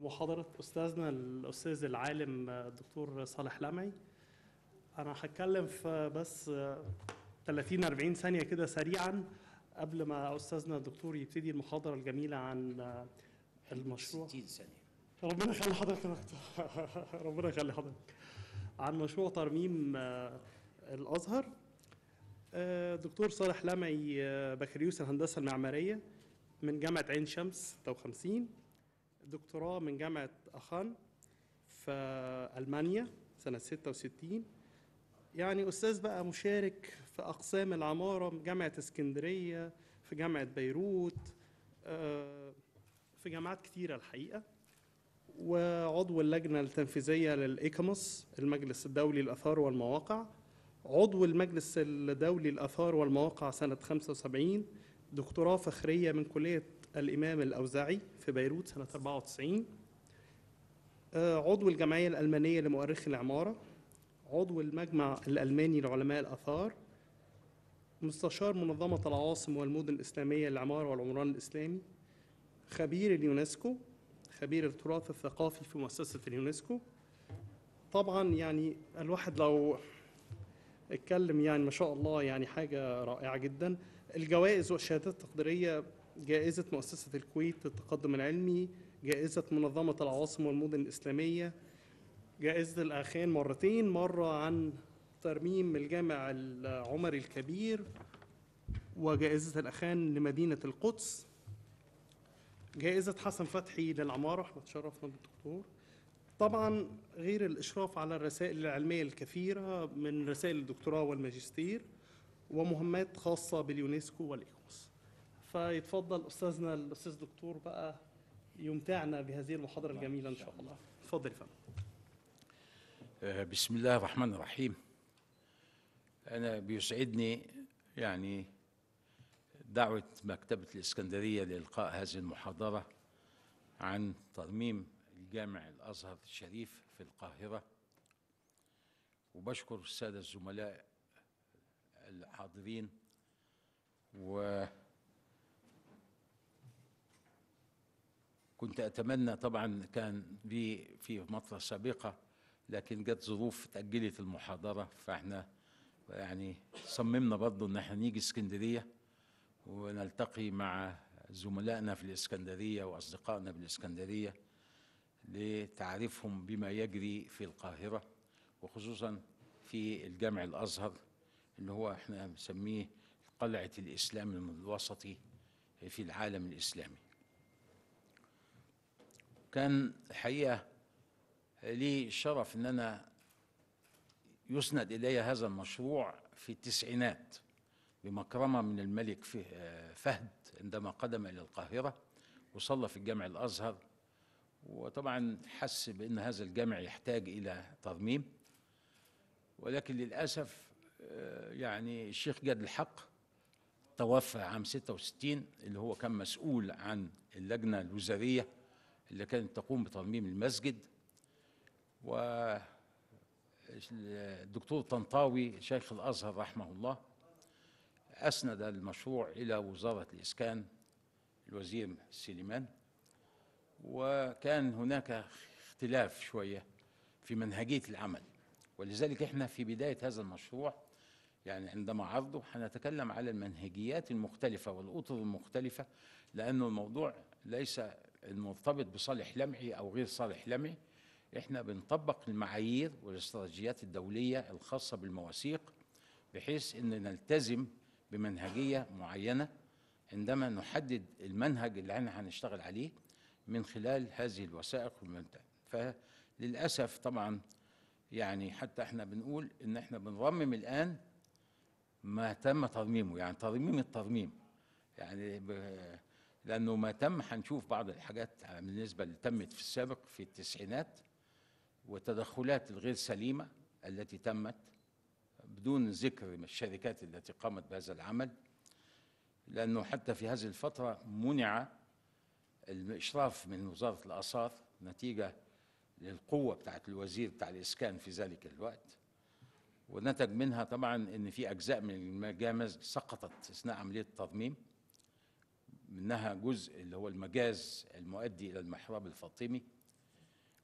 محاضرة أستاذنا الأستاذ العالم الدكتور صالح لمعي أنا هتكلم في بس 30 40 ثانية كده سريعا قبل ما أستاذنا الدكتور يبتدي المحاضرة الجميلة عن المشروع 60 ثانية ربنا يخلي حضرتك يا دكتور. ربنا يخلي حضرتك عن مشروع ترميم آه، الازهر آه، دكتور صالح لمعي آه، بكالوريوس الهندسه المعماريه من جامعه عين شمس 56 دكتوراه من جامعه اخان في المانيا سنه 66 يعني استاذ بقى مشارك في اقسام العماره من جامعه اسكندريه في جامعه بيروت آه، في جامعات كتيره الحقيقه وعضو اللجنة التنفيذية للإيكاموس المجلس الدولي للآثار والمواقع عضو المجلس الدولي للآثار والمواقع سنة 75 دكتوراه فخرية من كلية الإمام الأوزاعي في بيروت سنة 94 آه، عضو الجمعية الألمانية لمؤرخي العمارة عضو المجمع الألماني لعلماء الآثار مستشار منظمة العواصم والمدن الإسلامية للعمارة والعمران الإسلامي خبير اليونسكو خبير التراث الثقافي في مؤسسة اليونسكو طبعا يعني الواحد لو اتكلم يعني ما شاء الله يعني حاجة رائعة جدا الجوائز والشهادات التقديرية جائزة مؤسسة الكويت للتقدم العلمي جائزة منظمة العواصم والمدن الإسلامية جائزة الآخان مرتين مرة عن ترميم الجامع العمري الكبير وجائزة الأخان لمدينة القدس جائزة حسن فتحي للعمارة احنا تشرفنا بالدكتور طبعا غير الإشراف على الرسائل العلمية الكثيرة من رسائل الدكتوراه والماجستير ومهمات خاصة باليونسكو والإيكوس فيتفضل أستاذنا الأستاذ دكتور بقى يمتعنا بهذه المحاضرة الجميلة إن شاء الله اتفضل يا فندم آه، بسم الله الرحمن الرحيم أنا بيسعدني يعني دعوة مكتبة الإسكندرية لإلقاء هذه المحاضرة عن ترميم الجامع الأزهر الشريف في القاهرة وبشكر السادة الزملاء الحاضرين و كنت أتمنى طبعا كان لي في فترة سابقة لكن جت ظروف تأجلت المحاضرة فاحنا يعني صممنا برضه ان احنا نيجي اسكندريه ونلتقي مع زملائنا في الإسكندرية وأصدقائنا بالإسكندرية لتعريفهم بما يجري في القاهرة وخصوصا في الجامع الأزهر اللي هو احنا بنسميه قلعة الإسلام الوسطي في العالم الإسلامي كان الحقيقة لي الشرف أن أنا يسند إلي هذا المشروع في التسعينات بمكرمة من الملك فه- فهد عندما قدم إلى القاهرة وصلى في الجامع الأزهر وطبعا حس بأن هذا الجامع يحتاج إلى ترميم ولكن للأسف آه، يعني الشيخ جاد الحق توفى عام 66 اللي هو كان مسؤول عن اللجنة الوزارية اللي كانت تقوم بترميم المسجد و الدكتور طنطاوي شيخ الأزهر رحمه الله أسند المشروع إلى وزارة الإسكان الوزير سليمان وكان هناك اختلاف شوية في منهجية العمل ولذلك احنا في بداية هذا المشروع يعني عندما عرضه هنتكلم على المنهجيات المختلفة والأطر المختلفة لأنه الموضوع ليس المرتبط بصالح لمعي أو غير صالح لمعي احنا بنطبق المعايير والاستراتيجيات الدولية الخاصة بالمواثيق بحيث ان نلتزم بمنهجية معينة عندما نحدد المنهج اللي احنا هنشتغل عليه من خلال هذه الوثائق والمبدأ فللأسف طبعا يعني حتى احنا بنقول ان احنا بنرمم الآن ما تم ترميمه يعني ترميم الترميم يعني ب... لأنه ما تم هنشوف بعض الحاجات بالنسبة اللي تمت في السابق في التسعينات والتدخلات الغير سليمة التي تمت بدون ذكر الشركات التي قامت بهذا العمل لأنه حتى في هذه الفترة منع الإشراف من وزارة الآثار نتيجة للقوة بتاعت الوزير بتاع الإسكان في ذلك الوقت ونتج منها طبعا ان في اجزاء من المجامز سقطت اثناء عمليه الترميم منها جزء اللي هو المجاز المؤدي الى المحراب الفاطمي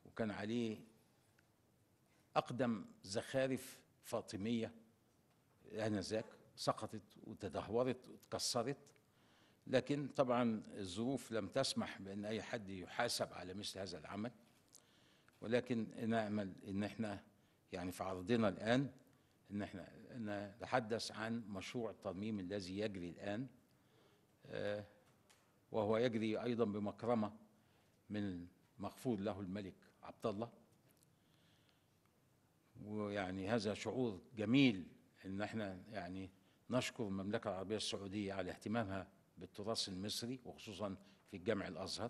وكان عليه أقدم زخارف فاطمية آنذاك سقطت وتدهورت وتكسرت لكن طبعا الظروف لم تسمح بأن أي حد يحاسب على مثل هذا العمل ولكن نأمل أن احنا يعني في عرضنا الآن أن احنا نتحدث عن مشروع الترميم الذي يجري الآن آه، وهو يجري أيضا بمكرمة من مغفور له الملك عبد الله ويعني هذا شعور جميل ان احنا يعني نشكر المملكه العربيه السعوديه على اهتمامها بالتراث المصري وخصوصا في الجامع الازهر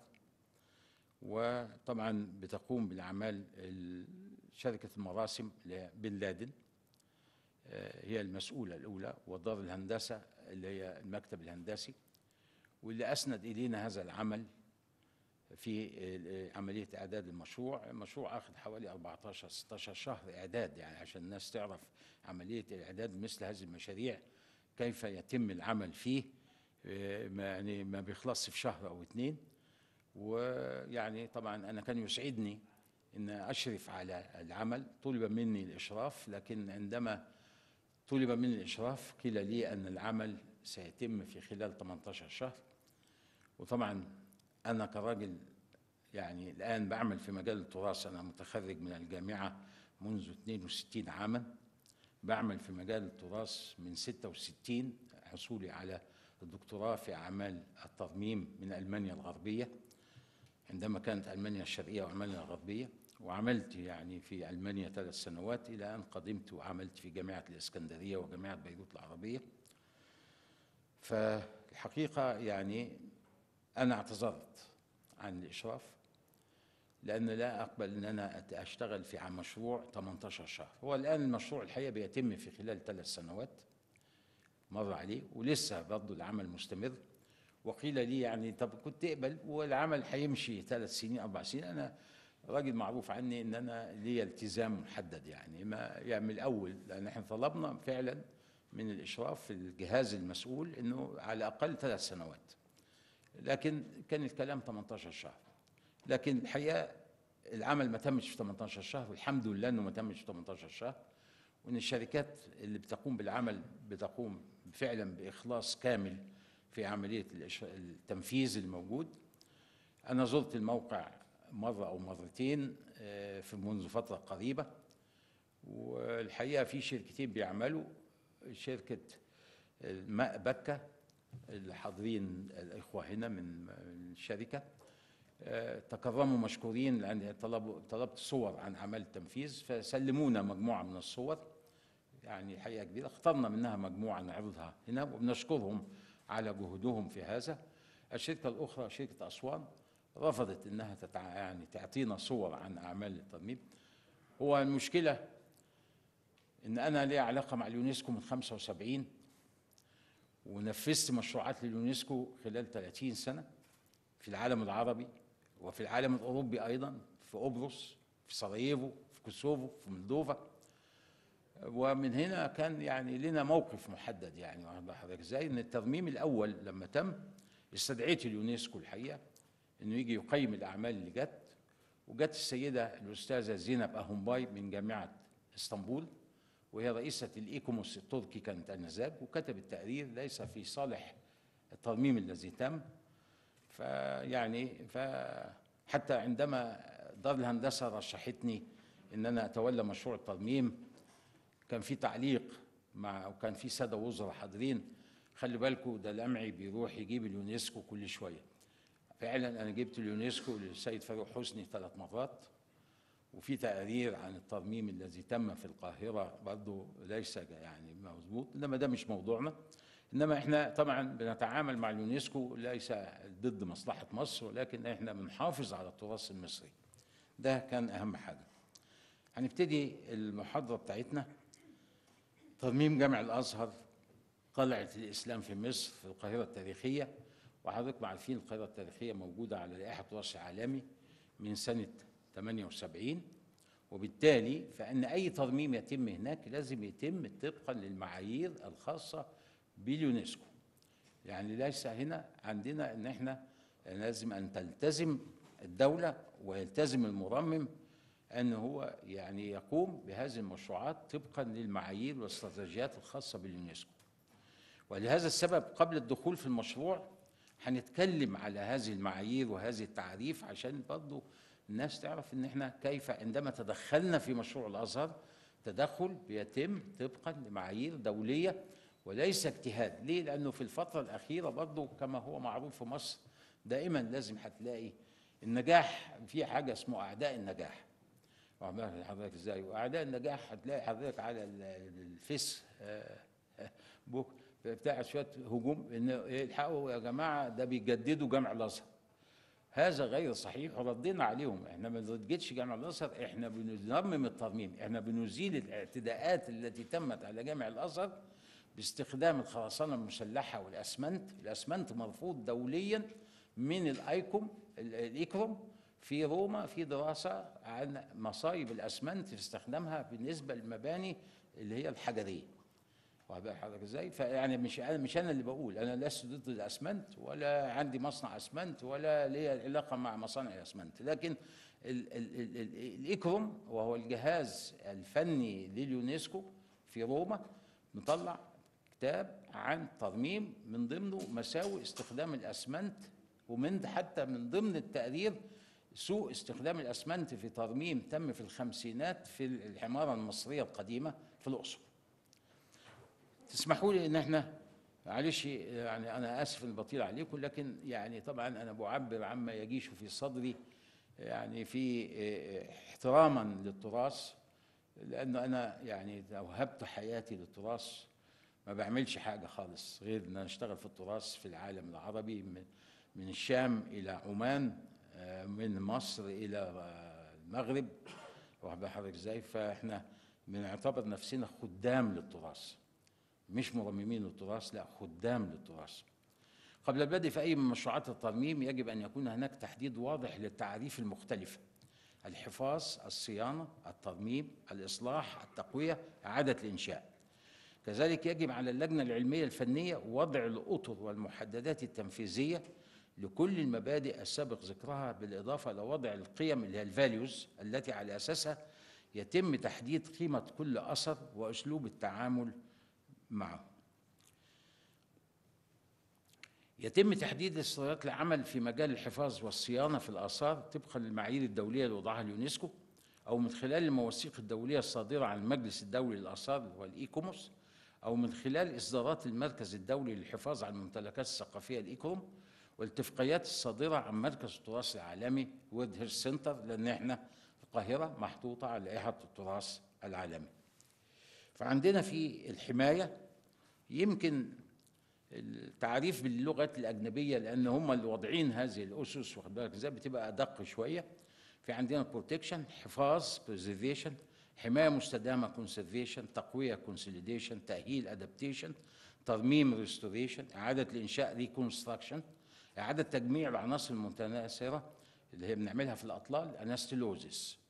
وطبعا بتقوم بالاعمال ال- شركه المراسم لبن لادن آه، هي المسؤوله الاولى ودار الهندسه اللي هي المكتب الهندسي واللي اسند الينا هذا العمل في آه، عمليه اعداد المشروع، المشروع اخذ حوالي 14 16 شهر اعداد يعني عشان الناس تعرف عمليه اعداد مثل هذه المشاريع كيف يتم العمل فيه آه، ما يعني ما بيخلصش في شهر او اتنين ويعني طبعا انا كان يسعدني ان اشرف على العمل طلب مني الاشراف لكن عندما طلب مني الاشراف قيل لي ان العمل سيتم في خلال 18 شهر وطبعا انا كراجل يعني الان بعمل في مجال التراث انا متخرج من الجامعه منذ 62 عاما بعمل في مجال التراث من 66 حصولي على الدكتوراه في اعمال الترميم من المانيا الغربيه عندما كانت المانيا الشرقيه والمانيا الغربيه وعملت يعني في المانيا ثلاث سنوات الى ان قدمت وعملت في جامعه الاسكندريه وجامعه بيروت العربيه فالحقيقه يعني انا اعتذرت عن الاشراف لان لا اقبل ان انا أت- اشتغل في عن مشروع 18 شهر هو الان المشروع الحقيقه بيتم في خلال ثلاث سنوات مر عليه ولسه برضه العمل مستمر وقيل لي يعني طب كنت تقبل والعمل هيمشي ثلاث سنين اربع سنين انا راجل معروف عني ان انا لي التزام محدد يعني ما يعني من الاول لان احنا طلبنا فعلا من الاشراف في الجهاز المسؤول انه على الاقل ثلاث سنوات لكن كان الكلام 18 شهر لكن الحقيقه العمل ما تمش في 18 شهر والحمد لله انه ما تمش في 18 شهر وان الشركات اللي بتقوم بالعمل بتقوم فعلا باخلاص كامل في عمليه الإش- التنفيذ الموجود انا زرت الموقع مره او مرتين آه، في منذ فتره قريبه والحقيقه في شركتين بيعملوا شركه الماء بكه اللي حاضرين الاخوه هنا من الشركه آه، تكرموا مشكورين لان طلبوا طلبت صور عن اعمال التنفيذ فسلمونا مجموعه من الصور يعني الحقيقه كبيره اخترنا منها مجموعه نعرضها هنا وبنشكرهم على جهودهم في هذا الشركه الاخرى شركه اسوان رفضت انها تتع... يعني تعطينا صور عن اعمال الترميم هو المشكله ان انا لي علاقه مع اليونسكو من 75 ونفذت مشروعات لليونسكو خلال 30 سنه في العالم العربي وفي العالم الاوروبي ايضا في قبرص في سراييفو في كوسوفو في مولدوفا ومن هنا كان يعني لنا موقف محدد يعني واخد بال حضرتك ازاي ان الترميم الاول لما تم استدعيت اليونسكو الحقيقه انه يجي يقيم الاعمال اللي جت وجت السيده الاستاذه زينب اهومباي من جامعه اسطنبول وهي رئيسه الايكوموس التركي كانت انذاك وكتبت تقرير ليس في صالح الترميم الذي تم فيعني فحتى عندما دار الهندسه رشحتني ان انا اتولى مشروع الترميم كان في تعليق مع وكان في ساده وزراء حاضرين خلي بالكم ده الامعي بيروح يجيب اليونسكو كل شويه فعلا انا جبت اليونسكو للسيد فاروق حسني ثلاث مرات وفي تقارير عن الترميم الذي تم في القاهره برضه ليس يعني مظبوط انما ده مش موضوعنا انما احنا طبعا بنتعامل مع اليونسكو ليس ضد مصلحه مصر ولكن احنا بنحافظ على التراث المصري ده كان اهم حاجه هنبتدي المحاضره بتاعتنا ترميم جامع الازهر قلعه الاسلام في مصر في القاهره التاريخيه وحضراتكم عارفين القاهره التاريخيه موجوده على لائحه تراث عالمي من سنه 78 وبالتالي فان اي ترميم يتم هناك لازم يتم طبقا للمعايير الخاصه باليونسكو يعني ليس هنا عندنا ان احنا لازم ان تلتزم الدوله ويلتزم المرمم أن هو يعني يقوم بهذه المشروعات طبقا للمعايير والاستراتيجيات الخاصة باليونسكو ولهذا السبب قبل الدخول في المشروع هنتكلم على هذه المعايير وهذه التعريف عشان برضو الناس تعرف ان احنا كيف عندما تدخلنا في مشروع الازهر تدخل بيتم طبقا لمعايير دوليه وليس اجتهاد ليه لانه في الفتره الاخيره برضو كما هو معروف في مصر دائما لازم هتلاقي النجاح في حاجه اسمه اعداء النجاح واخد بالك حضرتك ازاي واعداء النجاح هتلاقي حضرتك على ال- ال- الفيس آه، آه، بوك بتاع شويه هجوم ان إيه، الحقوا يا جماعه ده بيجددوا جامع الازهر هذا غير صحيح وردينا عليهم احنا ما بنجدش جامع الازهر احنا بنرمم الترميم احنا بنزيل الاعتداءات التي تمت على جامع الازهر باستخدام الخرسانه المسلحه والاسمنت الاسمنت مرفوض دوليا من الايكوم ال- الايكروم في روما في دراسه عن مصايب الاسمنت في استخدامها بالنسبه للمباني اللي هي الحجريه واخد بال حضرتك ازاي؟ فيعني مش انا مش انا اللي بقول انا لست ضد الاسمنت ولا عندي مصنع اسمنت ولا ليا علاقه مع مصانع الاسمنت لكن ال ال ال ال الايكروم وهو الجهاز الفني لليونسكو في روما مطلع كتاب عن ترميم من ضمنه مساوئ استخدام الاسمنت ومن حتى من ضمن التقرير سوء استخدام الاسمنت في ترميم تم في الخمسينات في العماره المصريه القديمه في الاقصر تسمحوا لي ان احنا معلش يعني انا اسف ان بطيل عليكم لكن يعني طبعا انا بعبر عما يجيش في صدري يعني في اه، احتراما للتراث لانه انا يعني لو وهبت حياتي للتراث ما بعملش حاجه خالص غير ان انا اشتغل في التراث في العالم العربي من من الشام الى عمان اه، من مصر الى اه، المغرب واخد بال حضرتك ازاي فاحنا بنعتبر نفسنا خدام للتراث مش مرممين للتراث لا خدام للتراث قبل البدء في أي من مشروعات الترميم يجب أن يكون هناك تحديد واضح للتعريف المختلفة الحفاظ الصيانة الترميم الإصلاح التقوية إعادة الإنشاء كذلك يجب على اللجنة العلمية الفنية وضع الأطر والمحددات التنفيذية لكل المبادئ السابق ذكرها بالإضافة إلى وضع القيم اللي هي الفاليوز التي على أساسها يتم تحديد قيمة كل أثر وأسلوب التعامل معه يتم تحديد استراتيجيات العمل في مجال الحفاظ والصيانة في الآثار طبقا للمعايير الدولية اللي وضعها اليونسكو أو من خلال المواثيق الدولية الصادرة عن المجلس الدولي للآثار والإيكوموس أو من خلال إصدارات المركز الدولي للحفاظ على الممتلكات الثقافية الإيكروم والاتفاقيات الصادرة عن مركز التراث العالمي وورد هيرث سنتر لأن إحنا القاهرة محطوطة على لائحة التراث العالمي فعندنا في الحماية يمكن التعريف باللغات الأجنبية لأن هم اللي واضعين هذه الأسس واخد بالك إزاي بتبقى أدق شوية في عندنا بروتكشن حفاظ بريزرفيشن حماية مستدامة كونسرفيشن تقوية كونسوليديشن تأهيل أدابتيشن ترميم ريستوريشن إعادة الإنشاء ريكونستراكشن إعادة تجميع العناصر المتناثرة اللي هي بنعملها في الأطلال أنستيلوزيس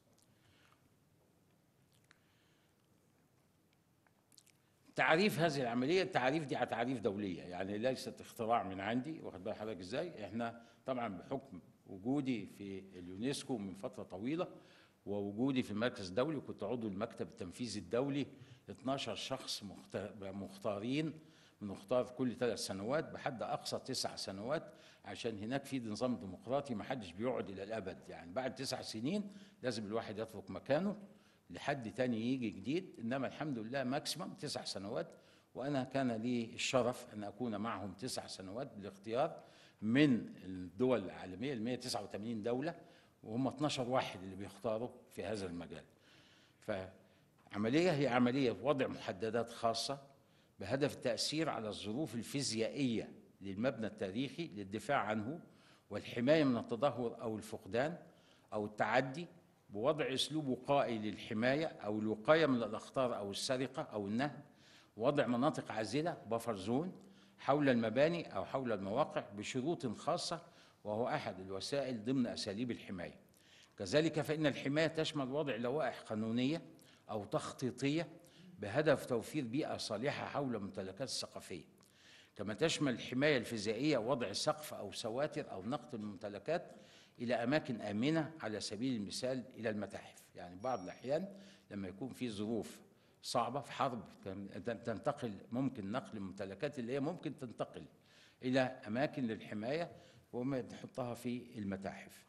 تعريف هذه العمليه التعريف دي تعريف دوليه يعني ليست اختراع من عندي واخد بال حضرتك ازاي احنا طبعا بحكم وجودي في اليونسكو من فتره طويله ووجودي في المركز الدولي وكنت عضو المكتب التنفيذي الدولي 12 شخص مخت- مختارين بنختار كل ثلاث سنوات بحد اقصى تسع سنوات عشان هناك في نظام ديمقراطي ما حدش بيقعد الى الابد يعني بعد تسع سنين لازم الواحد يترك مكانه لحد تاني يجي جديد انما الحمد لله ماكسيمم تسع سنوات وانا كان لي الشرف ان اكون معهم تسع سنوات بالاختيار من الدول العالميه ال 189 دوله وهم 12 واحد اللي بيختاروا في هذا المجال. فعمليه هي عمليه وضع محددات خاصه بهدف التاثير على الظروف الفيزيائيه للمبنى التاريخي للدفاع عنه والحمايه من التدهور او الفقدان او التعدي بوضع اسلوب وقائي للحمايه او الوقايه من الاخطار او السرقه او النهب وضع مناطق عازله بفر زون حول المباني او حول المواقع بشروط خاصه وهو احد الوسائل ضمن اساليب الحمايه كذلك فان الحمايه تشمل وضع لوائح قانونيه او تخطيطيه بهدف توفير بيئه صالحه حول الممتلكات الثقافيه كما تشمل الحمايه الفيزيائيه وضع سقف او سواتر او نقط الممتلكات الى اماكن امنه على سبيل المثال الى المتاحف يعني بعض الاحيان لما يكون في ظروف صعبه في حرب تن- تنتقل ممكن نقل الممتلكات اللي هي ممكن تنتقل الى اماكن للحمايه وما نحطها في المتاحف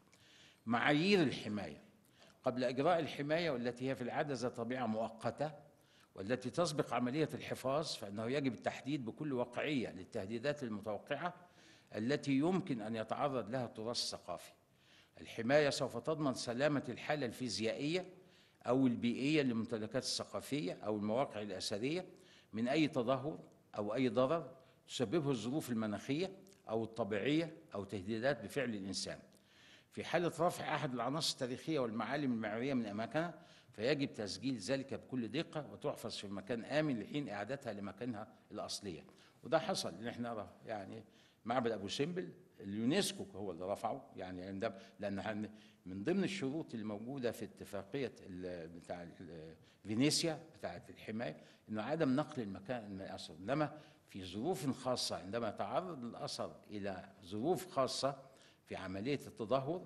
معايير الحمايه قبل اجراء الحمايه والتي هي في العاده ذات طبيعه مؤقته والتي تسبق عمليه الحفاظ فانه يجب التحديد بكل واقعيه للتهديدات المتوقعه التي يمكن ان يتعرض لها التراث الثقافي. الحمايه سوف تضمن سلامه الحاله الفيزيائيه او البيئيه للممتلكات الثقافيه او المواقع الاثريه من اي تدهور او اي ضرر تسببه الظروف المناخيه او الطبيعيه او تهديدات بفعل الانسان. في حالة رفع أحد العناصر التاريخية والمعالم المعمارية من أماكنها فيجب تسجيل ذلك بكل دقة وتحفظ في مكان آمن لحين إعادتها لمكانها الأصلية وده حصل إن إحنا نرى يعني معبد أبو سمبل اليونسكو هو اللي رفعه يعني عندما لأن هن- من ضمن الشروط اللي موجودة في اتفاقية ال- بتاع ال- فينيسيا بتاعة الحماية إنه عدم نقل المكان من الأثر إنما في ظروف خاصة عندما يتعرض الأثر إلى ظروف خاصة في عملية التدهور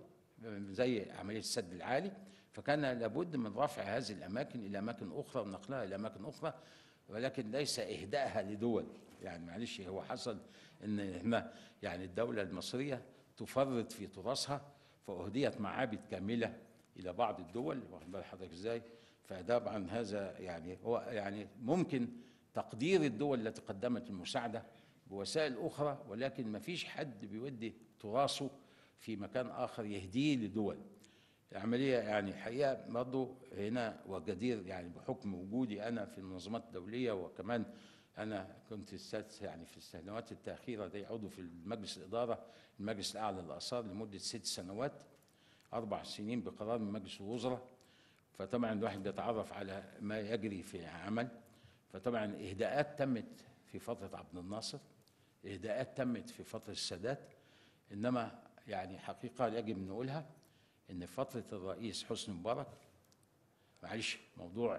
زي عملية السد العالي فكان لابد من رفع هذه الأماكن إلى أماكن أخرى ونقلها إلى أماكن أخرى ولكن ليس إهدائها لدول يعني معلش هو حصل إن هنا يعني الدولة المصرية تفرط في تراثها فأهديت معابد كاملة إلى بعض الدول واخد بال حضرتك إزاي فطبعا هذا يعني هو يعني ممكن تقدير الدول التي قدمت المساعدة بوسائل أخرى ولكن ما فيش حد بيودي تراثه في مكان آخر يهديه لدول العملية يعني حقيقة برضه هنا وجدير يعني بحكم وجودي أنا في المنظمات الدولية وكمان أنا كنت السادس يعني في السنوات الأخيرة دي عضو في مجلس الإدارة المجلس الأعلى للآثار لمدة ست سنوات أربع سنين بقرار من مجلس الوزراء فطبعا الواحد بيتعرف على ما يجري في العمل فطبعا إهداءات تمت في فترة عبد الناصر إهداءات تمت في فترة السادات إنما يعني حقيقة يجب نقولها إن فترة الرئيس حسني مبارك معلش موضوع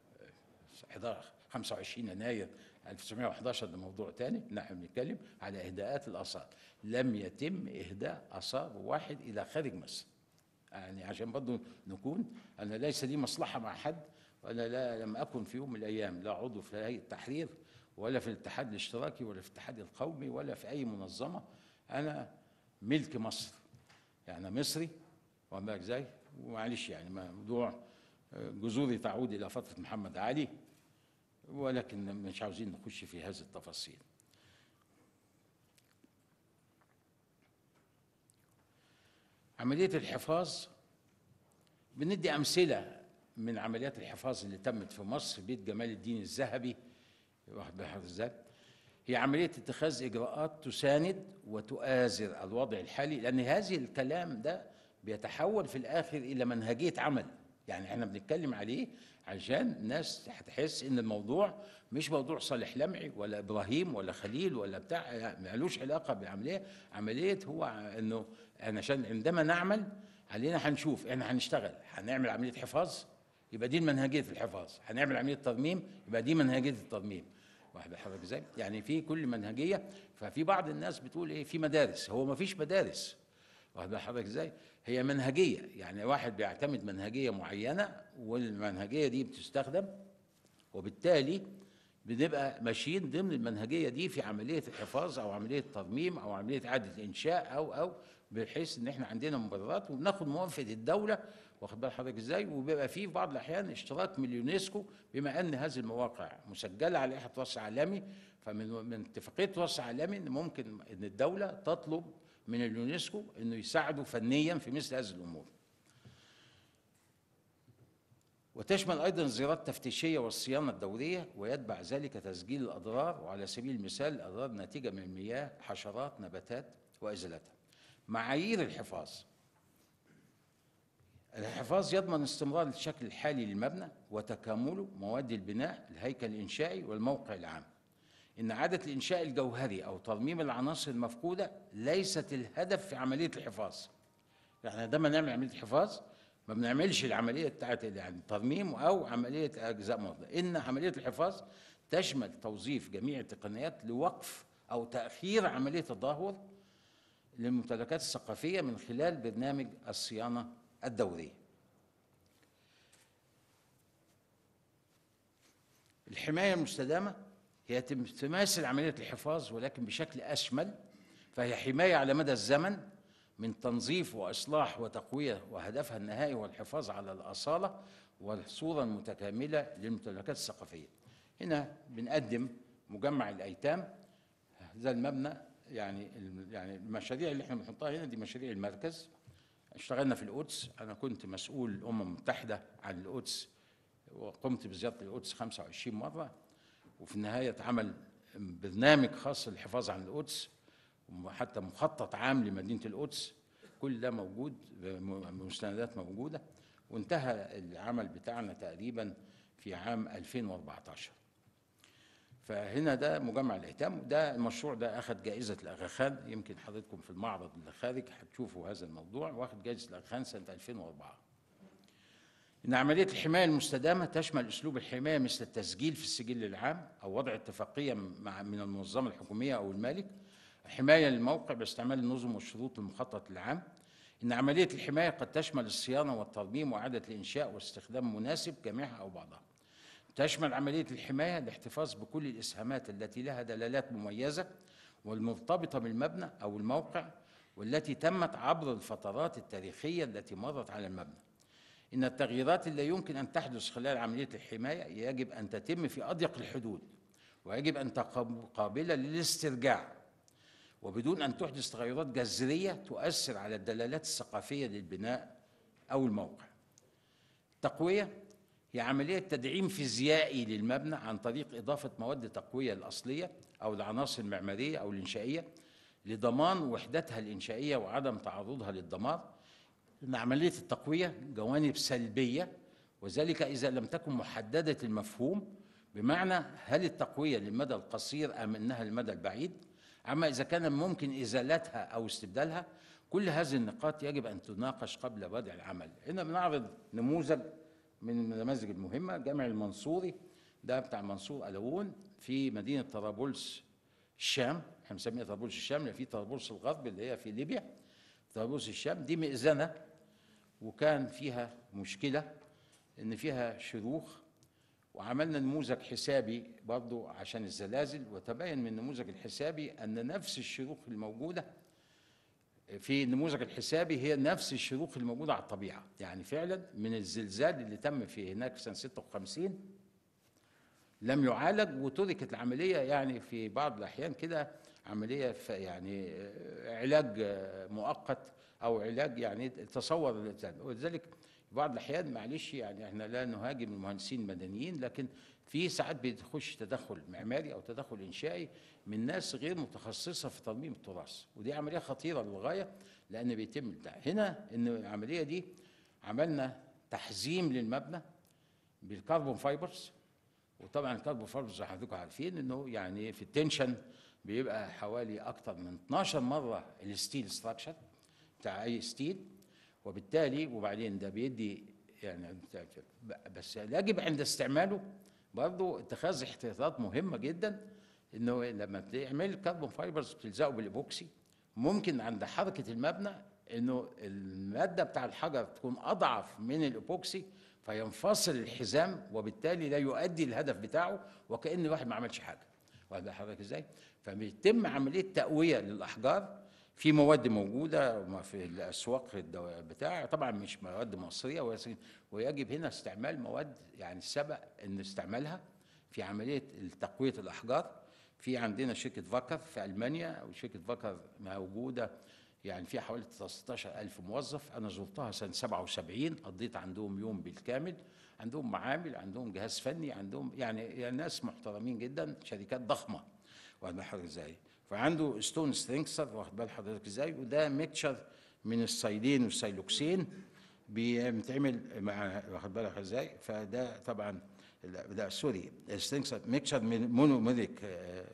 آه، 11 25 يناير 1911 ده موضوع تاني نحن بنتكلم على إهداءات الآثار لم يتم إهداء آثار واحد إلى خارج مصر يعني عشان برضه نكون أنا ليس لي مصلحة مع حد وأنا لا لم أكن في يوم من الأيام لا عضو في هيئة التحرير ولا في الاتحاد الاشتراكي ولا في الاتحاد القومي ولا في أي منظمة أنا ملك مصر يعني أنا مصري واخد بالك ازاي ومعلش يعني موضوع آه، جذوري تعود إلى فترة محمد علي ولكن مش عاوزين نخش في هذه التفاصيل عملية الحفاظ بندي أمثلة من عمليات الحفاظ اللي تمت في مصر بيت جمال الدين الذهبي واخد بالك حضرتك ازاي؟ هي عملية اتخاذ إجراءات تساند وتؤازر الوضع الحالي لأن هذه الكلام ده بيتحول في الآخر إلى منهجية عمل يعني احنا بنتكلم عليه عشان الناس هتحس ان الموضوع مش موضوع صالح لمعي ولا ابراهيم ولا خليل ولا بتاع يعني ملوش علاقه بالعمليه عمليه هو انه احنا عشان عندما نعمل علينا هنشوف احنا هنشتغل هنعمل عمليه حفاظ يبقى دي منهجيه الحفاظ هنعمل عمليه ترميم يبقى دي منهجيه الترميم واخد بال حضرتك ازاي يعني في كل منهجيه ففي بعض الناس بتقول ايه في مدارس هو ما فيش مدارس واخد بال حضرتك ازاي هي منهجيه يعني واحد بيعتمد منهجيه معينه والمنهجيه دي بتستخدم وبالتالي بنبقى ماشيين ضمن المنهجيه دي في عمليه الحفاظ او عمليه ترميم او عمليه اعاده انشاء او او بحيث ان احنا عندنا مبررات وبناخد موافقه الدوله واخد بال حضرتك ازاي وبيبقى فيه في بعض الاحيان اشتراك من اليونسكو بما ان هذه المواقع مسجله على لائحه تراث عالمي فمن من اتفاقيه تراث عالمي ان ممكن ان الدوله تطلب من اليونسكو انه يساعدوا فنيا في مثل هذه الامور. وتشمل ايضا الزيارات التفتيشيه والصيانه الدوريه ويتبع ذلك تسجيل الاضرار وعلى سبيل المثال الاضرار الناتجه من المياه حشرات نباتات وازالتها. معايير الحفاظ الحفاظ يضمن استمرار الشكل الحالي للمبنى وتكامله مواد البناء الهيكل الانشائي والموقع العام ان اعاده الانشاء الجوهري او ترميم العناصر المفقوده ليست الهدف في عمليه الحفاظ يعني عندما نعمل عمليه حفاظ ما بنعملش العمليه بتاعت يعني ترميم او عمليه اجزاء مرضى ان عمليه الحفاظ تشمل توظيف جميع التقنيات لوقف او تاخير عمليه التدهور للممتلكات الثقافيه من خلال برنامج الصيانه الدوريه. الحمايه المستدامه هي تم- تماثل عمليه الحفاظ ولكن بشكل اشمل فهي حمايه على مدى الزمن من تنظيف واصلاح وتقويه وهدفها النهائي هو الحفاظ على الاصاله والصوره المتكامله للممتلكات الثقافيه. هنا بنقدم مجمع الايتام هذا المبنى يعني الم- يعني المشاريع اللي احنا بنحطها هنا دي مشاريع المركز اشتغلنا في القدس انا كنت مسؤول الامم المتحده عن القدس وقمت بزياره القدس 25 مره وفي النهايه اتعمل برنامج خاص للحفاظ عن القدس وحتى مخطط عام لمدينه القدس كل ده موجود بمستندات موجوده وانتهى العمل بتاعنا تقريبا في عام 2014 فهنا ده مجمع الايتام وده المشروع ده اخذ جائزه الاغا خان يمكن حضرتكم في المعرض اللي خارج هتشوفوا هذا الموضوع واخذ جائزه الاغا خان سنه 2004 إن عملية الحماية المستدامة تشمل أسلوب الحماية مثل التسجيل في السجل العام أو وضع اتفاقية مع من المنظمة الحكومية أو المالك حماية للموقع باستعمال النظم والشروط المخطط العام إن عملية الحماية قد تشمل الصيانة والترميم وإعادة الإنشاء واستخدام مناسب جميعها أو بعضها تشمل عملية الحماية الاحتفاظ بكل الإسهامات التي لها دلالات مميزة والمرتبطة بالمبنى أو الموقع والتي تمت عبر الفترات التاريخية التي مرت على المبنى إن التغييرات اللي يمكن أن تحدث خلال عملية الحماية يجب أن تتم في أضيق الحدود ويجب أن تكون قابلة للاسترجاع وبدون أن تحدث تغيرات جذرية تؤثر على الدلالات الثقافية للبناء أو الموقع التقوية هي عملية تدعيم فيزيائي للمبنى عن طريق إضافة مواد تقوية الأصلية أو العناصر المعمارية أو الإنشائية لضمان وحدتها الإنشائية وعدم تعرضها للدمار ان عمليه التقويه جوانب سلبيه وذلك اذا لم تكن محدده المفهوم بمعنى هل التقويه للمدى القصير ام انها للمدى البعيد اما اذا كان ممكن ازالتها او استبدالها كل هذه النقاط يجب ان تناقش قبل بدء العمل هنا بنعرض نموذج من النماذج المهمه جامع المنصوري ده بتاع منصور الون في مدينه طرابلس الشام احنا بنسميها طرابلس الشام لان في طرابلس الغرب اللي هي في ليبيا طرابلس الشام دي مئذنه وكان فيها مشكله ان فيها شروخ وعملنا نموذج حسابي برضو عشان الزلازل وتبين من النموذج الحسابي ان نفس الشروخ الموجوده في النموذج الحسابي هي نفس الشروخ الموجوده على الطبيعه يعني فعلا من الزلزال اللي تم في هناك في سنه 56 لم يعالج وتركت العمليه يعني في بعض الاحيان كده عمليه ف- يعني آه، علاج آه، مؤقت او علاج يعني تصور الانسان ولذلك في بعض الاحيان معلش يعني احنا لا نهاجم المهندسين المدنيين لكن في ساعات بيخش تدخل معماري او تدخل انشائي من ناس غير متخصصه في ترميم التراث ودي عمليه خطيره للغايه لان بيتم بتاع. هنا ان العمليه دي عملنا تحزيم للمبنى بالكربون فايبرز وطبعا الكربون فايبرز زي حضرتكم عارفين انه يعني في التنشن بيبقى حوالي اكتر من 12 مره الستيل ستراكشر بتاع اي ستيل وبالتالي وبعدين ده بيدي يعني بس يجب عند استعماله برضه اتخاذ احتياطات مهمه جدا انه لما تعمل كربون فايبرز بتلزقه بالايبوكسي ممكن عند حركه المبنى انه الماده بتاع الحجر تكون اضعف من الايبوكسي فينفصل الحزام وبالتالي لا يؤدي الهدف بتاعه وكان الواحد ما عملش حاجه واخد بال حضرتك ازاي؟ فبيتم عمليه تقويه للاحجار في مواد موجوده في الاسواق الدو- بتاع طبعا مش مواد مصريه ولكن- ويجب هنا استعمال مواد يعني سبق ان استعمالها في عمليه تقويه الاحجار في عندنا شركه فاكر في المانيا وشركه فاكر موجوده يعني فيها حوالي 16000 موظف انا زرتها سنه 77 قضيت عندهم يوم بالكامل عندهم معامل عندهم جهاز فني عندهم يعني, يعني ناس محترمين جدا شركات ضخمه واخد بال حضرتك ازاي فعنده ستون سترينكسر واخد بال حضرتك ازاي وده ميكتشر من السايلين والسايلوكسين بيتعمل مع واخد بالك ازاي فده طبعا لا، ده سوري سترينكسر ميكتشر من مونوميريك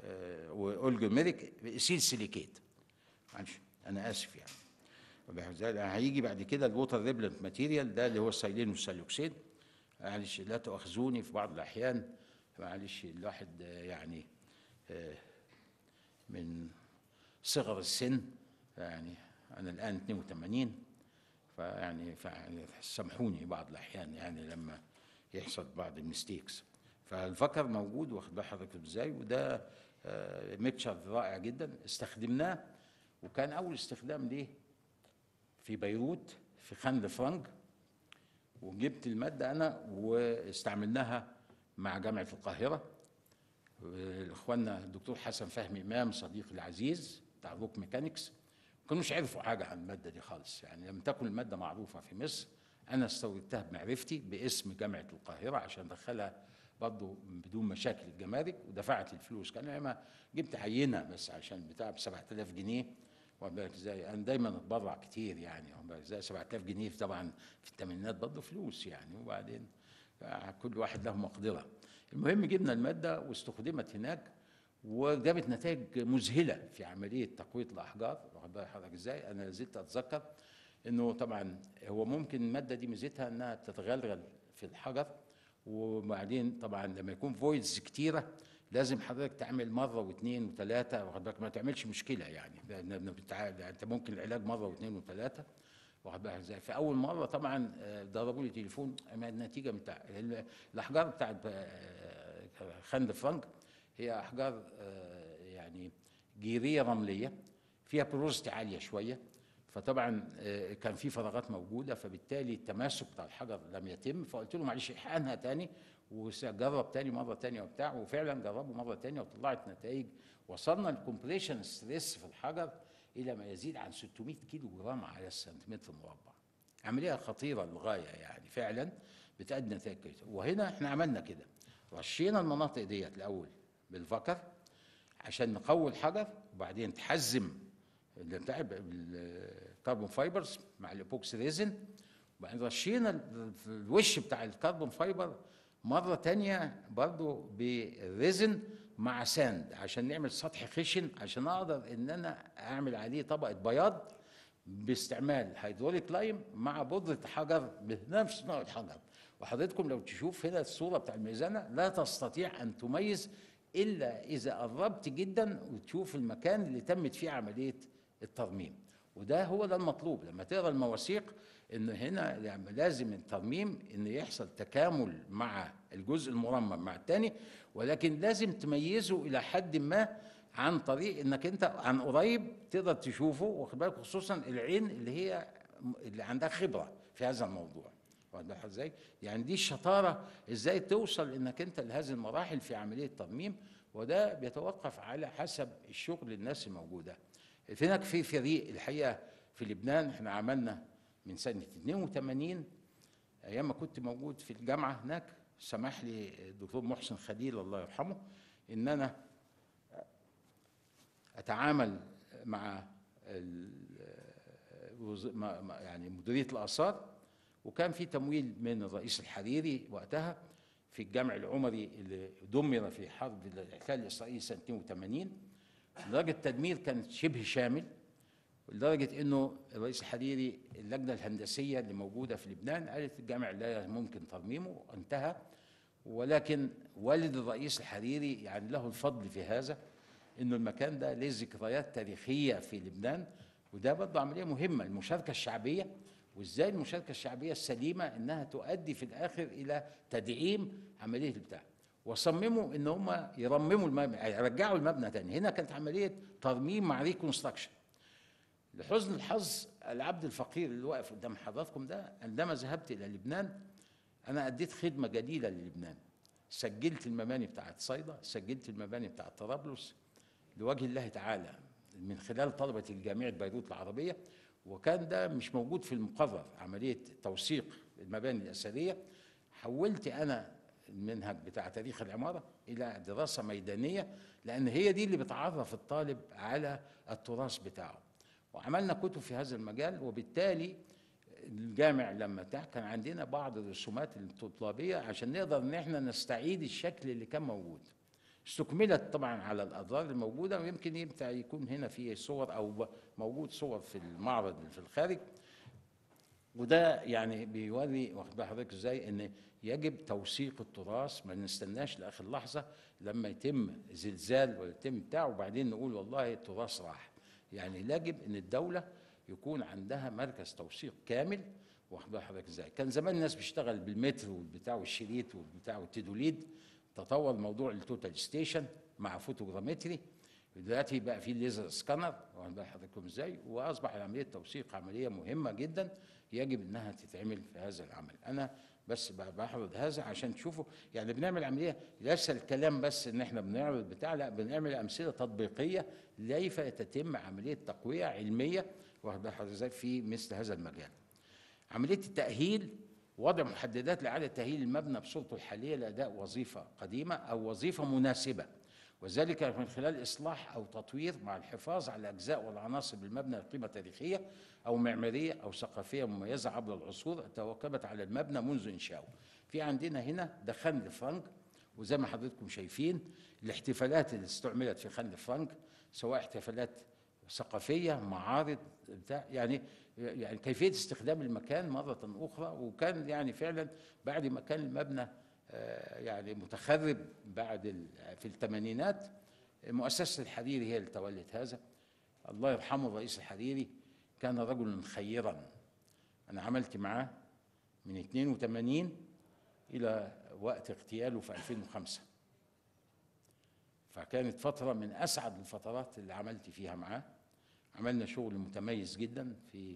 واولجوميريك اسيل سيليكيت معلش انا اسف يعني واخد بالك ازاي هيجي بعد كده الووتر ريبلنت ماتيريال ده اللي هو السايلين والسايلوكسين معلش لا تؤاخذوني في بعض الاحيان معلش الواحد آه، يعني آه، من صغر السن يعني انا الان 82 فيعني فيعني سامحوني بعض الاحيان يعني لما يحصل بعض المستيكس فالفكر موجود واخد بال حضرتك ازاي وده ميكشر رائع جدا استخدمناه وكان اول استخدام ليه في بيروت في خان فرانك وجبت الماده انا واستعملناها مع جامعه القاهره اخواننا الدكتور حسن فهمي امام صديقي العزيز بتاع روك ميكانيكس ما كانوش عرفوا حاجه عن الماده دي خالص يعني لم تكن الماده معروفه في مصر انا استوردتها بمعرفتي باسم جامعه القاهره عشان ادخلها برضه بدون مشاكل الجمارك ودفعت الفلوس كان انا جبت عينه بس عشان بتاع ب 7000 جنيه واخد بالك ازاي انا دايما اتبرع كتير يعني واخد بالك ازاي 7000 جنيه طبعا في الثمانينات برضه فلوس يعني وبعدين كل واحد له مقدره المهم جبنا الماده واستخدمت هناك وجابت نتائج مذهله في عمليه تقويه الاحجار واخد بالك حضرتك ازاي انا زلت اتذكر انه طبعا هو ممكن الماده دي ميزتها انها تتغلغل في الحجر وبعدين طبعا لما يكون فويدز كتيره لازم حضرتك تعمل مره واثنين وثلاثه واخد بالك ما تعملش مشكله يعني لأن بتاع- انت ممكن العلاج مره واثنين وثلاثه واخد بالك ازاي في اول مره طبعا آه، ضربوا لي تليفون أما النتيجه بتاع ال- الاحجار بتاعت آه، خند فرانك هي احجار آه، يعني جيريه رمليه فيها بروزتي عاليه شويه فطبعا آه، كان في فراغات موجوده فبالتالي التماسك بتاع الحجر لم يتم فقلت له معلش احقنها تاني وجرب تاني مره تانيه وبتاع وفعلا جربوا مره تانيه وطلعت نتائج وصلنا الكومبريشن ستريس في الحجر الى ما يزيد عن 600 كيلو جرام على السنتيمتر مربع عمليه خطيره للغايه يعني فعلا بتأدي نتائج كويسه وهنا احنا عملنا كده رشينا المناطق ديت الاول بالفكر عشان نقوي الحجر وبعدين تحزم اللي بتاع الكربون فايبرز مع الايبوكسي ريزن وبعدين رشينا ال- في الوش بتاع الكربون فايبر مرة تانية برضو بالريزن مع ساند عشان نعمل سطح خشن عشان اقدر ان انا اعمل عليه طبقة بياض باستعمال هيدروليك لايم مع بودرة حجر بنفس نوع الحجر وحضرتكم لو تشوف هنا الصورة بتاع الميزانة لا تستطيع ان تميز الا اذا قربت جدا وتشوف المكان اللي تمت فيه عملية الترميم وده هو ده المطلوب لما تقرا المواثيق ان هنا يعني لازم الترميم ان يحصل تكامل مع الجزء المرمم مع الثاني ولكن لازم تميزه الى حد ما عن طريق انك انت عن قريب تقدر تشوفه واخد بالك خصوصا العين اللي هي اللي عندها خبره في هذا الموضوع واخد بالك ازاي؟ يعني دي الشطاره ازاي توصل انك انت لهذه المراحل في عمليه الترميم وده بيتوقف على حسب الشغل الناس الموجوده. هناك في فريق الحقيقه في لبنان احنا عملنا من سنه 82 ايام ما كنت موجود في الجامعه هناك سمح لي الدكتور محسن خليل الله يرحمه ان انا اتعامل مع ال- وز- ما- ما- يعني مديريه الاثار وكان في تمويل من الرئيس الحريري وقتها في الجامع العمري اللي دمر في حرب الاحتلال الاسرائيلي سنه 82 لدرجه التدمير كان شبه شامل لدرجه انه الرئيس الحريري اللجنه الهندسيه اللي موجوده في لبنان قالت الجامع لا ممكن ترميمه انتهى ولكن والد الرئيس الحريري يعني له الفضل في هذا انه المكان ده له ذكريات تاريخيه في لبنان وده برضه عمليه مهمه المشاركه الشعبيه وازاي المشاركه الشعبيه السليمه انها تؤدي في الاخر الى تدعيم عمليه البتاع وصمموا ان هم يرمموا المبنى يرجعوا المبنى تاني هنا كانت عمليه ترميم مع ريكونستراكشن لحسن الحظ العبد الفقير اللي واقف قدام حضراتكم ده عندما ذهبت الى لبنان انا اديت خدمه جديده للبنان سجلت المباني بتاعت صيدا سجلت المباني بتاعت طرابلس لوجه الله تعالى من خلال طلبه الجامعه بيروت العربيه وكان ده مش موجود في المقرر عمليه توثيق المباني الاثريه حولت انا المنهج بتاع تاريخ العماره الى دراسه ميدانيه لان هي دي اللي بتعرف الطالب على التراث بتاعه وعملنا كتب في هذا المجال وبالتالي الجامع لما بتاع كان عندنا بعض الرسومات الطلابيه عشان نقدر ان احنا نستعيد الشكل اللي كان موجود استكملت طبعا على الاضرار الموجوده ويمكن ينفع يكون هنا في صور او ب- موجود صور في المعرض اللي في الخارج وده يعني بيوري واخد بال حضرتك ازاي ان يجب توثيق التراث ما نستناش لاخر لحظه لما يتم زلزال ولا يتم بتاع وبعدين نقول والله التراث راح يعني يجب ان الدوله يكون عندها مركز توثيق كامل واخد بال حضرتك ازاي كان زمان الناس بتشتغل بالمتر والبتاع والشريط والبتاع والتدوليد تطور موضوع التوتال ستيشن مع فوتوغرامتري دلوقتي بقى في الليزر سكانر واخد بال حضراتكم ازاي واصبح عمليه توثيق عمليه مهمه جدا يجب انها تتعمل في هذا العمل انا بس ب- بعرض هذا عشان تشوفوا يعني بنعمل عمليه ليس الكلام بس ان احنا بنعرض بتاع لا بنعمل امثله تطبيقيه كيف تتم عمليه تقويه علميه واخد بال حضرتك ازاي في مثل هذا المجال عمليه التاهيل وضع محددات لاعاده تاهيل المبنى بصورته الحاليه لاداء وظيفه قديمه او وظيفه مناسبه وذلك من خلال اصلاح او تطوير مع الحفاظ على الاجزاء والعناصر بالمبنى قيمه تاريخيه او معماريه او ثقافيه مميزه عبر العصور تواكبت على المبنى منذ انشائه. في عندنا هنا ده خان فرنك وزي ما حضرتكم شايفين الاحتفالات اللي استعملت في خان فرنك سواء احتفالات ثقافيه معارض بتاع يعني يعني كيفيه استخدام المكان مره اخرى وكان يعني فعلا بعد ما كان المبنى آه، يعني متخرب بعد ال- في الثمانينات مؤسسه الحريري هي اللي تولت هذا الله يرحمه الرئيس الحريري كان رجلا خيرا انا عملت معاه من 82 الى وقت اغتياله في 2005 فكانت فتره من اسعد الفترات اللي عملت فيها معاه عملنا شغل متميز جدا في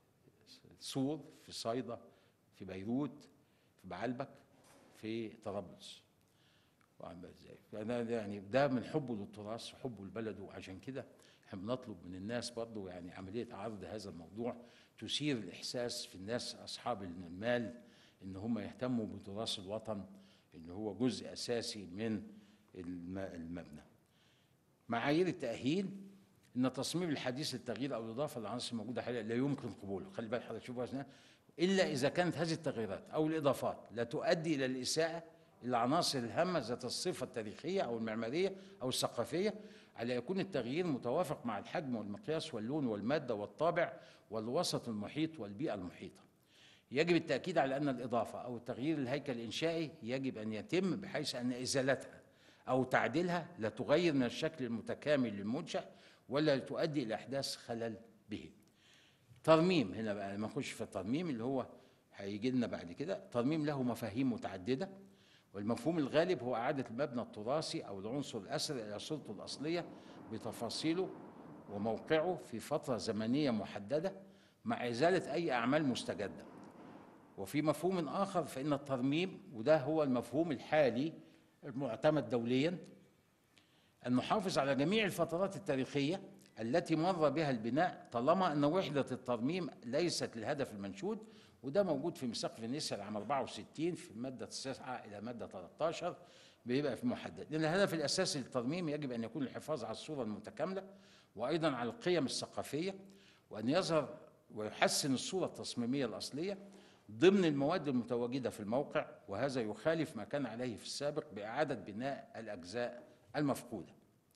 سور في صيدا في بيروت في بعلبك في طرابلس وعم ازاي فانا يعني ده من حبه للتراث وحبه لبلده وعشان كده احنا بنطلب من الناس برضه يعني عمليه عرض هذا الموضوع تثير الاحساس في الناس اصحاب المال ان هم يهتموا بتراث الوطن اللي هو جزء اساسي من الم- المبنى معايير التاهيل ان تصميم الحديث للتغيير او الاضافه للعناصر الموجوده حاليا لا يمكن قبوله خلي بالك حضرتك شوفوا هنا الا اذا كانت هذه التغييرات او الاضافات لا تؤدي الى الاساءه الى العناصر الهامه ذات الصفه التاريخيه او المعماريه او الثقافيه على يكون التغيير متوافق مع الحجم والمقياس واللون والماده والطابع والوسط المحيط والبيئه المحيطه يجب التأكيد على أن الإضافة أو تغيير الهيكل الإنشائي يجب أن يتم بحيث أن إزالتها أو تعديلها لا تغير من الشكل المتكامل للمنشأ ولا تؤدي إلى إحداث خلل به. ترميم هنا بقى لما نخش في الترميم اللي هو هيجي لنا بعد كده ترميم له مفاهيم متعددة والمفهوم الغالب هو إعادة المبنى التراثي أو العنصر الأثري إلى صورته الأصلية بتفاصيله وموقعه في فترة زمنية محددة مع إزالة أي أعمال مستجدة. وفي مفهوم آخر فإن الترميم وده هو المفهوم الحالي المعتمد دوليا أن نحافظ على جميع الفترات التاريخية التي مر بها البناء طالما أن وحدة الترميم ليست الهدف المنشود وده موجود في ميثاق فينيسيا العام 64 في المادة 9 إلى مادة 13 بيبقى في محدد لأن الهدف الأساسي للترميم يجب أن يكون الحفاظ على الصورة المتكاملة وأيضا على القيم الثقافية وأن يظهر ويحسن الصورة التصميمية الأصلية ضمن المواد المتواجدة في الموقع وهذا يخالف ما كان عليه في السابق بإعادة بناء الأجزاء المفقودة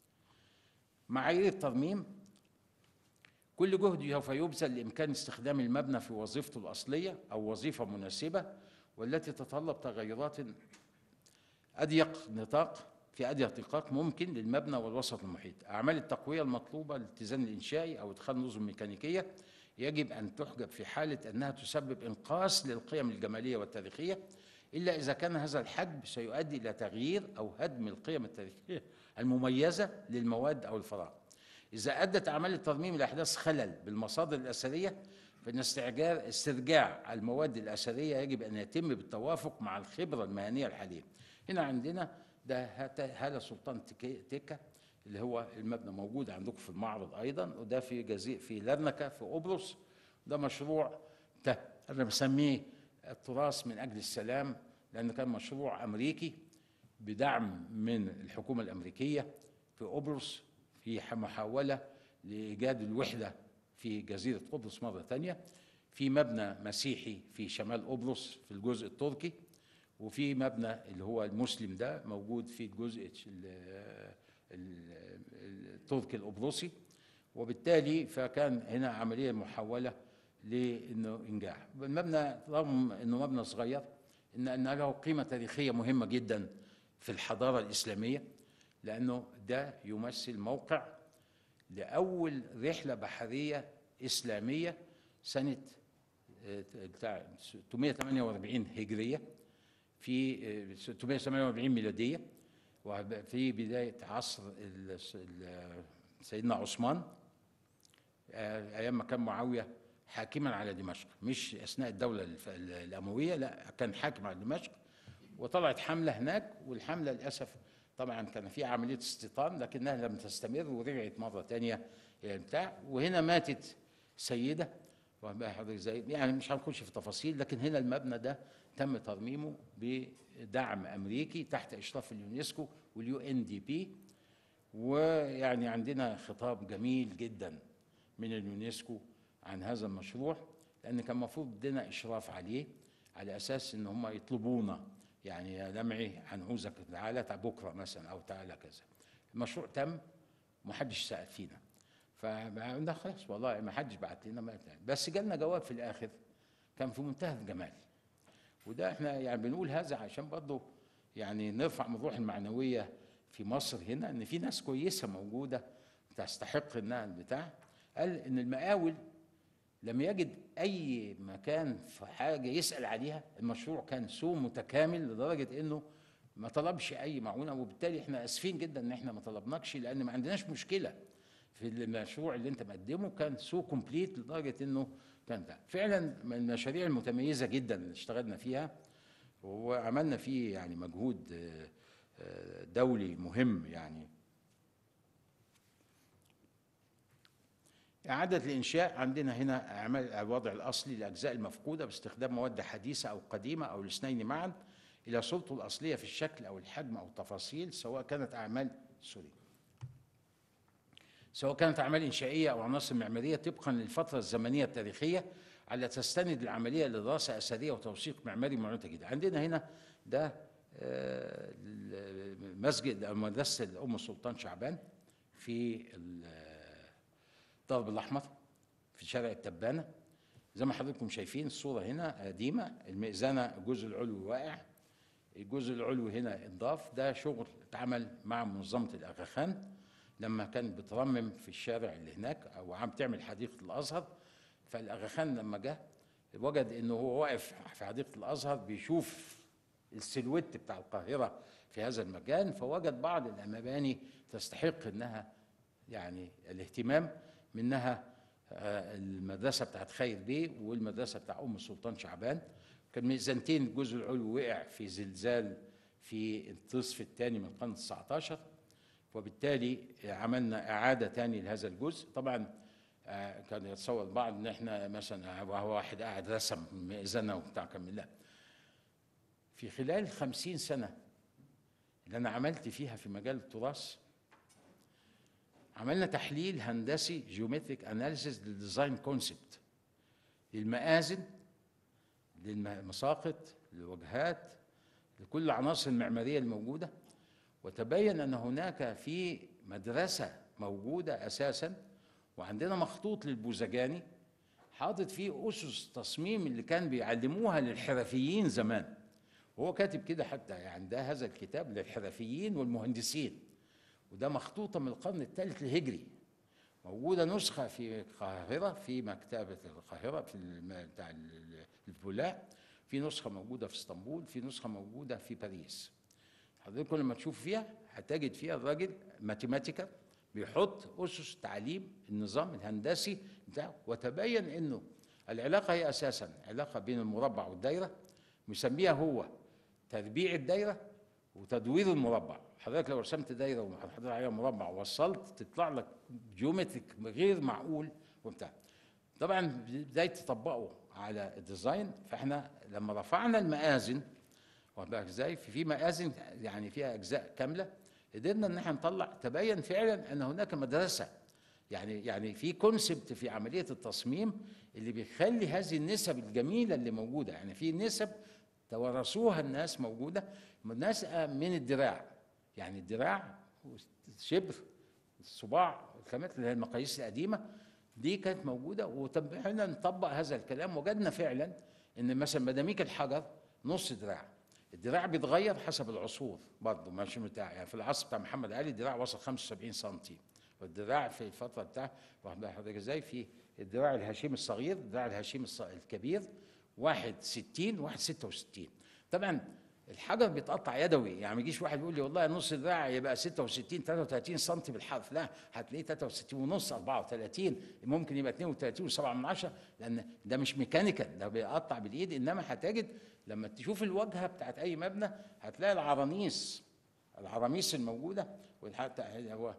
معايير الترميم كل جهد سوف يبذل لإمكان استخدام المبنى في وظيفته الأصلية أو وظيفة مناسبة والتي تتطلب تغيرات أضيق نطاق في أضيق نطاق ممكن للمبنى والوسط المحيط أعمال التقوية المطلوبة للاتزان الإنشائي أو إدخال نظم ميكانيكية يجب أن تحجب في حالة أنها تسبب إنقاص للقيم الجمالية والتاريخية إلا إذا كان هذا الحجب سيؤدي إلى تغيير أو هدم القيم التاريخية المميزة للمواد أو الفراغ إذا أدت أعمال الترميم إلى إحداث خلل بالمصادر الأثرية فإن استعجال استرجاع المواد الأثرية يجب أن يتم بالتوافق مع الخبرة المهنية الحالية هنا عندنا ده هت- هالة سلطان تكي- تكة اللي هو المبنى موجود عندكم في المعرض أيضا وده في جزيرة في لرنكة في قبرص ده مشروع ده أنا بسميه التراث من أجل السلام لأن كان مشروع أمريكي بدعم من الحكومة الأمريكية في قبرص في ح- محاولة لإيجاد الوحدة في جزيرة قبرص مرة تانية في مبنى مسيحي في شمال قبرص في الجزء التركي وفي مبنى اللي هو المسلم ده موجود في الجزء ال- ال- التركي القبرصي وبالتالي فكان هنا عملية محاولة لانه انجاح المبنى رغم انه مبنى صغير ان ان له قيمه تاريخيه مهمه جدا في الحضاره الاسلاميه لانه ده يمثل موقع لاول رحله بحريه اسلاميه سنه آه، بتاع 648 هجريه في آه، 648 ميلاديه وفي بدايه عصر ال- ال- سيدنا عثمان آه، ايام ما كان معاويه حاكما على دمشق مش اثناء الدوله الف- ال- الامويه لا كان حاكم على دمشق وطلعت حمله هناك والحمله للاسف طبعا كان في عمليه استيطان لكنها لم تستمر ورجعت مره تانية يعني بتاع وهنا ماتت سيده وبقى حضرتك زي يعني مش هنخش في تفاصيل لكن هنا المبنى ده تم ترميمه بدعم امريكي تحت اشراف اليونسكو واليو ان دي بي ويعني عندنا خطاب جميل جدا من اليونسكو عن هذا المشروع لان كان المفروض لنا اشراف عليه على اساس ان هم يطلبونا يعني يا لمعي هنعوزك تعالى تع- بكره مثلا او تعالى كذا المشروع تم ومحدش سال فينا فقلنا خلاص والله ما حدش بعت لنا ما بس جالنا جواب في الاخر كان في منتهى الجمال وده احنا يعني بنقول هذا عشان برضه يعني نرفع من الروح المعنويه في مصر هنا ان في ناس كويسه موجوده تستحق انها البتاع قال ان المقاول لم يجد اي مكان في حاجه يسال عليها المشروع كان سوء متكامل لدرجه انه ما طلبش اي معونه وبالتالي احنا اسفين جدا ان احنا ما طلبناكش لان ما عندناش مشكله في المشروع اللي انت مقدمه كان سو كومبليت لدرجه انه كان ده فعلا من المشاريع المتميزه جدا اللي اشتغلنا فيها وعملنا فيه يعني مجهود آه، آه، دولي مهم يعني إعادة الإنشاء عندنا هنا أعمال الوضع الأصلي للأجزاء المفقودة باستخدام مواد حديثة أو قديمة أو الاثنين معا إلى صورته الأصلية في الشكل أو الحجم أو التفاصيل سواء كانت أعمال سوري سواء كانت أعمال إنشائية أو عناصر معمارية طبقا للفترة الزمنية التاريخية على تستند العملية لدراسة أثرية وتوثيق معماري معلومات جديدة عندنا هنا ده آه، المسجد أو مدرسة الأم السلطان شعبان في ال- الضرب الأحمر في شارع التبانة زي ما حضراتكم شايفين الصورة هنا قديمة المئذنة الجزء العلوي واقع الجزء العلوي هنا انضاف ده شغل اتعمل مع منظمة الأغا خان لما كانت بترمم في الشارع اللي هناك أو عم تعمل حديقة الأزهر فالأغا خان لما جه وجد إنه هو واقف في حديقة الأزهر بيشوف السلوت بتاع القاهرة في هذا المكان فوجد بعض المباني تستحق إنها يعني الاهتمام منها آه، المدرسة بتاعت خير بيه والمدرسة بتاع أم السلطان شعبان كان ميزانتين الجزء العلوي وقع في زلزال في النصف الثاني من القرن 19 وبالتالي عملنا إعادة تاني لهذا الجزء طبعا آه، كان يتصور البعض ان احنا مثلا وهو واحد قاعد رسم مئذنه وبتاع كمل لا في خلال خمسين سنه اللي انا عملت فيها في مجال التراث عملنا تحليل هندسي جيومتريك اناليسيس للديزاين كونسبت للمآذن للمساقط للوجهات لكل العناصر المعماريه الموجوده وتبين ان هناك في مدرسه موجوده اساسا وعندنا مخطوط للبوزجاني حاطط فيه اسس تصميم اللي كان بيعلموها للحرفيين زمان وهو كاتب كده حتى يعني ده هذا الكتاب للحرفيين والمهندسين وده مخطوطه من القرن الثالث الهجري موجوده نسخه في القاهره في مكتبه القاهره في الم- بتاع ال- البولاق في نسخه موجوده في اسطنبول في نسخه موجوده في باريس حضرتك لما تشوف فيها هتجد فيها الراجل ماتيماتيكال بيحط اسس تعليم النظام الهندسي بتاعه وتبين انه العلاقه هي اساسا علاقه بين المربع والدايره مسميها هو تربيع الدايره وتدوير المربع حضرتك لو رسمت دايره وحطيت عليها مربع ووصلت تطلع لك جيومتريك غير معقول وبتاع طبعا بدايه تطبقه على الديزاين فاحنا لما رفعنا المآذن واخد بالك ازاي في في مآذن يعني فيها اجزاء كامله قدرنا ان احنا نطلع تبين فعلا ان هناك مدرسه يعني يعني في كونسبت في عمليه التصميم اللي بيخلي هذه النسب الجميله اللي موجوده يعني في نسب توارثوها الناس موجوده ناس من الدراع يعني الدراع شبر الصباع الخامات اللي هي المقاييس القديمه دي كانت موجوده وتبعنا نطبق هذا الكلام وجدنا فعلا ان مثلا مداميك الحجر نص دراع الدراع بيتغير حسب العصور برضه ماشي بتاع يعني في العصر بتاع محمد علي الدراع وصل 75 سم والذراع في الفتره بتاع واخد بال حضرتك ازاي في الذراع الهشيم الصغير الذراع الهشيم الص- الكبير واحد 60 واحد 66 طبعا الحجر بيتقطع يدوي يعني ما يجيش واحد يقول لي والله نص ذراع يبقى 66 33 سم بالحرف لا هتلاقيه 63 ونص 34 ممكن يبقى 32 و7 من 10 لان ده مش ميكانيكال ده بيقطع بالايد انما هتجد لما تشوف الواجهه بتاعت اي مبنى هتلاقي العرانيس العراميس الموجوده وحتى هو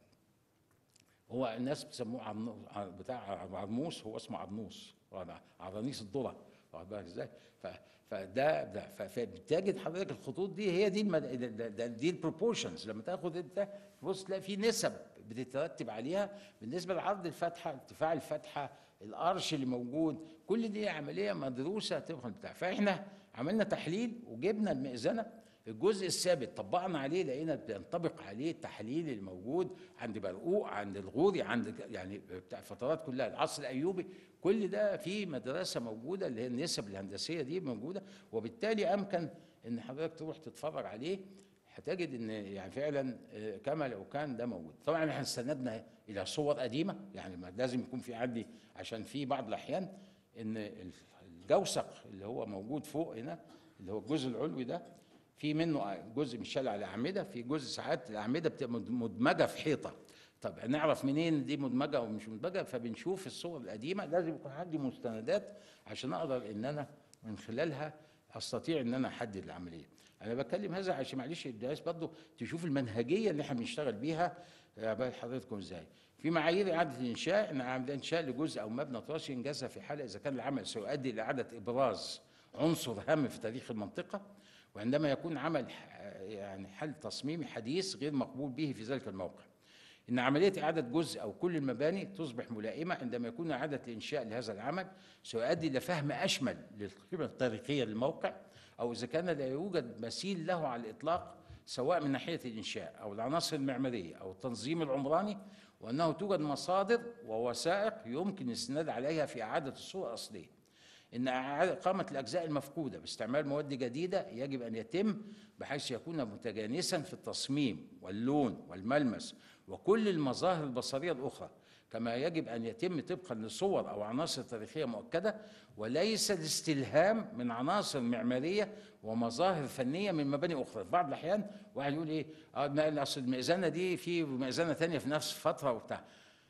هو الناس بيسموه عرنو- ع- بتاع عرموس هو اسمه عرنوس عرانيس الذره واخد بالك ازاي؟ ف- فده ده ف- فبتجد حضرتك الخطوط دي هي دي المد... ده- ده- ده- دي البروبورشنز لما تاخد انت تبص تلاقي في نسب بتترتب عليها بالنسبه لعرض الفتحه ارتفاع الفتحه الارش اللي موجود كل دي عمليه مدروسه تبقى بتاع فاحنا عملنا تحليل وجبنا المئذنه الجزء الثابت طبقنا عليه لقينا بينطبق عليه التحليل اللي موجود عند برقوق عند الغوري عند يعني بتاع الفترات كلها العصر الايوبي كل ده في مدرسه موجوده اللي هي النسب الهندسيه دي موجوده وبالتالي امكن ان حضرتك تروح تتفرج عليه هتجد ان يعني فعلا آه، كما لو كان ده موجود طبعا احنا استندنا الى صور قديمه يعني ما لازم يكون في عندي عشان في بعض الاحيان ان الجوسق اللي هو موجود فوق هنا اللي هو الجزء العلوي ده في منه جزء مشال على اعمده في جزء ساعات الاعمده بتبقى مد- مدمجه في حيطه طب نعرف منين دي مدمجه او مش مدمجه فبنشوف الصور القديمه لازم يكون عندي مستندات عشان اقدر ان انا من خلالها استطيع ان انا احدد العمليه انا بتكلم هذا عشان معلش الناس برضه تشوف المنهجيه اللي احنا بنشتغل بيها يا بال حضرتكم ازاي في معايير اعاده الانشاء ان اعاده انشاء لجزء او مبنى تراثي ينجزها في حاله اذا كان العمل سيؤدي الى اعاده ابراز عنصر هام في تاريخ المنطقه وعندما يكون عمل ح- يعني حل تصميمي حديث غير مقبول به في ذلك الموقع إن عملية إعادة جزء أو كل المباني تصبح ملائمة عندما يكون إعادة الإنشاء لهذا العمل سيؤدي إلى فهم أشمل للقيمة التاريخية للموقع أو إذا كان لا يوجد مثيل له على الإطلاق سواء من ناحية الإنشاء أو العناصر المعمارية أو التنظيم العمراني وأنه توجد مصادر ووثائق يمكن الاستناد عليها في إعادة الصورة الأصلية ان إعادة إقامة الأجزاء المفقودة باستعمال مواد جديدة يجب أن يتم بحيث يكون متجانسا في التصميم واللون والملمس وكل المظاهر البصرية الأخرى كما يجب أن يتم طبقا لصور أو عناصر تاريخية مؤكدة وليس الاستلهام من عناصر معمارية ومظاهر فنية من مباني أخرى في بعض الأحيان واحد يقول إيه آه لا، أصل المئذنة دي في مئذنة تانية في نفس الفترة وبتاع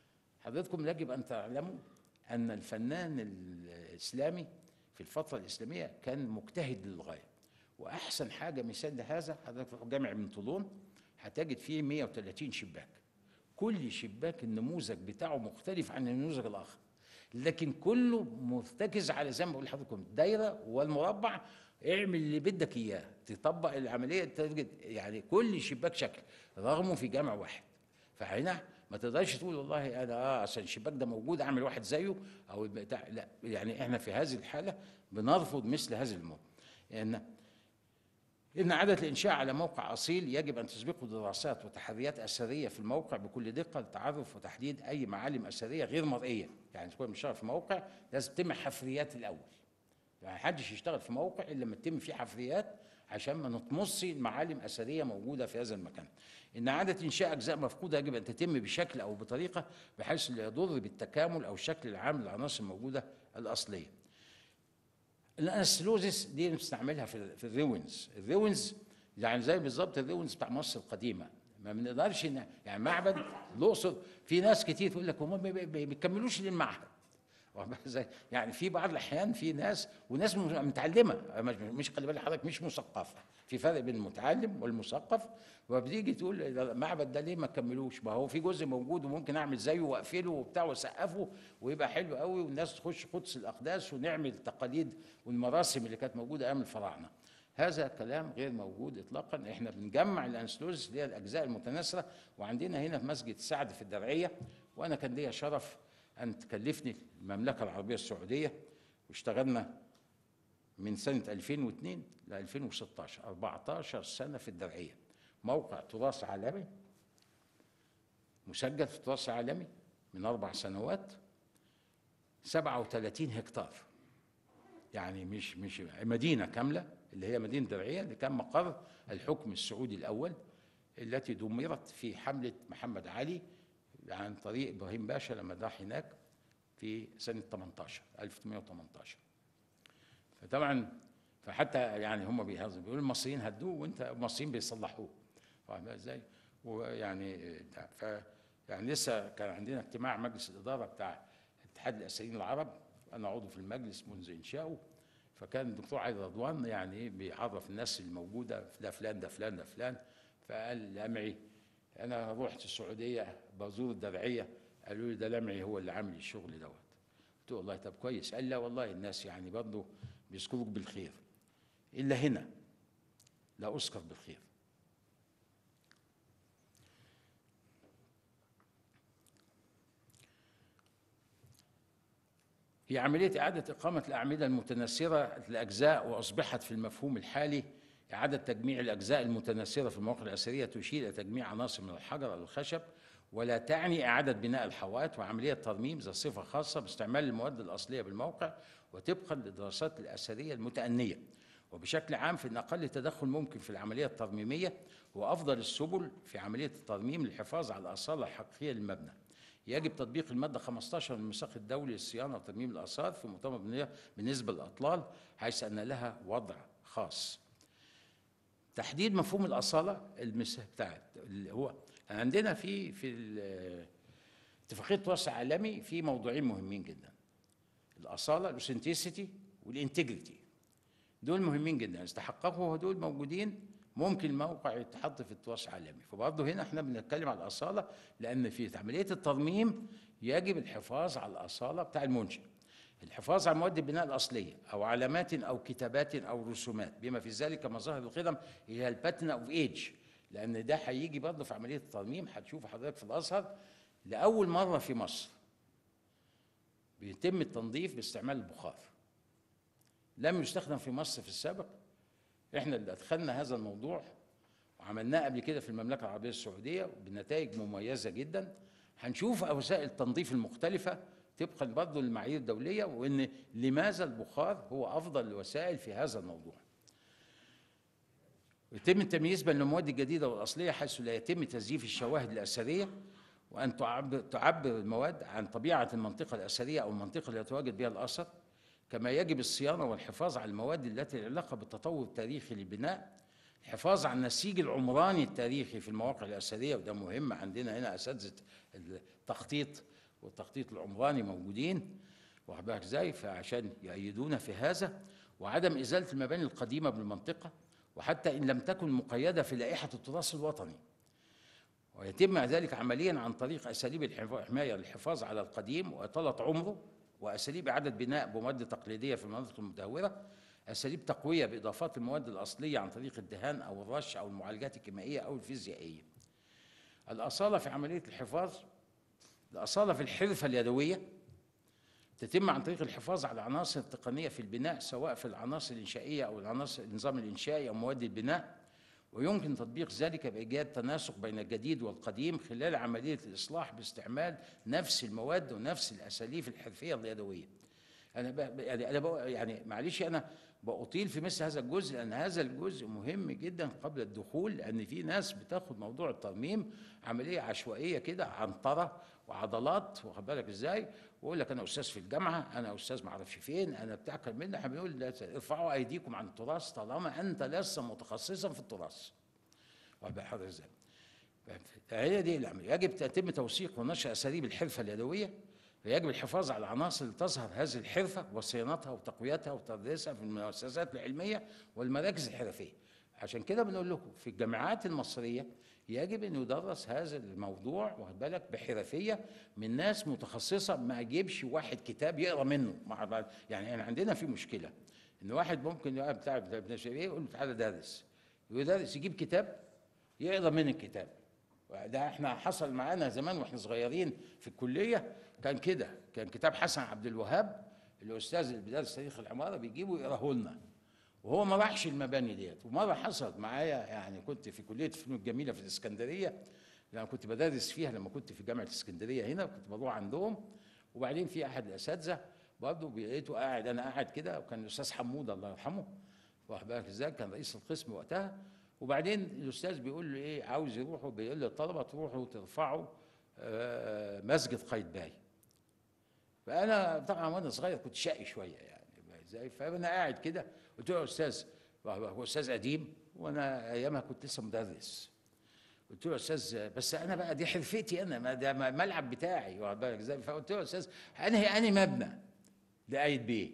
حضرتكم يجب أن تعلموا أن الفنان الإسلامي في الفترة الإسلامية كان مجتهد للغاية وأحسن حاجة مثال لهذا حضرتك في جامع ابن طولون هتجد فيه 130 شباك كل شباك النموذج بتاعه مختلف عن النموذج الآخر لكن كله مرتكز على زي ما بقول لحضرتك الدايرة والمربع اعمل اللي بدك إياه تطبق العملية تجد يعني كل شباك شكل رغمه في جامع واحد فهنا ما تقدرش تقول والله انا اه عشان الشباك ده موجود اعمل واحد زيه او بتاع لا يعني احنا في هذه الحاله بنرفض مثل هذه الامور لان إن إعادة الإنشاء على موقع أصيل يجب أن تسبقه دراسات وتحريات أثرية في الموقع بكل دقة لتعرف وتحديد أي معالم أثرية غير مرئية، يعني تكون بتشتغل في موقع لازم تتم حفريات الأول. يعني محدش يشتغل في موقع إلا لما تتم فيه حفريات عشان ما نطمس معالم أثرية موجودة في هذا المكان. إن إعادة إنشاء أجزاء مفقودة يجب أن تتم بشكل أو بطريقة بحيث لا يضر بالتكامل أو الشكل العام للعناصر الموجودة الأصلية. الانستلوزيس دي بنستعملها في في الروينز الروينز يعني زي بالظبط الروينز بتاع مصر القديمه ما بنقدرش ن- يعني معبد الاقصر في ناس كتير تقول لك هم ما بي- بي- بيكملوش للمعهد واخد بالك ازاي؟ يعني في بعض الاحيان في ناس وناس م- متعلمه مش- مش خلي بالك حضرتك مش مثقفه في فرق بين المتعلم والمثقف وبتيجي تقول المعبد ده ليه ما كملوش ما هو في جزء موجود وممكن اعمل زيه واقفله وبتاع واسقفه ويبقى حلو قوي والناس تخش قدس الاقداس ونعمل التقاليد والمراسم اللي كانت موجوده ايام الفراعنه هذا كلام غير موجود اطلاقا احنا بنجمع الانسلوز اللي هي الاجزاء المتناثره وعندنا هنا في مسجد سعد في الدرعيه وانا كان ليا شرف ان تكلفني المملكه العربيه السعوديه واشتغلنا من سنه 2002 ل 2016 14 سنه في الدرعيه موقع تراث عالمي مسجل في التراث العالمي من اربع سنوات 37 هكتار يعني مش مش مدينه كامله اللي هي مدينه درعيه اللي كان مقر الحكم السعودي الاول التي دمرت في حمله محمد علي عن طريق ابراهيم باشا لما راح هناك في سنه 18 1818 فطبعا فحتى يعني هم بيهزوا بيقولوا المصريين هدوه وانت المصريين بيصلحوه فاهم بقى ازاي؟ ويعني بتاع- ف يعني لسه كان عندنا اجتماع مجلس الاداره بتاع اتحاد الاسيرين العرب انا عضو في المجلس منذ انشائه فكان الدكتور علي رضوان يعني ايه بيعرف الناس الموجوده ده فلان ده فلان ده فلان فقال لمعي انا رحت السعوديه بزور الدرعيه قالوا لي ده لمعي هو اللي عامل الشغل دوت قلت له والله طب كويس قال لا والله الناس يعني برضه بيذكروك بالخير الا هنا لا اذكر بالخير هي عملية إعادة إقامة الأعمدة المتناثرة الأجزاء وأصبحت في المفهوم الحالي إعادة تجميع الأجزاء المتناثرة في المواقع الأثرية تشير إلى تجميع عناصر من الحجر أو الخشب ولا تعني إعادة بناء الحوائط وعملية ترميم ذات صفة خاصة باستعمال المواد الأصلية بالموقع وطبقا للدراسات الأثرية المتأنية وبشكل عام فإن أقل تدخل ممكن في العملية الترميمية هو أفضل السبل في عملية الترميم للحفاظ على الأصالة الحقيقية للمبنى يجب تطبيق المادة 15 من الميثاق الدولي للصيانة وترميم الآثار في مؤتمر البنية بالنسبة للأطلال حيث أن لها وضع خاص. تحديد مفهوم الأصالة المس بتاعت اللي هو عندنا في في ال- اتفاقية التراث العالمي في موضوعين مهمين جدا. الأصالة الاوثنتيسيتي والانتجريتي. دول مهمين جدا إذا تحققوا دول موجودين ممكن الموقع يتحط في التراث العالمي فبرضه هنا احنا بنتكلم على الاصاله لان في عمليه الترميم يجب الحفاظ على الاصاله بتاع المنشئ الحفاظ على مواد البناء الاصليه او علامات او كتابات او رسومات بما في ذلك مظاهر القدم هي الباتنا اوف ايج لان ده هيجي برضه في عمليه الترميم هتشوف حضرتك في الازهر لاول مره في مصر بيتم التنظيف باستعمال البخار لم يستخدم في مصر في السابق احنا اللي ادخلنا هذا الموضوع وعملناه قبل كده في المملكه العربيه السعوديه بنتائج مميزه جدا هنشوف وسائل التنظيف المختلفه طبقا برضه للمعايير الدوليه وان لماذا البخار هو افضل الوسائل في هذا الموضوع يتم التمييز بين المواد الجديده والاصليه حيث لا يتم تزييف الشواهد الاثريه وان تعبر تعبر المواد عن طبيعه المنطقه الاثريه او المنطقه اللي يتواجد بها الاثر كما يجب الصيانه والحفاظ على المواد التي لها علاقه بالتطور التاريخي للبناء الحفاظ على النسيج العمراني التاريخي في المواقع الاثريه وده مهم عندنا هنا اساتذه التخطيط والتخطيط العمراني موجودين واخد بالك ازاي فعشان يأيدونا في هذا وعدم ازاله المباني القديمه بالمنطقه وحتى ان لم تكن مقيده في لائحه التراث الوطني ويتم ذلك عمليا عن طريق اساليب الحمايه للحفاظ على القديم واطاله عمره واساليب اعاده بناء بمواد تقليديه في المناطق المتهوره اساليب تقويه باضافات المواد الاصليه عن طريق الدهان او الرش او المعالجات الكيميائيه او الفيزيائيه الاصاله في عمليه الحفاظ الاصاله في الحرفه اليدويه تتم عن طريق الحفاظ على العناصر التقنيه في البناء سواء في العناصر الانشائيه او العناصر النظام الانشائي او مواد البناء ويمكن تطبيق ذلك بايجاد تناسق بين الجديد والقديم خلال عمليه الاصلاح باستعمال نفس المواد ونفس الاساليب الحرفيه اليدويه. انا ب... يعني انا ب... يعني معلش انا بأطيل في مثل هذا الجزء لان هذا الجزء مهم جدا قبل الدخول لان في ناس بتاخد موضوع الترميم عمليه عشوائيه كده عنطره وعضلات واخد بالك ازاي ويقول لك انا استاذ في الجامعه انا استاذ ما اعرفش فين انا بتاع كلام من ده احنا بنقول لا ارفعوا ايديكم عن التراث طالما انت لست متخصصا في التراث واخد بالك حضرتك ازاي فهي دي العمليه يجب يتم توثيق ونشر اساليب الحرفه اليدويه فيجب الحفاظ على العناصر اللي تظهر هذه الحرفه وصيانتها وتقويتها وتدريسها في المؤسسات العلميه والمراكز الحرفيه عشان كده بنقول لكم في الجامعات المصريه يجب ان يدرس هذا الموضوع واخد بالك بحرفيه من ناس متخصصه ما يجيبش واحد كتاب يقرا منه مع يعني احنا عندنا في مشكله ان واحد ممكن يبقى بتاع ابن شبيه يقول له تعالى درس يدرس يجيب كتاب يقرا من الكتاب ده احنا حصل معانا زمان واحنا صغيرين في الكليه كان كده كان كتاب حسن عبد الوهاب الاستاذ اللي بيدرس تاريخ العماره بيجيبه يقراه لنا وهو ما راحش المباني ديت ومره حصلت معايا يعني كنت في كليه الفنون الجميله في الاسكندريه لما كنت بدرس فيها لما كنت في جامعه الاسكندريه هنا كنت بروح عندهم وبعدين في احد الاساتذه برضه لقيته قاعد انا قاعد كده وكان الاستاذ حموده الله يرحمه واخد بالك ازاي كان رئيس القسم وقتها وبعدين الاستاذ بيقول له ايه عاوز يروحوا بيقول للطلبه تروحوا ترفعوا آه، مسجد قايتباي فانا طبعا وانا صغير كنت شقي شويه يعني ازاي فانا قاعد كده قلت له يا استاذ هو استاذ قديم وانا ايامها كنت لسه مدرس قلت له يا استاذ بس انا بقى دي حرفتي انا ما ده ملعب بتاعي واخد بالك ازاي فقلت له يا استاذ انهي انهي مبنى لقايت بيه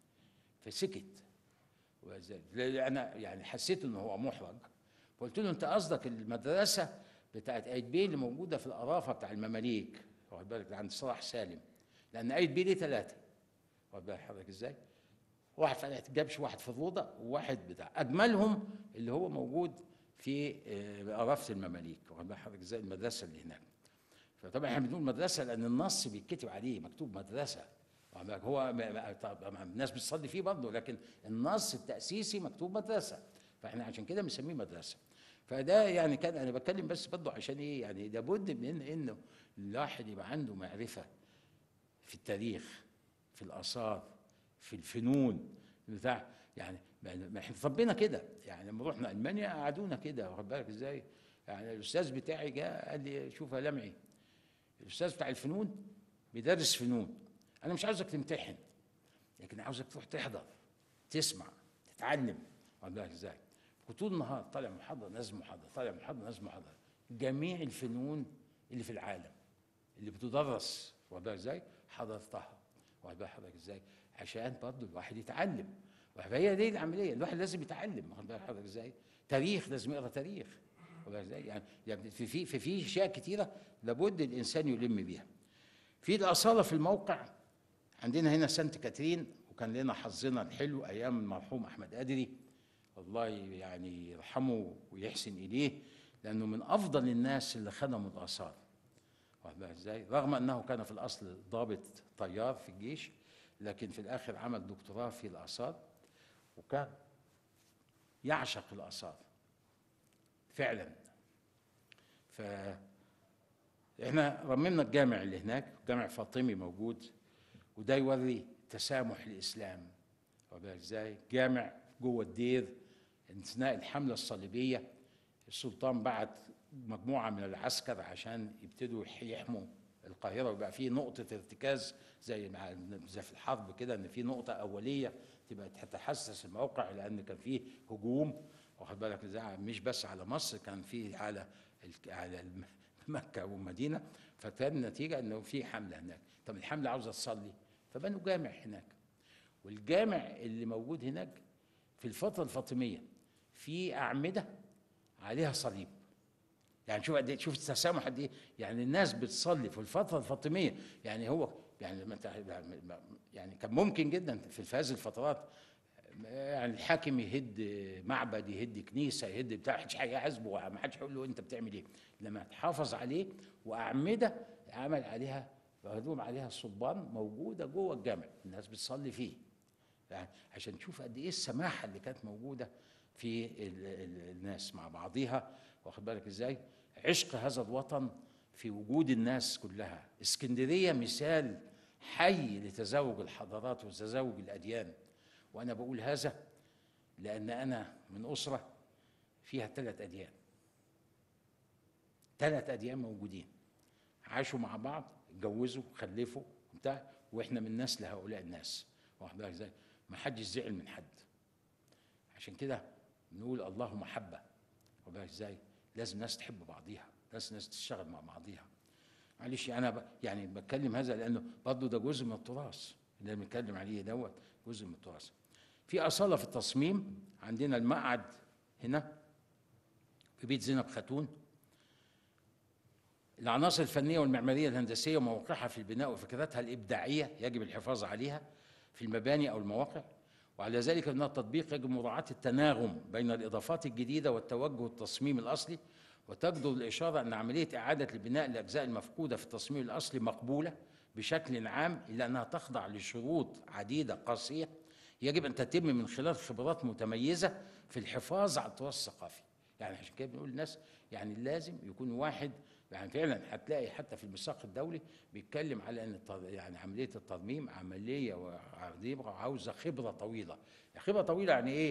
فسكت وإزاي؟ لأن انا يعني حسيت ان هو محرج فقلت له انت قصدك المدرسه بتاعت ايد بيه اللي موجوده في القرافه بتاع المماليك واخد بالك عند صلاح سالم لان ايد بيه ليه ثلاثه واخد بالك حضرتك ازاي؟ واحد في جابش واحد في الروضه وواحد بتاع اجملهم اللي هو موجود في آه، قرافه المماليك واخد بالك حضرتك ازاي المدرسه اللي هناك فطبعا احنا بنقول مدرسه لان النص بيتكتب عليه مكتوب مدرسه واخد بالك؟ هو م- م- طبعاً الناس بتصلي فيه برضه لكن النص التاسيسي مكتوب مدرسه فاحنا عشان كده بنسميه مدرسه فده يعني كان انا بتكلم بس برضه عشان ايه يعني لابد من انه الواحد يبقى عنده معرفه في التاريخ في الاثار في الفنون بتاع يعني ما ما احنا ربنا كده يعني لما رحنا المانيا قعدونا كده واخد بالك ازاي يعني الاستاذ بتاعي جاء قال لي شوف يا لمعي الاستاذ بتاع الفنون بيدرس فنون انا مش عاوزك تمتحن لكن عاوزك تروح تحضر تسمع تتعلم واخد بالك ازاي كنت طول النهار طالع محاضره نازل محاضره طالع محاضره نازل محاضره جميع الفنون اللي في العالم اللي بتدرس واخد بالك ازاي حضرتها واخد بالك حضرتك ازاي عشان برضه الواحد يتعلم فهي دي العمليه الواحد لازم يتعلم واخد بالك حضرتك ازاي تاريخ لازم يقرا تاريخ واخد بالك ازاي يعني يعني في في في في اشياء كتيره لابد الانسان يلم بيها في الاصاله في الموقع عندنا هنا سانت كاترين وكان لنا حظنا الحلو ايام المرحوم احمد قادري الله يعني يرحمه ويحسن اليه لانه من افضل الناس اللي خدموا الاثار واخد بالك ازاي رغم انه كان في الاصل ضابط طيار في الجيش لكن في الاخر عمل دكتوراه في الاثار وكان يعشق الاثار فعلا ف احنا رممنا الجامع اللي هناك جامع فاطمي موجود وده يوري تسامح الاسلام واخد بالك ازاي جامع جوه الدير اثناء الحمله الصليبيه السلطان بعت مجموعه من العسكر عشان يبتدوا يحموا القاهره ويبقى في نقطه ارتكاز زي مع زي في الحرب كده ان في نقطه اوليه تبقى تتحسس الموقع لان كان في هجوم واخد بالك ازاي مش بس على مصر كان في على ال- على الم- مكه والمدينه فكان النتيجه انه في حمله هناك طب الحمله عاوزه تصلي فبنوا جامع هناك والجامع اللي موجود هناك في الفتره الفاطميه في اعمده عليها صليب يعني شوف قد ايه شوف التسامح قد ايه يعني الناس بتصلي في الفتره الفاطميه يعني هو يعني ما انت- يعني كان ممكن جدا في هذه الفترات يعني الحاكم يهد معبد يهد كنيسه يهد بتاع محدش هيحاسبه ما حدش هيقول له انت بتعمل ايه لما تحافظ عليه واعمده عمل عليها وهدوم عليها الصلبان موجوده جوه الجامع الناس بتصلي فيه يعني عشان تشوف قد ايه السماحه اللي كانت موجوده في ال- ال- الناس مع بعضيها واخد بالك ازاي عشق هذا الوطن في وجود الناس كلها اسكندريه مثال حي لتزاوج الحضارات وتزاوج الاديان وانا بقول هذا لان انا من اسره فيها ثلاث اديان ثلاث اديان موجودين عاشوا مع بعض اتجوزوا خلفوا بتاع واحنا من نسل هؤلاء الناس واخد بالك ازاي ما حدش زعل من حد عشان كده بنقول الله محبه واخد بالك ازاي لازم ناس تحب بعضيها لازم ناس تشتغل مع بعضيها معلش انا ب... يعني بتكلم هذا لانه برضه ده جزء من التراث اللي بنتكلم عليه دوت جزء من التراث في اصاله في التصميم عندنا المقعد هنا في بيت زينب خاتون العناصر الفنيه والمعماريه الهندسيه ومواقعها في البناء وفكرتها الابداعيه يجب الحفاظ عليها في المباني او المواقع وعلى ذلك من التطبيق يجب مراعاه التناغم بين الاضافات الجديده والتوجه التصميمي الاصلي وتجدر الاشاره ان عمليه اعاده البناء الاجزاء المفقوده في التصميم الاصلي مقبوله بشكل عام الا انها تخضع لشروط عديده قاسيه يجب ان تتم من خلال خبرات متميزه في الحفاظ على التراث الثقافي يعني عشان كده بنقول للناس يعني لازم يكون واحد يعني فعلا هتلاقي حتى في الميثاق الدولي بيتكلم على ان التر- يعني عمليه الترميم عمليه وعريضه وعاوزه خبره طويله خبره طويله يعني ايه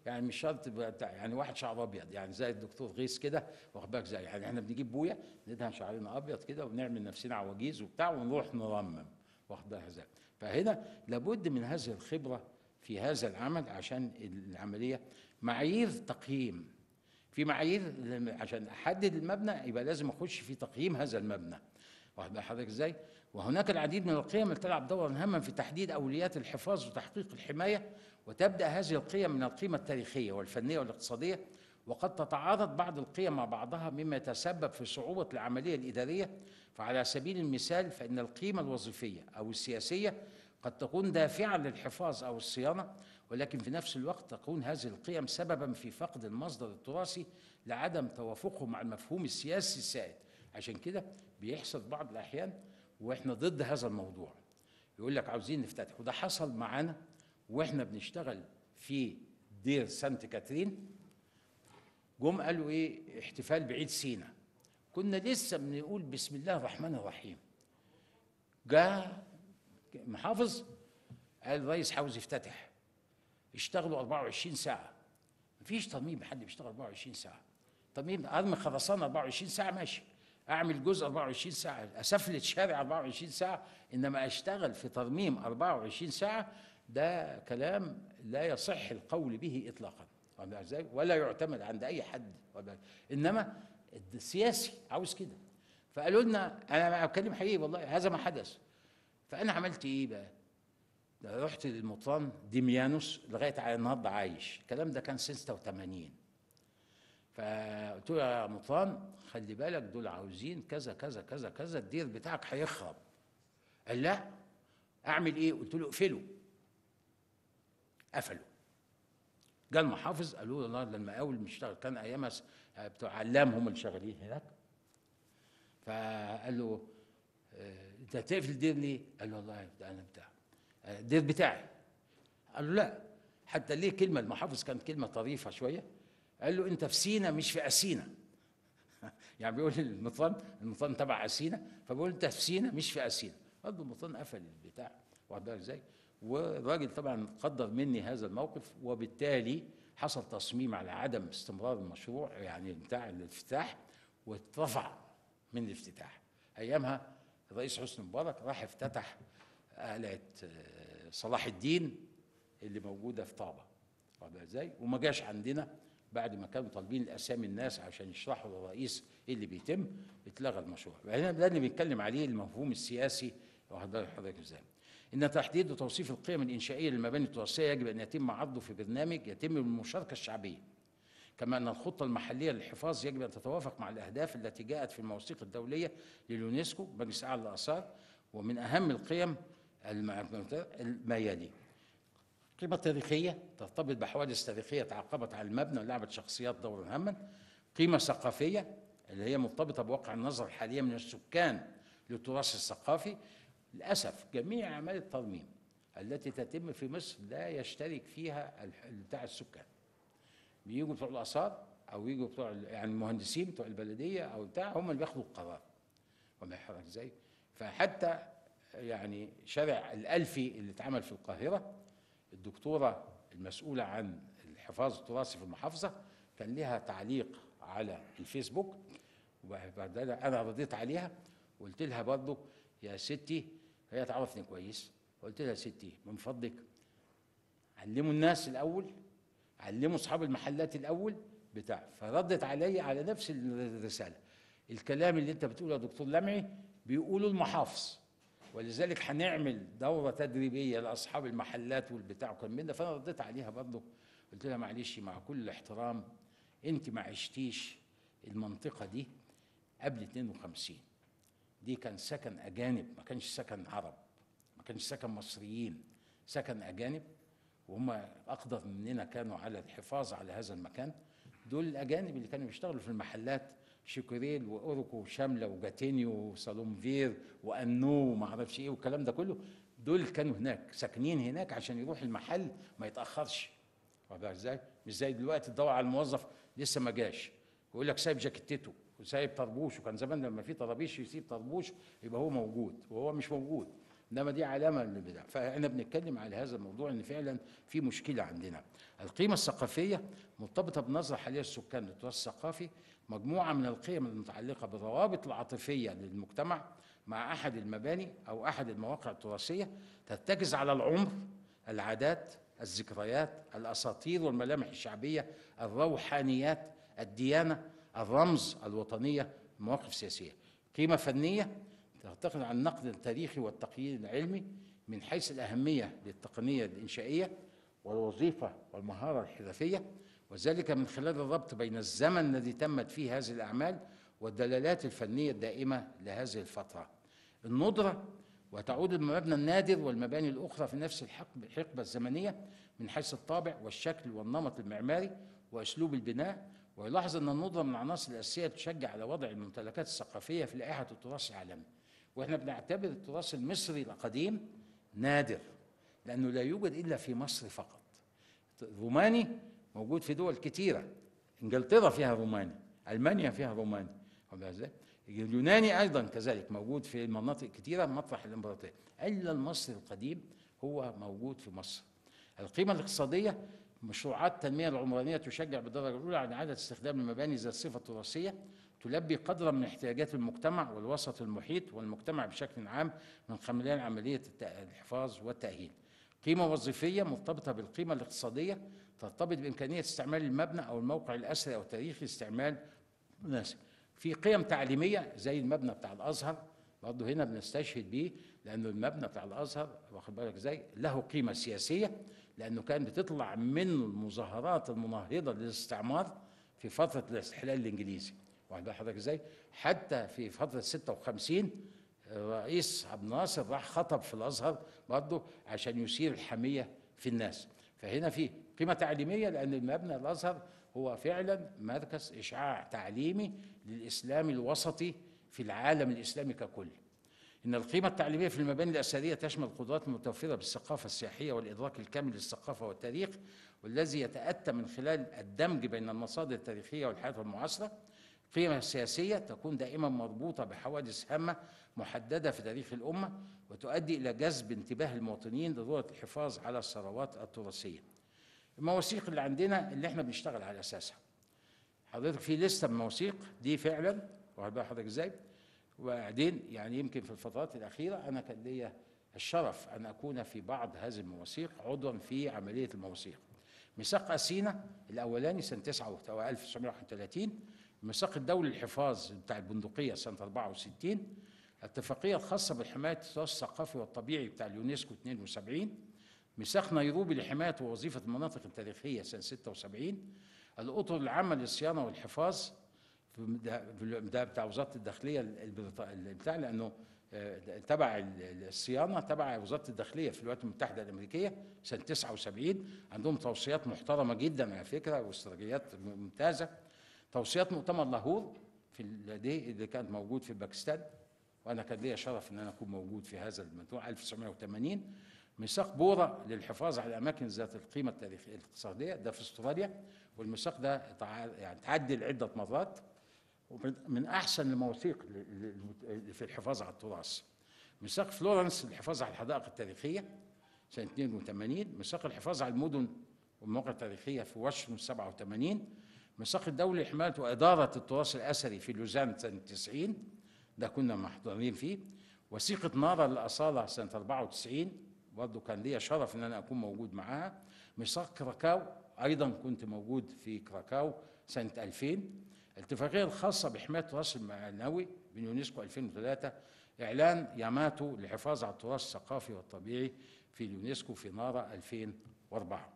يعني مش شرط يبقى بتاع يعني واحد شعره ابيض يعني زي الدكتور غيث كده واخد بالك زي يعني احنا بنجيب بويه ندهن شعرنا ابيض كده ونعمل نفسنا عواجيز وبتاع ونروح نرمم واخد بالك ازاي فهنا لابد من هذه الخبره في هذا العمل عشان العمليه معايير تقييم في معايير لم- عشان احدد المبنى يبقى لازم اخش في تقييم هذا المبنى واخد بال حضرتك ازاي وهناك العديد من القيم التي تلعب دورا هاما في تحديد اولويات الحفاظ وتحقيق الحمايه وتبدا هذه القيم من القيمه التاريخيه والفنيه والاقتصاديه وقد تتعارض بعض القيم مع بعضها مما يتسبب في صعوبه العمليه الاداريه فعلى سبيل المثال فان القيمه الوظيفيه او السياسيه قد تكون دافعا للحفاظ او الصيانه ولكن في نفس الوقت تكون هذه القيم سببا في فقد المصدر التراثي لعدم توافقه مع المفهوم السياسي السائد عشان كده بيحصل بعض الاحيان واحنا ضد هذا الموضوع يقول لك عاوزين نفتتح وده حصل معانا واحنا بنشتغل في دير سانت كاترين جم قالوا ايه احتفال بعيد سينا كنا لسه بنقول بسم الله الرحمن الرحيم جاء محافظ قال الرئيس عاوز يفتتح اشتغلوا 24 ساعه مفيش ترميم حد بيشتغل 24 ساعه ترميم ارمي خرسانه 24 ساعه ماشي اعمل جزء 24 ساعه اسفلت شارع 24 ساعه انما اشتغل في ترميم 24 ساعه ده كلام لا يصح القول به اطلاقا واخد بالك ازاي ولا يعتمد عند اي حد واخد بالك؟ انما السياسي عاوز كده فقالوا لنا انا بتكلم حقيقي والله هذا ما حدث فانا عملت ايه بقى ده رحت للمطران ديميانوس لغايه على النهارده عايش الكلام ده كان 86 فقلت له يا مطران خلي بالك دول عاوزين كذا كذا كذا كذا الدير بتاعك هيخرب قال لا اعمل ايه قلت له اقفله قفلوا جه المحافظ قالوا له والله ده المقاول مش اشتغل كان ايامها س- بتوع علام هم اللي شغالين هناك فقال له آه، انت هتقفل الدير ليه؟ قال له والله ده انا بتاع آه، الدير بتاعي قال له لا حتى ليه كلمه المحافظ كانت كلمه طريفه شويه قال له انت في سينا مش في اسينا يعني بيقول المطران المطران تبع اسينا فبيقول انت في سينا مش في اسينا برضه المطران قفل البتاع واخد بالك ازاي والراجل طبعا قدر مني هذا الموقف وبالتالي حصل تصميم على عدم استمرار المشروع يعني بتاع الافتتاح واترفع من الافتتاح ايامها الرئيس حسني مبارك راح افتتح قلعه آه، صلاح الدين اللي موجوده في طابه واخد بالك ازاي وما جاش عندنا بعد ما كانوا طالبين الاسامي الناس عشان يشرحوا للرئيس ايه اللي بيتم اتلغى المشروع هنا ده اللي بيتكلم عليه المفهوم السياسي واخد بالك حضرتك ازاي ان تحديد وتوصيف القيم الانشائيه للمباني التراثيه يجب ان يتم عرضه في برنامج يتم بالمشاركه الشعبيه كما ان الخطه المحليه للحفاظ يجب ان تتوافق مع الاهداف التي جاءت في المواثيق الدوليه لليونسكو مجلس اعلى للاثار ومن اهم القيم الم- ما يلي قيمة تاريخية ترتبط بحوادث تاريخية تعاقبت على المبنى ولعبت شخصيات دورا هاما قيمة ثقافية اللي هي مرتبطة بواقع النظر الحالية من السكان للتراث الثقافي للأسف جميع أعمال الترميم التي تتم في مصر لا يشترك فيها الح- بتاع السكان بيجوا بتوع الآثار أو يجوا بتوع ال- يعني المهندسين بتوع البلدية أو بتاع هم اللي بياخدوا القرار وما يحرك ازاي فحتى يعني شارع الألفي اللي اتعمل في القاهرة الدكتورة المسؤولة عن الحفاظ التراثي في المحافظة كان لها تعليق على الفيسبوك وبعد ذلك أنا رديت عليها وقلت لها برضو يا ستي هي تعرفني كويس قلت لها يا ستي من فضلك علموا الناس الأول علموا أصحاب المحلات الأول بتاع فردت علي على نفس الرسالة الكلام اللي أنت بتقوله يا دكتور لمعي بيقولوا المحافظ ولذلك هنعمل دوره تدريبيه لاصحاب المحلات والبتاع وكان من ده فانا رديت عليها برضه قلت لها معلش مع كل الاحترام انت ما عشتيش المنطقه دي قبل 52 دي كان سكن اجانب ما كانش سكن عرب ما كانش سكن مصريين سكن اجانب وهم اقدر مننا كانوا على الحفاظ على هذا المكان دول الاجانب اللي كانوا بيشتغلوا في المحلات شيكوريل واوركو وشامله وجاتينيو وسالومفير وانو وما اعرفش ايه والكلام ده كله دول كانوا هناك ساكنين هناك عشان يروح المحل ما يتاخرش واخد بالك ازاي؟ مش زي دلوقتي تدور على الموظف لسه ما جاش ويقول لك سايب جاكيتته وسايب طربوش وكان زمان لما في طرابيش يسيب طربوش يبقى هو موجود وهو مش موجود انما دي علامه للبدع فاحنا بنتكلم على هذا الموضوع ان فعلا في مشكله عندنا القيمه الثقافيه مرتبطه بنظره حاليا السكان للتراث الثقافي مجموعه من القيم المتعلقه بالروابط العاطفيه للمجتمع مع احد المباني او احد المواقع التراثيه ترتكز على العمر العادات الذكريات الاساطير والملامح الشعبيه الروحانيات الديانه الرمز الوطنيه المواقف السياسيه قيمه فنيه تعتقد على النقد التاريخي والتقييم العلمي من حيث الاهميه للتقنيه الانشائيه والوظيفه والمهاره الحرفيه وذلك من خلال الربط بين الزمن الذي تمت فيه هذه الاعمال والدلالات الفنيه الدائمه لهذه الفتره الندره وتعود المبنى النادر والمباني الاخرى في نفس الحقبه الحقبة الزمنيه من حيث الطابع والشكل والنمط المعماري واسلوب البناء ويلاحظ ان الندره من العناصر الاساسيه تشجع على وضع الممتلكات الثقافيه في لائحه التراث العالمي واحنا بنعتبر التراث المصري القديم نادر لانه لا يوجد الا في مصر فقط روماني موجود في دول كتيره انجلترا فيها روماني المانيا فيها روماني واخد بالك ازاي اليوناني ايضا كذلك موجود في مناطق كتيره مطرح الامبراطوريه الا المصري القديم هو موجود في مصر القيمه الاقتصاديه مشروعات التنميه العمرانيه تشجع بالدرجه الاولى على اعاده استخدام المباني ذات الصفه التراثيه تلبي قدرا من احتياجات المجتمع والوسط المحيط والمجتمع بشكل عام من خلال عمليه الت- الحفاظ والتاهيل قيمه وظيفيه مرتبطه بالقيمه الاقتصاديه ترتبط بامكانيه استعمال المبنى او الموقع الاثري او التاريخي استعمال مناسب في قيم تعليميه زي المبنى بتاع الازهر برضه هنا بنستشهد بيه لانه المبنى بتاع الازهر واخد بالك ازاي له قيمه سياسيه لانه كان بتطلع منه المظاهرات المناهضه للاستعمار في فتره الاستحلال الانجليزي واخد بال حضرتك ازاي حتى في فتره 56 الرئيس عبد الناصر راح خطب في الازهر برضه عشان يثير الحميه في الناس فهنا في قيمه تعليميه لان المبنى الازهر هو فعلا مركز اشعاع تعليمي للاسلام الوسطي في العالم الاسلامي ككل ان القيمه التعليميه في المباني الاثريه تشمل القدرات المتوفره بالثقافه السياحيه والادراك الكامل للثقافه والتاريخ والذي يتاتى من خلال الدمج بين المصادر التاريخيه والحياه المعاصره القيمة السياسية تكون دائما مربوطة بحوادث هامة محددة في تاريخ الأمة وتؤدي إلى جذب انتباه المواطنين لضرورة الحفاظ على الثروات التراثية. المواثيق اللي عندنا اللي احنا بنشتغل على أساسها. حضرتك في لستة من المواثيق دي فعلا واخد بال حضرتك ازاي؟ وبعدين يعني يمكن في الفترات الأخيرة أنا كان ليا الشرف أن أكون في بعض هذه المواثيق عضوا في عملية المواثيق. ميثاق أثينا الأولاني سنة 9 1931 الميثاق الدولي للحفاظ بتاع البندقية سنة 64 الاتفاقية الخاصة بحماية التراث الثقافي والطبيعي بتاع اليونسكو 72 ميثاق نيروبي لحماية ووظيفة المناطق التاريخية سنة 76 الأطر العامة للصيانة والحفاظ في ده, ده بتاع وزارة الداخلية البريطانية بتاع لأنه آه، تبع ال- الصيانة تبع وزارة الداخلية في الولايات المتحدة الأمريكية سنة 79 عندهم توصيات محترمة جدا على فكرة واستراتيجيات ممتازة توصيات مؤتمر لاهور في ال- دي اللي كانت موجود في باكستان وانا كان ليا شرف ان انا اكون موجود في هذا المجموع 1980 ميثاق بورا للحفاظ على الاماكن ذات القيمه التاريخيه الاقتصاديه ده في استراليا والميثاق ده تع- يعني تعدل عده مرات ومن من احسن المواثيق ل- ل- في الحفاظ على التراث ميثاق فلورنس للحفاظ على الحدائق التاريخيه سنه 82 ميثاق الحفاظ على المدن والمواقع التاريخيه في واشنطن 87 ميثاق الدولي لحمايه واداره التراث الاثري في لوزان سنه 90 ده كنا محضرين فيه وثيقه نارا للاصاله سنه 94 برضه كان ليا شرف ان انا اكون موجود معاها ميثاق كراكاو ايضا كنت موجود في كراكاو سنه 2000 الاتفاقيه الخاصه بحمايه التراث المعنوي من يونسكو 2003 اعلان ياماتو للحفاظ على التراث الثقافي والطبيعي في اليونسكو في نارا 2004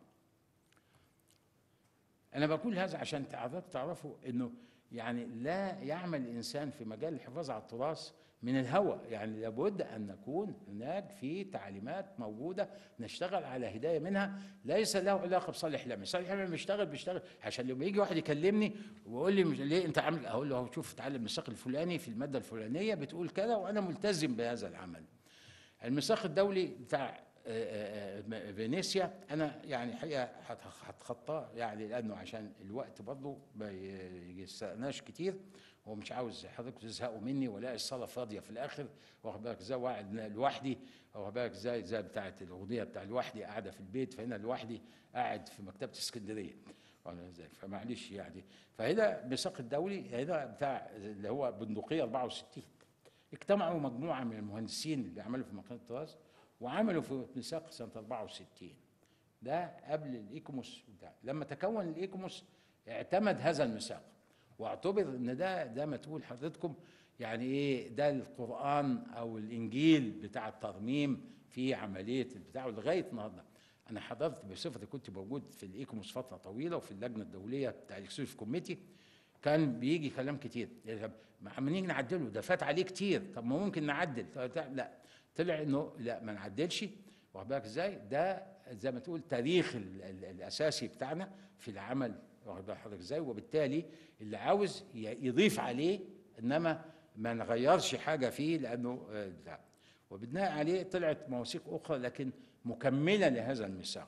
انا بقول هذا عشان تعرف تعرفوا انه يعني لا يعمل الانسان في مجال الحفاظ على التراث من الهوى يعني لابد ان نكون هناك في تعليمات موجوده نشتغل على هدايه منها ليس له علاقه بصالح الحلمي صالح الحلمي بيشتغل بيشتغل عشان لما يجي واحد يكلمني ويقول لي مش ليه انت عامل اقول له أهو شوف اتعلم الميثاق الفلاني في الماده الفلانيه بتقول كذا وانا ملتزم بهذا العمل الميثاق الدولي بتاع آه، آه، فينيسيا انا يعني حقيقه هت- هتخطاه يعني لانه عشان الوقت برضه ما يستناش كتير هو مش عاوز حضرتك تزهقوا مني ولا الصاله فاضيه في الاخر واخد بالك ازاي واحد لوحدي واخد بالك ازاي زي بتاعت الاغنيه بتاع لوحدي قاعده في البيت فهنا لوحدي قاعد في مكتبه اسكندريه ولا ازاي فمعلش يعني فهنا الميثاق الدولي هنا بتاع اللي هو بندقيه 64 اجتمعوا مجموعه من المهندسين اللي عملوا في مكان الطراز وعملوا في ميثاق سنه 64 ده قبل الايكوموس بتاع لما تكون الايكوموس اعتمد هذا الميثاق واعتبر ان ده ده ما تقول حضرتكم يعني ايه ده القران او الانجيل بتاع الترميم في عمليه البتاع لغايه النهارده انا حضرت بصفتي كنت موجود في الايكوموس فتره طويله وفي اللجنه الدوليه بتاع الاكسكلوسيف كوميتي كان بيجي كلام كتير يعني طب ما عم نيجي نعدله ده فات عليه كتير طب ما ممكن نعدل طب ده- لا طلع انه لا ما نعدلش واخد بالك ازاي ده زي ما تقول تاريخ ال ال الاساسي بتاعنا في العمل واخد بالك حضرتك ازاي وبالتالي اللي عاوز ي- يضيف عليه انما ما نغيرش حاجه فيه لانه آه، بتاع وبناء عليه طلعت مواثيق اخرى لكن مكمله لهذا الميثاق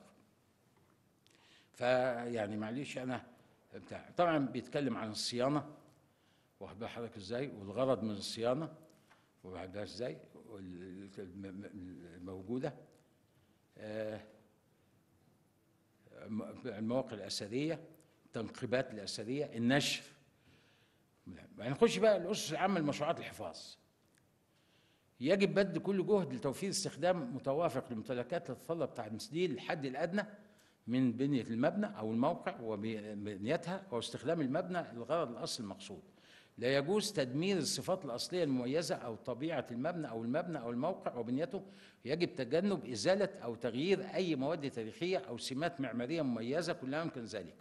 فيعني معلش انا بتاع طبعا بيتكلم عن الصيانه واخد بال حضرتك ازاي والغرض من الصيانه واخد بالك ازاي وال- الم- الم- الموجوده آه، الم- المواقع الاثريه التنقيبات الاثريه النشر هنخش بقى الاسس العامه لمشروعات الحفاظ يجب بذل كل جهد لتوفير استخدام متوافق للممتلكات تتطلب تسديد الحد الادنى من بنيه المبنى او الموقع وبنيتها واستخدام المبنى للغرض الاصلي المقصود. لا يجوز تدمير الصفات الاصليه المميزه او طبيعه المبنى او المبنى او الموقع وبنيته يجب تجنب ازاله او تغيير اي مواد تاريخيه او سمات معماريه مميزه كلما يمكن ذلك.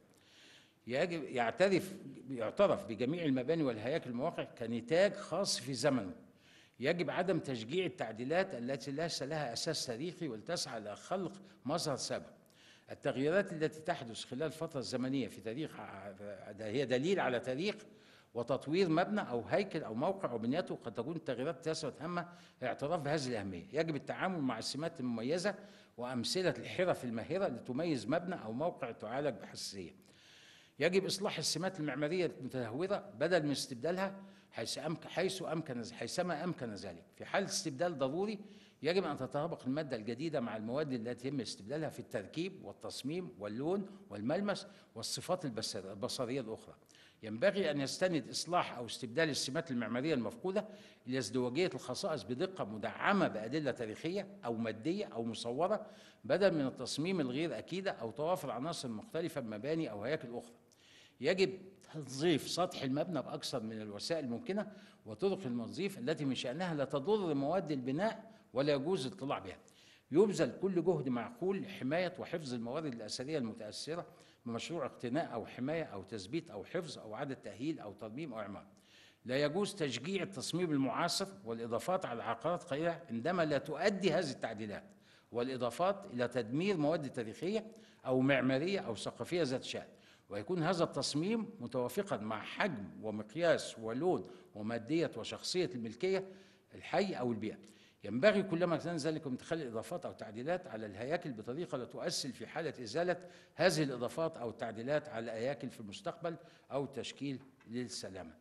يجب يعترف يعترف بجميع المباني والهياكل المواقع كنتاج خاص في زمنه يجب عدم تشجيع التعديلات التي ليس لها اساس تاريخي ولتسعى الى خلق مظهر سابق التغييرات التي تحدث خلال الفترة الزمنية في تاريخ ع- ده هي دليل على تاريخ وتطوير مبنى أو هيكل أو موقع وبنيته قد تكون التغييرات تسوى هامة الاعتراف بهذه الأهمية يجب التعامل مع السمات المميزة وأمثلة الحرف الماهرة لتميز مبنى أو موقع تعالج بحساسية يجب إصلاح السمات المعمارية المتدهورة بدل من استبدالها حيث أمكن حيث أمكن حيثما أمكن ذلك في حال استبدال ضروري يجب أن تتطابق المادة الجديدة مع المواد التي يتم استبدالها في التركيب والتصميم واللون والملمس والصفات البصر- البصرية الأخرى ينبغي أن يستند إصلاح أو استبدال السمات المعمارية المفقودة إلى ازدواجية الخصائص بدقة مدعمة بأدلة تاريخية أو مادية أو مصورة بدل من التصميم الغير أكيدة أو توافر عناصر مختلفة من مباني أو هياكل أخرى يجب تنظيف سطح المبنى بأكثر من الوسائل الممكنة وطرق التنظيف التي من شأنها لا تضر مواد البناء ولا يجوز الاطلاع بها يبذل كل جهد معقول لحماية وحفظ الموارد الأثرية المتأثرة بمشروع اقتناء أو حماية أو تثبيت أو حفظ أو إعادة تأهيل أو ترميم أو إعمار لا يجوز تشجيع التصميم المعاصر والإضافات على عقارات قليلة عندما لا تؤدي هذه التعديلات والإضافات إلى تدمير مواد تاريخية أو معمارية أو ثقافية ذات شأن ويكون هذا التصميم متوافقا مع حجم ومقياس ولون ومادية وشخصية الملكية الحي أو البيئة ينبغي كلما كان ذلك من ادخال اضافات او تعديلات على الهياكل بطريقه لا تؤثر في حاله ازاله هذه الاضافات او التعديلات على الهياكل في المستقبل او تشكيل للسلامه.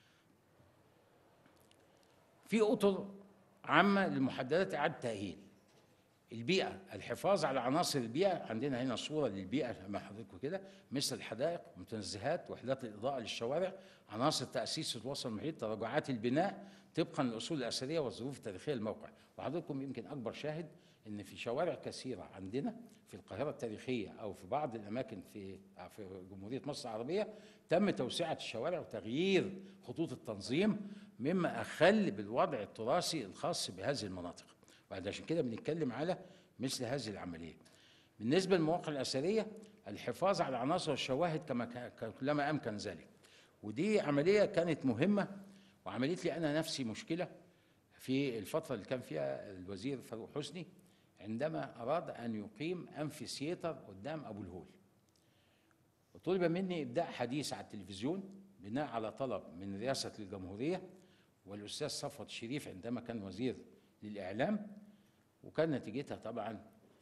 في اطر عامه لمحددات اعاده تاهيل. البيئه الحفاظ على عناصر البيئه عندنا هنا صوره للبيئه مع حضراتكم كده مثل الحدائق متنزهات وحدات الاضاءه للشوارع عناصر تاسيس الوسط المحيط تراجعات البناء طبقا للاصول الاثريه والظروف التاريخيه للموقع وحضراتكم يمكن اكبر شاهد ان في شوارع كثيره عندنا في القاهره التاريخيه او في بعض الاماكن في في جمهوريه مصر العربيه تم توسعه الشوارع وتغيير خطوط التنظيم مما اخل بالوضع التراثي الخاص بهذه المناطق وعشان كده بنتكلم على مثل هذه العمليه بالنسبه للمواقع الاثريه الحفاظ على العناصر والشواهد كما ك- كلما امكن ذلك ودي عمليه كانت مهمه وعملت لي انا نفسي مشكله في الفتره اللي كان فيها الوزير فاروق حسني عندما اراد ان يقيم امفيسيتر قدام ابو الهول وطلب مني ابداء حديث على التلفزيون بناء على طلب من رئاسه الجمهوريه والاستاذ صفوت الشريف عندما كان وزير للاعلام وكان نتيجتها طبعا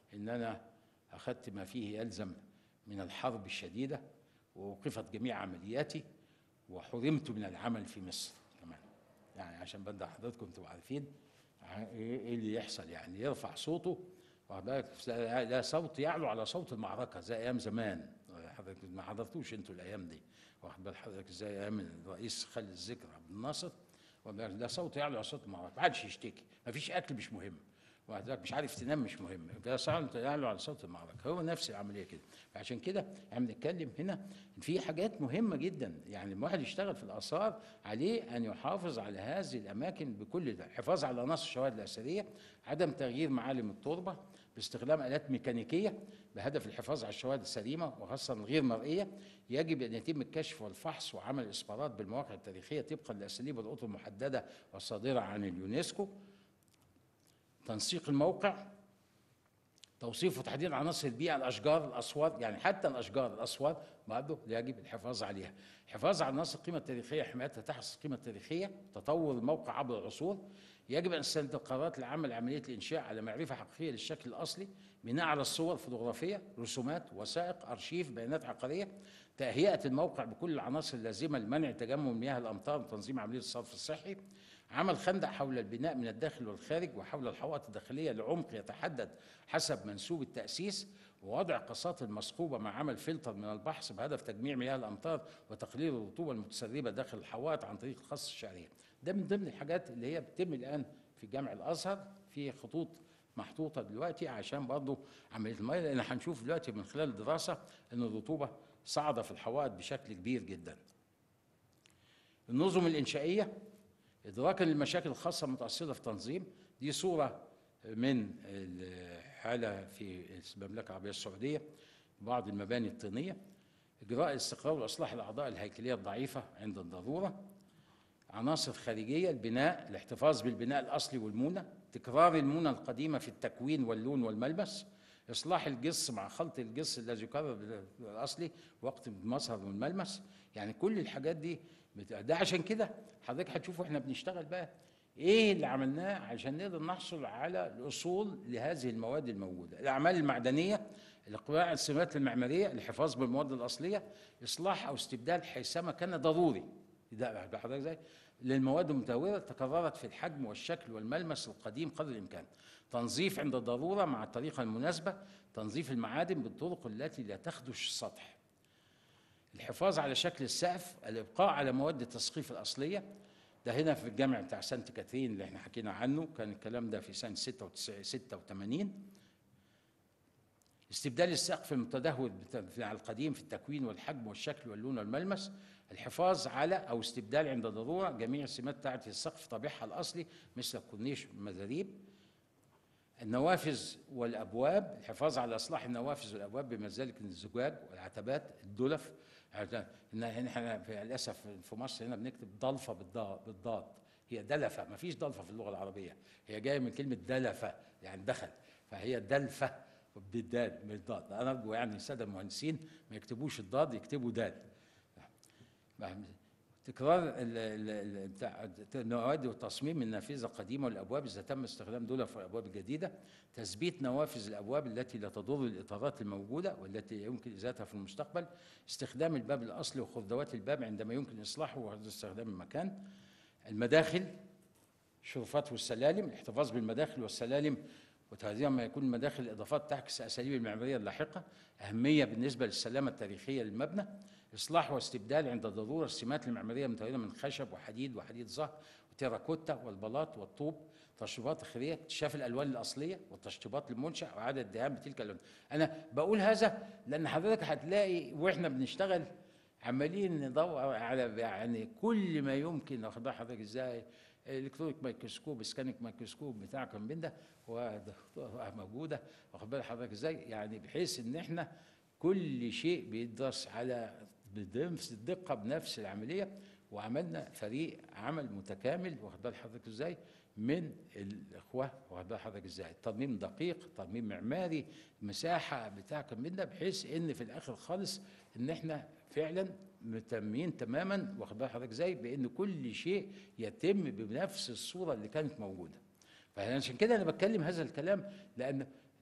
ان انا اخذت ما فيه يلزم من الحرب الشديده ووقفت جميع عملياتي وحرمت من العمل في مصر كمان يعني عشان بدأ حضراتكم تبقوا عارفين ع- ايه إيه اللي يحصل يعني يرفع صوته واخد بالك ده ده صوت يعلو على صوت المعركه زي ايام زمان حضرتك ما حضرتوش انتوا الايام دي واخد بال حضرتك زي ايام الرئيس خالد الذكر عبد الناصر واخد بالك؟ ده صوت يعلو على صوت المعركه ما حدش يشتكي ما فيش اكل مش مهم واخد بالك؟ مش عارف تنام مش مهم ده صوت يعلو على صوت المعركه هو نفس العمليه كده عشان كده احنا بنتكلم هنا إن في حاجات مهمه جدا يعني الواحد يشتغل في الاثار عليه ان يحافظ على هذه الاماكن بكل ده الحفاظ على نص الشواهد الاثريه عدم تغيير معالم التربه باستخدام الات ميكانيكيه بهدف الحفاظ على الشواهد السليمه وخاصه الغير مرئيه يجب ان يتم الكشف والفحص وعمل اسبارات بالمواقع التاريخيه طبقا لاساليب الأطر المحدده والصادره عن اليونسكو تنسيق الموقع توصيف وتحديد عناصر البيئة الأشجار الأسوار يعني حتى الأشجار الأسوار برضه يجب الحفاظ عليها الحفاظ على عناصر القيمة التاريخية حمايتها تحت القيمة التاريخية تطور الموقع عبر العصور يجب أن تستند القرارات لعمل عملية الإنشاء على معرفة حقيقية للشكل الأصلي بناء على الصور فوتوغرافية رسومات وثائق أرشيف بيانات عقارية تهيئة الموقع بكل العناصر اللازمة لمنع تجمع مياه الأمطار وتنظيم عملية الصرف الصحي عمل خندق حول البناء من الداخل والخارج وحول الحوائط الداخلية لعمق يتحدد حسب منسوب التأسيس ووضع قصات المصقوبة مع عمل فلتر من البحث بهدف تجميع مياه الأمطار وتقليل الرطوبة المتسربة داخل الحوائط عن طريق الخص الشعرية ده من ضمن الحاجات اللي هي بتتم الآن في جامع الأزهر في خطوط محطوطة دلوقتي عشان برضه عملية المياه لأن هنشوف دلوقتي من خلال الدراسة أن الرطوبة صاعدة في الحوائط بشكل كبير جدا النظم الإنشائية إدراكا للمشاكل الخاصة المتأصلة في تنظيم دي صورة من الحالة في المملكة العربية السعودية بعض المباني الطينية إجراء الاستقرار وإصلاح الأعضاء الهيكلية الضعيفة عند الضرورة عناصر خارجية البناء الاحتفاظ بالبناء الأصلي والمونة تكرار المونة القديمة في التكوين واللون والملمس إصلاح الجص مع خلط الجص الذي يكرر الأصلي وقت المظهر والملمس يعني كل الحاجات دي بت- ده عشان كده حضرتك هتشوفوا احنا بنشتغل بقى ايه اللي عملناه عشان نقدر نحصل على الاصول لهذه المواد الموجوده الاعمال المعدنيه الاقلاع عن السمات المعماريه الحفاظ بالمواد الاصليه اصلاح او استبدال حيثما كان ضروري ده ده حضرتك ازاي للمواد المتهوره تكررت في الحجم والشكل والملمس القديم قدر الامكان تنظيف عند الضروره مع الطريقه المناسبه تنظيف المعادن بالطرق التي لا تخدش السطح الحفاظ على شكل السقف الابقاء على مواد التسقيف الاصليه ده هنا في الجامع بتاع سانت كاترين اللي احنا حكينا عنه كان الكلام ده في سنه 96 86 استبدال السقف المتدهور بتاع القديم في التكوين والحجم والشكل واللون والملمس الحفاظ على او استبدال عند ضروره جميع السمات بتاعه السقف طابعها الاصلي مثل الكورنيش والمزاريب النوافذ والابواب الحفاظ على اصلاح النوافذ والابواب بمزالك الزجاج والعتبات الدلف إن احنا في- للاسف في مصر هنا بنكتب ضلفه بالضاد بالضاد هي دلفه ما فيش ضلفه في اللغه العربيه هي جايه من كلمه دلفه يعني دخل فهي دلفه بالدال بالضاد انا ارجو يعني الساده المهندسين ما يكتبوش الضاد يكتبوا دال تكرار ال- ال- ال- بتاع المواد والتصميم النافذه القديمه والابواب اذا تم استخدام دول في الابواب الجديده تثبيت نوافذ الابواب التي لا تضر الاطارات الموجوده والتي يمكن ازالتها في المستقبل استخدام الباب الاصلي وخردوات الباب عندما يمكن اصلاحه واستخدام المكان المداخل الشرفات والسلالم الاحتفاظ بالمداخل والسلالم وتهذيب ما يكون المداخل الاضافات تعكس اساليب المعماريه اللاحقه اهميه بالنسبه للسلامه التاريخيه للمبنى اصلاح واستبدال عند ضروره السمات المعماريه المتكونه من خشب وحديد وحديد زهر وتيراكوتا والبلاط والطوب تشطيبات الخيريه اكتشاف الالوان الاصليه والتشطيبات المنشا واعاده الدهان بتلك الالوان انا بقول هذا لان حضرتك هتلاقي واحنا بنشتغل عمالين ندور على يعني كل ما يمكن واخد بال حضرتك ازاي الكترونيك مايكروسكوب سكانيك مايكروسكوب بتاع كان من ده و- موجوده واخد بال حضرتك ازاي يعني بحيث ان احنا كل شيء بيدرس على بنفس الدقه بنفس العمليه وعملنا فريق عمل متكامل واخد بال حضرتك ازاي من الاخوه واخد بال حضرتك ازاي ترميم دقيق ترميم معماري مساحه بتاع كان من ده بحيث ان في الاخر خالص ان احنا فعلا متمين تماما واخد بال حضرتك ازاي بان كل شيء يتم بنفس الصوره اللي كانت موجوده فعشان كده انا بتكلم هذا الكلام لان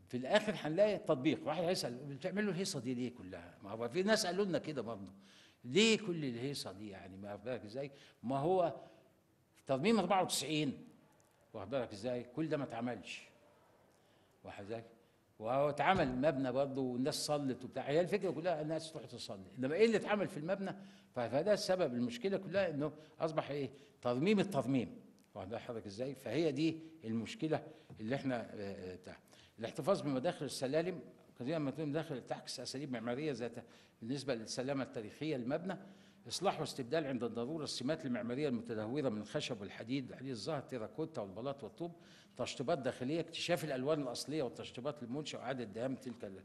في الاخر هنلاقي تطبيق واحد هيسال بتعملوا الهيصه دي ليه كلها ما هو في ناس قالوا لنا كده برضه ليه كل الهيصه دي يعني ما بالك ازاي ما هو في ترميم 94 واخد بالك ازاي كل ده ما اتعملش واخد بالك وهو اتعمل مبنى برضه والناس صلت وبتاع هي الفكره كلها الناس تروح تصلي انما ايه اللي اتعمل في المبنى ف- فده السبب المشكله كلها انه اصبح ايه ترميم الترميم واخد بال حضرتك ازاي فهي دي المشكله اللي احنا آه، آه، بتاع الاحتفاظ بمداخل السلالم كثيرا ما تكون مداخل تعكس اساليب معماريه ذات بالنسبه للسلامه التاريخيه للمبنى اصلاح واستبدال عند الضروره السمات المعماريه المتدهوره من الخشب والحديد الحديد الزهر التيراكوتا والبلاط والطوب تشطيبات داخليه اكتشاف الالوان الاصليه والتشطيبات المنشا واعاده دهان تلك ال-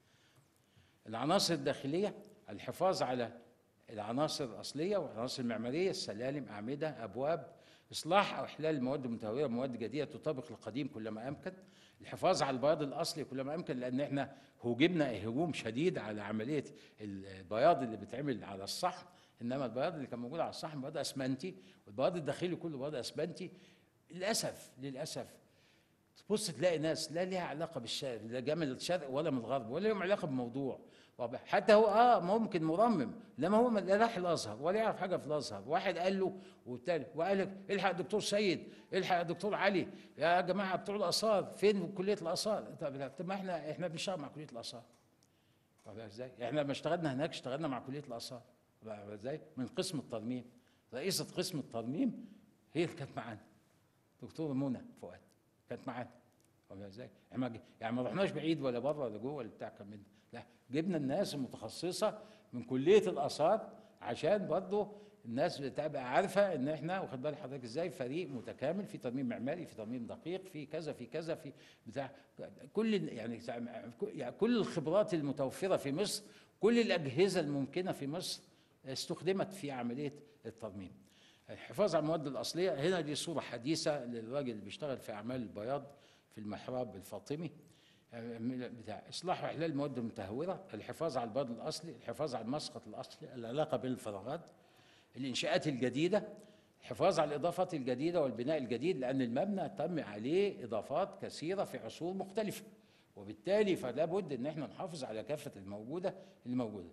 العناصر الداخليه الحفاظ على العناصر الاصليه والعناصر المعماريه السلالم اعمده ابواب اصلاح او احلال المواد المتهوره بمواد جديده تطابق القديم كلما امكن الحفاظ على البياض الاصلي كلما امكن لان احنا هوجمنا هجوم شديد على عمليه البياض اللي بيتعمل على الصحن انما البياض اللي كان موجود على الصحن بياض اسمنتي والبياض الداخلي كله بياض اسمنتي للاسف للاسف تبص تلاقي ناس لا ليها علاقه بالشرق لا جايه من الشرق ولا من الغرب ولا لهم علاقه بالموضوع واضح؟ حتى هو اه ممكن مرمم لما هو ما- لا راح الازهر ولا يعرف حاجه في الازهر واحد قال له والتاني وقال لك الحق يا دكتور سيد الحق يا دكتور علي يا جماعه بتوع الاثار فين كليه الاثار طب طب ما احنا احنا بنشتغل مع كليه الاثار واخد بالك ازاي؟ احنا لما اشتغلنا هناك اشتغلنا مع كليه الاثار واخد بالك ازاي؟ من قسم الترميم رئيسه قسم الترميم هي اللي كانت معانا دكتور منى فؤاد كانت معانا فاهم ازاي؟ يعني ما ج- يعني ما رحناش بعيد ولا بره ولا جوه ولا بتاع كان من لا جبنا الناس المتخصصه من كليه الاثار عشان برضه الناس تبقى عارفه ان احنا واخد بال حضرتك ازاي فريق متكامل في ترميم معماري في ترميم دقيق في كذا في كذا في بتاع كل ال- يعني يعني كل الخبرات المتوفره في مصر كل الاجهزه الممكنه في مصر استخدمت في عمليه الترميم. الحفاظ على المواد الاصليه هنا دي صوره حديثه للراجل اللي بيشتغل في اعمال البياض في المحراب الفاطمي آه، من- بتاع اصلاح واحلال المواد المتهوره الحفاظ على البياض الاصلي الحفاظ على المسقط الاصلي العلاقه بين الفراغات الانشاءات الجديده الحفاظ على الاضافات الجديده والبناء الجديد لان المبنى تم عليه اضافات كثيره في عصور مختلفه وبالتالي فلا بد ان احنا نحافظ على كافه الموجوده اللي موجوده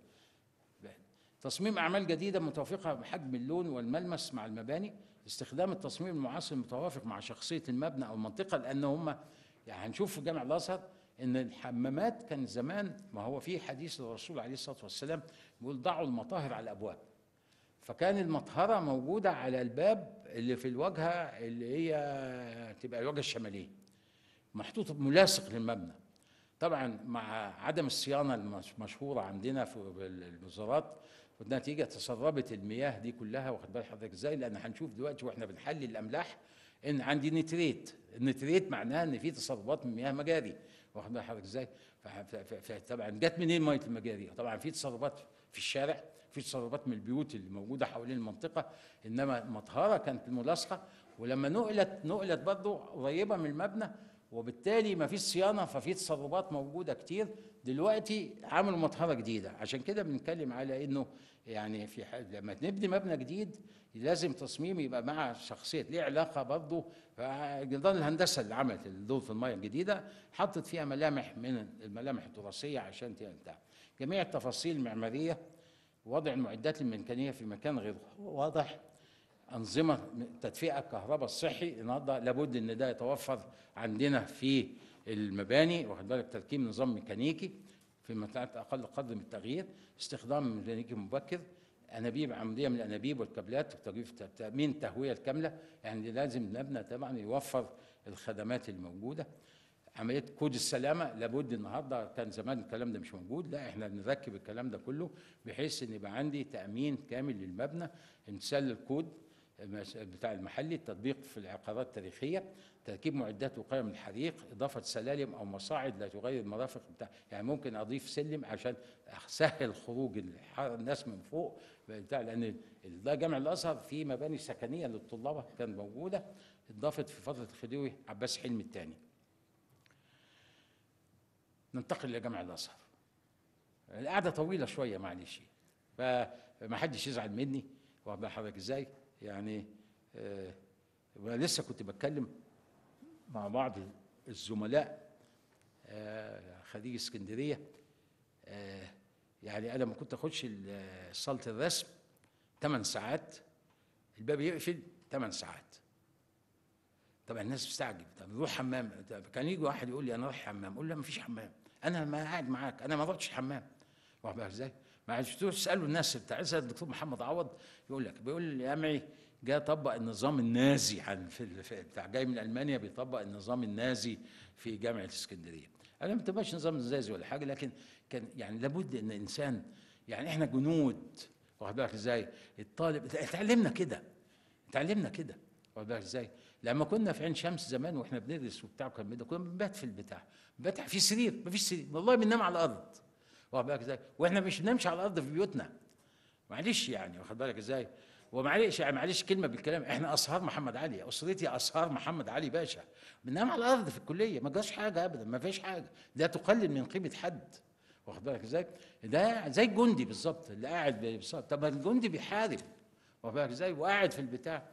تصميم اعمال جديده متوافقه بحجم اللون والملمس مع المباني استخدام التصميم المعاصر المتوافق مع شخصيه المبنى او المنطقه لان هم يعني هنشوف في جامع الازهر ان الحمامات كان زمان ما هو في حديث الرسول عليه الصلاه والسلام بيقول ضعوا المطاهر على الابواب فكان المطهره موجوده على الباب اللي في الواجهه اللي هي تبقى الواجهه الشماليه محطوط ملاصق للمبنى طبعا مع عدم الصيانه المشهوره عندنا في الوزارات والنتيجه تسربت المياه دي كلها واخد بال حضرتك ازاي لان هنشوف دلوقتي واحنا بنحلل الاملاح ان عندي نتريت النتريت معناها ان في تسربات من مياه مجاري واخد بال حضرتك ازاي ف- ف- ف- طبعا جت منين ميه المجاري طبعا في تسربات في الشارع في تسربات من البيوت اللي موجوده حوالين المنطقه انما مطهره كانت ملاصقه ولما نقلت نقلت برضه قريبه من المبنى وبالتالي ما فيش صيانه ففي تسربات موجوده كتير دلوقتي عملوا مطهره جديده عشان كده بنتكلم على انه يعني في ح- لما نبني مبنى جديد لازم تصميم يبقى مع شخصيه ليه علاقه برضه جدران الهندسه اللي عملت الدور في الميه الجديده حطت فيها ملامح من الملامح التراثيه عشان تنتهي جميع التفاصيل المعماريه وضع المعدات الميكانيه في مكان غير واضح أنظمة تدفئة الكهرباء الصحي النهارده لابد إن ده يتوفر عندنا في المباني واخد بالك تركيب نظام ميكانيكي في منطقة أقل قدر من التغيير استخدام ميكانيكي مبكر أنابيب عمودية من الأنابيب والكابلات وتجريف تأمين التهوية الكاملة يعني لازم المبنى طبعا يوفر الخدمات الموجودة عمليه كود السلامه لابد النهارده كان زمان الكلام ده مش موجود لا احنا بنركب الكلام ده كله بحيث ان يبقى عندي تامين كامل للمبنى امتثال للكود بتاع المحلي التطبيق في العقارات التاريخيه تركيب معدات وقايه من الحريق اضافه سلالم او مصاعد لا تغير المرافق بتاع يعني ممكن اضيف سلم عشان اسهل خروج الح- الناس من فوق بتاع لان ده جامع الازهر في مباني سكنيه للطلبه كانت موجوده اضافت في فتره الخديوي عباس حلمي الثاني ننتقل لجامع الازهر القعده طويله شويه معلش فما حدش يزعل مني واخد بال حضرتك ازاي يعني آه وانا لسه كنت بتكلم مع بعض الزملاء آه، خليج اسكندريه آه، يعني انا لما كنت اخش ال- صاله الرسم 8 ساعات الباب يقفل 8 ساعات طبعا الناس بتستعجب طب نروح حمام طب كان يجي واحد يقول لي انا رايح حمام اقول له ما فيش حمام انا ما قاعد معاك انا ما رحتش حمام واخد بالك ازاي؟ ما عرفتوش تسالوا الناس بتاع اسال الدكتور محمد عوض يقول لك بيقول لي يا معي جاء طبق النظام النازي عن في ال- في- بتاع جاي من المانيا بيطبق النظام النازي في جامعه اسكندريه انا ما تبقاش نظام نازي ولا حاجه لكن كان يعني لابد ان انسان يعني احنا جنود واخد بالك ازاي؟ الطالب اتعلمنا كده اتعلمنا كده واخد بالك ازاي؟ لما كنا في عين شمس زمان واحنا بندرس وبتاع وكلام من ده كنا بنبات في البتاع بنبات في سرير مفيش سرير والله بننام على الارض واخد بالك ازاي؟ واحنا مش بننامش على الارض في بيوتنا معلش يعني واخد بالك ازاي؟ ومعلش يعني معلش كلمه بالكلام احنا اسهار محمد علي اسرتي اسهار محمد علي باشا بننام على الارض في الكليه ما جاش حاجه ابدا ما فيش حاجه لا تقلل من قيمه حد واخد بالك ازاي؟ ده زي الجندي بالظبط اللي قاعد بالظبط طب ما الجندي بيحارب واخد بالك ازاي؟ وقاعد في البتاع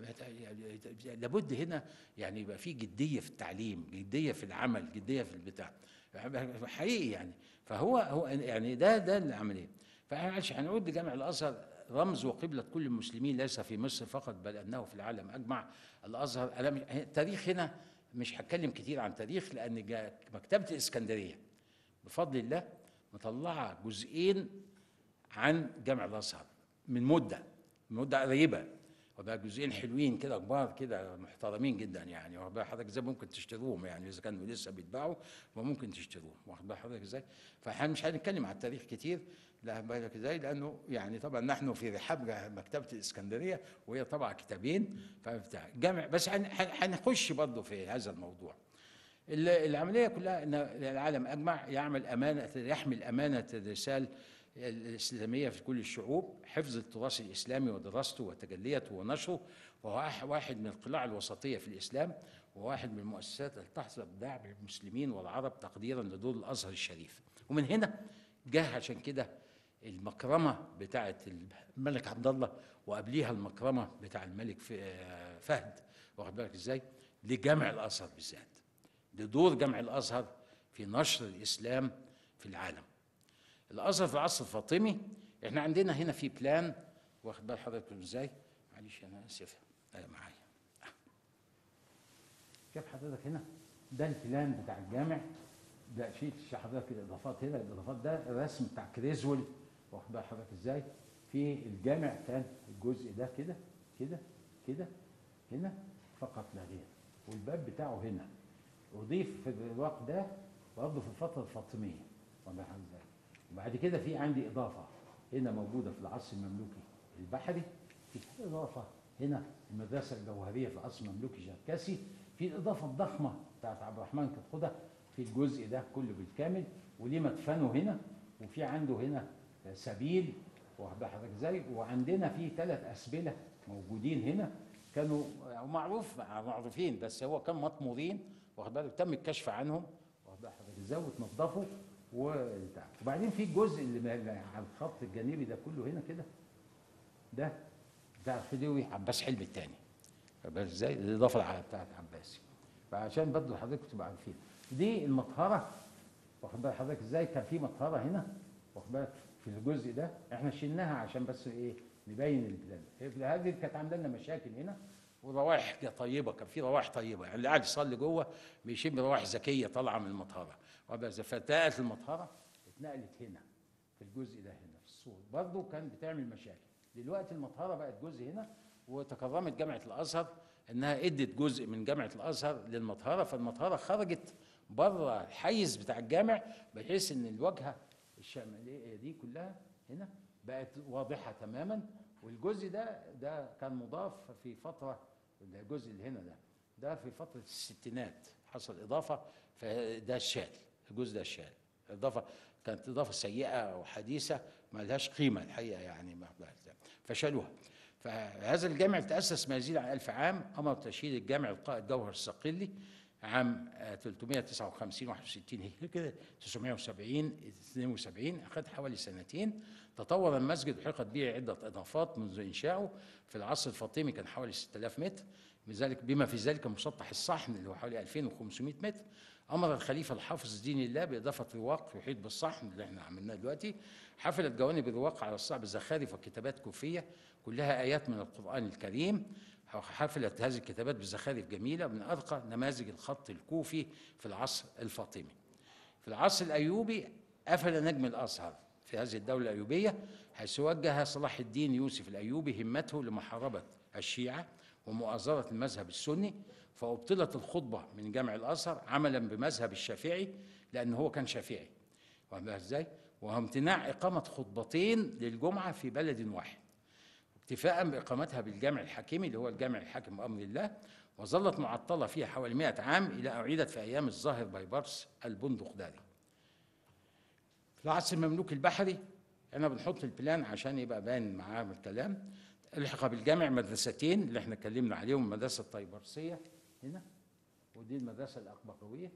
لابد هنا يعني يبقى في جديه في التعليم جديه في العمل جديه في البتاع حقيقي يعني فهو هو يعني ده ده العمليه فمعلش هنعود لجامع الازهر رمز وقبله كل المسلمين ليس في مصر فقط بل انه في العالم اجمع الازهر انا مش- التاريخ هنا مش هتكلم كتير عن تاريخ لان جا- مكتبه الاسكندريه بفضل الله مطلعه جزئين عن جامع الازهر من مده من مده قريبه وبقى جزئين حلوين كده كبار كده محترمين جدا يعني واخد بال حضرتك ازاي ممكن تشتروهم يعني اذا كانوا لسه بيتباعوا وممكن تشتروهم واخد بال حضرتك ازاي فاحنا مش هنتكلم على التاريخ كتير لا بالك ازاي لانه يعني طبعا نحن في رحاب مكتبه الاسكندريه وهي طبعا كتابين فبتاع جامع بس هن- هن- هنخش برضه في هذا الموضوع ال- العمليه كلها ان العالم اجمع يعمل امانه يحمل امانه الرساله الاسلاميه في كل الشعوب حفظ التراث الاسلامي ودراسته وتجليته ونشره وهو أح- واحد من القلاع الوسطيه في الاسلام وواحد من المؤسسات اللي تحظى بدعم المسلمين والعرب تقديرا لدور الازهر الشريف ومن هنا جه عشان كده المكرمه بتاعه الملك عبد الله وقبليها المكرمه بتاع الملك ف- آه، فهد واخد بالك ازاي لجمع الازهر بالذات لدور جمع الازهر في نشر الاسلام في العالم الازهر في العصر الفاطمي احنا عندنا هنا في بلان واخد بال حضرتك ازاي معلش انا اسف آه، معايا شايف حضرتك هنا ده البلان بتاع الجامع ده شيء حضرتك الاضافات هنا الاضافات ده الرسم بتاع كريزول واخد بال حضرتك ازاي في الجامع كان الجزء ده كده كده كده هنا فقط لا غير والباب بتاعه هنا اضيف في الوقت ده برضه في الفتره الفاطميه واخد بال حضرتك ازاي وبعد كده في عندي اضافه هنا موجوده في العصر المملوكي البحري في اضافه هنا المدرسه الجوهريه في العصر المملوكي الشركسي في الاضافه الضخمه بتاعت عبد الرحمن كتخده في الجزء ده كله بالكامل وليه مدفنه هنا وفي عنده هنا سبيل واخد بال حضرتك ازاي وعندنا في ثلاث اسبله موجودين هنا كانوا معروف معروفين بس هو كان مطمورين واخد بالك تم الكشف عنهم واخد بال حضرتك ازاي وتنضفوا وبتاع وبعدين في الجزء اللي ما- على الخط الجانبي ده كله هنا كده ده بتاع الخديوي عباس حلمي الثاني بس ازاي الاضافه الع- بتاعت عباسي فعشان برضه حضرتك تبقى عارفين دي المطهره واخد بال حضرتك ازاي كان في مطهره هنا واخد بالك في الجزء ده احنا شلناها عشان بس ايه نبين البلاد هذه كانت عامله لنا مشاكل هنا وروائح طيبه كان في روائح طيبه يعني اللي قاعد يصلي جوه بيشم روائح ذكيه طالعه من المطهره وبس فتاءت المطهره اتنقلت هنا في الجزء ده هنا في السور برضه كان بتعمل مشاكل دلوقتي المطهره بقت جزء هنا وتكرمت جامعه الازهر انها ادت جزء من جامعه الازهر للمطهره فالمطهره خرجت بره الحيز بتاع الجامع بحيث ان الواجهه الشماليه دي كلها هنا بقت واضحه تماما والجزء ده ده كان مضاف في فتره الجزء اللي هنا ده ده في فتره الستينات حصل اضافه فده الشال الجزء ده الشال اضافه كانت اضافه سيئه وحديثه ما لهاش قيمه الحقيقه يعني ما فشالوها فهذا الجامع تاسس ما يزيد عن ألف عام امر تشييد الجامع القائد جوهر الصقلي عام آه، 359 61 هي كده 970 72 اخذ حوالي سنتين تطور المسجد وحقت به عده اضافات منذ انشائه في العصر الفاطمي كان حوالي 6000 متر بذلك بما في ذلك مسطح الصحن اللي هو حوالي 2500 متر امر الخليفه الحافظ دين الله باضافه رواق يحيط بالصحن اللي احنا عملناه دلوقتي حفلت جوانب الرواق على الصعب الزخارف وكتابات كوفيه كلها ايات من القران الكريم حفلت هذه الكتابات بزخارف جميله من ارقى نماذج الخط الكوفي في العصر الفاطمي في العصر الايوبي قفل نجم الازهر في هذه الدوله الايوبيه حيث وجه صلاح الدين يوسف الايوبي همته لمحاربه الشيعه ومؤازره المذهب السني فابطلت الخطبه من جامع الازهر عملا بمذهب الشافعي لان هو كان شافعي واخد بالك ازاي؟ وهو امتناع اقامه خطبتين للجمعه في بلد واحد اكتفاء باقامتها بالجامع الحكيمي اللي هو الجامع الحاكم بامر الله وظلت معطله فيها حوالي 100 عام الى ان اعيدت في ايام الظاهر بيبرس البندقداري. في العصر المملوكي البحري احنا بنحط البلان عشان يبقى باين معاه الكلام الحق بالجامع مدرستين اللي احنا اتكلمنا عليهم المدرسه الطيبرسيه هنا ودي المدرسه الاقبقويه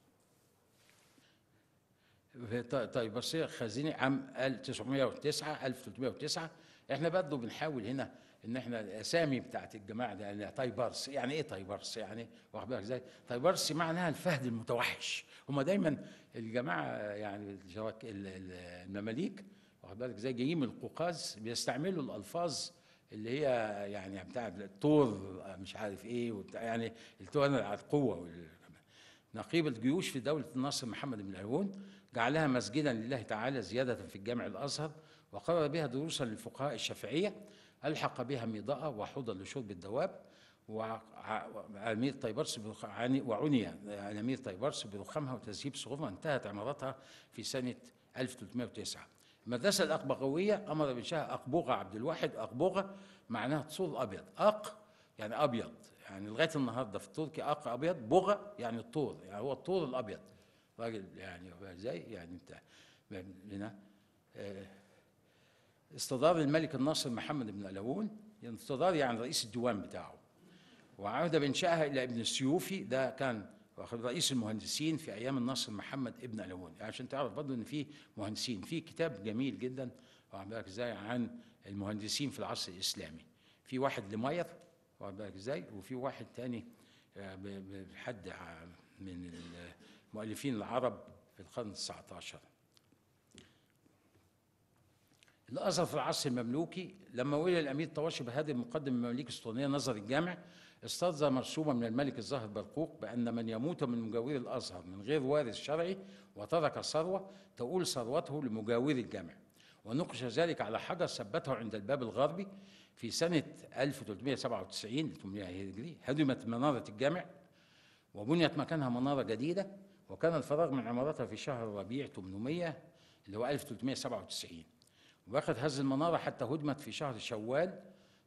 في ط- طيبرسيه خزيني عام 1909 1309 احنا برضه بنحاول هنا ان احنا الاسامي بتاعت الجماعه ده يعني طيبرس يعني ايه طيبرس يعني واخد بالك ازاي طيبرس معناها الفهد المتوحش هم دايما الجماعه يعني الجواك- ال- ال- المماليك واخد بالك ازاي جايين من القوقاز بيستعملوا الالفاظ اللي هي يعني بتاع الطور مش عارف ايه وبتاع يعني الطور على القوه وال- نقيب الجيوش في دولة الناصر محمد بن العيون جعلها مسجدا لله تعالى زيادة في الجامع الأزهر وقرر بها دروسا للفقهاء الشافعية ألحق بها ميضاء وحوضا لشرب الدواب وأمير طيبرس برخ- عن- وعني الأمير طيبرس برخامها وتذهيب صغورها انتهت عمارتها في سنة 1309 المدرسة الأقبغوية أمر بإنشاء أقبوغة عبد الواحد أقبوغة معناها طول أبيض أق يعني أبيض يعني لغاية النهاردة في التركي أق أبيض بغة يعني الطور يعني هو الطور الأبيض راجل يعني هو ازاي يعني انت هنا آه، استدار الملك الناصر محمد بن الألون يعني استدار يعني رئيس الديوان بتاعه وعاد بإنشائها إلى ابن السيوفي ده كان واخد رئيس المهندسين في أيام الناصر محمد ابن ألون يعني عشان تعرف برضه إن في مهندسين في كتاب جميل جدا واخد بالك إزاي عن المهندسين في العصر الإسلامي في واحد لماير واخد بالك إزاي وفي واحد تاني آه، ب- ب- بحد ع- من المؤلفين العرب في القرن التسعة عشر الأزهر في العصر المملوكي لما ولي الأمير طواشي بهادي المقدم المماليك السلطانية نظر الجامع استصدر مرسوما من الملك الظاهر برقوق بأن من يموت من مجاور الأزهر من غير وارث شرعي وترك ثروة تؤول ثروته لمجاور الجامع ونقش ذلك على حجر ثبته عند الباب الغربي في سنة 1397 800 هجري هدمت منارة الجامع وبنيت مكانها منارة جديدة وكان الفراغ من عمارتها في شهر ربيع 800 اللي هو 1397 وأخذ هذه المنارة حتى هدمت في شهر شوال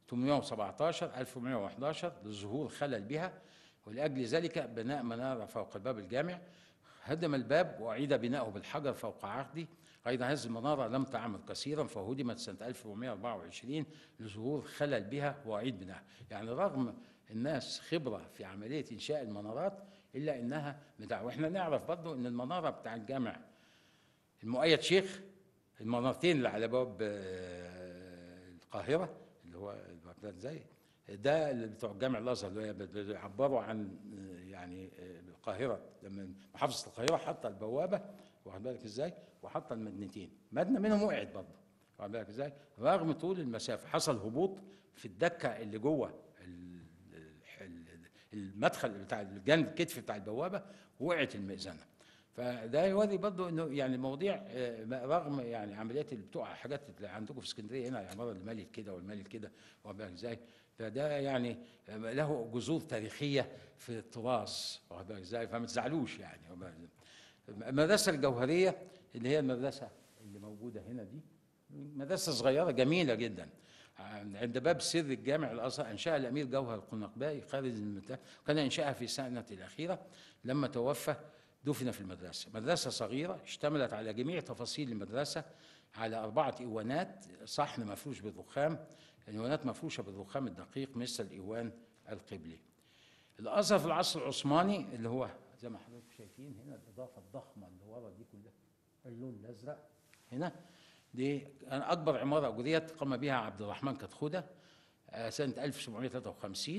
817 1111 لظهور خلل بها ولأجل ذلك بناء منارة فوق باب الجامع هدم الباب وأعيد بناؤه بالحجر فوق عقده أيضا هذه المنارة لم تعمل كثيرا فهدمت سنة 1424 لظهور خلل بها وأعيد بناؤها يعني رغم الناس خبرة في عملية إنشاء المنارات إلا إنها بتاع وإحنا نعرف برضو إن المنارة بتاع الجامع المؤيد شيخ المنارتين اللي على باب آه، القاهرة اللي هو الباب ازاي ده اللي بتوع الجامع الازهر اللي هي بت- بيعبروا عن آه، يعني آه، القاهره لما محافظه القاهره حاطه البوابه واخد بالك ازاي وحاطه المدنتين مدنه منهم وقعت برضه واخد بالك ازاي رغم طول المسافه حصل هبوط في الدكه اللي جوه ال- ال- المدخل بتاع الجانب الكتف بتاع البوابه وقعت المئذنه فده يوري برضه انه يعني مواضيع آه، رغم يعني عمليات اللي بتقع حاجات اللي عندكم في اسكندريه هنا العماره اللي مالت كده والمالت كده واخد بالك ازاي فده يعني له جذور تاريخيه في التراث واخد بالك ازاي فما تزعلوش يعني واخد بالك إزاي. المدرسه الجوهريه اللي هي المدرسه اللي موجوده هنا دي مدرسه صغيره جميله جدا عند باب سر الجامع الازهر انشاها الامير جوهر القنقبائي خالد المتاح كان انشاها في السنه الاخيره لما توفى دفن في المدرسه مدرسه صغيره اشتملت على جميع تفاصيل المدرسه على اربعه ايوانات صحن مفروش بالرخام الايوانات مفروشه بالرخام الدقيق مثل الايوان القبلي الازهر في العصر العثماني اللي هو زي ما حضراتكم شايفين هنا الاضافه الضخمه اللي ورا دي كلها اللون الازرق هنا دي كان اكبر عماره اجريت قام بها عبد الرحمن كتخوده آه، سنه 1753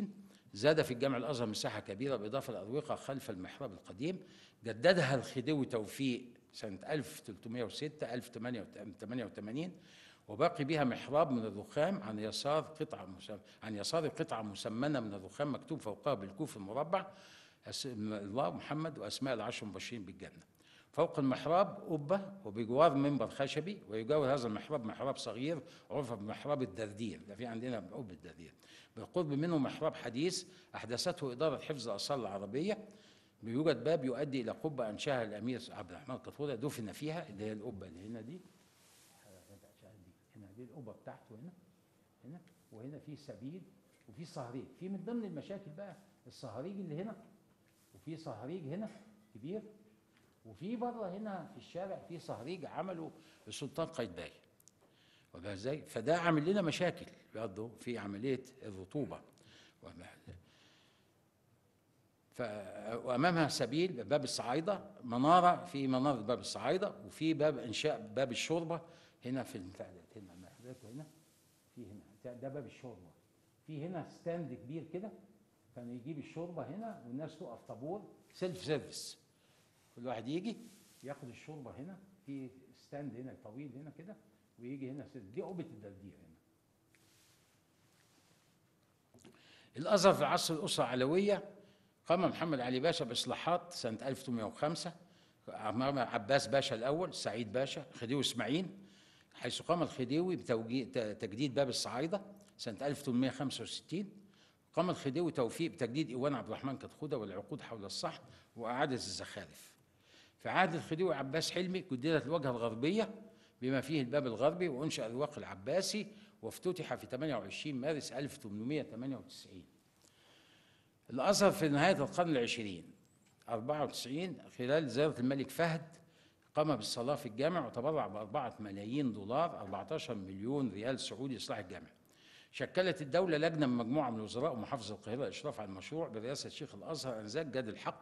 زاد في الجامع الازهر مساحه كبيره باضافه الاروقه خلف المحراب القديم جددها الخديوي توفيق سنه 1306 1088 وباقي بها محراب من الرخام عن يسار قطعه مسم... عن يسار قطعه مسمنه من الرخام مكتوب فوقها بالكوف المربع أس... الله محمد واسماء العشر المبشرين بالجنه فوق المحراب قبه وبجوار منبر خشبي ويجاور هذا المحراب محراب صغير عرف بمحراب الدردير ده في عندنا قبه الدردير بالقرب منه محراب حديث احدثته اداره حفظ الاثار العربيه بيوجد باب يؤدي الى قبه انشاها الامير عبد الرحمن قطوره دفن فيها اللي هي القبه اللي هنا دي هنا دي القبه بتاعته هنا هنا وهنا في سبيل وفي صهريج في من ضمن المشاكل بقى الصهريج اللي هنا وفي صهريج هنا كبير وفي بره هنا في الشارع في صهريج عمله السلطان قايتباي وبقى ازاي فده عامل لنا مشاكل برضه في عمليه الرطوبه ف... وامامها سبيل باب الصعايده مناره في مناره باب الصعايده وفي باب انشاء باب الشوربه هنا في البتاع ده هنا مع حضرتك هنا في هنا ده باب الشوربه في هنا ستاند كبير كده كان يجيب الشوربه هنا والناس تقف طابور سيلف سيرفيس كل واحد يجي ياخد الشوربه هنا في ستاند هنا طويل هنا كده ويجي هنا سيلف دي قبه الدردير هنا الازهر في عصر الاسره العلويه قام محمد علي باشا باصلاحات سنه 1805 امام عباس باشا الاول سعيد باشا خديوي اسماعيل حيث قام الخديوي بتجديد باب الصعايده سنه 1865 قام الخديوي توفيق بتجديد ايوان عبد الرحمن كتخوده والعقود حول الصحن واعاده الزخارف في عهد الخديوي عباس حلمي جددت الواجهه الغربيه بما فيه الباب الغربي وانشا الرواق العباسي وافتتح في 28 مارس 1898 الازهر في نهايه القرن العشرين 94 خلال زياره الملك فهد قام بالصلاه في الجامع وتبرع بأربعة ملايين دولار 14 مليون ريال سعودي اصلاح الجامع شكلت الدولة لجنة من مجموعة من الوزراء ومحافظ القاهرة الإشراف على المشروع برئاسة شيخ الأزهر أنذاك جاد الحق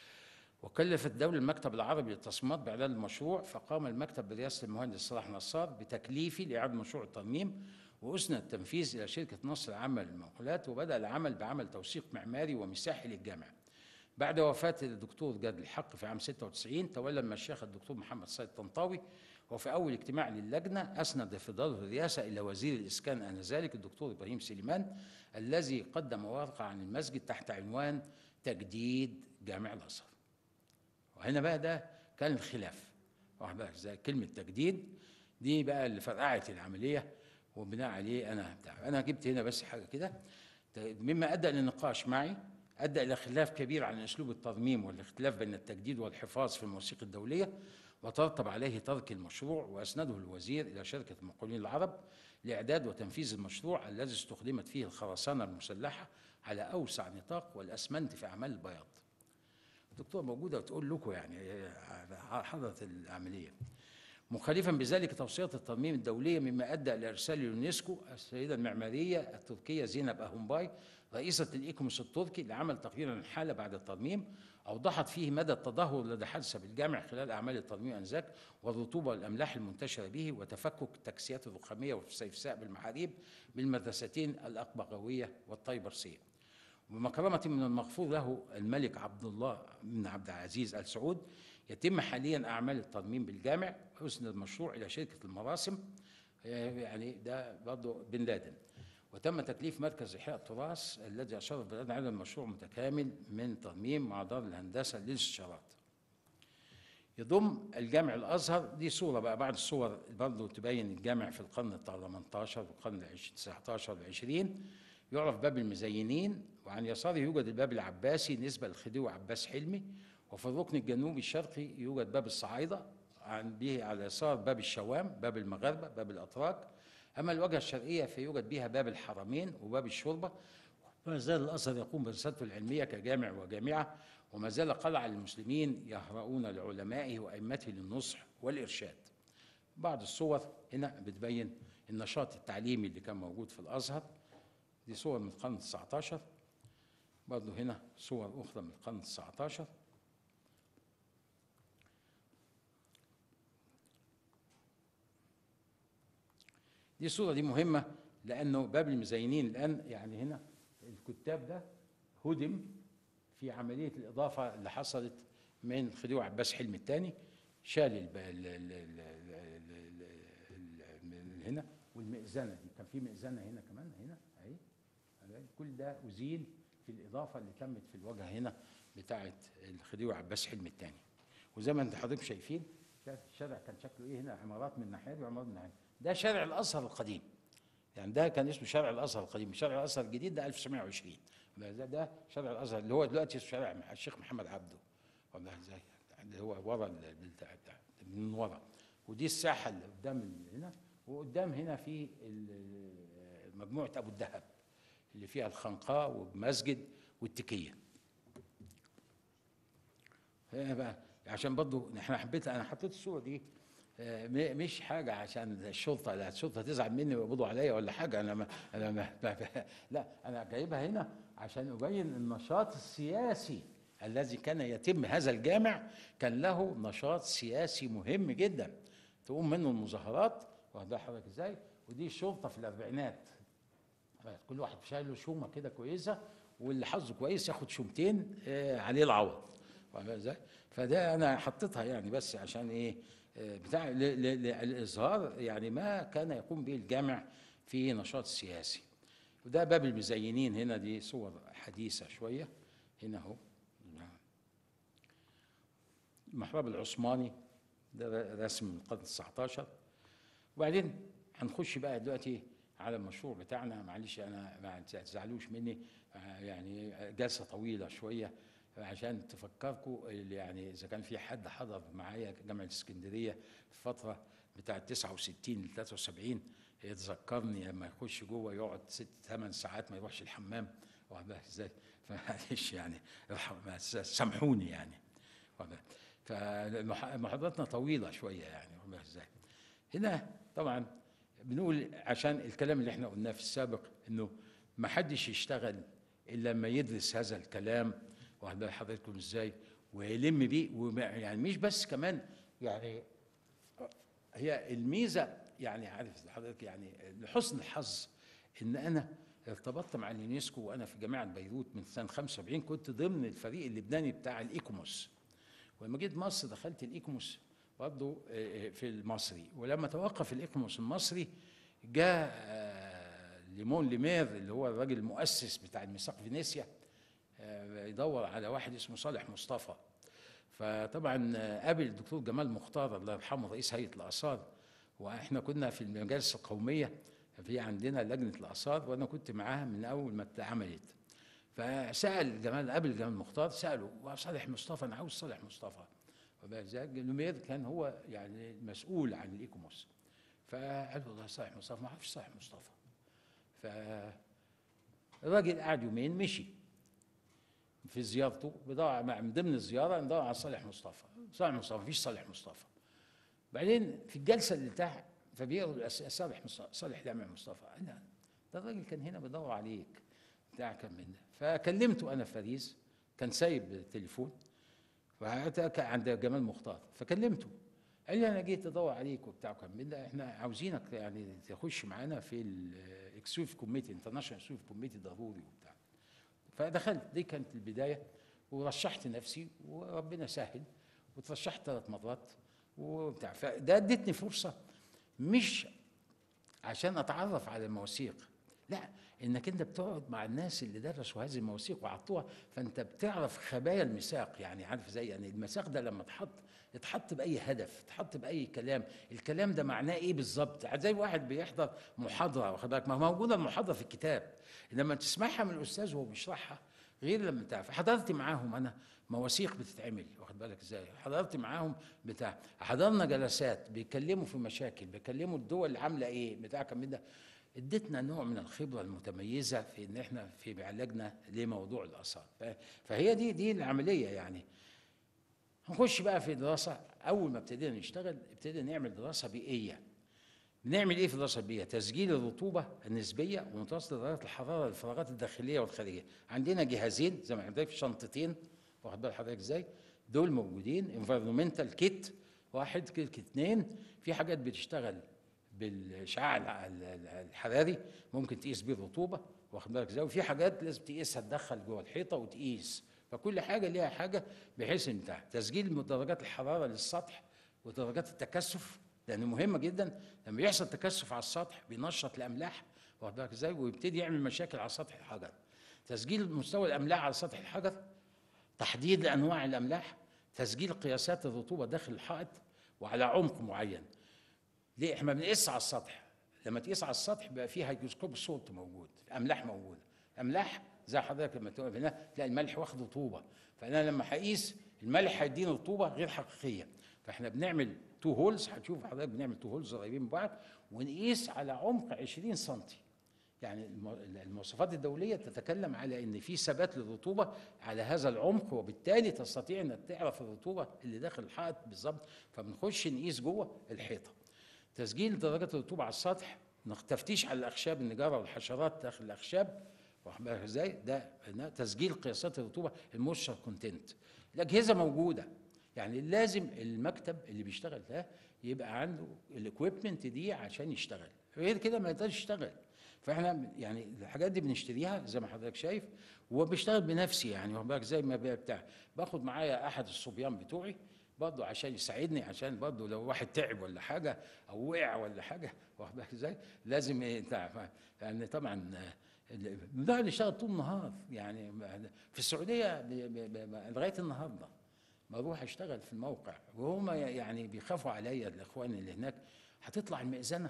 وكلفت الدولة المكتب العربي للتصميمات بإعداد المشروع فقام المكتب برئاسة المهندس صلاح نصار بتكليفي لإعادة مشروع الترميم وأسند التنفيذ إلى شركة نصر العامة للمنقولات وبدأ العمل بعمل توثيق معماري ومساحي للجامع بعد وفاة الدكتور جاد الحق في عام 96 تولى المشيخ الدكتور محمد سيد طنطاوي وفي أول اجتماع للجنة أسند في دار الرئاسة إلى وزير الإسكان آنذاك الدكتور إبراهيم سليمان الذي قدم ورقة عن المسجد تحت عنوان تجديد جامع الأزهر وهنا بقى ده كان الخلاف واخد بالك ازاي كلمة تجديد دي بقى اللي فرقعت العملية وبناء عليه أنا بتاع أنا جبت هنا بس حاجة كده مما أدى للنقاش معي أدى إلى خلاف كبير عن أسلوب الترميم والاختلاف بين التجديد والحفاظ في الموسيقى الدولية وترتب عليه ترك المشروع وأسنده الوزير إلى شركة المقاولين العرب لإعداد وتنفيذ المشروع الذي استخدمت فيه الخرسانة المسلحة على أوسع نطاق والأسمنت في أعمال البياض الدكتور موجودة وتقول لكم يعني حضرت العملية مخالفا بذلك توصيات الترميم الدولية مما أدى إلى إرسال اليونسكو السيدة المعمارية التركية زينب أهومباي رئيسة الإيكوموس التركي لعمل تقرير عن الحالة بعد الترميم أوضحت فيه مدى التدهور الذي حدث بالجامع خلال أعمال الترميم أنذاك والرطوبة والأملاح المنتشرة به وتفكك التكسيات الرخامية والسيفساء بالمحاريب بالمدرستين الأقبغوية والطيبرسية بمكرمة من المغفور له الملك عبد الله بن عبد العزيز آل سعود يتم حاليا أعمال الترميم بالجامع ويسند المشروع إلى شركة المراسم يعني ده برضه بن لادن وتم تكليف مركز إحياء التراث الذي أشرف بالأدنى على المشروع متكامل من ترميم مع دار الهندسة للاستشارات يضم الجامع الازهر دي صوره بقى بعض الصور برضه تبين الجامع في القرن ال 18 والقرن ال 19 وال 20 يعرف باب المزينين وعن يساره يوجد الباب العباسي نسبه للخديوي عباس حلمي وفي الركن الجنوبي الشرقي يوجد باب الصعايده عن به على اليسار باب الشوام باب المغاربه باب الاتراك اما الواجهه الشرقيه فيوجد بها باب الحرمين وباب الشربه وما زال الازهر يقوم برسالته العلميه كجامع وجامعه وما زال قلعة المسلمين يهرؤون لعلمائه وأئمته للنصح والإرشاد بعض الصور هنا بتبين النشاط التعليمي اللي كان موجود في الأزهر دي صور من القرن 19 برضه هنا صور أخرى من القرن 19 دي الصورة دي مهمة لأنه باب المزينين الآن يعني هنا الكتاب ده هدم في عمليه الاضافه اللي حصلت من خديوي عباس حلمي الثاني شال الب... ال... ال... ال... ال... ال... ال... من هنا والمئذنه دي كان في مئذنه هنا كمان هنا اهي أهي. كل ده ازيل في الاضافه اللي تمت في الواجهه هنا بتاعه الخديوي عباس حلمي الثاني وزي ما انت حضرتك شايفين شايف الشارع كان شكله ايه هنا عمارات من الناحيه دي وعمارات من الناحيه دي. ده شارع الازهر القديم يعني ده كان اسمه شارع الازهر القديم شارع الازهر الجديد ده 1920 ده ده, ده شارع الازهر اللي هو دلوقتي اسمه شارع الشيخ محمد عبده والله ازاي اللي هو ورا ال- بتاع بتاع من ورا ودي الساحه اللي قدام ال- هنا وقدام هنا في ال- مجموعه ابو الدهب اللي فيها الخنقاء والمسجد والتكيه هنا بقى عشان برضو احنا حبيت انا حطيت الصوره دي آه، م- مش حاجه عشان الشرطه لا الشرطه تزعل مني ويقبضوا عليا ولا حاجه انا ما انا ما ما- لا انا جايبها هنا عشان ابين النشاط السياسي الذي كان يتم هذا الجامع كان له نشاط سياسي مهم جدا تقوم منه المظاهرات واخد بال حضرتك ازاي ودي الشرطه في الاربعينات بس كل واحد شايل له شومه كده كويسه واللي حظه كويس ياخد شومتين آه، عليه العوض فاهم ازاي؟ فده انا حطيتها يعني بس عشان ايه آه، بتاع ل- ل- للاظهار يعني ما كان يقوم به الجامع في نشاط سياسي وده باب المزينين هنا دي صور حديثه شويه هنا اهو المحراب العثماني ده رسم من القرن 19 وبعدين هنخش بقى دلوقتي على المشروع بتاعنا معلش انا ما تزعلوش مني آه، يعني جلسه طويله شويه عشان تفكركم اللي يعني اذا كان في حد حضر معايا جامعه اسكندريه في فتره بتاعه 69 ل 73 يتذكرني لما يخش جوه يقعد ست ثمان ساعات ما يروحش الحمام واخد بالك ازاي فمعلش يعني ارحم- سامحوني يعني واخد بالك؟ فمحاضراتنا طويله شويه يعني واخد بالك ازاي هنا طبعا بنقول عشان الكلام اللي احنا قلناه في السابق انه ما حدش يشتغل الا لما يدرس هذا الكلام واخد بال حضراتكم ازاي ويلم بيه وما- يعني مش بس كمان يعني هي الميزه يعني عارف حضرتك يعني لحسن الحظ ان انا ارتبطت مع اليونسكو وانا في جامعه بيروت من سنه 75 كنت ضمن الفريق اللبناني بتاع الايكوموس ولما جيت مصر دخلت الايكوموس برضه آه، في المصري ولما توقف الايكوموس المصري جاء آه، ليمون ليمير اللي هو الراجل المؤسس بتاع الميثاق فينيسيا آه، يدور على واحد اسمه صالح مصطفى فطبعا آه، قابل الدكتور جمال مختار الله يرحمه رئيس هيئه الاثار واحنا كنا في المجالس القوميه في عندنا لجنه الاثار وانا كنت معاها من اول ما اتعملت فسال جمال قابل جمال مختار ساله صالح مصطفى انا عاوز صالح مصطفى فبقى لومير كان هو يعني المسؤول عن الايكوموس فقال له والله صالح مصطفى ما اعرفش صالح مصطفى فالراجل قعد يومين مشي في زيارته بدور مع- من ضمن الزياره ندور على صالح مصطفى صالح مصطفى مفيش صالح مصطفى بعدين في الجلسه اللي تحت فبيقروا الأس- صالح مصطفى صالح جامع مصطفى قال لا ده الراجل كان هنا بيدور عليك بتاع كان من ده فكلمته انا في باريس كان سايب التليفون فقعدت عند جمال مختار فكلمته قال لي انا جيت ادور عليك وبتاع كان من ده احنا عاوزينك يعني تخش معانا في الاكسوف كوميتي انترناشونال اكسوف كوميتي ضروري وبتاع فدخلت دي كانت البدايه ورشحت نفسي وربنا سهل وترشحت ثلاث مرات وبتاع فده ادتني فرصه مش عشان اتعرف على المواثيق لا انك انت بتقعد مع الناس اللي درسوا هذه المواثيق وعطوها فانت بتعرف خبايا الميثاق يعني عارف زي يعني الميثاق ده لما اتحط اتحط باي هدف اتحط باي كلام الكلام ده معناه ايه بالظبط زي واحد بيحضر محاضره واخد بالك ما هو موجوده المحاضره في الكتاب لما تسمعها من الاستاذ وهو بيشرحها غير لما تعرف حضرت معاهم انا مواثيق بتتعمل واخد بالك ازاي حضرت معاهم بتاع حضرنا جلسات بيتكلموا في مشاكل بيكلموا الدول اللي عامله ايه بتاع كم من ده ادتنا نوع من الخبره المتميزه في ان احنا في علاجنا لموضوع الاثار ف- فهي دي دي العمليه يعني هنخش بقى في دراسه اول ما ابتدينا نشتغل ابتدينا نعمل دراسه بيئيه بنعمل ايه في الدراسه البيئيه؟ تسجيل الرطوبه النسبيه ومتوسط درجات الحراره للفراغات الداخليه والخارجيه. عندنا جهازين زي ما عندك في شنطتين واخد بال حضرتك ازاي؟ دول موجودين انفيرمنتال كيت واحد كيت اثنين في حاجات بتشتغل بالاشعاع الع- ال- ال- الحراري ممكن تقيس بيه الرطوبه واخد بالك ازاي وفي حاجات لازم تقيسها تدخل جوه الحيطه وتقيس فكل حاجه ليها حاجه بحيث ان بتاع تسجيل درجات الحراره للسطح ودرجات التكثف لان مهمه جدا لما يحصل تكثف على السطح بينشط الاملاح واخد بالك ازاي ويبتدي يعمل مشاكل على سطح الحجر تسجيل مستوى الاملاح على سطح الحجر تحديد انواع الاملاح تسجيل قياسات الرطوبه داخل الحائط وعلى عمق معين ليه احنا بنقيس على السطح لما تقيس على السطح بيبقى فيه هيدروسكوب صوت موجود املاح موجوده املاح زي حضرتك لما تقف هنا تلاقي الملح واخد رطوبه فانا لما هقيس الملح هيديني رطوبه غير حقيقيه فاحنا بنعمل تو هولز هتشوف حضرتك بنعمل تو هولز قريبين من بعض ونقيس على عمق 20 سم يعني الم- المواصفات الدولية تتكلم على أن في ثبات للرطوبة على هذا العمق وبالتالي تستطيع أنك تعرف الرطوبة اللي داخل الحائط بالظبط فبنخش نقيس جوه الحيطة تسجيل درجات الرطوبة على السطح نخ- تفتيش على الأخشاب النجارة والحشرات داخل الأخشاب واخد بالك ازاي؟ ده ده تسجيل قياسات الرطوبة المويستشر كونتنت الأجهزة موجودة يعني لازم المكتب اللي بيشتغل ده يبقى عنده الاكويبمنت دي عشان يشتغل غير كده ما يقدرش يشتغل فاحنا يعني الحاجات دي بنشتريها زي ما حضرتك شايف وبشتغل بنفسي يعني واخد بالك زي ما بقى بتاع باخد معايا احد الصبيان بتوعي برضه عشان يساعدني عشان برضه لو واحد تعب ولا حاجه او وقع ولا حاجه واخد بالك ازاي لازم إيه بتاع لان طبعا آه، ال- بنقعد نشتغل طول النهار يعني في السعوديه ب- ب- ب- لغايه النهارده بروح اشتغل في الموقع وهم يعني بيخافوا عليا الاخوان اللي هناك هتطلع المئذنه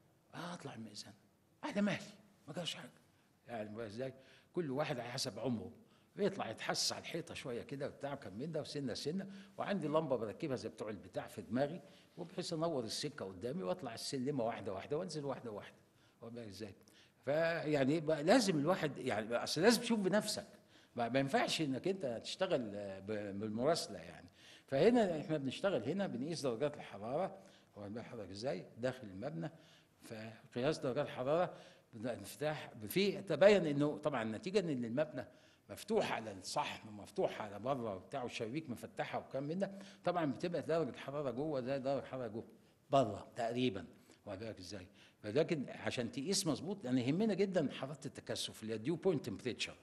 اه اطلع المئذنه على مهلي ما جاش حاجه يعني بقى ازاي كل واحد على حسب عمره بيطلع يتحسس على الحيطه شويه كده وبتاع كم من ده وسنه سنه وعندي لمبه بركبها زي بتوع البتاع في دماغي وبحيث انور السكه قدامي واطلع السلمه واحده واحده وانزل واحده واحده واخد بالك ازاي فيعني بقى لازم الواحد يعني اصل لازم تشوف بنفسك ما ما ينفعش انك انت تشتغل آه، ب- بالمراسله يعني فهنا احنا بنشتغل هنا بنقيس درجات الحراره واخد بال حضرتك ازاي داخل المبنى فقياس درجات الحراره انفتاح في تبين انه طبعا نتيجه ان المبنى مفتوح على الصحن ومفتوح على بره وبتاع والشبابيك مفتحه وكم من ده طبعا بتبقى درجه الحراره جوه زي درجه الحراره جوه بره تقريبا واخد بالك ازاي فلكن عشان تقيس مظبوط لان يهمنا جدا حراره التكثف اللي هي ديو بوينت تمبريتشر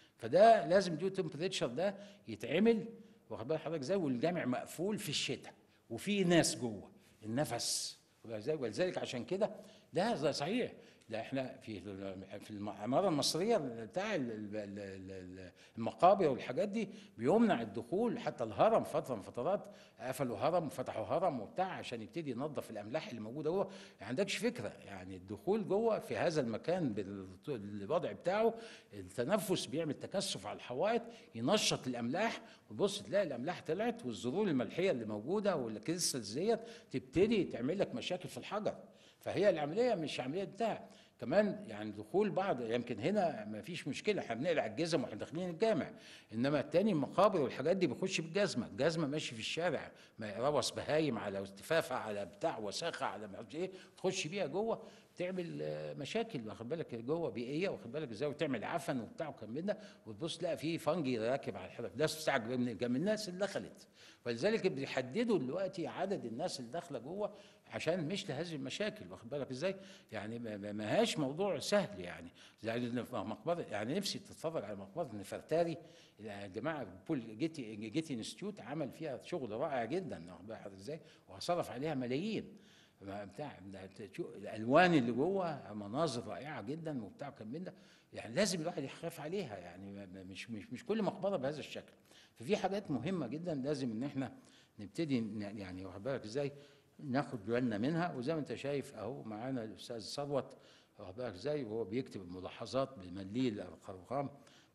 فده لازم ديو تمبريتشر ده يتعمل واخد بال حضرتك ازاي والجامع مقفول في الشتاء وفي ناس جوه النفس واخد بالك ازاي ولذلك عشان كده ده ده صحيح ده احنا في في العماره المصريه بتاع ال- ال- ال- ال- المقابر والحاجات دي بيمنع الدخول حتى الهرم فتره من فترات قفلوا هرم وفتحوا هرم وبتاع عشان يبتدي ينظف الاملاح اللي موجوده جوه ما عندكش فكره يعني الدخول جوه في هذا المكان بالوضع بتاعه التنفس بيعمل تكثف على الحوائط ينشط الاملاح وتبص تلاقي الاملاح طلعت والذرول الملحيه اللي موجوده والكريستالز ديت تبتدي تعمل لك مشاكل في الحجر فهي العمليه مش عمليه بتاع كمان يعني دخول بعض يمكن هنا ما فيش مشكله احنا بنقلع الجزم واحنا داخلين الجامع انما التاني المقابر والحاجات دي بيخش بالجزمه الجزمه ماشي في الشارع ما روس بهايم على استفافه على بتاع وساخه على ما اعرفش ايه تخش بيها جوه تعمل آه، مشاكل واخد بالك جوه بيئيه واخد بالك ازاي وتعمل عفن وبتاع وكم من ده وتبص تلاقي في فنجي راكب على الحرف ده بتستعجب من من الناس اللي دخلت ولذلك بيحددوا دلوقتي عدد الناس اللي داخله جوه عشان مش لهذه المشاكل واخد بالك ازاي يعني ما- ما ما هاش موضوع سهل يعني يعني في مقبره يعني نفسي تتفرج على مقبره نفرتاري الجماعه بول جيتي جيتي انستيتيوت عمل فيها شغل رائع جدا واخد بالك ازاي وصرف عليها ملايين ما بتاع ده تشوف الالوان اللي جوه مناظر رائعه جدا وبتاع كم من ده يعني لازم الواحد يخاف عليها يعني ما- ما- مش مش مش كل مقبره بهذا الشكل ففي حاجات مهمه جدا لازم ان احنا نبتدي ن- يعني واخد بالك ازاي ناخد بالنا منها وزي ما انت شايف اهو معانا الاستاذ ثروت واخد بالك ازاي وهو بيكتب الملاحظات بمليل الارقام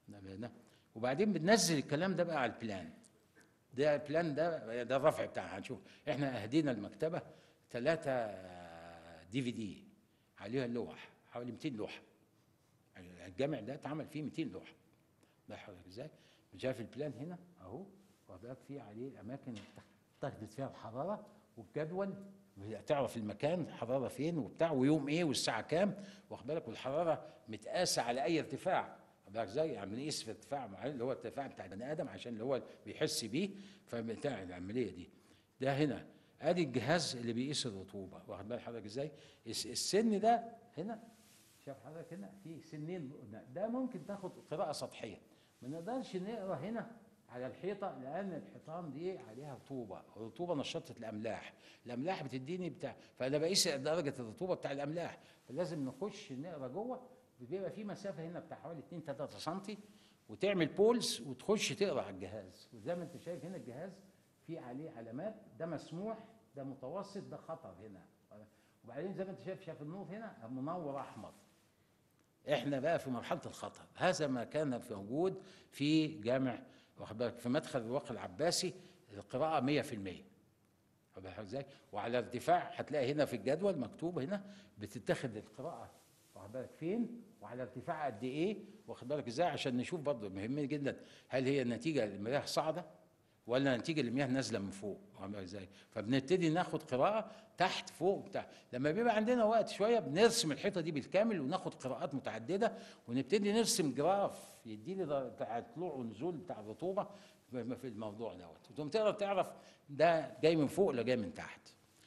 وبعدين بننزل الكلام ده بقى على البلان ده البلان ده ده الرفع بتاعها هنشوف احنا اهدينا المكتبه ثلاثه دي في دي عليها لوح حوالي 200 لوحه الجامع ده اتعمل فيه 200 لوحه ده حضرتك ازاي شايف البلان هنا اهو واخد بالك فيه عليه الاماكن اللي تاخدت فيها الحراره والجدول تعرف المكان الحراره فين وبتاع ويوم ايه والساعه كام واخد بالك والحراره متقاسه على اي ارتفاع واخد بالك ازاي يعني بنقيس في ارتفاع معين اللي هو الارتفاع بتاع البني ادم عشان اللي هو بيحس بيه فبتاع العمليه دي ده هنا ادي الجهاز اللي بيقيس الرطوبه واخد بال حضرتك ازاي الس- السن ده هنا شايف حضرتك هنا في سنين قلنا. ده ممكن تاخد قراءه سطحيه ما نقدرش نقرا هنا على الحيطه لان الحيطان دي عليها رطوبه الرطوبه نشطت الاملاح الاملاح بتديني بتاع فانا بقيس درجه الرطوبه بتاع الاملاح فلازم نخش نقرا جوه بيبقى في مسافه هنا بتاع حوالي 2 3 سم وتعمل بولز وتخش تقرا على الجهاز وزي ما انت شايف هنا الجهاز في عليه علامات ده مسموح ده متوسط ده خطر هنا وبعدين زي ما انت شايف شايف النور هنا منور احمر احنا بقى في مرحله الخطر هذا ما كان في موجود في جامع واخد بالك في مدخل الواقع العباسي القراءه 100% واخد بالك ازاي وعلى ارتفاع هتلاقي هنا في الجدول مكتوب هنا بتتخذ القراءه واخد بالك فين وعلى ارتفاع قد ايه واخد بالك ازاي عشان نشوف برضه مهم جدا هل هي نتيجه المياه صاعده ولا نتيجه المياه نازله من فوق واخد بالك ازاي فبنبتدي ناخد قراءه تحت فوق بتاع لما بيبقى عندنا وقت شويه بنرسم الحيطه دي بالكامل وناخد قراءات متعدده ونبتدي نرسم جراف يديني در- بتاع طلوع ونزول بتاع الرطوبه في في الموضوع دوت وتقوم تقدر تعرف ده جاي من فوق ولا جاي من تحت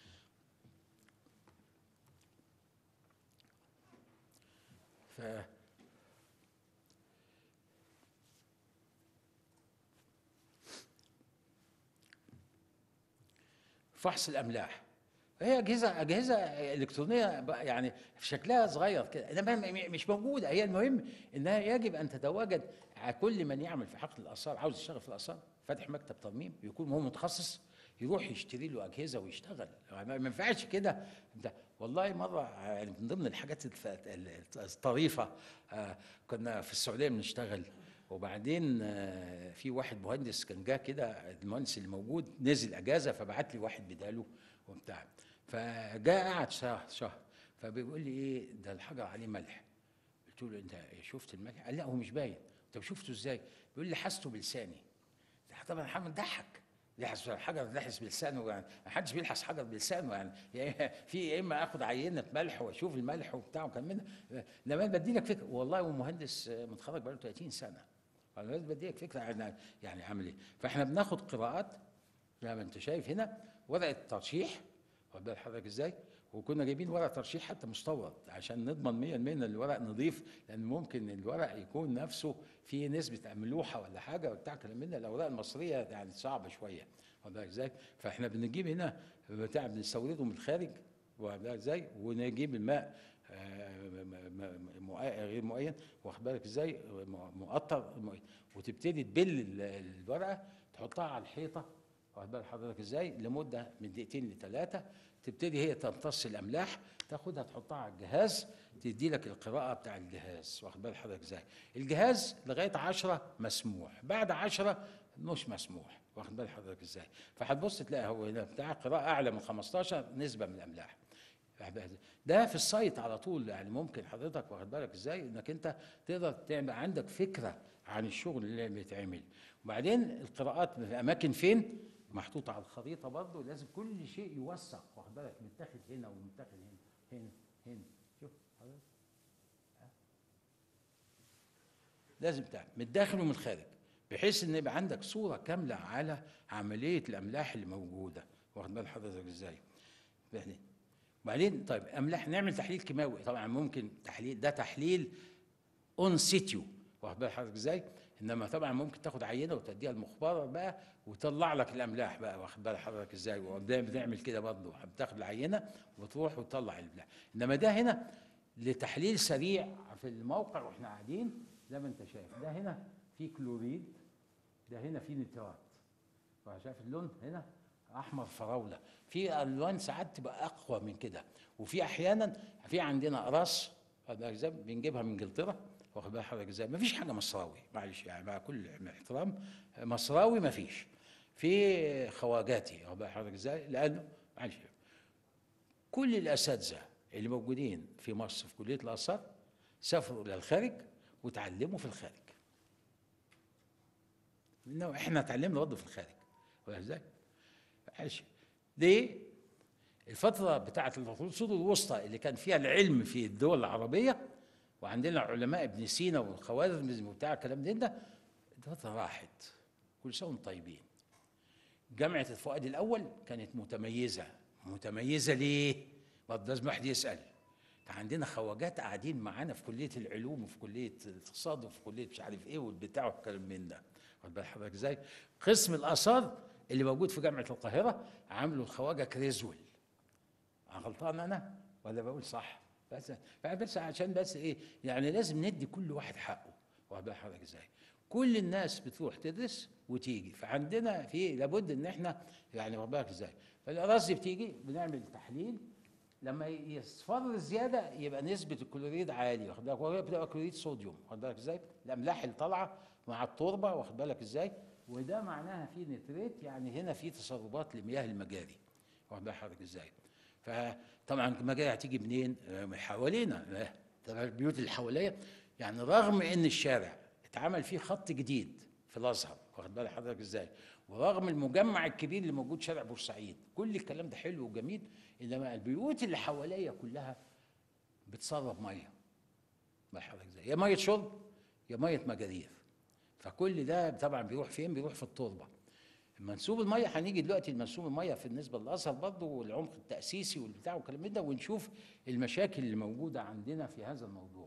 ف فحص الاملاح هي اجهزه اجهزه الكترونيه بقى يعني في شكلها صغير كده انما م- م- مش موجوده هي المهم انها يجب ان تتواجد على كل من يعمل في حقل الاثار عاوز يشتغل في الاثار فاتح مكتب ترميم يكون هو متخصص يروح يشتري له اجهزه ويشتغل ما ما ينفعش كده ده والله مره يعني من ضمن الحاجات الف- ال- الطريفه آه، كنا في السعوديه بنشتغل وبعدين آه، في واحد مهندس كان جه كده المهندس اللي موجود نزل اجازه فبعت لي واحد بداله وبتاع فجاء قعد شهر شهر فبيقول لي ايه ده الحجر عليه ملح قلت له انت شفت الملح قال لا هو مش باين طب شفته ازاي بيقول لي حسته بلساني طبعا حمد ضحك يلحس الحجر لحس بلسانه يعني ما حدش بيلحس حجر بلسانه يعني يعني في يا اما اخد عينه ملح واشوف الملح وبتاع وكان منها لما بدي لك فكره والله هو مهندس متخرج بقاله 30 سنه انا بس بدي لك فكره عن يعني عامل ايه فاحنا بناخد قراءات زي ما انت شايف هنا ورقه ترشيح واخد بال حضرتك ازاي وكنا جايبين ورق ترشيح حتى مستورد عشان نضمن 100% ان الورق نظيف لان ممكن الورق يكون نفسه فيه نسبه ملوحه ولا حاجه وبتاع كلام من ده. الاوراق المصريه يعني صعبه شويه واخد بالك ازاي فاحنا بنجيب هنا بتاع بنستورده من الخارج واخد بالك ازاي ونجيب الماء آه، م- م- م- مؤ- غير مؤين واخد بالك ازاي م- مقطر مؤين. وتبتدي تبل ال- الورقه تحطها على الحيطه واخد بال حضرتك ازاي لمده من دقيقتين لثلاثه تبتدي هي تمتص الاملاح تاخدها تحطها على الجهاز تدي لك القراءه بتاع الجهاز واخد بال حضرتك ازاي الجهاز لغايه 10 مسموح بعد 10 مش مسموح واخد بال حضرتك ازاي فهتبص تلاقي هو هنا بتاع قراءه اعلى من 15 نسبه من الاملاح واخد بالك إزاي؟ ده في السايت على طول يعني ممكن حضرتك واخد بالك ازاي انك انت تقدر تعمل عندك فكره عن الشغل اللي بيتعمل وبعدين القراءات في اماكن فين محطوطه على الخريطه برضه لازم كل شيء يوثق واخد بالك متاخد هنا ومتاخد هنا هنا هنا شوف حضرتك ها؟ لازم تعمل من الداخل ومن الخارج بحيث ان يبقى عندك صوره كامله على عمليه الاملاح اللي موجوده واخد بال حضرتك ازاي يعني وبعدين طيب املاح نعمل تحليل كيماوي طبعا ممكن تحليل ده تحليل اون سيتيو واخد بال حضرتك ازاي انما طبعا ممكن تاخد عينه وتديها المخبره بقى وتطلع لك الاملاح بقى واخد بال حضرتك ازاي ودايما بنعمل كده برضه بتاخد العينه وتروح وتطلع الاملاح انما ده هنا لتحليل سريع في الموقع واحنا قاعدين زي ما انت شايف ده هنا في كلوريد ده هنا في نترات شايف اللون هنا احمر فراوله في الوان ساعات تبقى اقوى من كده وفي احيانا في عندنا اقراص واخد بالك ازاي بنجيبها من انجلترا واخد بال حضرتك ازاي مفيش حاجه مصراوي معلش يعني مع كل احترام مصراوي مفيش في خواجاتي واخد بال حضرتك ازاي لانه معلش كل الاساتذه اللي موجودين في مصر في كليه الاثار سافروا الى الخارج وتعلموا في الخارج انه احنا اتعلمنا برضه في الخارج واخد ازاي؟ معلش ليه؟ الفترة بتاعت العصور الوسطى اللي كان فيها العلم في الدول العربية وعندنا علماء ابن سينا والخوارزم وبتاع الكلام ده ده الفترة راحت كل سنة وانتم طيبين جامعه الفؤاد الاول كانت متميزه متميزه ليه برضه لازم واحد يسال كان عندنا خواجات قاعدين معانا في كليه العلوم وفي كليه الاقتصاد وفي كليه مش عارف ايه والبتاع والكلام من ده واخد بال حضرتك ازاي قسم الاثار اللي موجود في جامعه القاهره عامله الخواجه كريزويل غلطان انا ولا بقول صح بس بس عشان بس ايه يعني لازم ندي كل واحد حقه واخد بال حضرتك ازاي كل الناس بتروح تدرس وتيجي فعندنا في لابد ان احنا يعني واخد بالك ازاي فالاراضي بتيجي بنعمل تحليل لما يصفر زياده يبقى نسبه الكلوريد عالي واخد بالك وهي بتبقى كلوريد صوديوم واخد بالك ازاي الاملاح اللي طالعه مع التربه واخد بالك ازاي وده معناها في نتريت يعني هنا في تسربات لمياه المجاري واخد بال حضرتك ازاي فطبعا المجاري هتيجي منين آه، من حوالينا آه، طبعا البيوت اللي حواليا يعني رغم ان الشارع اتعمل فيه خط جديد في الازهر واخد بال حضرتك ازاي ورغم المجمع الكبير اللي موجود شارع بورسعيد كل الكلام ده حلو وجميل انما البيوت اللي حواليا كلها بتسرب ميه بال حضرتك ازاي يا ميه شرب يا ميه مجارير فكل ده طبعا بيروح فين بيروح في التربه منسوب الميه هنيجي دلوقتي لمنسوب الميه في بالنسبه للازهر برضه والعمق التاسيسي والبتاع والكلام من ده ونشوف المشاكل اللي موجوده عندنا في هذا الموضوع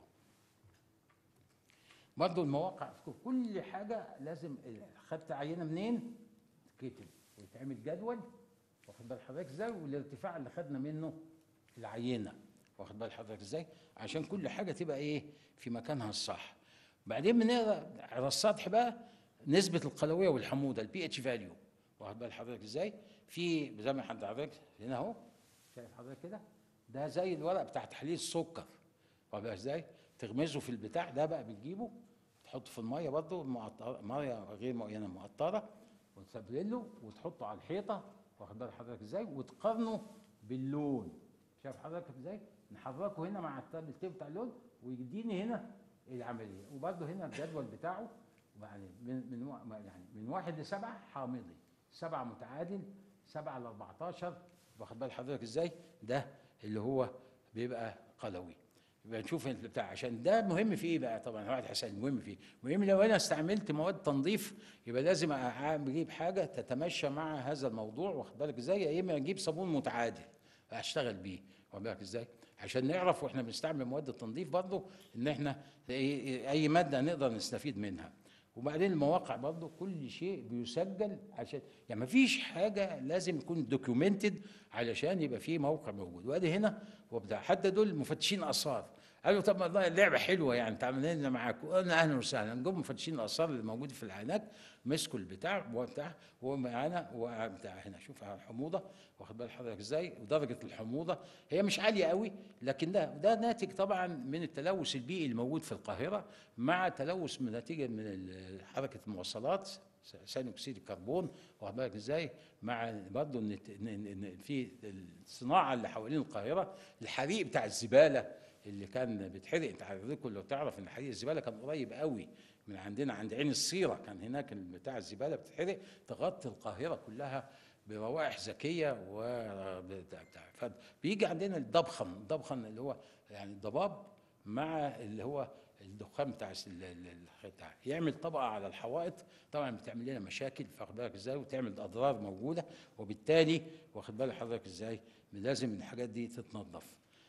برضه المواقع كل حاجه لازم خدت عينه منين تتكتب ويتعمل جدول واخد بال حضرتك ازاي والارتفاع اللي خدنا منه العينه واخد بال حضرتك ازاي عشان كل حاجه تبقى ايه في مكانها الصح بعدين بنقرا على السطح بقى نسبه القلويه والحموضه البي اتش فاليو واخد بال حضرتك ازاي في زي ما حضرتك هنا اهو شايف حضرتك كده ده زي الورق بتاع تحليل السكر واخد بالك ازاي تغمزه في البتاع ده بقى بتجيبه تحطه في الميه برضه مقطره ميه غير معينه مقطره وتسبله وتحطه على الحيطه واخد بال حضرتك ازاي وتقارنه باللون شايف حضرتك ازاي نحركه هنا مع التاب بتاع اللون ويديني هنا العمليه وبرضه هنا الجدول بتاعه يعني من من وا- يعني من واحد لسبعه حامضي سبعه متعادل سبعه ل 14 واخد بال حضرتك ازاي ده اللي هو بيبقى قلوي يبقى نشوف البتاع عشان ده مهم في ايه بقى طبعا واحد حسن مهم في ايه مهم لو انا استعملت مواد تنظيف يبقى لازم أع- اجيب حاجه تتمشى مع هذا الموضوع واخد بالك ازاي يا اما اجيب صابون متعادل اشتغل بيه واخد بالك ازاي عشان نعرف واحنا بنستعمل مواد التنظيف برضه ان احنا اي أي ماده نقدر نستفيد منها وبعدين المواقع برضه كل شيء بيسجل عشان يعني ما فيش حاجه لازم يكون دوكيومنتد علشان يبقى فيه موقع موجود وادي هنا وبتاع حتى دول مفتشين اثار قالوا طب ما والله اللعبه حلوه يعني تعمل لنا معاكم قلنا اهلا وسهلا جم مفتشين الاثار اللي موجود في العينات مسكوا البتاع وبتاع ومعانا وبتاع هنا شوف على الحموضه واخد بال حضرتك ازاي ودرجه الحموضه هي مش عاليه قوي لكن ده ده ناتج طبعا من التلوث البيئي الموجود في القاهره مع تلوث من نتيجه من ال- حركه المواصلات ثاني اكسيد الكربون واخد بالك ازاي مع برضه ان إن- إن في الصناعه اللي حوالين القاهره الحريق بتاع الزباله اللي كان بيتحرق انت حضرتك لو تعرف ان حريق الزباله كان قريب قوي من عندنا عند عين الصيره كان هناك بتاع الزباله بتتحرق تغطي القاهره كلها بروائح ذكيه و بتاع- بتاع. فبيجي عندنا الضبخن الضبخن اللي هو يعني الضباب مع اللي هو الدخان بتاع الس- ال- ال- ال- بتاع يعمل طبقه على الحوائط طبعا بتعمل لنا مشاكل واخد بالك ازاي وتعمل اضرار موجوده وبالتالي واخد بالك حضرتك ازاي لازم الحاجات دي تتنظف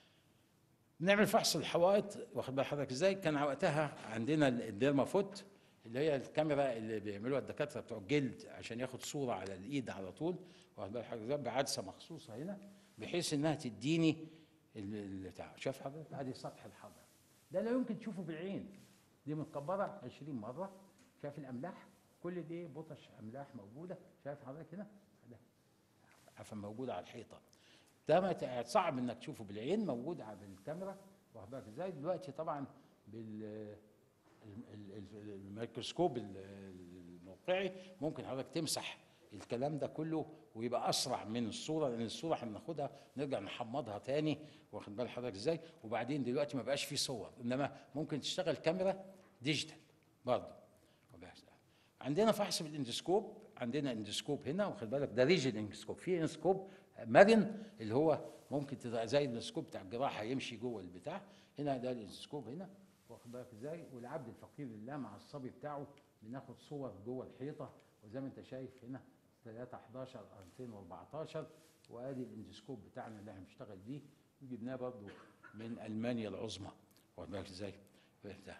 بنعمل فحص الحوائط واخد بال حضرتك ازاي كان وقتها عندنا الديرما فوت اللي هي الكاميرا اللي بيعملوها الدكاتره بتوع الجلد عشان ياخد صوره على الايد على طول واخد بال حضرتك ازاي بعدسه مخصوصه هنا بحيث انها تديني ال- ال- بتاع شايف حضرتك ادي سطح الحجر ده لا يمكن تشوفه بالعين دي متكبره 20 مره شايف الاملاح كل دي بطش املاح موجوده شايف حضرتك هنا ده عفوا موجوده على الحيطه ده ما ت- صعب انك تشوفه بالعين موجود على الكاميرا واخد بالك ازاي دلوقتي طبعا بال ال- ال- ال- الميكروسكوب ال- الموقعي ممكن حضرتك تمسح الكلام ده كله ويبقى اسرع من الصوره لان الصوره احنا بناخدها نرجع نحمضها تاني واخد بال حضرتك ازاي وبعدين دلوقتي ما بقاش في صور انما ممكن تشتغل كاميرا ديجيتال برضه واخد بالك إزاي؟ عندنا فحص بالاندسكوب عندنا اندسكوب هنا واخد بالك ده ريجل اندسكوب في اندسكوب مرن اللي هو ممكن تبقى زي الاندسكوب بتاع الجراحه يمشي جوه البتاع هنا ده الاندسكوب هنا واخد بالك ازاي والعبد الفقير لله مع الصبي بتاعه بناخد صور جوه الحيطه وزي ما انت شايف هنا 3 11 2014 وادي الاندسكوب بتاعنا اللي احنا بنشتغل بيه جبناه برضه من المانيا العظمى واخد بالك ازاي؟ بتاع.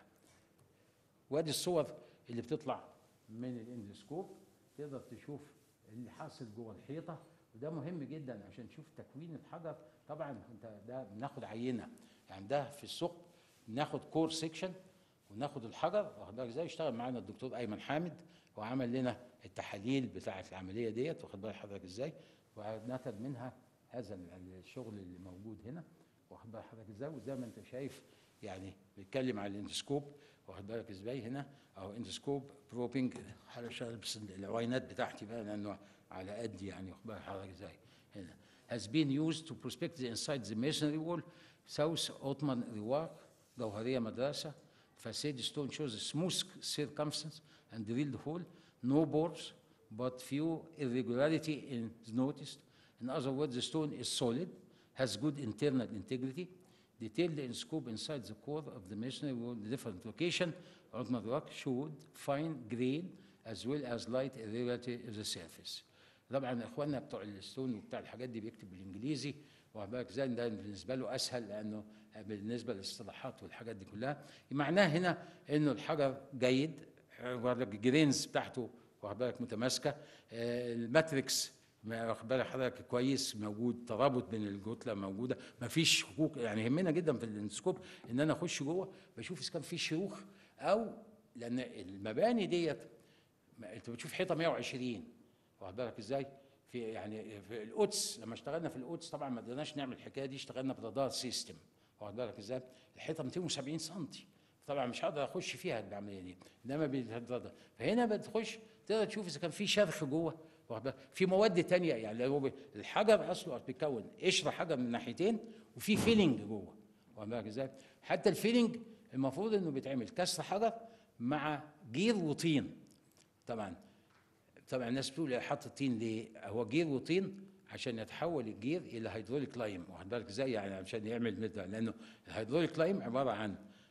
وادي الصور اللي بتطلع من الاندسكوب تقدر تشوف اللي حاصل جوه الحيطه وده مهم جدا عشان تشوف تكوين الحجر طبعا انت ده بناخد عينه يعني ده في الثقب بناخد كور سيكشن وناخد الحجر واخد بالك ازاي اشتغل معانا الدكتور ايمن حامد وعمل لنا التحاليل بتاعه العمليه ديت واخد بالك حضرتك ازاي ونتج منها هذا ال- الشغل اللي موجود هنا واخد بالك حضرتك ازاي وزي ما انت شايف يعني بيتكلم على الاندسكوب واخد بالك ازاي هنا او اندسكوب بروبنج علشان بس العوينات بتاعتي بقى لانه على قد يعني واخد بالك حضرتك ازاي هنا has been used to prospect the inside the masonry wall south Ottoman rework جوهرية مدرسة facade stone shows a smooth circumference and drilled hole no bores but few irregularity is noticed in other words the stone is solid has good internal integrity detailed in scope inside the core of the masonry wall the different location Ottoman rock showed fine grain as well as light irregularity of the surface طبعا اخواننا بتوع الستون وبتاع الحاجات دي بيكتب بالانجليزي واخد بالك ازاي ده بالنسبه له اسهل لانه بالنسبه للاصطلاحات والحاجات دي كلها معناه هنا انه الحجر جيد واخد بالك الجرينز بتاعته واخد بالك متماسكه آه، الماتريكس ما واخد بالك حضرتك كويس موجود ترابط بين الكتله موجوده ما فيش شكوك يعني يهمنا جدا في الاندسكوب ان انا اخش جوه بشوف اذا كان في شروخ او لان المباني ديت ما انت بتشوف حيطه 120 واخد بالك ازاي؟ في يعني في القدس لما اشتغلنا في القدس طبعا ما قدرناش نعمل الحكايه دي اشتغلنا برادار سيستم واخد بالك ازاي؟ الحيطه 270 سم طبعا مش هقدر اخش فيها العمليه دي انما بالرادار فهنا بتخش تقدر تشوف اذا كان في شرخ جوه واخد بالك؟ في مواد تانية يعني هو الحجر اصله بيتكون قشره حجر من ناحيتين وفي فيلينج جوه واخد بالك ازاي؟ حتى الفيلينج المفروض انه بيتعمل كسر حجر مع جير وطين طبعا طبعا الناس بتقول حط الطين ليه؟ هو جير وطين عشان يتحول الجير الى هيدروليك لايم واخد بالك ازاي؟ يعني عشان يعمل مثل لانه الهيدروليك لايم عباره عن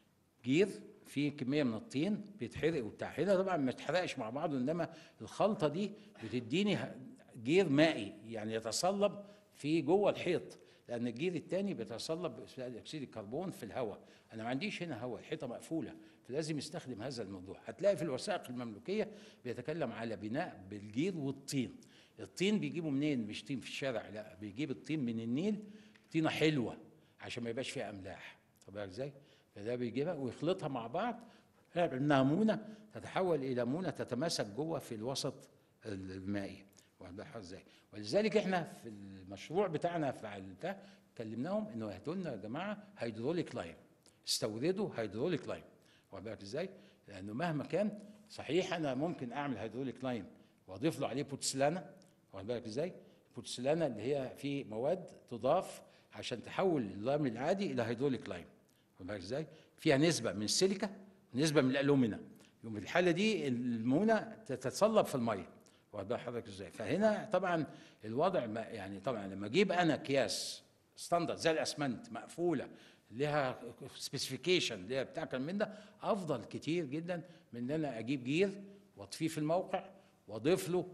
جير فيه كميه من الطين بيتحرق وبتاع هنا طبعا ما يتحرقش مع بعضه انما الخلطه دي بتديني ه- جير مائي يعني يتصلب في جوه الحيط لان الجير الثاني بيتصلب بثاني اكسيد الكربون في الهواء انا ما عنديش هنا هواء الحيطه مقفوله فلازم يستخدم هذا الموضوع هتلاقي في الوثائق المملوكيه بيتكلم على بناء بالجير والطين الطين بيجيبه منين مش طين في الشارع لا بيجيب الطين من النيل طينه حلوه عشان ما يبقاش فيها املاح طب بالك ازاي فده بيجيبها ويخلطها مع بعض يعمل انها مونه تتحول الى مونه تتماسك جوه في الوسط المائي واخد بالك ازاي ولذلك احنا في المشروع بتاعنا في بتاع كلمناهم انه هاتوا لنا يا جماعه هيدروليك لاين استوردوا هيدروليك لاين واخد بالك ازاي لانه مهما كان صحيح انا ممكن اعمل هيدروليك لاين واضيف له عليه بوتسلانه واخد بالك ازاي البوتسلانه اللي هي في مواد تضاف عشان تحول اللايم العادي الى هيدروليك لايم واخد بالك ازاي فيها نسبه من السيليكا ونسبه من الالومنا يوم في الحاله دي المونه تتصلب في الميه واخد بال حضرتك ازاي فهنا طبعا الوضع ما يعني طبعا لما اجيب انا اكياس ستاندرد زي الاسمنت مقفوله لها سبيسيفيكيشن لها بتاع كلام من ده افضل كتير جدا من ان انا اجيب جير واطفيه في الموقع واضيف له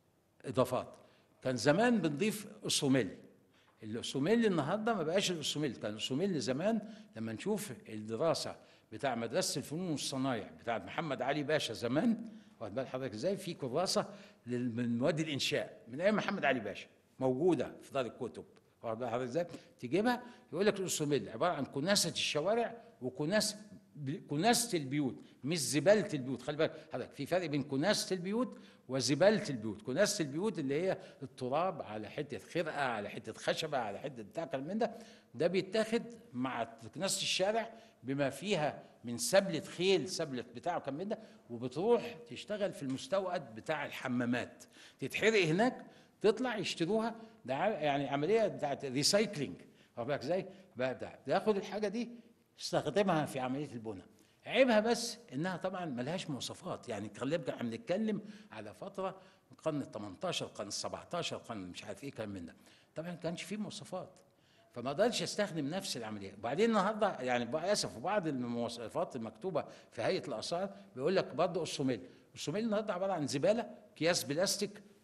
اضافات كان زمان بنضيف اسوميل الاسوميل النهارده ما بقاش الاسوميل كان الاسوميل زمان لما نشوف الدراسه بتاع مدرسه الفنون والصنايع بتاعت محمد علي باشا زمان واخد بال حضرتك ازاي في كراسه لل- من مواد الانشاء من ايام محمد علي باشا موجوده في دار الكتب واخد بال حضرتك ازاي تجيبها يقول لك الاسوميل عباره عن كناسه الشوارع وكناس ب- كناسه البيوت مش زباله البيوت خلي بالك حضرتك في فرق بين كناسه البيوت وزباله البيوت كناسه البيوت اللي هي التراب على حته خرقه على حته خشبه على حته بتاع كلام من ده ده بيتاخد مع كناسه الشارع بما فيها من سبلة خيل سبلة بتاع كم من ده وبتروح تشتغل في المستوقد بتاع الحمامات تتحرق هناك تطلع يشتروها ده ع- يعني عمليه بتاعت ريسايكلينج واخد بالك ازاي؟ بقى ده ياخد الحاجه دي يستخدمها في عمليه البناء عيبها بس انها طبعا ملهاش مواصفات يعني خلي بالك احنا بنتكلم على فتره القرن ال 18 القرن ال 17 القرن مش عارف ايه كلام من ده طبعا ما كانش فيه مواصفات فما اقدرش استخدم نفس العمليه وبعدين النهارده يعني بقى اسف وبعض المواصفات المكتوبه في هيئه الاثار بيقول لك برضه السوميل السوميل النهارده عباره عن زباله اكياس بلاستيك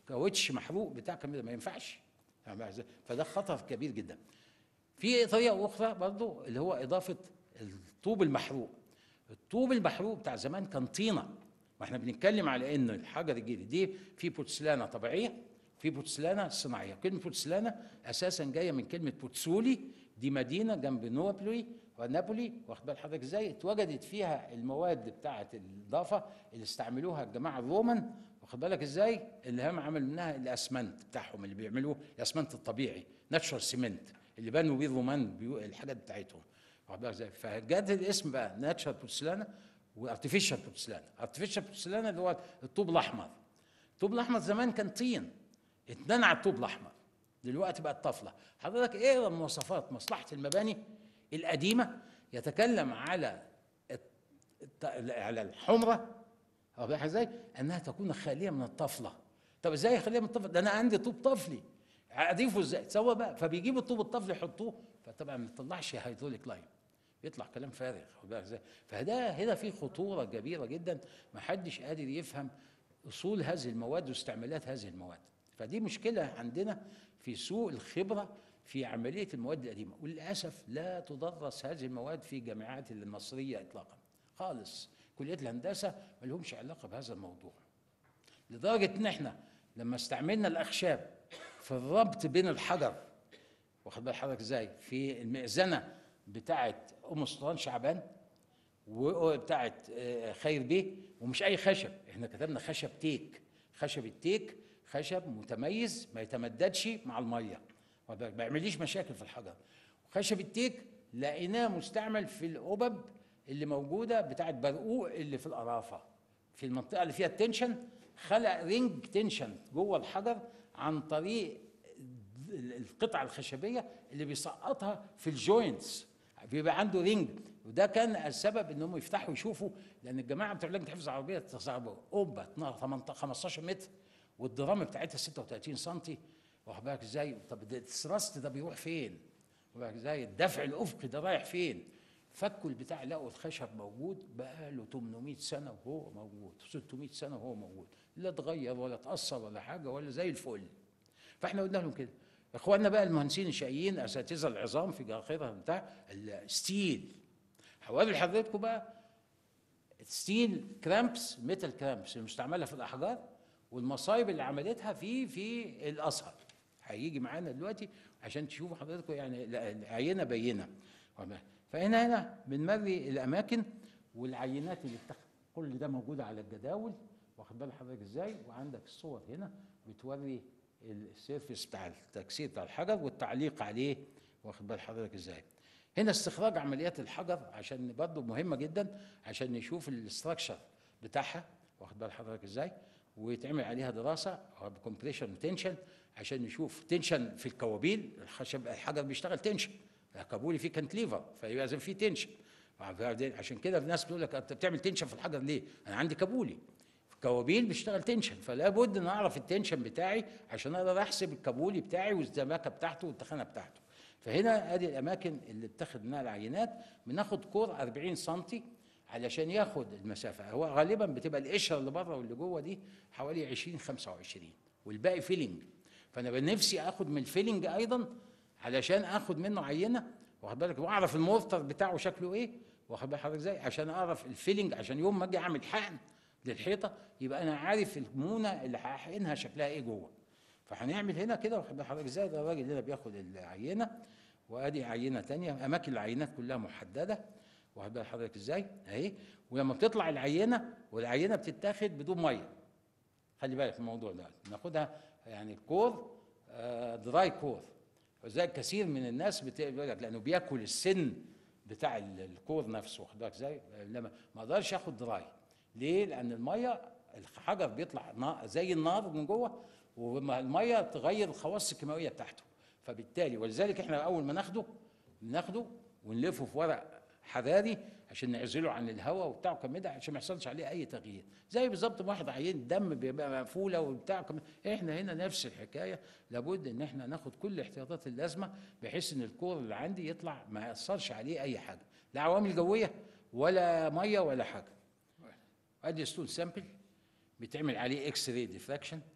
كاوتش محروق بتاع كده ما ينفعش فاهم إزاي؟ فده خطر كبير جدا في طريقه اخرى برضو اللي هو اضافه الطوب المحروق الطوب المحروق بتاع زمان كان طينه ما احنا بنتكلم على ان الحجر الجيري دي في بورسلانه طبيعيه في بورسلانه صناعيه كلمه بورسلانه اساسا جايه من كلمه بورتسولي دي مدينه جنب نابولي ونابولي واخد بال حضرتك ازاي اتوجدت فيها المواد بتاعه الاضافه اللي استعملوها الجماعه الرومان واخد بالك ازاي اللي هم عملوا منها الاسمنت بتاعهم اللي بيعملوه الاسمنت الطبيعي ناتشورال سيمنت اللي بنوا بيه الرومان بيو- الحاجات بتاعتهم واخد بالك ازاي فجت الاسم بقى ناتشورال بورسلانه وارتفيشال بورسلانه ارتفيشال بورسلانه اللي هو الطوب الاحمر الطوب الاحمر زمان كان طين اتننع الطوب الاحمر دلوقتي بقت طفله حضرتك ايه مواصفات مصلحه المباني القديمه يتكلم على الت- الت- على الحمره واخد بالك ازاي انها تكون خاليه من الطفله طب ازاي خاليه من الطفله ده انا عندي طوب طفلي اضيفه ازاي سوا بقى فبيجيبوا الطوب الطفلي يحطوه فطبعا ما بيطلعش هيدروليك لاين بيطلع كلام فارغ واخد بالك ازاي فده هنا في خطوره كبيره جدا ما حدش قادر يفهم اصول هذه المواد واستعمالات هذه المواد فدي مشكله عندنا في سوء الخبره في عمليه المواد القديمه وللاسف لا تدرس هذه المواد في الجامعات المصريه اطلاقا خالص كليات الهندسه ما لهمش علاقه بهذا الموضوع لدرجه ان احنا لما استعملنا الاخشاب في الربط بين الحجر واخد بال حضرتك ازاي في المئذنه بتاعه ام سلطان شعبان وبتاعه آه، خير بيه ومش اي خشب احنا كتبنا خشب تيك خشب التيك خشب متميز ما يتمددش مع الميه واخد بالك؟ ما يعمليش مشاكل في الحجر خشب التيك لقيناه مستعمل في القبب اللي موجوده بتاعه برقوق اللي في القرافه في المنطقه اللي فيها التنشن خلق رينج تنشن جوه الحجر عن طريق القطعه الخشبيه اللي بيسقطها في الجوينتس بيبقى عنده رينج وده كان السبب ان هم يفتحوا يشوفوا لان الجماعه بتوع لجنه حفظ العربيه تصعب قبه 18 15 متر والدرام بتاعتها 36 سم واخد بالك ازاي طب ده الثراست ده بيروح فين؟ واخد بالك ازاي الدفع الافقي ده رايح فين؟ فكوا البتاع لقوا الخشب موجود بقى له 800 سنه وهو موجود 600 سنه وهو موجود لا اتغير ولا اتاثر ولا حاجه ولا زي الفل فاحنا قلنا لهم كده اخواننا بقى المهندسين الشقيين اساتذه العظام في اخرها بتاع الستيل هوري لحضرتكم بقى ستيل كرامبس ميتال كرامبس المستعمله في الاحجار والمصايب اللي عملتها في في الازهر هيجي معانا دلوقتي عشان تشوفوا حضراتكم يعني لا، العينه بينه فهنا هنا بنمري الاماكن والعينات اللي بتاخد كل ده موجود على الجداول واخد بال حضرتك ازاي وعندك الصور هنا بتوري السيرفيس بتاع التكسير بتاع الحجر والتعليق عليه واخد بال حضرتك ازاي هنا استخراج عمليات الحجر عشان برضه مهمه جدا عشان نشوف الاستراكشر بتاعها واخد بال حضرتك ازاي ويتعمل عليها دراسه كومبريشن وتنشن عشان نشوف تنشن في الكوابيل الخشب الحجر بيشتغل تنشن كابولي فيه كانتليفر فيبقى لازم فيه تنشن عشان كده الناس بتقول لك انت بتعمل تنشن في الحجر ليه؟ انا عندي كابولي كوابيل بيشتغل تنشن فلا بد ان اعرف التنشن بتاعي عشان اقدر احسب الكابولي بتاعي والزماكه بتاعته والتخانه بتاعته فهنا ادي الاماكن اللي بتاخد منها العينات بناخد كور 40 سم علشان ياخد المسافه هو غالبا بتبقى القشره اللي بره واللي جوه دي حوالي 20 25 والباقي فيلنج فانا بنفسي اخد من الفيلنج ايضا علشان اخد منه عينه واخد بالك واعرف المورتر بتاعه شكله ايه واخد بال حضرتك ازاي عشان اعرف الفيلنج عشان يوم ما اجي اعمل حقن للحيطه يبقى انا عارف المونه اللي هحقنها شكلها ايه جوه فهنعمل هنا كده واخد بال حضرتك ازاي ده الراجل هنا بياخد العينه وادي عينه تانية اماكن العينات كلها محدده واخد بال حضرتك ازاي اهي ولما بتطلع العينه والعينه بتتاخد بدون ميه خلي بالك من الموضوع ده ناخدها يعني كور آه دراي كور وذلك كثير من الناس بتقول لك لانه بياكل السن بتاع ال- الكور نفسه واخد بالك ازاي لما ما اقدرش اخد دراي ليه لان الميه الحجر بيطلع نا- زي النار من جوه والميه تغير الخواص الكيماويه بتاعته فبالتالي ولذلك احنا اول ما ناخده ناخده ونلفه في ورق حراري عشان نعزله عن الهواء وبتاع وكم ده عشان ما يحصلش عليه اي تغيير زي بالظبط ما واحد عيان دم بيبقى مقفوله وبتاع كم- احنا هنا نفس الحكايه لابد ان احنا ناخد كل الاحتياطات اللازمه بحيث ان الكور اللي عندي يطلع ما ياثرش عليه اي حاجه لا عوامل جويه ولا ميه ولا حاجه ادي ستول سامبل بيتعمل عليه اكس راي ديفراكشن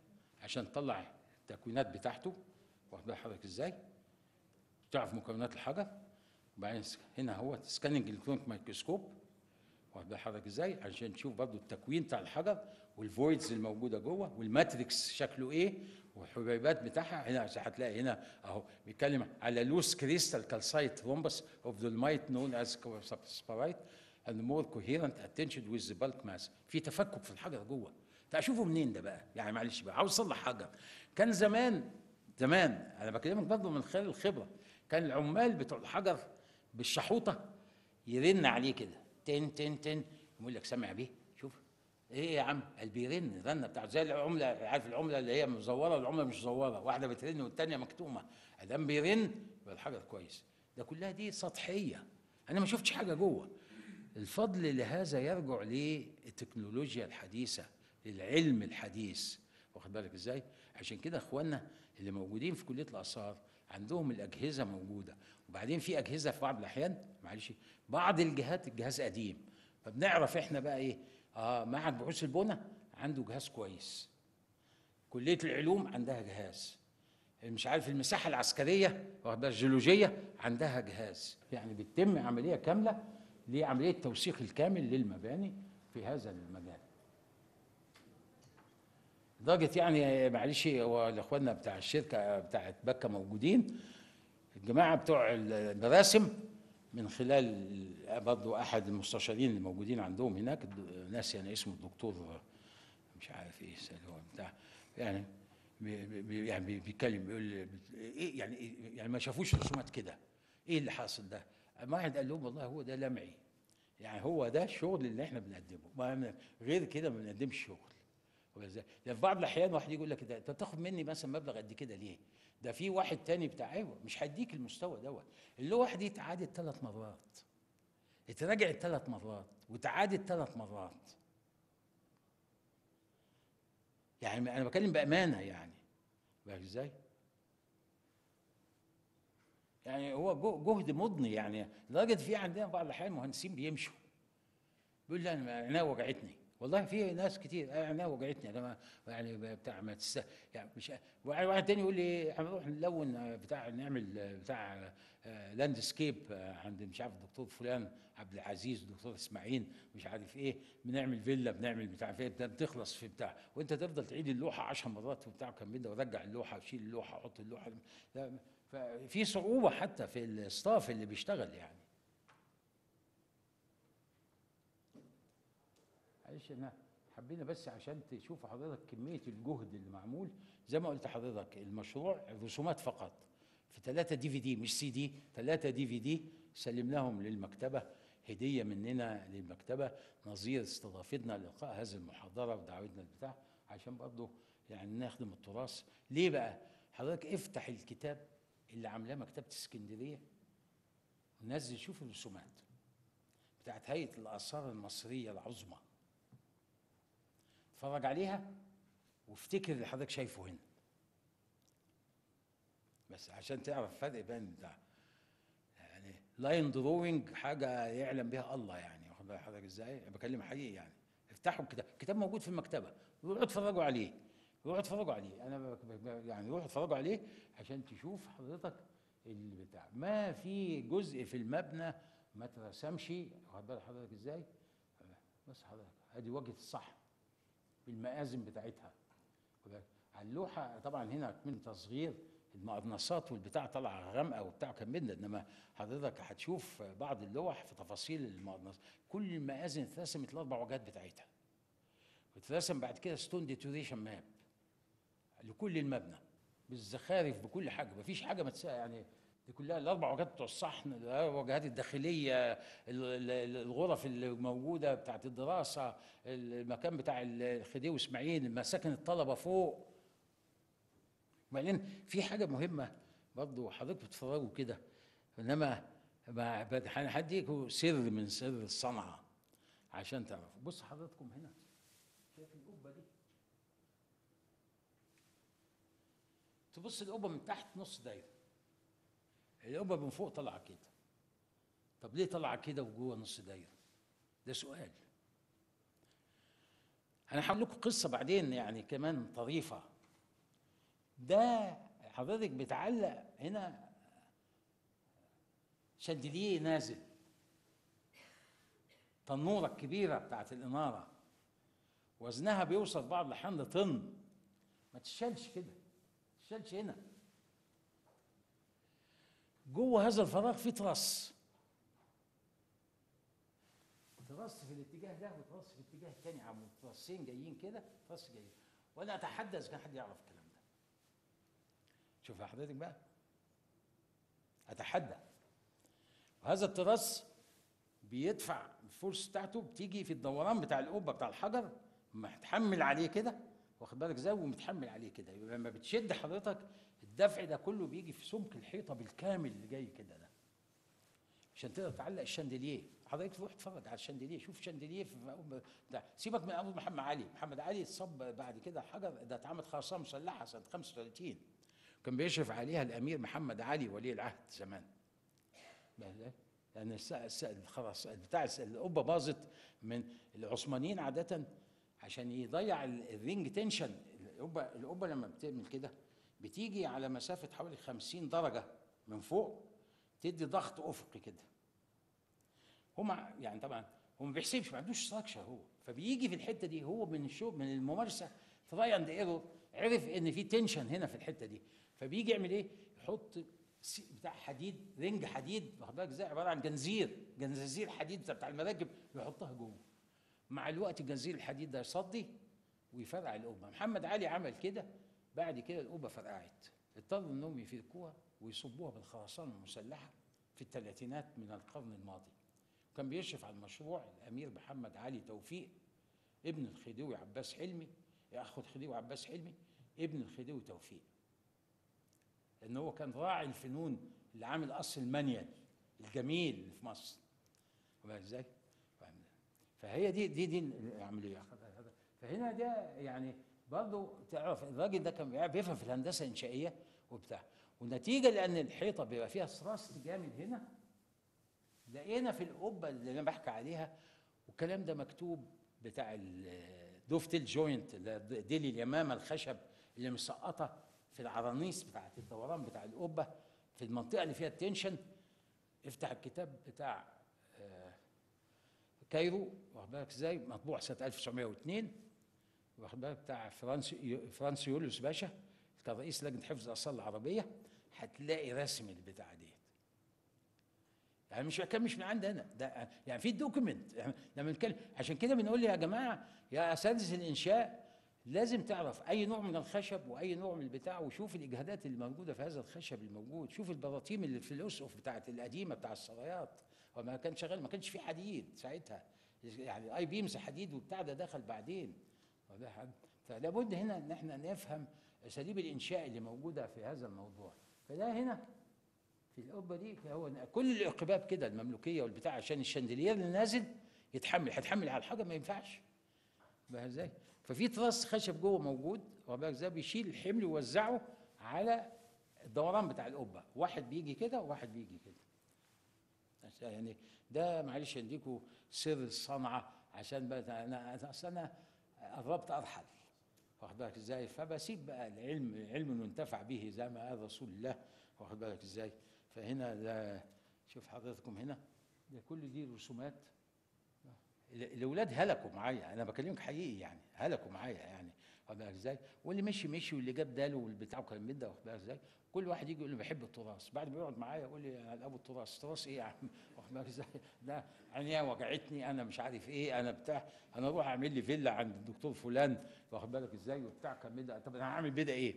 عشان تطلع التكوينات بتاعته واخد بال حضرتك ازاي تعرف مكونات الحجر وبعدين س- هنا هو سكاننج الكترونيك مايكروسكوب واخد بال حضرتك ازاي عشان تشوف برضو التكوين بتاع الحجر والفويدز الموجوده جوه والماتريكس شكله ايه والحبيبات بتاعها هنا عشان هتلاقي هنا اهو بيتكلم على لوس كريستال كالسايت رومبس اوف دولمايت نون از سبسبارايت and more coherent attention with the bulk mass في تفكك في الحجر جوه طب اشوفه منين ده بقى يعني معلش بقى عاوز اصلح حجر كان زمان زمان انا بكلمك برضه من خلال الخبره كان العمال بتوع الحجر بالشحوطه يرن عليه كده تن تن تن يقول لك سامع بيه شوف ايه يا عم قال بيرن الرنه بتاعته زي العمله عارف العمله اللي هي مزوره والعمله مش مزوره واحده بترن والثانيه مكتومه ادام بيرن يبقى الحجر كويس ده كلها دي سطحيه انا ما شفتش حاجه جوه الفضل لهذا يرجع للتكنولوجيا الحديثه للعلم الحديث واخد بالك ازاي عشان كده اخواننا اللي موجودين في كليه الاثار عندهم الاجهزه موجوده وبعدين في اجهزه في بعض الاحيان معلش بعض الجهات الجهاز قديم فبنعرف احنا بقى ايه اه معهد بحوث البنى عنده جهاز كويس كليه العلوم عندها جهاز مش عارف المساحه العسكريه واخد بالك الجيولوجيه عندها جهاز يعني بتتم عمليه كامله لعمليه توثيق الكامل للمباني في هذا المجال لدرجه يعني معلش هو الاخواننا بتاع الشركه بتاعت بكه موجودين الجماعه بتوع المراسم من خلال برضه احد المستشارين اللي موجودين عندهم هناك الد- ناسي انا اسمه الدكتور مش عارف ايه سألوه بتاع يعني بي بي يعني بي- بيتكلم بيقول ايه يعني إيه يعني ما شافوش رسومات كده ايه اللي حاصل ده؟ ما واحد قال لهم والله هو ده لمعي يعني هو ده الشغل اللي احنا بنقدمه ما غير كده ما بنقدمش شغل ولا ازاي؟ ده في بعض الاحيان واحد يقول لك ده انت بتاخد مني مثلا مبلغ قد كده ليه؟ ده في واحد تاني بتاع ايوه مش هديك المستوى دوت اللوحه دي اتعادت ثلاث مرات اتراجعت ثلاث مرات وتعادت ثلاث مرات يعني انا بكلم بامانه يعني بالك ازاي؟ يعني هو جو- جهد مضني يعني لدرجه في عندنا بعض الاحيان مهندسين بيمشوا بيقول لي انا عينيا وجعتني والله في ناس كتير آه، عينيا وجعتني انا ما يعني بتاع ما تست يعني مش واحد واحد تاني يقول لي هنروح نلون آه، بتاع نعمل آه، بتاع لاند سكيب عند مش عارف الدكتور فلان عبد العزيز الدكتور اسماعيل مش عارف ايه بنعمل فيلا بنعمل بتاع فيه بتاع- بتخلص في بتاع وانت تفضل تعيد اللوحه 10 مرات وبتاع كان من ده ورجع اللوحه وشيل اللوحه حط اللوحه لا، ففي صعوبه حتى في الستاف اللي بيشتغل يعني معلش احنا حبينا بس عشان تشوف حضرتك كميه الجهد اللي معمول زي ما قلت حضرتك المشروع رسومات فقط في ثلاثة دي في دي مش سي دي ثلاثة دي في دي سلمناهم للمكتبة هدية مننا للمكتبة نظير استضافتنا لإلقاء هذه المحاضرة ودعوتنا البتاع عشان برضه يعني نخدم التراث ليه بقى؟ حضرتك افتح الكتاب اللي عاملاه مكتبة اسكندرية ونزل شوف الرسومات بتاعت هيئة الآثار المصرية العظمى اتفرج عليها وافتكر اللي حضرتك شايفه هنا بس عشان تعرف الفرق بين بتاع يعني لاين دروينج حاجه يعلم بها الله يعني واخد بال حضرتك ازاي؟ أنا بكلم حقيقي يعني افتحوا الكتاب الكتاب موجود في المكتبه روحوا اتفرجوا عليه روحوا اتفرجوا عليه انا ب- ب- ب- يعني روحوا اتفرجوا عليه عشان تشوف حضرتك اللي بتاع ما في جزء في المبنى ما اترسمش واخد بال حضرتك ازاي؟ بس حضرتك ادي وجهه الصح بالمآذن بتاعتها وده- على اللوحه طبعا هنا من تصغير المقرنصات والبتاع طالعه غامقه وبتاع كان من ده انما حضرتك هتشوف بعض اللوح في تفاصيل المقرنص كل المآذن اترسمت الاربع وجهات بتاعتها واترسم بعد كده ستون ديتوريشن ماب لكل المبنى بالزخارف بكل حاجه مفيش حاجه ما تس- يعني دي كلها الاربع وجهات بتوع الصحن الوجهات الداخليه ال- ال- الغرف اللي موجوده بتاعت الدراسه المكان بتاع الخديوي اسماعيل مساكن الطلبه فوق وبعدين في حاجه مهمه برضو حضرتك بتتفرجوا كده انما ما- بد- هديكوا سر من سر الصنعه عشان تعرفوا بص حضراتكم هنا شايف القبه دي تبص القبه من تحت نص دايره القبه من فوق طالعه كده طب ليه طالعه كده وجوه نص دايره ده سؤال انا هقول لكم قصه بعدين يعني كمان طريفه ده حضرتك بتعلق هنا شاندليه نازل تنوره الكبيره بتاعت الاناره وزنها بيوصل بعض الاحيان لطن ما تشالش كده ما تشالش هنا جوه هذا الفراغ في ترس ترس في الاتجاه ده وترس في الاتجاه الثاني عمود ترسين جايين كده ترس جايين وانا اتحدى اذا كان حد يعرف الكلام ده شوف يا حضرتك بقى اتحدى وهذا الترس بيدفع الفورس بتاعته بتيجي في الدوران بتاع القبه بتاع الحجر متحمل عليه كده واخد بالك ازاي ومتحمل عليه كده يبقى لما بتشد حضرتك الدفع ده كله بيجي في سمك الحيطه بالكامل اللي جاي كده ده عشان تقدر تعلق الشاندليه حضرتك تروح تتفرج على الشاندليه شوف شاندليه في ده سيبك من ابو محمد علي محمد علي اتصب بعد كده حجر ده اتعمل خرسانه مسلحه سنه 35 كان بيشرف عليها الامير محمد علي ولي العهد زمان لان الس- الس- الخرس بتاع الس- القبه باظت من العثمانيين عاده عشان يضيع ال- الرينج تنشن القبه القبه لما بتعمل كده بتيجي على مسافه حوالي 50 درجه من فوق تدي ضغط افقي كده هو مع يعني طبعا هو ما بيحسبش ما عندوش ستراكشر هو فبيجي في الحته دي هو من الشغل من الممارسه تراي اند ايرور عرف ان في تنشن هنا في الحته دي فبيجي يعمل ايه؟ يحط سي- بتاع حديد رنج حديد واخد بالك ازاي عباره عن جنزير جنزير حديد بتاع المراكب يحطها جوه مع الوقت الجنزير الحديد ده يصدي ويفرقع القبه محمد علي عمل كده بعد كده القبه فرقعت اضطروا انهم يفكوها ويصبوها بالخرسانه المسلحه في الثلاثينات من القرن الماضي كان بيشرف على المشروع الامير محمد علي توفيق ابن الخديوي عباس حلمي اخو الخديوي عباس حلمي ابن الخديوي توفيق لان هو كان راعي الفنون اللي عامل قصر المانيال الجميل اللي في مصر فاهم ازاي؟ فاهم؟ فهي دي دي دي العمليه فهنا ده يعني برضه تعرف الراجل ده كان بيفهم في الهندسه الانشائيه وبتاع والنتيجه لان الحيطه بيبقى فيها ثراست جامد هنا لقينا في القبه اللي انا بحكي عليها والكلام ده مكتوب بتاع الدوفتيل جوينت اللي ديلي اليمامه الخشب اللي مسقطه في العرانيس بتاعت الدوران بتاع القبه في المنطقه اللي فيها التنشن افتح الكتاب بتاع آه، كايرو واخد بالك ازاي مطبوع سنه 1902 واخد بالك بتاع فرانس فرانس يوليوس باشا كان رئيس لجنه حفظ الاثار العربيه هتلاقي رسم البتاع دي يعني مش كان مش من عندي انا ده يعني في دوكيمنت يعني لما نتكلم عشان كده بنقول يا جماعه يا اساتذه الانشاء لازم تعرف اي نوع من الخشب واي نوع من البتاع وشوف الاجهادات اللي موجوده في هذا الخشب الموجود شوف البراطيم اللي في الاسقف بتاعت القديمه بتاع السرايات وما كان شغال ما كانش في حديد ساعتها يعني اي بيمز حديد وبتاع ده دخل بعدين وده حد- فلا بد هنا ان احنا نفهم اساليب الانشاء اللي موجوده في هذا الموضوع فده هنا في القبه دي هو كل العقباب كده المملوكيه والبتاع عشان الشاندلير اللي نازل يتحمل هيتحمل على الحاجه ما ينفعش بقى ازاي ففي تراس خشب جوه موجود واخد بالك ازاي بيشيل الحمل ويوزعه على الدوران بتاع القبه واحد بيجي كده وواحد بيجي كده عشان يعني ده معلش اديكوا سر الصنعه عشان بقى انا أنا- اصل انا قربت ارحل واخد بالك ازاي فبسيب بقى العلم العلم اللي ينتفع به زي ما قال رسول الله واخد بالك ازاي فهنا ده شوف حضراتكم هنا ده كل دي رسومات ال- الاولاد هلكوا معايا انا بكلمك حقيقي يعني هلكوا معايا يعني واخد بالك ازاي واللي مشي مشي واللي جاب داله والبتاع وكلام من ده واخد بالك ازاي كل واحد يجي يقول لي بحب التراث بعد ما يقعد معايا يقول لي انا ابو التراث تراث ايه يا عم واخد بالك ازاي ده عينيا وجعتني انا مش عارف ايه انا بتاع انا اروح اعمل لي فيلا عند الدكتور فلان واخد بالك ازاي وبتاع كان من ده طب انا هعمل بدا ايه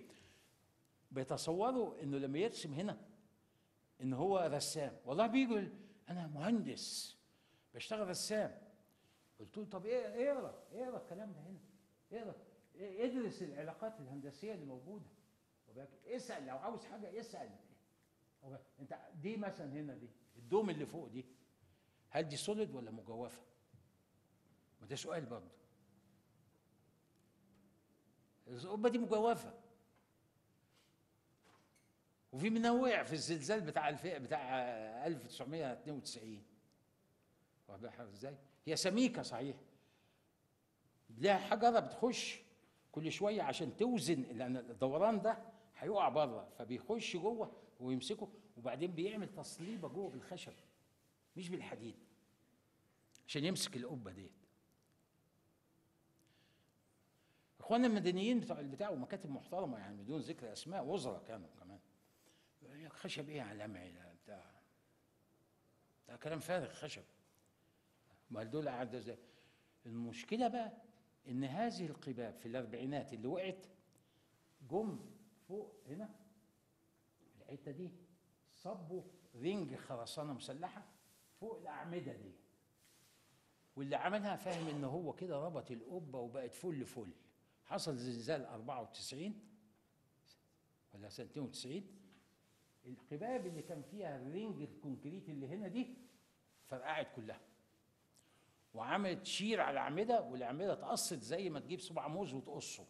بيتصوروا انه لما يرسم هنا ان هو رسام والله بيجي يقول انا مهندس بشتغل رسام قلت له طب ايه اقرا اقرا الكلام ده هنا اقرا إيه- ادرس العلاقات الهندسيه اللي موجوده واخد بالك؟ اسال لو عاوز حاجه اسال واخد بالك؟ انت دي مثلا هنا دي الدوم اللي فوق دي هل دي سوليد ولا مجوفه؟ ما ده سؤال برضه القبه دي مجوفه وفي منها وقع في الزلزال بتاع الف... بتاع 1992 واخد بالك حضرتك ازاي؟ هي سميكه صحيح لها حجره بتخش كل شويه عشان توزن لان الدوران ده هيقع بره فبيخش جوه ويمسكه وبعدين بيعمل تصليبه جوه بالخشب مش بالحديد عشان يمسك القبه ديت اخواننا المدنيين بتوع البتاع ومكاتب محترمه يعني بدون ذكر اسماء وزراء كانوا كمان يقول لك خشب ايه يا لمعي ده بتاع ده كلام فارغ خشب ما دول قعدوا ازاي المشكله بقى ان هذه القباب في الاربعينات اللي وقعت جم فوق هنا الحته دي صبوا رنج خرسانه مسلحه فوق الاعمده دي واللي عملها فاهم ان هو كده ربط القبه وبقت فل فل حصل زلزال 94 ولا سنه 92 القباب اللي كان فيها الرنج الكونكريت اللي هنا دي فرقعت كلها وعملت شير على الاعمده والاعمده اتقصت زي ما تجيب صباع موز وتقصه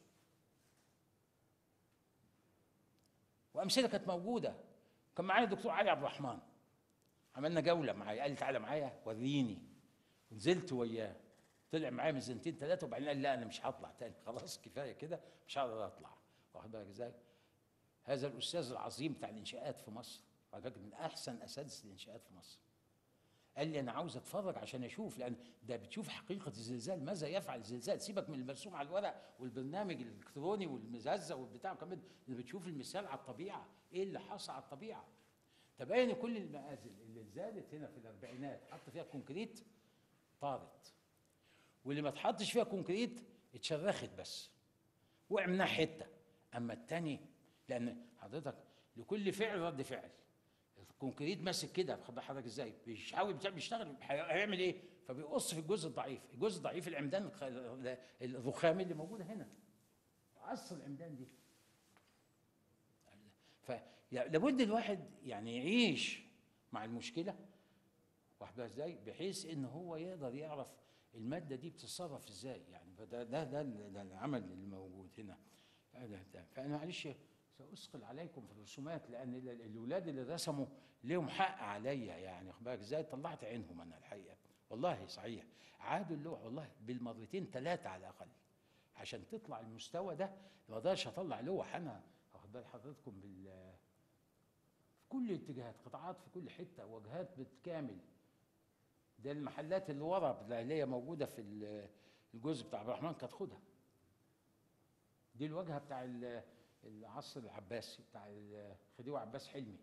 وامثله كانت موجوده كان معايا الدكتور علي عبد الرحمن عملنا جوله معايا قال لي تعالى معايا وريني نزلت وياه طلع معايا من سنتين ثلاثه وبعدين قال لا انا مش هطلع تاني خلاص كفايه كده مش هقدر اطلع واخد بالك ازاي؟ هذا الاستاذ العظيم بتاع الانشاءات في مصر على فكره من احسن اساتذه الانشاءات في مصر قال لي انا عاوز اتفرج عشان اشوف لان ده بتشوف حقيقه الزلزال ماذا يفعل الزلزال سيبك من المرسوم على الورق والبرنامج الالكتروني والمزازه والبتاع كمان اللي بتشوف المثال على الطبيعه ايه اللي حصل على الطبيعه تبين كل المآزل اللي زادت هنا في الاربعينات حط فيها كونكريت طارت واللي ما اتحطش فيها كونكريت اتشرخت بس وقع منها حته اما التاني لان حضرتك لكل فعل رد فعل الكونكريت ماسك كده خد حضرتك ازاي بيحاول بيشتغل هيعمل ايه فبيقص في الجزء الضعيف الجزء الضعيف العمدان الرخامي اللي موجوده هنا قص العمدان دي فلابد الواحد يعني يعيش مع المشكله واخد بالك ازاي بحيث ان هو يقدر يعرف الماده دي بتتصرف ازاي يعني فده ده ده, ده العمل اللي موجود هنا فانا معلش ساثقل عليكم في الرسومات لان الاولاد اللي رسموا لهم حق عليا يعني واخد بالك ازاي طلعت عينهم انا الحقيقه والله صحيح عادوا اللوح والله بالمرتين ثلاثه على الاقل عشان تطلع المستوى ده ما اقدرش اطلع لوح انا واخد بال حضرتكم بال في كل الاتجاهات قطاعات في كل حته وجهات بالكامل ده المحلات اللي ورا اللي هي موجوده في الجزء بتاع عبد الرحمن كانت خدها دي الواجهه بتاع العصر العباسي بتاع خديوي عباس حلمي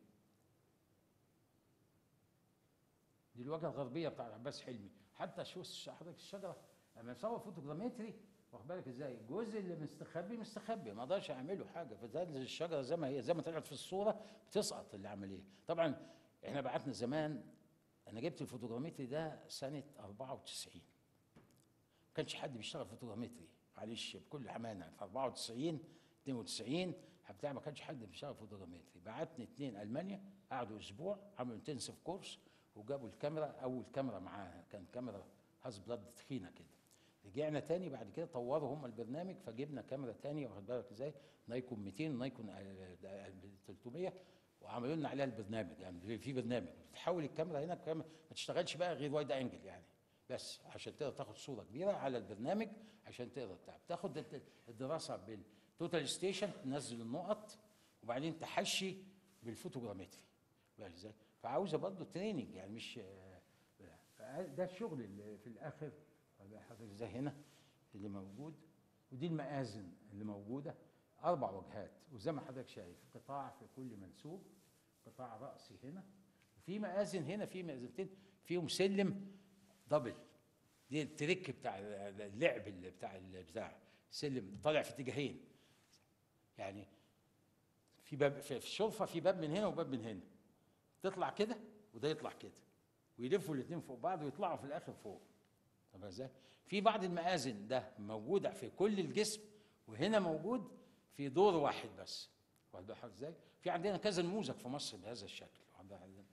دي الواجهه الغربيه بتاع عباس حلمي حتى شو حضرتك الشجره لما يصور فوتوغرامتري واخد بالك ازاي الجزء اللي مستخبي مستخبي ما اقدرش اعمله حاجه فتنزل الشجره زي ما هي زي ما طلعت في الصوره بتسقط العمليه طبعا احنا بعتنا زمان انا جبت الفوتوغرامتري ده سنه 94 ما كانش حد بيشتغل فوتوغرامتري معلش بكل امانه في 94 92 بتاع ما كانش حد بيشتغل فوتوغرامتري بعتني اثنين المانيا قعدوا اسبوع عملوا انتنسيف كورس وجابوا الكاميرا اول كاميرا معاها كان كاميرا هاز بلاد تخينه كده رجعنا تاني بعد كده طوروا هم البرنامج فجبنا كاميرا تانية واخد بالك ازاي نايكون 200 نايكون 300 وعملوا لنا عليها البرنامج يعني في برنامج بتحول الكاميرا هنا الكاميرا ما تشتغلش بقى غير وايد انجل يعني بس عشان تقدر تاخد صوره كبيره على البرنامج عشان تقدر بتاع تاخد الدراسه بالتوتال ستيشن تنزل النقط وبعدين تحشي بالفوتوغرامتري ازاي فعاوزه برضه تريننج يعني مش ده الشغل اللي في الاخر حضرتك ازاي هنا اللي موجود ودي المآذن اللي موجوده اربع وجهات وزي ما حضرتك شايف قطاع في كل منسوب قطاع رأسي هنا وفي مآذن هنا في مآذنتين فيهم سلم دبل دي التريك بتاع اللعب اللي بتاع بتاع سلم طالع في اتجاهين يعني في باب في الشرفه في باب من هنا وباب من هنا تطلع كده وده يطلع كده ويلفوا الاثنين فوق بعض ويطلعوا في الاخر فوق طب ازاي في بعض المآذن ده موجوده في كل الجسم وهنا موجود في دور واحد بس واخد بالك ازاي في عندنا كذا نموذج في مصر بهذا الشكل واخد بالك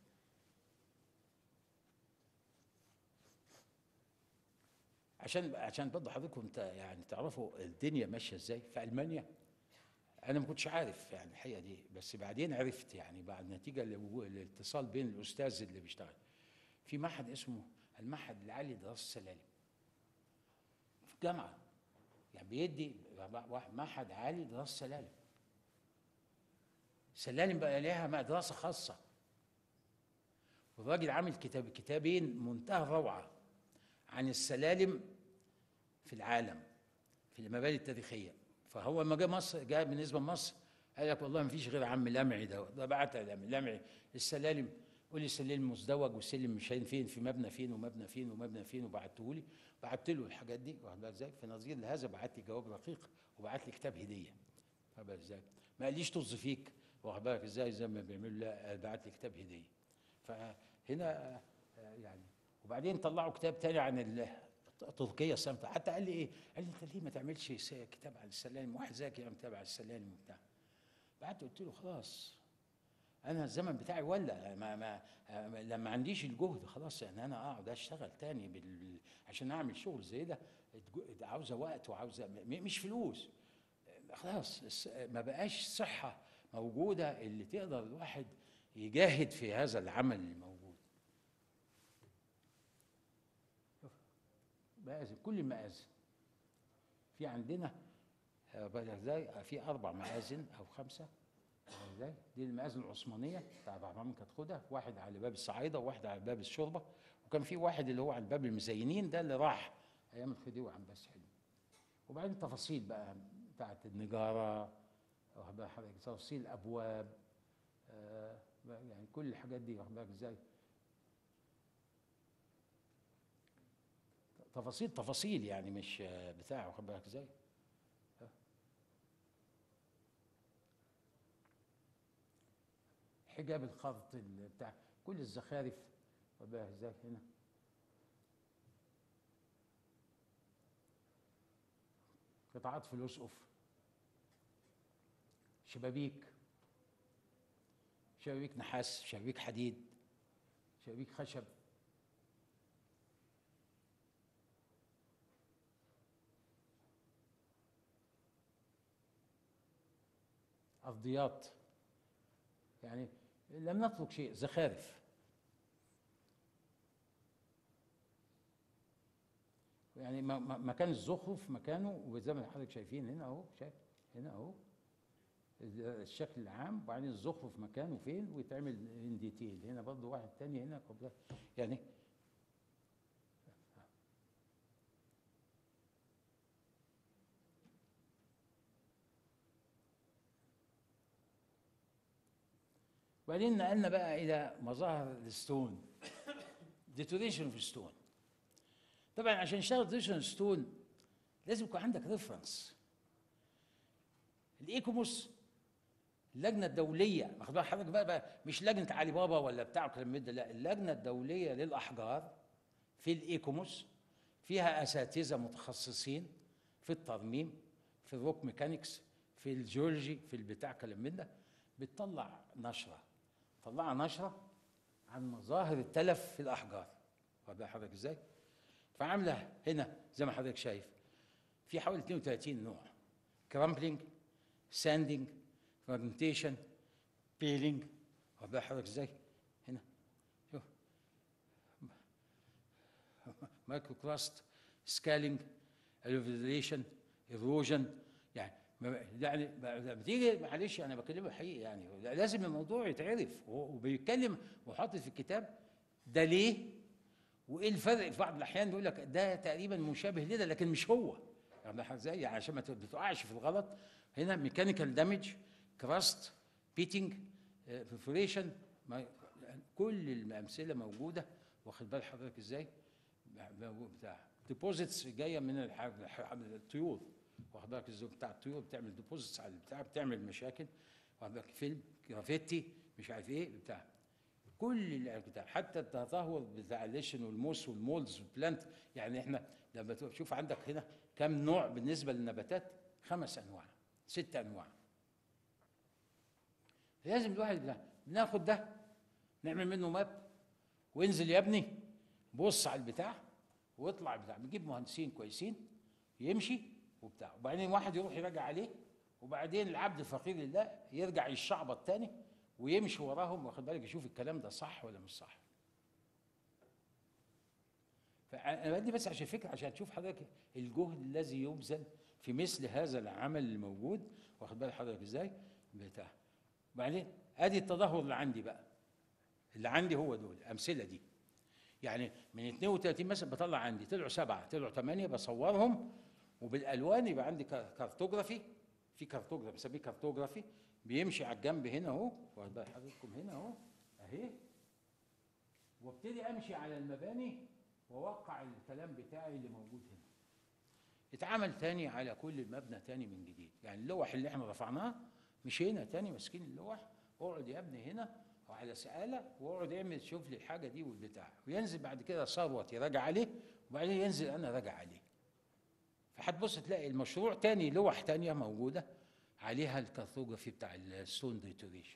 عشان عشان برضه حضراتكم انت يعني تعرفوا الدنيا ماشيه ازاي في المانيا انا ما كنتش عارف يعني الحقيقه دي بس بعدين عرفت يعني بعد نتيجه الاتصال بين الاستاذ اللي بيشتغل في معهد اسمه المعهد العالي لدراسه السلالم في الجامعه يعني بيدي معهد عالي لدراسه السلالم سلالم بقى لها دراسه خاصه والراجل عامل كتاب كتابين منتهى الروعه عن السلالم في العالم في المباني التاريخيه فهو لما جه مصر جاء بالنسبه لمصر قال لك والله ما فيش غير عم لمعي ده ده بعت على عم لمعي السلالم قول لي السلم مزدوج والسلم مش عارف فين في مبنى فين ومبنى فين ومبنى فين وبعته لي بعت له الحاجات دي واخد بالك ازاي في لهذا بعت لي جواب رقيق وبعت لي كتاب هديه واخد بالك ازاي ما قاليش طز فيك واخد بالك ازاي زي ما بيعملوا لا بعت لي كتاب هديه فهنا يعني وبعدين طلعوا كتاب تاني عن تركيا السمتة حتى قال لي ايه؟ قال لي انت ليه ما تعملش كتاب عن السلالم؟ واحد زيك يعمل كتاب عن السلالم وبتاع. بعت قلت له خلاص انا الزمن بتاعي ولا ما ما لما عنديش الجهد خلاص يعني انا اقعد اشتغل تاني بال... عشان اعمل شغل زي ده عاوزه وقت وعاوزه مش فلوس خلاص ما بقاش صحه موجوده اللي تقدر الواحد يجاهد في هذا العمل الموجود مآذن كل المآذن في عندنا ازاي في اربع مآذن او خمسه ازاي دي المآذن العثمانيه بتاع الرحمن كانت خدها واحد على باب الصعايده وواحد على باب الشربه وكان في واحد اللي هو على باب المزينين ده اللي راح ايام الخديوي وعباس حلمي وبعدين تفاصيل بقى بتاعت النجاره واخد بالك حضرتك تفاصيل الابواب آه يعني كل الحاجات دي واخد بالك ازاي تفاصيل تفاصيل يعني مش بتاع واخد بالك ازاي حجاب الخرط بتاع كل الزخارف واخد بالك ازاي هنا قطعات في الاسقف شبابيك شبابيك نحاس شبابيك حديد شبابيك خشب أرضيات يعني لم نترك شيء زخارف يعني مكان الزخرف مكانه وزي ما حضرتك شايفين هنا اهو شايف هنا اهو الشكل العام وبعدين الزخرف مكانه فين ويتعمل ان ديتيل هنا برضه واحد تاني هنا قبل يعني وبعدين نقلنا بقى الى مظاهر الستون ديتوريشن في ستون طبعا عشان تشتغل ديتوريشن ستون لازم يكون عندك ريفرنس الايكوموس اللجنه الدوليه واخد بال حضرتك بقى, بقى مش لجنه علي بابا ولا بتاع كلام من ده لا اللجنه الدوليه للاحجار في الايكوموس فيها اساتذه متخصصين في الترميم في الروك ميكانكس في الجيولوجي في البتاع كلام من ده بتطلع نشره طلع نشره عن مظاهر التلف في الاحجار واخد بال حضرتك ازاي؟ فعامله هنا زي ما حضرتك شايف في حوالي 32 نوع كرامبلينج ساندنج فراجمنتيشن بيلينج واخد بال حضرتك ازاي؟ هنا شوف مايكرو كراست سكالينج الوفيزيشن ايروجن يعني يعني بتيجي معلش انا بكلمه حقيقي يعني لازم الموضوع يتعرف وبيتكلم وحاطط في الكتاب ده ليه وايه الفرق في بعض الاحيان بيقول لك ده تقريبا مشابه لده لكن مش هو يعني ازاي يعني عشان ما تقعش في الغلط هنا ميكانيكال دامج كراست بيتنج برفوريشن كل الامثله موجوده واخد بال حضرتك ازاي بتاع ديبوزيتس جايه من الطيور واخد بالك ازاي بتاع الطيور بتعمل ديبوزيتس على البتاع بتعمل مشاكل واخد بالك فيلم جرافيتي مش عارف ايه بتاع كل البتاع حتى التدهور بتاع الليشن والموس والمولز والبلانت يعني احنا لما تشوف عندك هنا كم نوع بالنسبه للنباتات خمس انواع ست انواع لازم الواحد ناخد ده نعمل منه ماب وانزل يا ابني بص على البتاع واطلع بتاع بنجيب مهندسين كويسين يمشي وبتاع وبعدين واحد يروح يراجع عليه وبعدين العبد الفقير لله يرجع يشعبط تاني ويمشي وراهم واخد بالك يشوف الكلام ده صح ولا مش صح فانا بدي بس عشان فكره عشان تشوف حضرتك الجهد الذي يبذل في مثل هذا العمل الموجود واخد بال حضرتك ازاي بتاع وبعدين ادي التدهور اللي عندي بقى اللي عندي هو دول الامثله دي يعني من 32 مثلا بطلع عندي طلعوا سبعه طلعوا ثمانيه بصورهم وبالالوان يبقى عندي كار- كارتوجرافي في كارتوجرافي بسميه كارتوجرافي بيمشي على الجنب هنا اهو واخد بال حضرتكم هنا اهو اهي وابتدي امشي على المباني واوقع الكلام بتاعي اللي موجود هنا اتعمل تاني على كل المبنى تاني من جديد يعني اللوح اللي احنا رفعناها مشينا تاني ماسكين اللوح اقعد يا ابني هنا وعلى سآلة واقعد اعمل شوف لي الحاجة دي والبتاع وينزل بعد كده ثروت يراجع عليه وبعدين ينزل انا راجع عليه فهتبص تلاقي المشروع تاني لوح تانية موجودة عليها الكارتوجرافي بتاع الستون ديتوريشن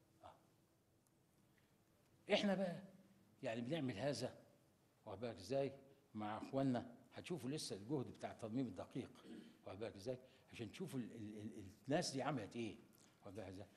احنا بقى يعني بنعمل هذا واخد بالك ازاي مع اخواننا هتشوفوا لسه الجهد بتاع الترميم الدقيق واخد بالك ازاي عشان تشوفوا ال ال ال الناس دي عملت ايه واخد بالك ازاي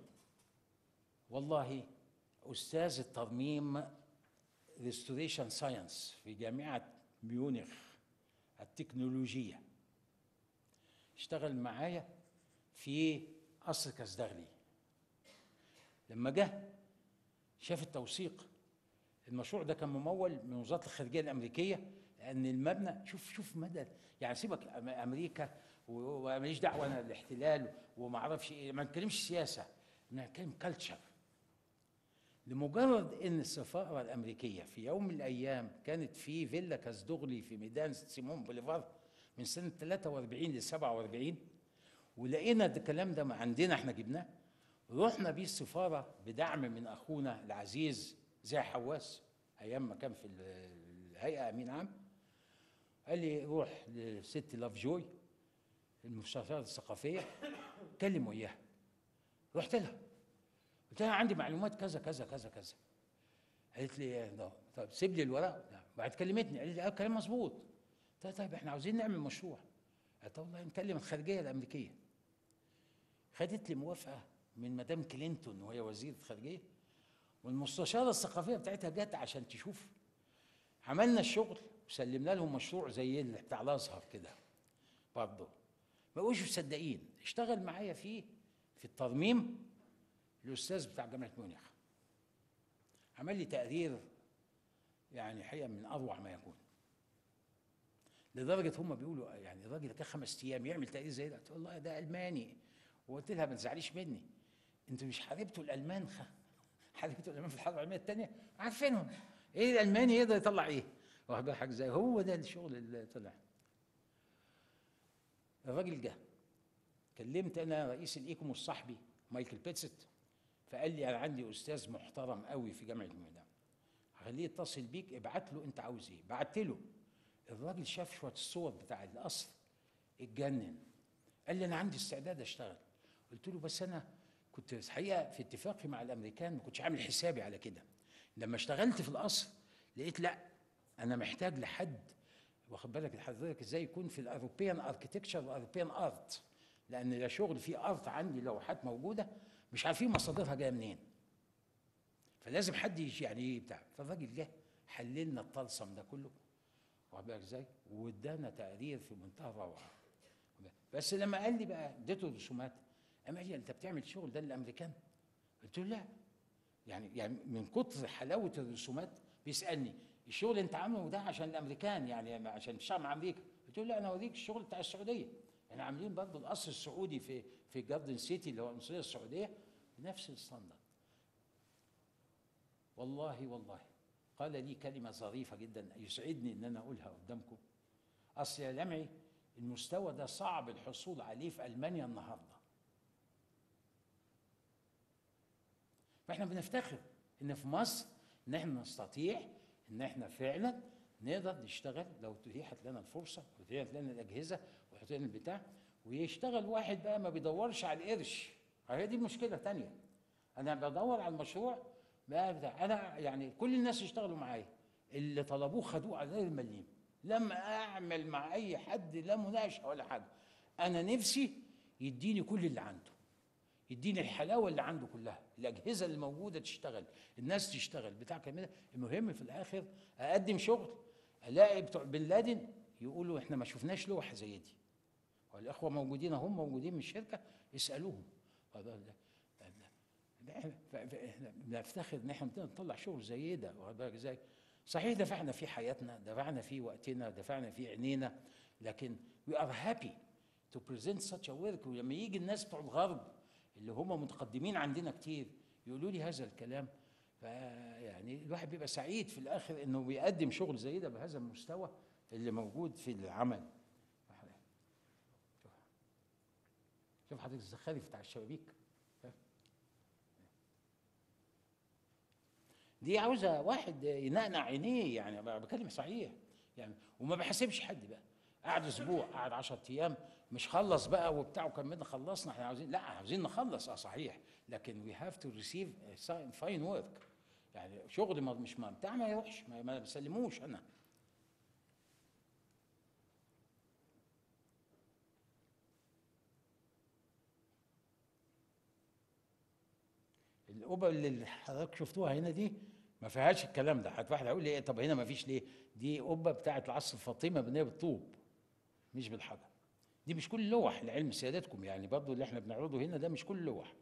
والله استاذ الترميم ريستوريشن ساينس في جامعه ميونخ التكنولوجيه اشتغل معايا في قصر كازدغلي لما جه شاف التوثيق المشروع ده كان ممول من وزاره الخارجيه الامريكيه لان المبنى شوف شوف مدى يعني سيبك أم- امريكا و- وماليش دعوه انا الاحتلال وما اعرفش ايه ما نتكلمش سياسه نتكلم كلتشر لمجرد ان السفاره الامريكيه في يوم من الايام كانت في فيلا كازدغلي في ميدان سيمون بوليفار من سنه 43 ل 47 ولقينا ده الكلام ده ما عندنا احنا جبناه رحنا بيه السفاره بدعم من اخونا العزيز زي حواس ايام ما كان في ال- الهيئه امين عام قال لي روح لست لاف جوي المستشاره الثقافيه كلم وياها رحت لها قلت لها عندي معلومات كذا كذا كذا كذا قالت لي ده طب سيب لي الورق لا. بعد كلمتني قالت لي اه الكلام مظبوط قلت لها طيب احنا عاوزين نعمل مشروع قالت والله نكلم الخارجيه الامريكيه خدت لي موافقه من مدام كلينتون وهي وزيره الخارجيه والمستشاره الثقافيه بتاعتها جت عشان تشوف عملنا الشغل وسلمنا لهم مشروع زي اللي بتاع الازهر كده برضه ما بقوش مصدقين اشتغل معايا فيه في الترميم الاستاذ بتاع جامعه ميونخ عمل لي تقرير يعني حقيقه من اروع ما يكون لدرجه هم بيقولوا يعني الراجل ده كان خمس ايام يعمل تقرير زي ده قلت له والله ده الماني وقلت لها ما تزعليش مني انتوا مش حاربتوا الالمان خ... حاربتوا الالمان في الحرب العالميه الثانيه عارفينهم ايه الالماني يقدر يطلع ايه واخد بالك حاجه زي هو ده الشغل اللي طلع الراجل جه كلمت انا رئيس الايكوموس صاحبي مايكل بيتست فقال لي انا عندي استاذ محترم قوي في جامعه الميدان هخليه يتصل بيك ابعت له انت عاوز ايه بعت له الراجل شاف شويه الصور بتاع القصر اتجنن قال لي انا عندي استعداد اشتغل قلت له بس انا كنت الحقيقه في اتفاقي مع الامريكان ما كنتش عامل حسابي على كده لما اشتغلت في القصر لقيت لا انا محتاج لحد واخد بالك حضرتك ازاي يكون في الاوروبيان اركتكتشر والاوروبيان ارت لان ده شغل فيه ارت عندي لوحات موجوده مش عارفين مصادرها جايه منين فلازم حد يجي يعني ايه بتاع فالراجل جه حللنا الطلسم ده كله واخد بالك ازاي وادانا تقرير في منتهى الروعه بس لما قال لي بقى اديته الرسومات قام قال لي انت بتعمل الشغل ده للامريكان قلت له لا يعني يعني من كتر حلاوه الرسومات بيسالني الشغل انت عامله ده عشان الامريكان يعني عشان تشتغل مع امريكا قلت له لا انا اوريك الشغل بتاع السعوديه احنا عاملين برضه القصر السعودي في في جاردن سيتي اللي هو القنصليه السعوديه بنفس الستاندرد والله والله قال لي كلمه ظريفه جدا يسعدني ان انا اقولها قدامكم اصل يا لمعي المستوى ده صعب الحصول عليه في المانيا النهارده فاحنا بنفتخر ان في مصر ان احنا نستطيع ان احنا فعلا نقدر نشتغل لو اتيحت لنا الفرصه واتيحت لنا الاجهزه واتيحت لنا البتاع ويشتغل واحد بقى ما بيدورش على القرش هي دي مشكله تانية انا بدور على المشروع بقى بتاع انا يعني كل الناس يشتغلوا معايا اللي طلبوه خدوه على غير المليم لم اعمل مع اي حد لا مناقشه ولا حاجه انا نفسي يديني كل اللي عنده يديني الحلاوه اللي عنده كلها الاجهزه اللي موجوده تشتغل الناس تشتغل بتاع كده المهم في الاخر اقدم شغل الاقي بتوع بن لادن يقولوا احنا ما شفناش لوحه زي دي والاخوه موجودين هم موجودين من الشركه اسالوهم احنا ف- ف- احنا بنفتخر ان احنا بنقدر نطلع شغل زي ده واخد بالك ازاي؟ صحيح دفعنا فيه حياتنا دفعنا فيه وقتنا دفعنا فيه عينينا لكن we are happy to present such a work ولما يجي الناس بتوع الغرب اللي هم متقدمين عندنا كتير يقولوا لي هذا الكلام فيعني الواحد بيبقى سعيد في الاخر انه بيقدم شغل زي ده بهذا المستوى اللي موجود في العمل شوف شوف حضرتك الزخارف بتاع الشبابيك دي عاوزه واحد ينقنع عينيه يعني أنا بكلم صحيح يعني وما بحاسبش حد بقى قعد اسبوع قعد 10 ايام مش خلص بقى وبتاع وكملنا خلصنا احنا عاوزين لا عاوزين نخلص اه صحيح لكن وي هاف تو ريسيف فاين ورك يعني شغل ما مش ما بتاع ما يروحش ما, ما بسلموش انا القبة اللي حضرتك شفتوها هنا دي ما فيهاش الكلام ده حد واحد هيقول لي ايه طب هنا ما فيش ليه دي قبة بتاعت العصر الفاطمة مبنية بالطوب مش بالحجر دي مش كل لوح لعلم سيادتكم يعني برضو اللي احنا بنعرضه هنا ده مش كل لوح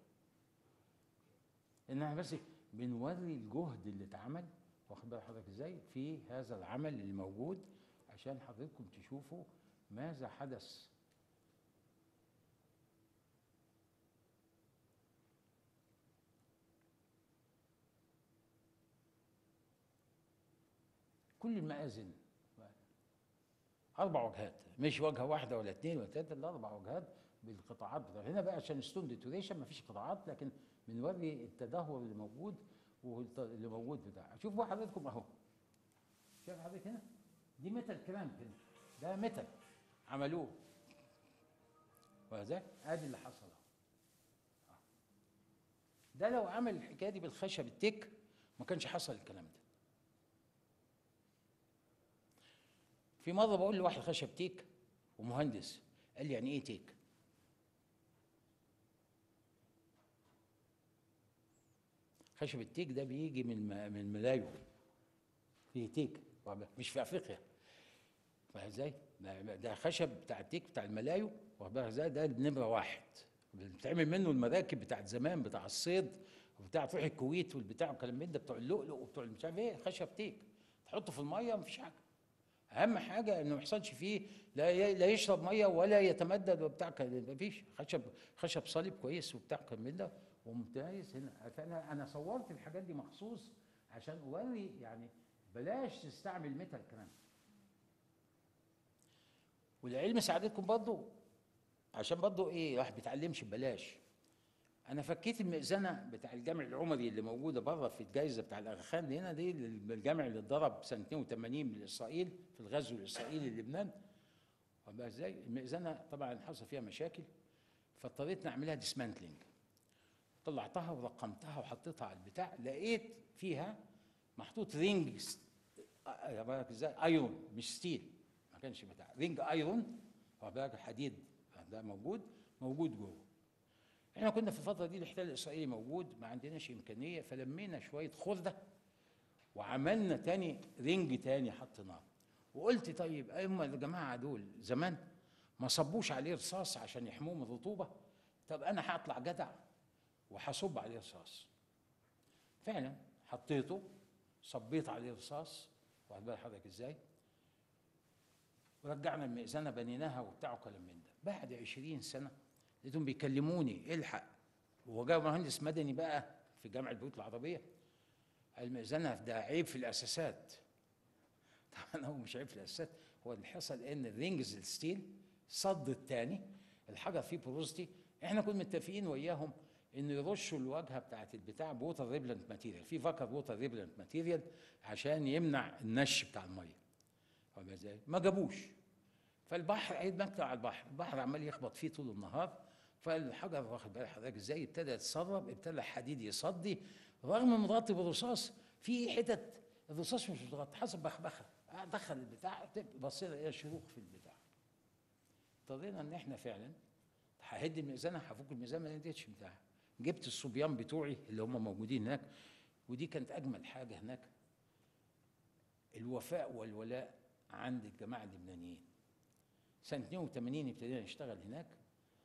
انها بس بنوري الجهد اللي اتعمل واخد بال حضرتك ازاي في هذا العمل اللي موجود عشان حضرتكم تشوفوا ماذا حدث كل المآذن أربع وجهات مش وجهة واحدة ولا اثنين ولا ثلاثة لا أربع وجهات بالقطاعات بتاع هنا بقى عشان ستون ديتوريشن مفيش قطاعات لكن بنوري التدهور اللي موجود واللي موجود بتاع شوفوا حضرتكم أهو شايف حضرتك هنا دي ميتال كلام كده ده ميتال عملوه وهذا ادي اللي حصل أهو. ده لو عمل الحكايه دي بالخشب التك ما كانش حصل الكلام ده في مره بقول لواحد خشب تيك ومهندس قال لي يعني ايه تيك خشب التيك ده بيجي من الم- من الملايو في تيك مش في افريقيا فاهم ازاي؟ ده ده خشب بتاع التيك بتاع الملايو واخد بالك ازاي؟ ده نمره واحد بتعمل منه المراكب بتاعت زمان بتاع الصيد وبتاع تروح الكويت والبتاع والكلام من ده بتوع اللؤلؤ وبتوع مش عارف ايه خشب تيك تحطه في الميه مفيش حاجه اهم حاجه انه ما يحصلش فيه لا ي- لا يشرب ميه ولا يتمدد وبتاع كده مفيش خشب خشب صليب كويس وبتاع كان من ده وممتاز هنا فانا انا صورت الحاجات دي مخصوص عشان اوري يعني بلاش تستعمل ميتال كمان والعلم ساعدتكم برضه عشان برضه ايه الواحد بيتعلمش ببلاش انا فكيت المئذنه بتاع الجامع العمري اللي موجوده بره في الجائزه بتاع الاغاخان اللي هنا دي الجامع اللي اتضرب سنه 82 من اسرائيل في الغزو الاسرائيلي للبنان واخد بالك ازاي المئذنه طبعا حصل فيها مشاكل فاضطريت نعملها ديسمانتلينج طلعتها ورقمتها وحطيتها على البتاع لقيت فيها محطوط رينج س- آه، بالك ازاي ايرون مش ستيل ما كانش بتاع رينج ايرون واخد بالك حديد ده موجود موجود جوه احنا كنا في الفتره دي الاحتلال الاسرائيلي موجود ما عندناش امكانيه فلمينا شويه خرده وعملنا تاني رينج تاني حطيناه وقلت طيب اما الجماعه دول زمان ما صبوش عليه رصاص عشان يحموه من الرطوبه طب انا هطلع جدع وهصب عليه رصاص فعلا حطيته صبيت عليه رصاص واخد بال حضرتك ازاي ورجعنا المئذنه بنيناها وبتاع وكلام من ده بعد 20 سنه لقيتهم بيكلموني الحق وهو جاي مهندس مدني بقى في جامعه البيوت العربيه المئذنه ده عيب في الاساسات طبعا هو مش عيب في الاساسات هو اللي حصل ان الرينجز الستيل صد الثاني الحجر فيه بروزتي احنا كنا متفقين وياهم انه يرشوا الواجهه بتاعت البتاع بوتر ريبلنت ماتيريال في فاكر ووتر ريبلنت ماتيريال عشان يمنع النش بتاع الميه فاهم ازاي؟ ما جابوش فالبحر قاعد مكتب على البحر البحر عمال يخبط فيه طول النهار فالحجر واخد بال حضرتك ازاي ابتدى يتسرب ابتدى الحديد يصدي رغم مغطي بالرصاص في حتت الرصاص مش متغطي حسب بخبخه دخل البتاع بصينا ايه شروخ في البتاع اضطرينا ان احنا فعلا ههد الميزانه هفك الميزان ما نديتش بتاعها جبت الصبيان بتوعي اللي هم موجودين هناك ودي كانت اجمل حاجه هناك الوفاء والولاء عند الجماعه اللبنانيين سنه 82 ابتدينا نشتغل هناك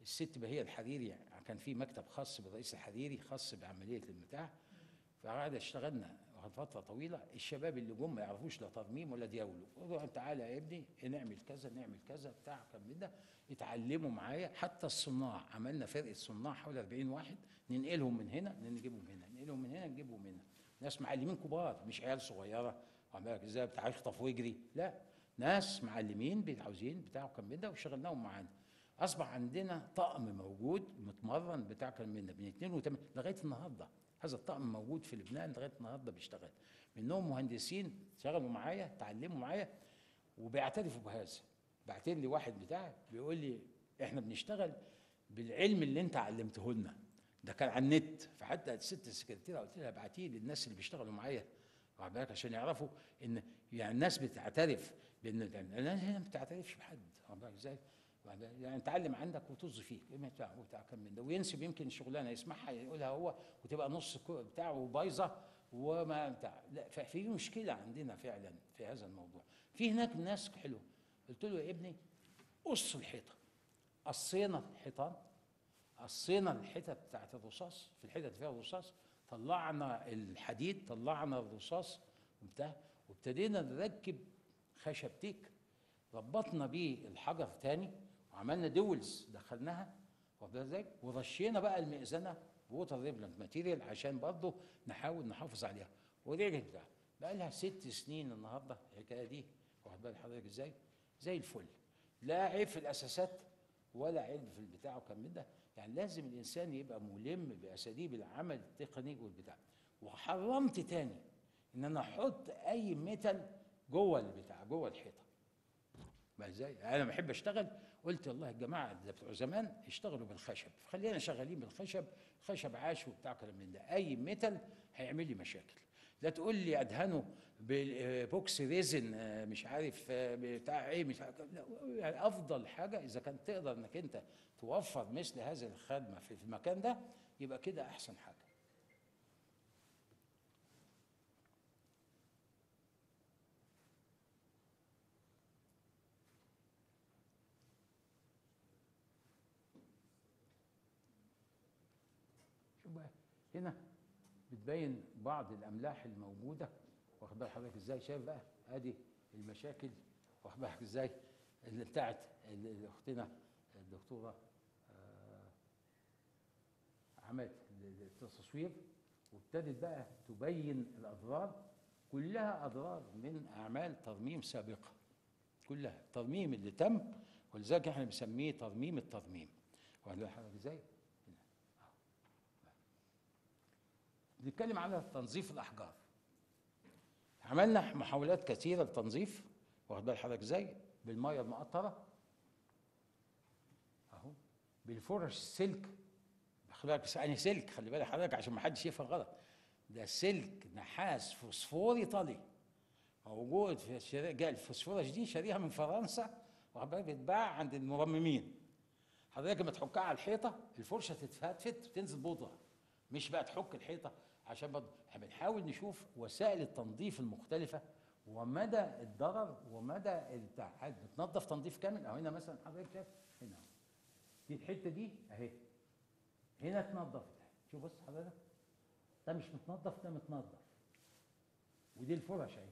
الست بهي الحريري كان في مكتب خاص بالرئيس الحريري خاص بعمليه المتاع فقعد اشتغلنا فتره طويله الشباب اللي جم ما يعرفوش لا ترميم ولا دياولو قالوا تعالى يا ابني نعمل كذا نعمل كذا بتاع كان من ده يتعلموا معايا حتى الصناع عملنا فرقه صناع حوالي 40 واحد ننقلهم من هنا نجيبهم هنا ننقلهم من هنا نجيبهم هنا ناس معلمين كبار مش عيال صغيره وعمالك ازاي بتاع يخطف ويجري لا ناس معلمين بي- عاوزين بتاع كان من ده وشغلناهم معانا اصبح عندنا طقم موجود متمرن بتاع كان من ده من 82 لغايه النهارده هذا الطقم موجود في لبنان لغايه النهارده بيشتغل منهم مهندسين اشتغلوا معايا تعلموا معايا وبيعترفوا بهذا بعتين لي واحد بتاعي بيقول لي احنا بنشتغل بالعلم اللي انت علمته لنا ده كان على النت فحتى الست السكرتيره قلت لها ابعتيه للناس اللي بيشتغلوا معايا واخد بالك عشان يعرفوا ان يعني الناس بتعترف بان الناس هنا ما بتعترفش بحد واخد بالك ازاي؟ واخد بالك؟ يعني تعلم عندك وطز فيك إيه بتاع وبتاع كم من ده وينسب يمكن الشغلانه يسمعها يقولها هو وتبقى نص كو- بتاعه بايظه وما بتاع لا ففي مشكله عندنا فعلا في هذا الموضوع في هناك ناس حلوه قلت له يا ابني قص الحيطه قصينا الحيطان قصينا الحتت بتاعت الرصاص في الحتت فيها الرصاص طلعنا الحديد طلعنا الرصاص وبتاع وابتدينا نركب خشب تيك ربطنا بيه الحجر تاني وعملنا دولز دخلناها واخد بالك ازاي ورشينا بقى المئذنه ووتر ريبلنت ماتيريال عشان برضه نحاول نحافظ عليها ورجعت بتاع بقى لها ست سنين النهارده الحكايه دي واخد بال حضرتك ازاي زي الفل لا عيب في الاساسات ولا عيب في البتاع وكم من ده يعني لازم الانسان يبقى ملم باساليب العمل التقني والبتاع وحرمت تاني ان انا احط اي ميتال جوه البتاع جوه الحيطه ما ازاي انا بحب اشتغل قلت والله الجماعه اللي بتوع زمان اشتغلوا بالخشب خلينا شغالين بالخشب خشب عاش وبتاع كلام من ده اي ميتال هيعمل لي مشاكل لا تقول لي ادهنه ببوكس ريزن آه، مش عارف آه، بتاع ايه مش عارف لا يعني افضل حاجه اذا كان تقدر انك انت توفر مثل هذه الخدمه في المكان ده يبقى كده احسن حاجه شوف بقى هنا بتبين بعض الاملاح الموجوده واخد بال حضرتك ازاي شايف بقى ادي المشاكل واخد بالك ازاي اللي بتاعت اللي اللي اختنا الدكتوره آه، عملت التصوير وابتدت بقى تبين الاضرار كلها اضرار من اعمال ترميم سابقه كلها الترميم اللي تم ولذلك احنا بنسميه ترميم الترميم واخد بال حضرتك ازاي بنتكلم على تنظيف الاحجار عملنا محاولات كثيره للتنظيف واخد بال حضرتك ازاي بالميه المقطره اهو بالفرش السلك خلي بالك بس يعني سلك خلي بالك حضرتك عشان ما حدش يفهم غلط ده سلك نحاس فوسفوري طلي موجود في الشري... جاء الفوسفورش دي شاريها من فرنسا واخد بالك بتتباع عند المرممين حضرتك لما تحكها على الحيطه الفرشه تتفتفت وتنزل بودره مش بقى تحك الحيطه عشان برضه احنا بنحاول نشوف وسائل التنظيف المختلفه ومدى الضرر ومدى البتاع هل بتنظف تنظيف كامل او هنا مثلا حضرتك شايف هنا أهو. دي الحته دي اهي هنا اتنضفت شوف بص حضرتك ده مش متنظف ده متنظف ودي الفرش اهي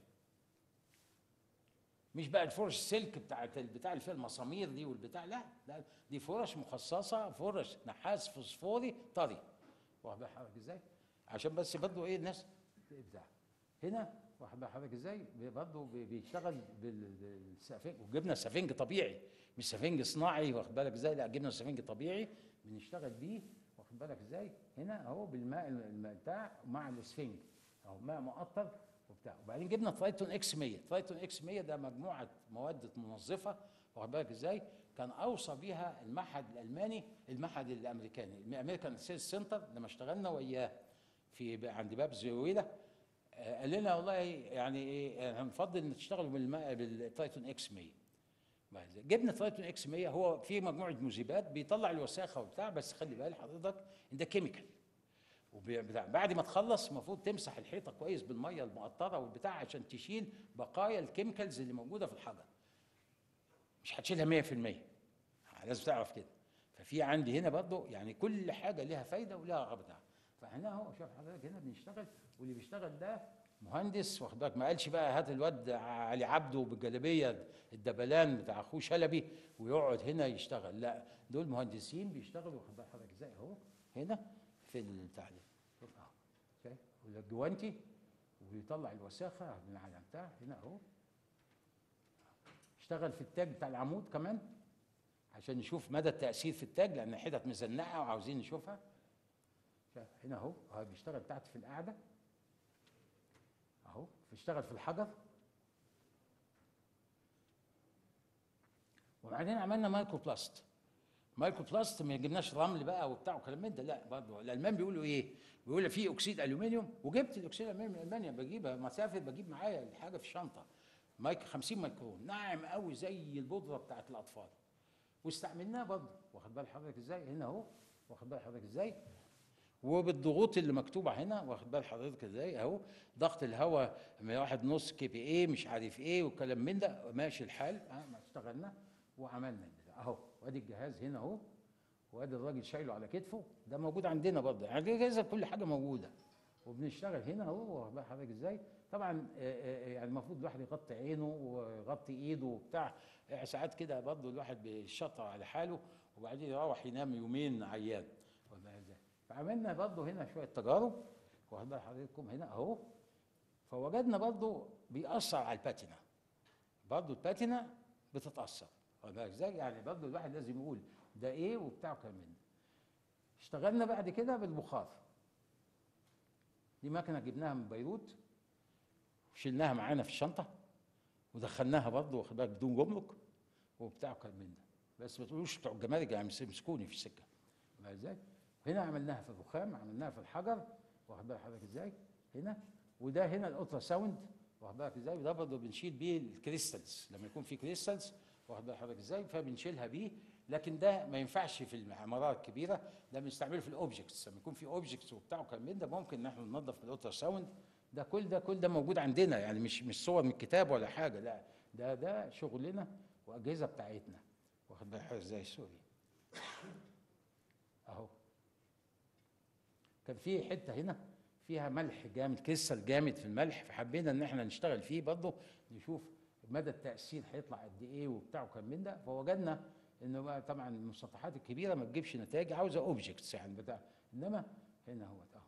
مش بقى الفرش السلك بتاعت البتاع اللي فيها المسامير دي والبتاع لا لا دي فرش مخصصه فرش نحاس فوسفوري طري واخد بال حضرتك ازاي؟ عشان بس برضه ايه الناس بتاع هنا واخد بال حضرتك ازاي؟ برضه بيشتغل بالسفنج وجبنا سفنج طبيعي مش سفنج صناعي واخد بالك ازاي؟ لا جبنا سفنج طبيعي بنشتغل بيه واخد بالك ازاي؟ هنا اهو بالماء الماء بتاع مع السفنج اهو ماء مقطر وبتاع وبعدين جبنا ترايتون اكس 100 ترايتون اكس 100 ده مجموعه مواد منظفه واخد بالك ازاي كان اوصى بيها المعهد الالماني المعهد الامريكاني الامريكان سيلز سنتر لما اشتغلنا وياه في عند باب زويله آه، قال لنا والله يعني ايه هنفضل ان تشتغلوا بالماء بالترايتون اكس 100 بعد ذلك جبنا ترايتون اكس 100 هو فيه مجموعه مذيبات بيطلع الوساخه وبتاع بس خلي بالك حضرتك ان ده كيميكال وبتاع بعد ما تخلص المفروض تمسح الحيطه كويس بالميه المقطره والبتاع عشان تشيل بقايا الكيميكالز اللي موجوده في الحجر مش هتشيلها 100% لازم تعرف كده ففي عندي هنا برضه يعني كل حاجه لها فايده ولها غبطه فهنا اهو شوف حضرتك هنا بنشتغل واللي بيشتغل ده مهندس واخد بالك ما قالش بقى هات الواد علي عبده بالجلابيه الدبلان بتاع اخوه شلبي ويقعد هنا يشتغل لا دول مهندسين بيشتغلوا واخد بالك حضرتك ازاي اهو هنا في البتاع ده شوف اهو شايف والجوانتي ويطلع الوساخه من على بتاع هنا اهو اشتغل في التاج بتاع العمود كمان عشان نشوف مدى التاثير في التاج لان حتت مزنقه وعاوزين نشوفها شايف هنا اهو اهو بيشتغل تحت في القاعده اهو بيشتغل في الحجر وبعدين عملنا مايكرو بلاست مايكرو بلاست ما جبناش رمل بقى وبتاع وكلام من ده لا برضه الالمان بيقولوا ايه؟ بيقولوا في اكسيد الومنيوم وجبت الاكسيد الالومنيوم من المانيا بجيبها مسافه بجيب معايا الحاجه في الشنطه مايك 50 مايكرون ناعم قوي زي البودره بتاعت الاطفال واستعملناه برضه واخد بال حضرتك ازاي هنا اهو واخد بال حضرتك ازاي وبالضغوط اللي مكتوبه هنا واخد بال حضرتك ازاي اهو ضغط الهواء من واحد نص كي بي ايه مش عارف ايه والكلام من ده ماشي الحال اه ما اشتغلنا وعملنا البتاع. اهو وادي الجهاز هنا اهو وادي الراجل شايله على كتفه ده موجود عندنا برضه يعني الاجهزه كل حاجه موجوده وبنشتغل هنا اهو واخد بال حضرتك ازاي طبعا آه، آه، يعني المفروض الواحد يغطي عينه ويغطي ايده وبتاع يعني ساعات كده برضه الواحد بيشطر على حاله وبعدين يروح ينام يومين عيان واخد بالك ازاي فعملنا برضه هنا شويه تجارب واخد بال حضرتكم هنا اهو فوجدنا برضه بيأثر على الباتينا برضه الباتينا بتتأثر واخد بالك ازاي يعني برضه الواحد لازم يقول ده ايه وبتاع وكلام من ده. اشتغلنا بعد كده بالبخار دي مكنه جبناها من بيروت وشلناها معانا في الشنطه ودخلناها برضه واخد بالك بدون جمرك وبتاع وكلام من ده بس ما تقولوش بتوع الجمارك يعني يمسكوني في السكه فاهم ازاي؟ هنا عملناها في الرخام عملناها في الحجر واخد بالك حضرتك ازاي؟ هنا وده هنا الالترا ساوند واخد بالك ازاي؟ وده برضه بنشيل بيه الكريستالز لما يكون في كريستالز واخد بالك حضرتك ازاي؟ فبنشيلها بيه لكن ده ما ينفعش في العمارات الكبيره ده بنستعمله في الاوبجكتس لما يكون في اوبجكتس وبتاع وكلام من ده ممكن ان احنا ننظف بالالترا ساوند ده كل ده كل ده موجود عندنا يعني مش مش صور من الكتاب ولا حاجه لا ده ده شغلنا واجهزه بتاعتنا واخد بالك حضرتك ازاي سوري اهو كان في حته هنا فيها ملح جامد كريستال جامد في الملح فحبينا ان احنا نشتغل فيه برضه نشوف مدى التاثير هيطلع قد ايه وبتاع وكان من ده فوجدنا انه بقى طبعا المسطحات الكبيره ما تجيبش نتائج عاوزه اوبجكتس يعني بتاع انما هنا هو اهو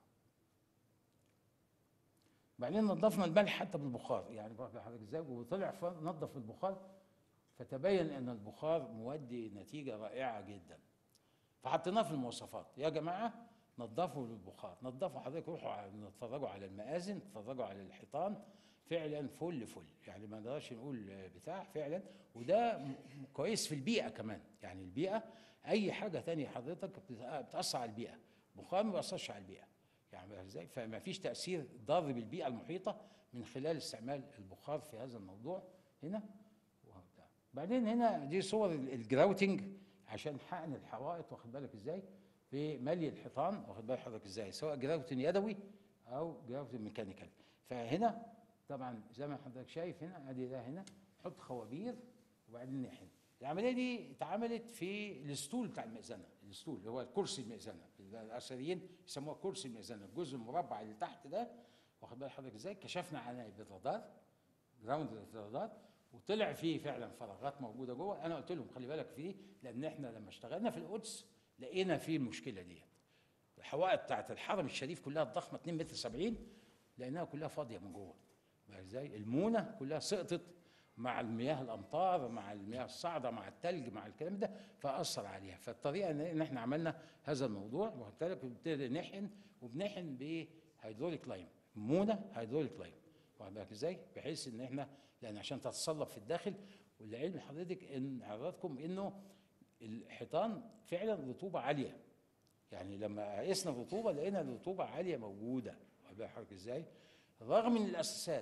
بعدين نظفنا الملح حتى بالبخار يعني بقى حضرتك ازاي وطلع ف- نظف البخار فتبين ان البخار مودي نتيجه رائعه جدا فحطيناه في المواصفات يا جماعه نظفوا بالبخار نظفوا حضرتك روحوا على- نتفرجوا على المآذن تتفرجوا على الحيطان فعلا فل فل يعني ما نقدرش نقول آه، بتاع فعلا وده م- م- كويس في البيئه كمان يعني البيئه اي حاجه تانية حضرتك بت- بتاثر على البيئه بخار ما بيأثرش على البيئه يعني بقى ازاي فما فيش تاثير ضار بالبيئه المحيطه من خلال استعمال البخار في هذا الموضوع هنا وبتاع. بعدين هنا دي صور ال- الجراوتنج عشان حقن الحوائط واخد بالك ازاي في ملي الحيطان واخد بالك حضرتك ازاي سواء جراوتن يدوي او جراوتن ميكانيكال فهنا طبعا زي ما حضرتك شايف هنا ادي ده هنا حط خوابير وبعدين نحن العمليه دي اتعملت في الاسطول بتاع المئذنه الاسطول اللي هو كرسي المئذنه الاثريين يسموها كرسي المئذنه الجزء المربع اللي تحت ده واخد بال حضرتك ازاي كشفنا عنها بالرادار جراوند رادار وطلع فيه فعلا فراغات موجوده جوه انا قلت لهم خلي بالك فيه لان احنا لما اشتغلنا في القدس لقينا فيه المشكله دي الحوائط بتاعت الحرم الشريف كلها الضخمه 2 متر 70 لانها كلها فاضيه من جوه بقى ازاي المونه كلها سقطت مع المياه الامطار مع المياه الصاعده مع التلج مع الكلام ده فاثر عليها فالطريقه ان إن احنا عملنا هذا الموضوع واخد بالك وبنبتدي نحقن وبنحقن بهيدروليك لايم مونه هيدروليك لايم واخد بالك ازاي بحيث ان احنا لان عشان تتصلب في الداخل والعلم حضرتك ان حضراتكم انه الحيطان فعلا رطوبه عاليه يعني لما قسنا الرطوبه لقينا الرطوبه عاليه موجوده واخد بالك حضرتك ازاي رغم ان الاساسات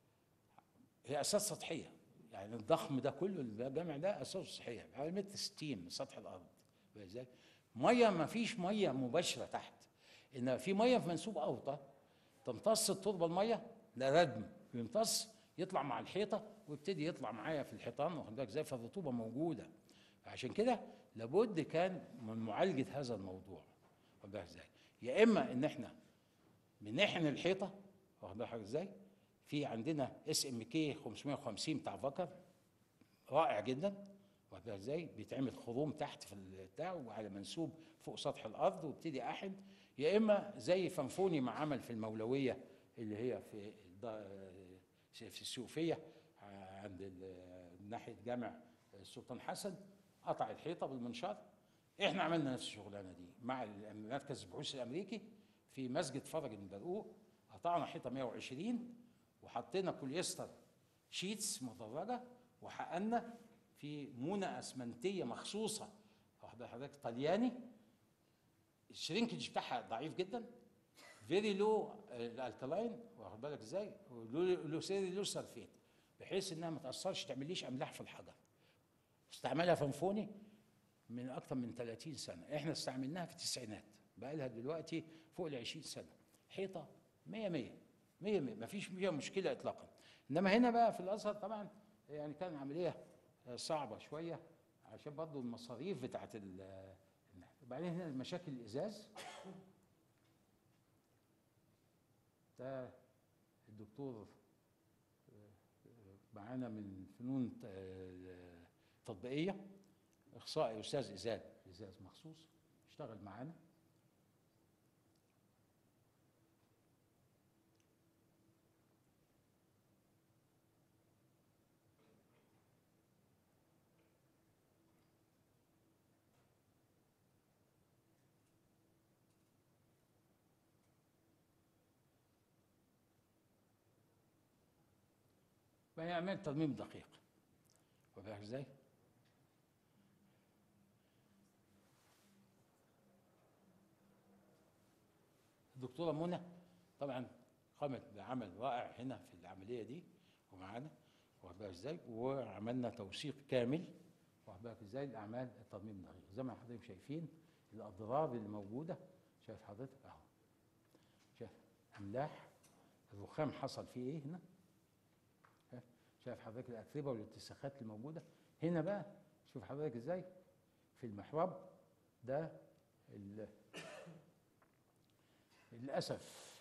هي اساس سطحيه يعني الضخم ده كله الجامع ده اساسه سطحيه حوالي متر 60 من سطح الارض فاهم ازاي؟ ميه ما فيش ميه مباشره تحت انما في ميه في منسوب اوطى تمتص التربه الميه ده ردم يمتص يطلع مع الحيطه ويبتدي يطلع معايا في الحيطان واخد بالك ازاي فالرطوبه موجوده عشان كده لابد كان من معالجه هذا الموضوع واخد بالك ازاي يا اما ان احنا بنحن الحيطه واخد بالك ازاي في عندنا اس ام كي 550 بتاع فكر رائع جدا واخد بالك ازاي بيتعمل خروم تحت في البتاع وعلى منسوب فوق سطح الارض وابتدي احن يا اما زي فنفوني ما عمل في المولويه اللي هي في الد- في السوفيه عند ال- ناحيه جامع السلطان حسن قطع الحيطه بالمنشار احنا عملنا نفس الشغلانه دي مع مركز البحوث الامريكي في مسجد فرج البرقوق قطعنا حيطه 120 وحطينا بوليستر شيتس مدرجه وحقنا في مونه اسمنتيه مخصوصه واخد بال حضرتك طلياني الشرينكج بتاعها ضعيف جدا فيري لو الالكلاين واخد بالك ازاي لو سيري لو سلفيت بحيث انها ما تاثرش تعمليش املاح في الحجر استعملها فنفوني من اكثر من 30 سنه احنا استعملناها في التسعينات بقى لها دلوقتي فوق ال 20 سنه حيطه 100 100 100 100 ما فيش فيها مشكله اطلاقا انما هنا بقى في الازهر طبعا يعني كان عمليه صعبه شويه عشان برضه المصاريف بتاعت ال وبعدين هنا مشاكل الازاز ده الدكتور معانا من فنون آه، تطبيقيه اخصائي استاذ ازاز ازاز مخصوص اشتغل معانا فيعمل ترميم دقيق واخد بالك ازاي؟ الدكتورة منى طبعا قامت بعمل رائع هنا في العملية دي ومعانا واخد بالك ازاي؟ وعملنا توثيق كامل واخد بالك ازاي؟ لأعمال الترميم الدقيق زي ما حضرتك شايفين الأضرار اللي موجودة شايف حضرتك أهو شايف أملاح الرخام حصل فيه إيه هنا؟ شايف شايف حضرتك الأتربة والاتساخات اللي موجودة هنا بقى شوف حضرتك ازاي في المحراب ده ال- للاسف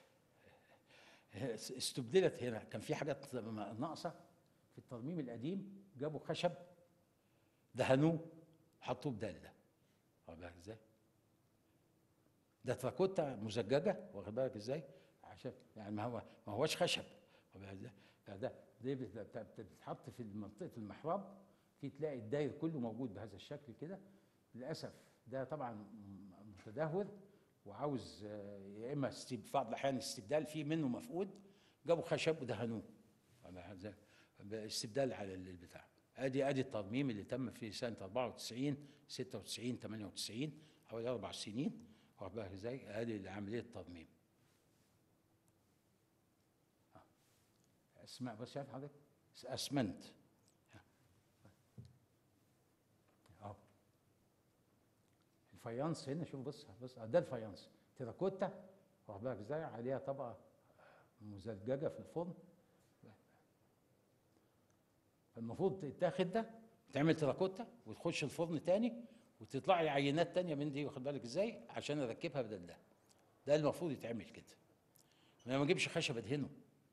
استبدلت هنا كان في حاجات ناقصه في الترميم القديم جابوا خشب دهنوه حطوه بدال ده واخد بالك ازاي؟ ده تراكوتا مزججه واخد بالك ازاي؟ عشان يعني ما هو ما هوش خشب واخد بالك ازاي؟ ده ده دي بت- بت- بت- بتتحط في منطقه المحراب في تلاقي الداير كله موجود بهذا الشكل كده للاسف ده طبعا م- متدهور وعاوز آه، يا اما استب- في بعض الاحيان استبدال فيه منه مفقود جابوا خشب ودهنوه واخد بالك ازاي؟ استبدال على البتاع ادي ادي الترميم اللي تم في سنه 94 96 98 حوالي اربع سنين واخد بالك ازاي؟ ادي عمليه الترميم آه. اسماء بس شايف حضرتك؟ اسمنت اهو الفيانس هنا شوف بص بص ده الفيانس تيراكوتا واخد بالك ازاي عليها طبقه مزججه في الفرن فالمفروض تتاخد ده تعمل تيراكوتا وتخش الفرن تاني وتطلع لي عينات تانية من دي واخد بالك ازاي عشان اركبها بدل ده ده المفروض يتعمل كده انا ما اجيبش خشب ادهنه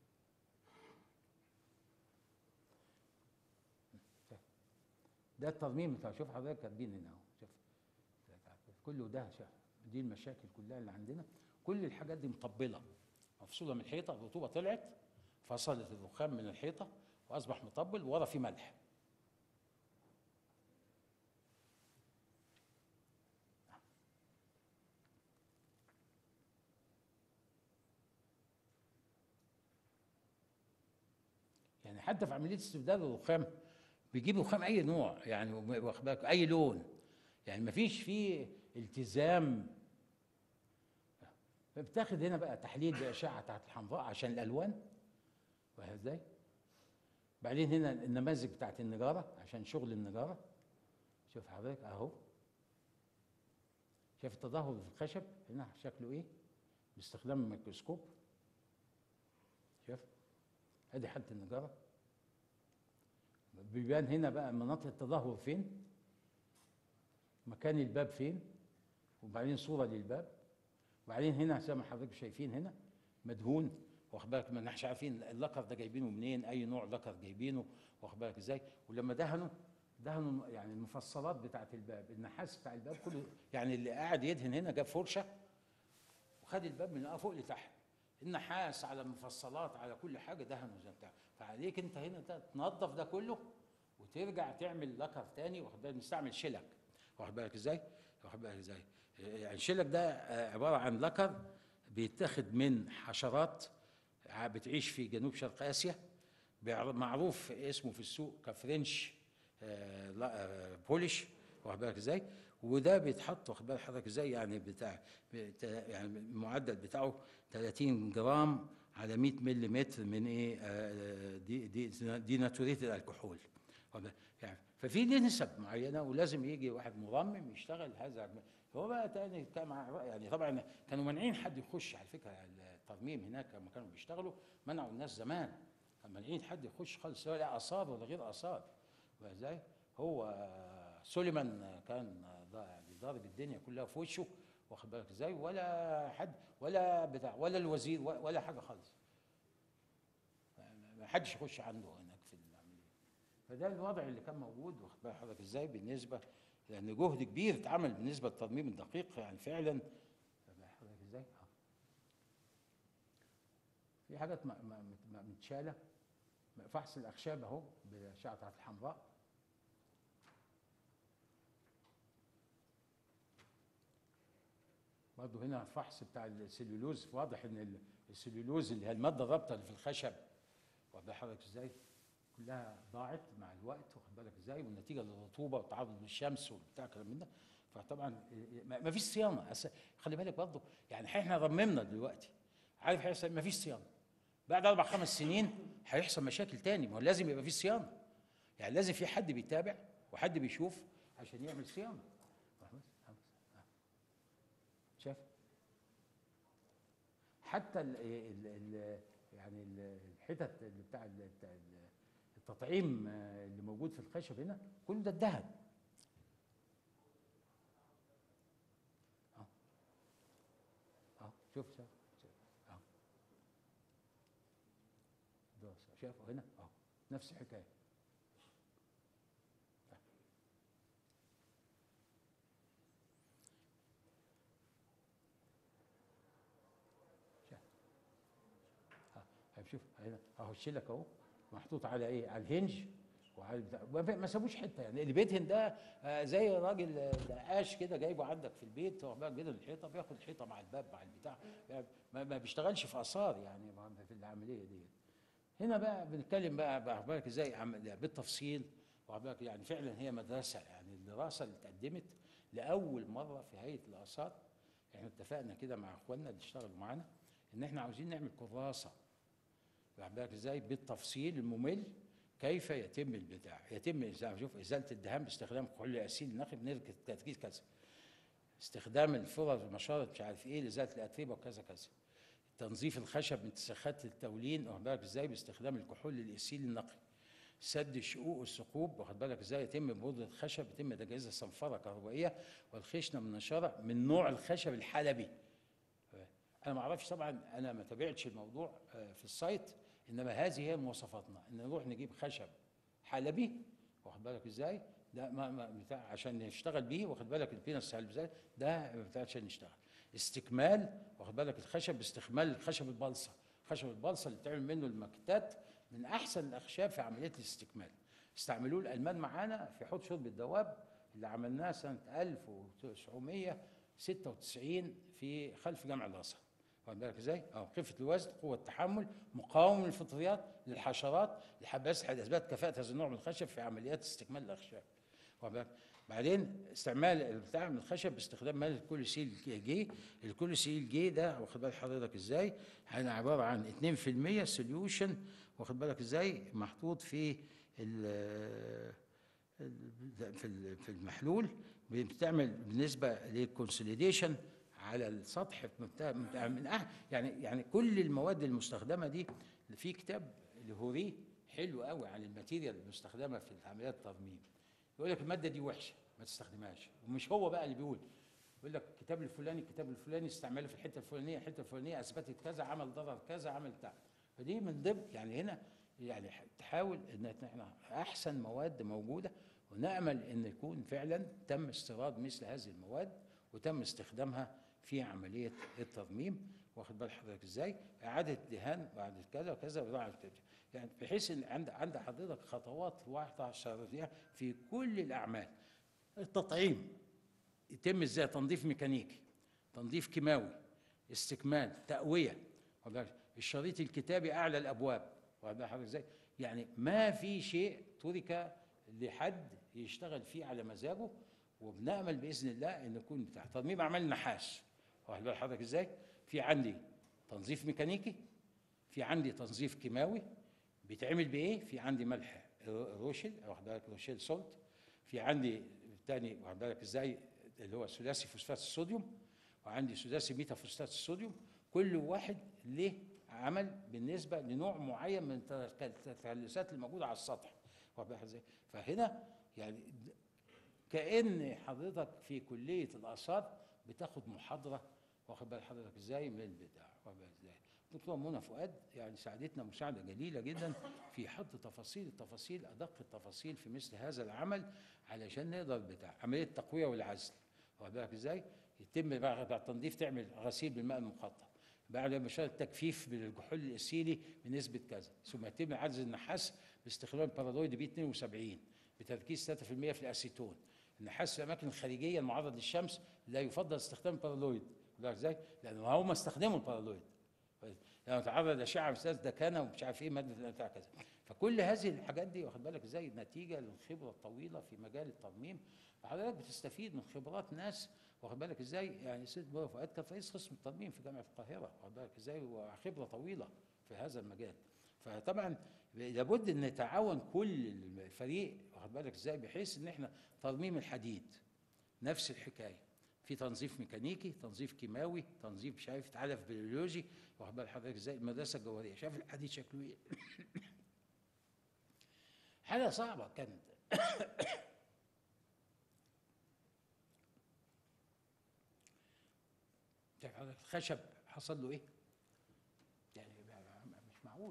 ده الترميم بتاع شوف حضرتك كاتبين هنا اهو شوف كله ده شوف دي المشاكل كلها اللي عندنا كل الحاجات دي مطبله مفصوله من الحيطه الرطوبه طلعت فصلت الرخام من الحيطه واصبح مطبل ورا في ملح يعني حتى في عمليه استبدال الرخام بيجيب رخام اي نوع يعني واخد بالك اي لون يعني مفيش فيه التزام فبتاخد هنا بقى تحليل باشعه تحت الحمراء عشان الالوان فاهم ازاي؟ بعدين هنا النماذج بتاعت النجاره عشان شغل النجاره شوف حضرتك اهو شايف التدهور في الخشب هنا شكله ايه؟ باستخدام الميكروسكوب شايف؟ ادي حاله النجاره بيبان هنا بقى مناطق التدهور فين مكان الباب فين وبعدين صوره للباب وبعدين هنا زي ما حضرتك شايفين هنا مدهون واخد بالك ما احناش عارفين اللقر ده جايبينه منين اي نوع لقر جايبينه واخد بالك ازاي ولما دهنوا دهنوا يعني المفصلات بتاعه الباب النحاس بتاع الباب كله يعني اللي قاعد يدهن هنا جاب فرشه وخد الباب من فوق لتحت النحاس على المفصلات على كل حاجه دهنوا زي بتاع فعليك انت هنا ده تنظف ده كله وترجع تعمل لكر تاني واخد بالك نستعمل شلك واخد بالك ازاي؟ واخد بالك ازاي؟ يعني الشلك ده آه، عباره عن لكر بيتاخد من حشرات ع- بتعيش في جنوب شرق اسيا بيعر- معروف اسمه في السوق كفرنش آه، لا- آه، بولش واخد بالك ازاي؟ وده بيتحط واخد بالك حضرتك ازاي يعني بتاع بت- يعني المعدل بتاعه 30 جرام على 100 ملم من ايه آه، دي دي دي ناتوريت الكحول واخد بالك؟ يعني ففي دي نسب معينه ولازم يجي واحد مرمم يشتغل هذا هو بقى تاني كان مع- يعني طبعا كانوا مانعين حد يخش على فكره الترميم هناك لما كانوا بيشتغلوا منعوا الناس زمان كانوا مانعين حد يخش خالص سواء لا اثار ولا غير اثار ازاي هو سوليمان كان ضا- يعني ضارب الدنيا كلها في وشه واخد بالك ازاي ولا حد ولا بتاع ولا الوزير ولا ولا حاجه خالص ما حدش يخش عنده هناك في العمليه فده الوضع اللي كان موجود واخد بال حضرتك ازاي بالنسبه لان جهد كبير اتعمل بالنسبه للترميم الدقيق يعني فعلا واخد بال حضرتك ازاي آه. في حاجات م- م- م- متشاله فحص الاخشاب اهو بالاشعه الحمراء برضه هنا الفحص بتاع السليولوز واضح ان ال- السليولوز اللي هي الماده الرابطه اللي في الخشب واخد بال حضرتك ازاي كلها ضاعت مع الوقت واخد بالك ازاي والنتيجه للرطوبه والتعرض للشمس وبتاع كلام من ده فطبعا ما ما فيش صيانه أس- خلي بالك برضه يعني احنا رممنا دلوقتي عارف هيحصل ما فيش صيانه بعد اربع خمس سنين هيحصل مشاكل تاني ما هو لازم يبقى في صيانه يعني لازم في حد بيتابع وحد بيشوف عشان يعمل صيانه خلاص؟ خلاص. آه. شايف حتى ال ال ال يعني ال- الحتت اللي بتاع ال- بتاع ال- التطعيم آه، اللي موجود في الخشب هنا كل ده اتدهن اه اه شوف شوف شوف اه ده شايفه هنا اه نفس الحكايه شوف هنا اهو الشلك اهو محطوط على ايه على الهنج وعلى البتاع ما في- ما سابوش حته يعني اللي بيدهن ده آه، زي راجل آه، نقاش كده جايبه عندك في البيت واخد بالك بيدهن الحيطه بياخد الحيطه مع الباب مع البتاع يعني ما, ما بيشتغلش في اثار يعني ما- في العمليه دي هنا بقى بنتكلم بقى واخد بالك ازاي عم- بالتفصيل واخد بالك يعني فعلا هي مدرسه يعني الدراسه اللي اتقدمت لاول مره في هيئه الاثار احنا اتفقنا كده مع اخواننا اللي اشتغلوا معانا ان احنا عاوزين نعمل كراسه واخد بالك ازاي بالتفصيل الممل كيف يتم البتاع يتم زي ما شوف ازاله الدهان باستخدام كحول اسيل النخل بنركز تركيز كذا استخدام الفرز والمشارط مش عارف ايه لازاله الاتربه وكذا كذا تنظيف الخشب من تسخات التولين واخد بالك ازاي باستخدام الكحول الاسيل النقي سد الشقوق والثقوب واخد بالك ازاي يتم بودرة الخشب يتم تجهيزها صنفرة كهربائية والخشنة منشرة من نوع الخشب الحلبي انا ما اعرفش طبعا انا ما تابعتش الموضوع آه، في السايت انما هذه هي مواصفاتنا ان نروح نجيب خشب حلبي واخد بالك ازاي ده ما ما بتاع عشان نشتغل بيه واخد بالك البينس ازاي ده بتاع عشان نشتغل استكمال واخد بالك الخشب باستكمال خشب البلصه خشب البلصه اللي بتعمل منه الماكيتات من احسن الاخشاب في عمليه الاستكمال استعملوه الالمان معانا في حوض شرب الدواب اللي عملناه سنه 1996 في خلف جامع الازهر واخد بالك ازاي؟ اه خفه الوزن، قوه التحمل، مقاوم للفطريات، للحشرات، لحباس اثبات كفاءه هذا النوع من الخشب في عمليات استكمال الاخشاب. واخد بالك؟ بعدين استعمال البتاع من الخشب باستخدام ماده الكوليسيل جي، الكوليسيل جي ده واخد بال حضرتك ازاي؟ انا عباره عن 2% سوليوشن واخد بالك ازاي؟ محطوط في ال في ال- في المحلول بتعمل بالنسبه للكونسوليديشن على السطح بتاع بتاع- من أح يعني يعني كل المواد المستخدمه دي في كتاب لهوري حلو قوي عن الماتيريال المستخدمه في عمليات الترميم يقول لك الماده دي وحشه ما تستخدمهاش ومش هو بقى اللي بيقول يقول لك الكتاب الفلاني الكتاب الفلاني استعمله في الحته الفلانيه الحته الفلانيه اثبتت كذا عمل ضرر كذا عمل بتاع فدي من ضمن يعني هنا يعني ح- تحاول ان احنا احسن مواد موجوده ونامل ان يكون فعلا تم استيراد مثل هذه المواد وتم استخدامها في عمليه الترميم واخد بال حضرتك ازاي؟ اعاده دهان بعد كذا وكذا وبعد كذا يعني بحيث ان عند عند حضرتك خطوات واحده عشرة في كل الاعمال التطعيم يتم ازاي تنظيف ميكانيكي تنظيف كيماوي استكمال تقويه واخد بالك؟ الشريط الكتابي اعلى الابواب واخد بال حضرتك ازاي يعني ما في شيء ترك لحد يشتغل فيه على مزاجه وبنامل باذن الله ان يكون بتاع ترميم اعمال نحاس واخد بال حضرتك ازاي في عندي تنظيف ميكانيكي في عندي تنظيف كيماوي بيتعمل بايه في عندي ملح روشل واخد بالك روشيل سولت في عندي تاني واخد بالك ازاي اللي هو ثلاثي فوسفات الصوديوم وعندي ثلاثي ميتا فوسفات الصوديوم كل واحد له عمل بالنسبه لنوع معين من الت- التلوثات الموجوده على السطح واخد بالك ازاي فهنا يعني د- كان حضرتك في كليه الاثار بتاخد محاضره واخد بال حضرتك ازاي من البتاع واخد بالك ازاي دكتوره منى فؤاد يعني ساعدتنا مساعده جليله جدا في حط تفاصيل التفاصيل ادق التفاصيل في مثل هذا العمل علشان نقدر بتاع عمليه التقويه والعزل واخد بالك ازاي يتم بعد بعد التنظيف تعمل غسيل بالماء المقطر بعد ما شغل التجفيف بالكحول الاسيلي بنسبه كذا ثم يتم عزل النحاس باستخدام البارالويد بي 72 بتركيز 3% في الاسيتون النحاس في الاماكن الخارجيه المعرض للشمس لا يفضل استخدام البارالويد لا ازاي؟ لان هم استخدموا البارالويد لما تعرض لاشعه استاذ دكانه ومش عارف ايه ماده بتاع كذا فكل هذه الحاجات دي واخد بالك ازاي نتيجه للخبره الطويله في مجال الترميم فحضرتك بتستفيد من خبرات ناس واخد بالك ازاي يعني سيد بابا فؤاد كان رئيس قسم الترميم في جامعه القاهره واخد بالك ازاي وخبره طويله في هذا المجال فطبعا لابد ان يتعاون كل الفريق واخد بالك ازاي بحيث ان احنا ترميم الحديد نفس الحكايه في تنظيف ميكانيكي تنظيف كيماوي تنظيف مش عارف تعلف بيولوجي واخد بال حضرتك ازاي المدرسه الجوهريه شايف الحديد شكله ايه حاجه صعبه كانت شايف حضرتك الخشب حصل له ايه يعني مش معقول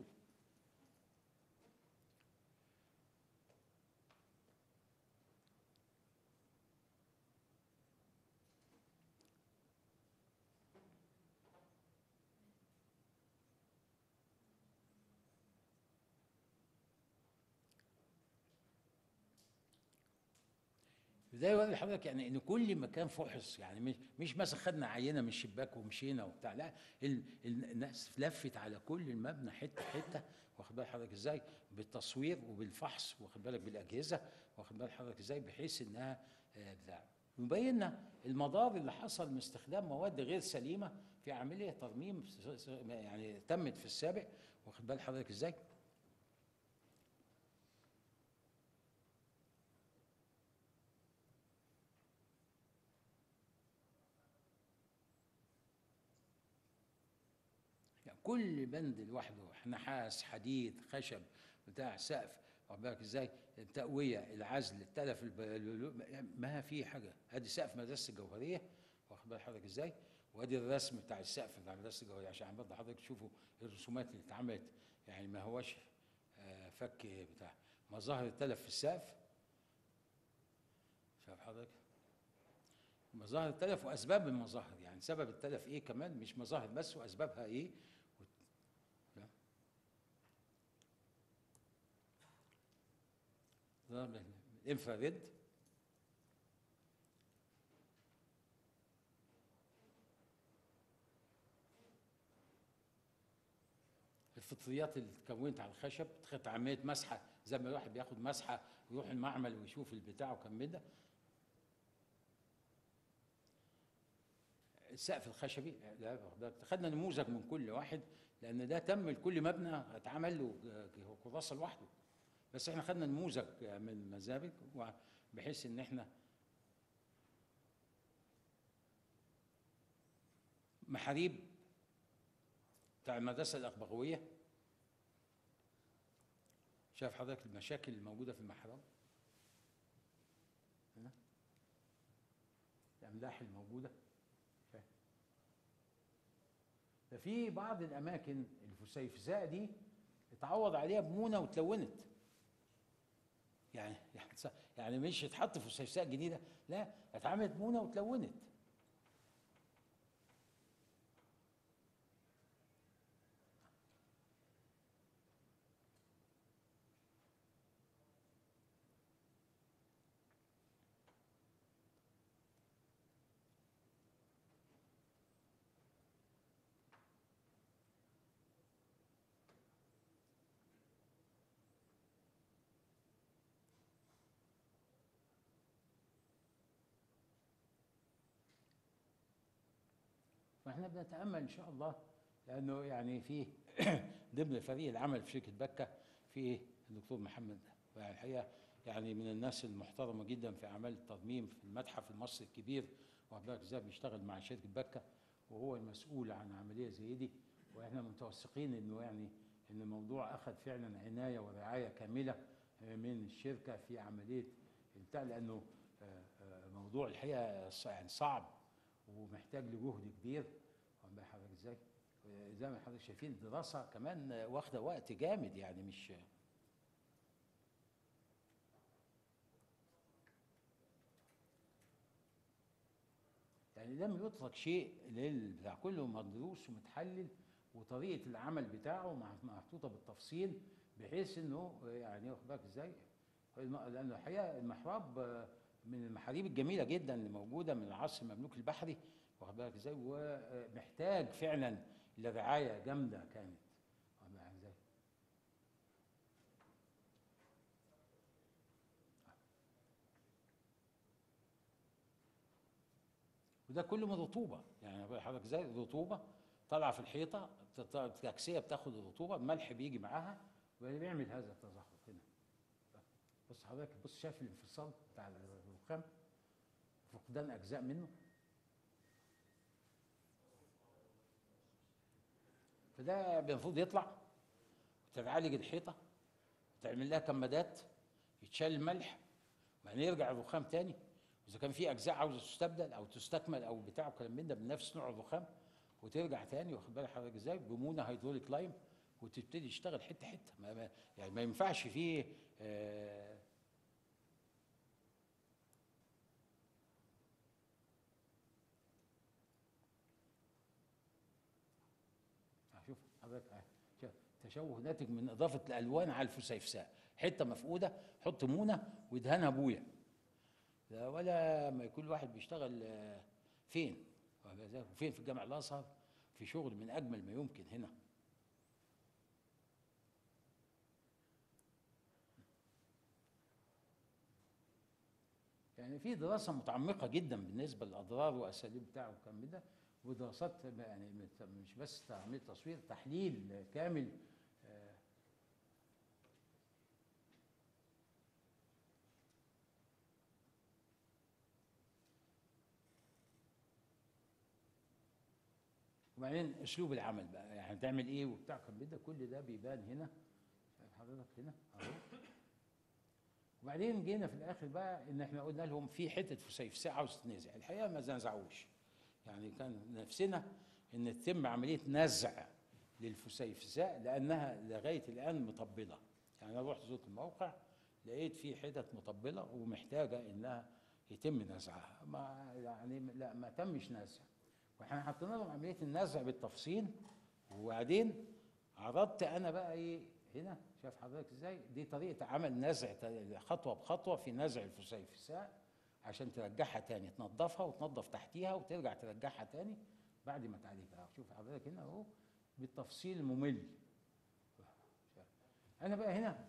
ده يوري لحضرتك يعني ان كل مكان فحص يعني مش مش مثلا خدنا عينه من الشباك ومشينا وبتاع لا ال- ال- الناس لفت على كل المبنى حته حته واخد بال حضرتك ازاي بالتصوير وبالفحص واخد بالك بالاجهزه واخد بال حضرتك ازاي بحيث انها آه، بتاع مبينا المضار اللي حصل من استخدام مواد غير سليمه في عمليه ترميم س- س- يعني تمت في السابق واخد بال حضرتك ازاي يعني كل بند لوحده نحاس حديد خشب بتاع سقف واخد بالك ازاي التقويه العزل التلف الب- ال- ما في حاجه ادي سقف مدرسه الجوهريه واخد بال حضرتك ازاي وادي الرسم بتاع السقف بتاع مدرسه الجوهريه عشان برضه حضرتك تشوفوا الرسومات اللي اتعملت يعني ما هوش آه، فك بتاع مظاهر التلف في السقف شايف حضرتك مظاهر التلف واسباب المظاهر يعني سبب التلف ايه كمان مش مظاهر بس واسبابها ايه وت- ده الانفراريد الفطريات اللي اتكونت على الخشب تخت عمليه مسحه زي ما الواحد بياخد مسحه ويروح المعمل ويشوف البتاع وكم ده السقف الخشبي لا ده خدنا نموذج من كل واحد لان ده تم لكل مبنى اتعمل له كراسه لوحده بس احنا خدنا نموذج من المزابك بحيث ان احنا محاريب بتاع المدرسه الاخبغويه شايف حضرتك المشاكل الموجوده في المحراب هنا الاملاح الموجوده فاهم؟ ده في بعض الاماكن الفسيفساء دي اتعوض عليها بمونه وتلونت يعني يعني ص- يعني مش اتحط فسيفساء جديده لا اتعملت مونه وتلونت فاحنا بنتامل ان شاء الله لانه يعني في ضمن فريق العمل في شركه بكه في الدكتور محمد الحقيقه يعني من الناس المحترمه جدا في اعمال الترميم في المتحف المصري الكبير وحضرتك ازاي بيشتغل مع شركه بكه وهو المسؤول عن عمليه زي دي واحنا متوثقين انه يعني ان الموضوع اخذ فعلا عنايه ورعايه كامله آه، من الشركه في عمليه بتاع لانه آه، آه، موضوع الحقيقه ص- يعني صعب ومحتاج لجهد كبير واخد بال حضرتك ازاي؟ آه، زي ما حضرتك شايفين الدراسه كمان آه، واخده وقت جامد يعني مش يعني لم يترك شيء للبتاع كله مدروس ومتحلل وطريقه العمل بتاعه مع- محطوطه بالتفصيل بحيث انه يعني واخد بالك ازاي؟ الم- لان الحقيقه المحراب آه، من المحاريب الجميله جدا اللي موجوده من العصر المملوك البحري واخد بالك ازاي؟ ومحتاج فعلا لرعايه جامده كانت واخد بالك ازاي؟ وده كله من رطوبه يعني بقول حضرتك ازاي الرطوبه طالعه في الحيطه الت- التكسيه بتاخد الرطوبه الملح بيجي معاها وبيعمل هذا التزحف هنا بص حضرتك بص شايف الانفصال بتاع الرخام فقدان اجزاء منه فده المفروض يطلع وتتعالج الحيطه وتعمل لها كمادات يتشال الملح وبعدين يرجع الرخام تاني واذا كان في اجزاء عاوزه تستبدل او تستكمل او بتاع وكلام من ده بنفس نوع الرخام وترجع تاني واخد بالك حضرتك ازاي بمونه هيدروليك لايم وتبتدي تشتغل حته حته ما ما يعني ما ينفعش فيه آه شوف حضرتك آه، شوف، تشوه ناتج من اضافه الالوان على الفسيفساء حته مفقوده حط مونه وادهنها بويا لا ولا ما يكون الواحد بيشتغل آه، فين واخد بالك إزاي؟ وفين في الجامع الازهر في شغل من اجمل ما يمكن هنا يعني في دراسه متعمقه جدا بالنسبه للاضرار واساليب بتاعه والكلام من ده ودراسات يعني مت- مش بس عمليه تصوير تحليل كامل آه، وبعدين اسلوب العمل بقى يعني تعمل ايه وبتاع كان ده كل ده بيبان هنا شايف حضرتك هنا اهو وبعدين جينا في الاخر بقى ان احنا قلنا لهم في حته فسيفساء عاوز تنزع الحقيقه ما نزعوش يعني كان نفسنا ان تتم عمليه نزع للفسيفساء لانها لغايه الان مطبله يعني انا رحت زرت الموقع لقيت في حتت مطبله ومحتاجه انها يتم نزعها ما يعني لا ما تمش نزع واحنا حطينا لهم عمليه النزع بالتفصيل وبعدين عرضت انا بقى ايه هنا شايف حضرتك ازاي دي طريقه عمل نزع ت- خطوه بخطوه في نزع الفسيفساء عشان ترجعها تاني تنظفها وتنظف تحتيها وترجع ترجعها تاني بعد ما تعالجها شوف حضرتك هنا اهو بالتفصيل الممل انا بقى هنا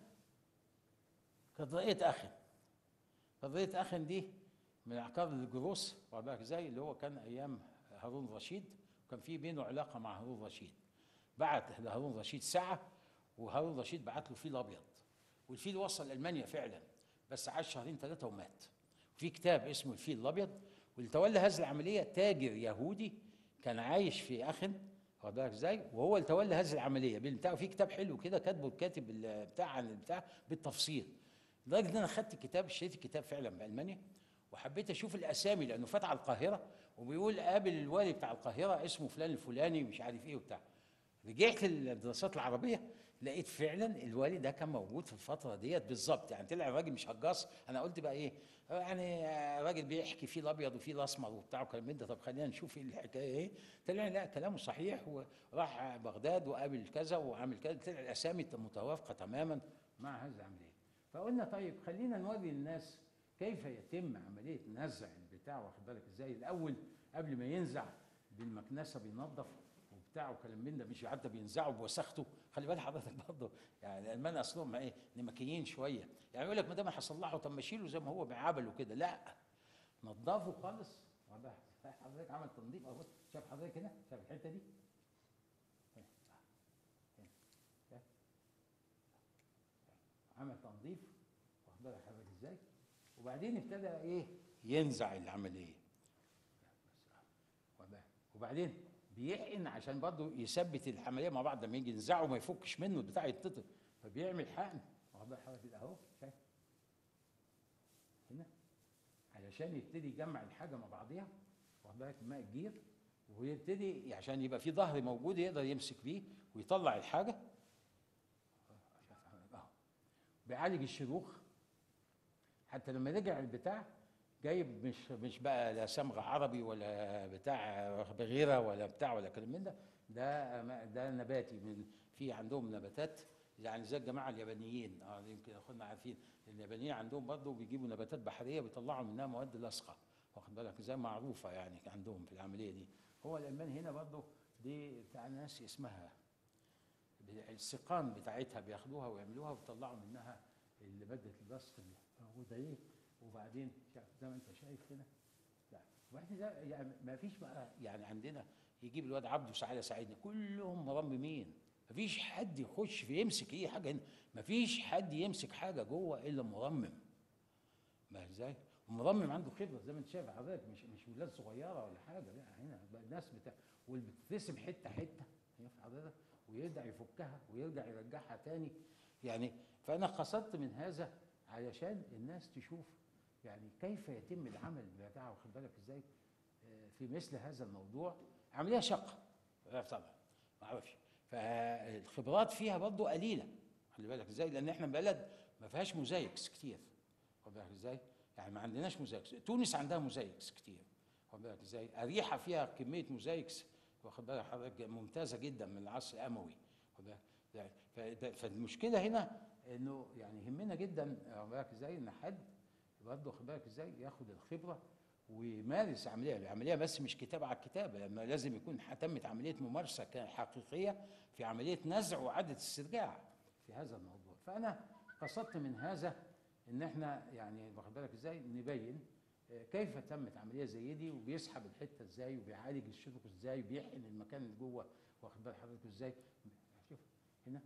قضيه اخن قضيه اخن دي من اعقاب الجروس واخد بالك ازاي اللي هو كان ايام هارون رشيد وكان في بينه علاقه مع هارون رشيد بعت لهارون رشيد ساعه وهارون رشيد بعت له فيل ابيض والفيل وصل المانيا فعلا بس عاش شهرين ثلاثه ومات في كتاب اسمه الفيل الابيض واللي تولى هذه العمليه تاجر يهودي كان عايش في اخن واخد بالك ازاي وهو اللي تولى هذه العمليه بتاعه في كتاب حلو كده كاتبه الكاتب ال- بتاع عن البتاع بالتفصيل لدرجه ان انا خدت الكتاب اشتريت الكتاب فعلا بالمانيا وحبيت اشوف الاسامي لانه فات على القاهره وبيقول قابل الوالي بتاع القاهره اسمه فلان الفلاني مش عارف ايه وبتاع رجعت للدراسات العربيه لقيت فعلا الوالي ده كان موجود في الفتره ديت بالظبط يعني طلع الراجل مش هجاص انا قلت بقى ايه يعني آه، راجل بيحكي فيه الابيض وفيه الاسمر وبتاع وكلام من ده طب خلينا نشوف ايه الحكايه ايه طلع لا كلامه صحيح وراح بغداد وقابل كذا وعامل كذا طلع الاسامي متوافقه تماما مع هذه العمليه فقلنا طيب خلينا نوري الناس كيف يتم عمليه نزع البتاع واخد بالك ازاي الاول قبل ما ينزع بالمكنسه بينظف وبتاع وكلام من ده مش حتى بينزعوا بوساخته خلي بالك حضرتك برضه يعني الالمان اصلهم ايه نمكيين شويه يعني يقول لك ما دام هصلحه طب ما اشيله زي ما هو بعبله كده لا نضفه خالص واضح حضرتك عمل تنظيف اهو شايف حضرتك هنا شايف الحته دي هنا. هنا. شايف؟ عمل تنظيف واخد بالك حضرتك ازاي وبعدين ابتدى ايه ينزع العمليه واضح؟ وبعدين بيحقن عشان برضه يثبت العمليه مع بعض لما يجي ينزعه ما يفكش منه البتاع يتطفي فبيعمل حقن واخد بالك حضرتك اهو شايف هنا علشان يبتدي يجمع الحاجه مع بعضيها واخد بالك الماء الجير ويبتدي عشان يبقى في ظهر موجود يقدر يمسك بيه ويطلع الحاجه اهو بيعالج الشروخ حتى لما رجع البتاع جايب مش مش بقى لا صمغ عربي ولا بتاع بغيره ولا بتاع ولا كلام من ده ده ما- ده نباتي من في عندهم نباتات يعني زي الجماعه اليابانيين اه يمكن اخونا عارفين اليابانيين عندهم برضه بيجيبوا نباتات بحريه بيطلعوا منها مواد لاصقه واخد بالك زي معروفه يعني عندهم في العمليه دي هو الالمان هنا برضه دي بتاع ناس اسمها السقام بتاعتها بياخدوها ويعملوها ويطلعوا منها اللي ماده اللصق اللي موجوده ايه وبعدين شايف زي ما انت شايف هنا لا وبعدين ده يعني ما فيش بقى يعني عندنا يجيب الواد عبده سعاده سعيدنا كلهم مرممين ما فيش حد يخش في يمسك اي حاجه هنا ما فيش حد يمسك حاجه جوه الا مرمم ما ازاي ومرمم عنده خبره زي ما انت شايف حضرتك مش مش ولاد صغيره ولا حاجه لا هنا بقى الناس بتاع واللي بتترسم حته حته شايف حضرتك ويرجع يفكها ويرجع يرجعها تاني يعني فانا قصدت من هذا علشان الناس تشوف يعني كيف يتم العمل بتاعه واخد بالك ازاي آه، في مثل هذا الموضوع عمليه شاقه لا طبعا ما اعرفش فالخبرات فيها برضه قليله خلي بالك ازاي لان احنا بلد ما فيهاش موزايكس كتير واخد بالك ازاي يعني ما عندناش موزايكس تونس عندها موزايكس كتير واخد بالك ازاي اريحه فيها كميه موزايكس واخد بالك حضرتك ممتازه جدا من العصر الاموي واخد بالك يعني فده- فالمشكله هنا انه يعني يهمنا جدا واخد بالك ازاي ان حد برضه واخد بالك ازاي ياخد الخبره ويمارس عمليه العمليه بس مش كتابه على الكتابه لما لازم يكون تمت عمليه ممارسه كا- حقيقيه في عمليه نزع واعاده استرجاع في هذا الموضوع فانا قصدت من هذا ان احنا يعني واخد بالك ازاي نبين آه، كيف تمت عمليه زي دي وبيسحب الحته ازاي وبيعالج الشبك ازاي وبيحقن المكان اللي جوه واخد بال حضرتك ازاي شوف هنا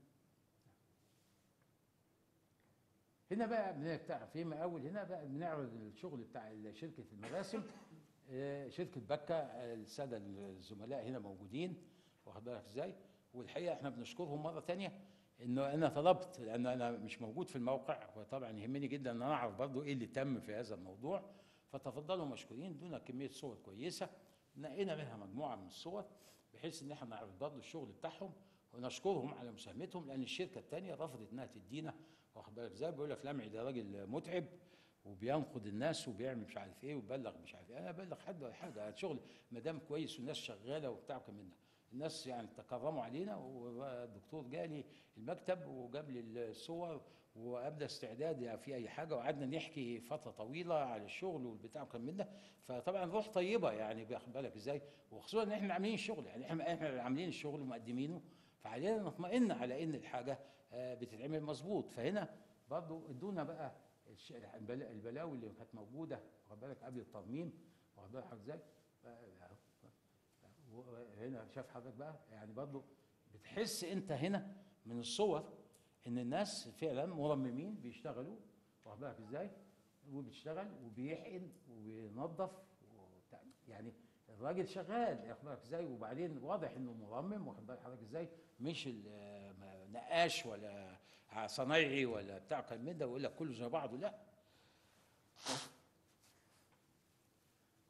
هنا بقى بتاع في مقاول هنا بقى بنعرض الشغل بتاع شركه المراسم آه، شركه بكا آه، الساده الزملاء هنا موجودين واخد بالك ازاي والحقيقه احنا بنشكرهم مره تانية انه انا طلبت لان انا مش موجود في الموقع وطبعا يهمني جدا ان انا اعرف برضو ايه اللي تم في هذا الموضوع فتفضلوا مشكورين دون كميه صور كويسه نقينا منها مجموعه من الصور بحيث ان احنا نعرض برضو الشغل بتاعهم ونشكرهم على مساهمتهم لان الشركه الثانيه رفضت انها تدينا واخد بالك ازاي بيقول لك لمعي ده راجل متعب وبينقد الناس وبيعمل مش عارف ايه وبيبلغ مش عارف ايه انا ابلغ حد ولا حاجه الشغل ما دام كويس والناس شغاله وبتاع وكمان ده الناس يعني تكرموا علينا والدكتور جالي المكتب وجاب لي الصور وابدا استعداد في اي حاجه وقعدنا نحكي فتره طويله على الشغل والبتاع وكان من ده فطبعا روح طيبه يعني واخد بالك ازاي وخصوصا ان احنا عاملين الشغل يعني احنا احنا عاملين الشغل ومقدمينه فعلينا نطمئن على ان الحاجه آه، بتتعمل مظبوط فهنا برضو ادونا بقى الش- البلا- البلاوي اللي كانت موجوده واخد بالك قبل الترميم واخد بالك حضرتك ازاي آه، هنا شاف حضرتك بقى يعني برضو بتحس انت هنا من الصور ان الناس فعلا مرممين بيشتغلوا واخد بالك ازاي وبيشتغل وبيحقن وبينظف وبتاع. يعني الراجل شغال واخد بالك ازاي وبعدين واضح انه مرمم واخد بالك حضرتك ازاي مش ال- ما- نقاش ولا صنايعي ولا بتاع كلام من ده ويقول لك كله زي بعضه لا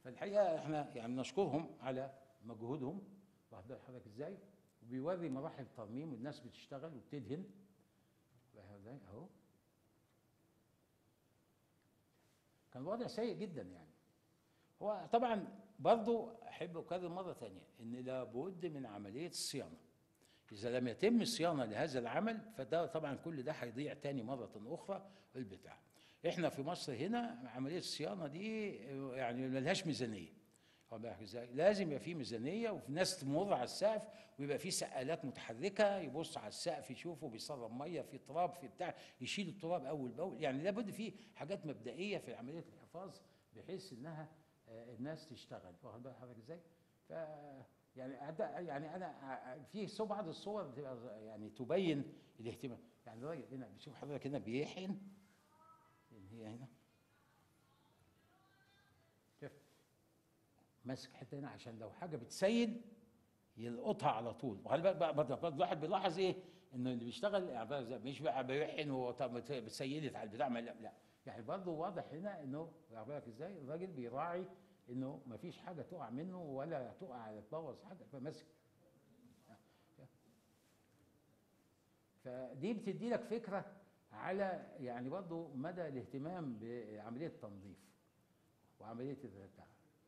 فالحقيقه احنا يعني نشكرهم على مجهودهم واخد بال حضرتك ازاي وبيوري مراحل الترميم والناس بتشتغل وبتدهن واخد ازاي اهو كان وضع سيء جدا يعني هو طبعا برضو احب اكرر مره ثانيه ان لابد من عمليه صيانه اذا لم يتم الصيانه لهذا العمل فده طبعا كل ده هيضيع تاني مره اخرى البتاع احنا في مصر هنا عمليه الصيانه دي يعني ملهاش ميزانيه واخد بالك ازاي لازم يبقى في ميزانيه وفي ناس تمر على السقف ويبقى في سقالات متحركه يبص على السقف يشوفه بيسرب ميه في تراب في بتاع يشيل التراب اول باول يعني لابد في حاجات مبدئيه في عمليه الحفاظ بحيث انها آه، الناس تشتغل واخد بال حضرتك ازاي ف يعني أد- يعني انا ع- في صو- بعض الصور بتبقى يعني تبين الاهتمام يعني الراجل هنا بشوف حضرتك هنا بيحقن فين هي هنا شوف ماسك حته هنا عشان لو حاجه بتسيل يلقطها على طول وخلي بالك بقى برضه برضه الواحد بيلاحظ ايه انه اللي بيشتغل يعني بقى زي- مش بقى بيحقن وبتسيلت على البتاع ما لا لا يعني برضه واضح هنا انه واخد بالك ازاي الراجل بيراعي انه ما فيش حاجه تقع منه ولا تقع تبوظ حاجه فماسك فدي بتدي لك فكره على يعني برضه مدى الاهتمام بعمليه التنظيف وعمليه البتاع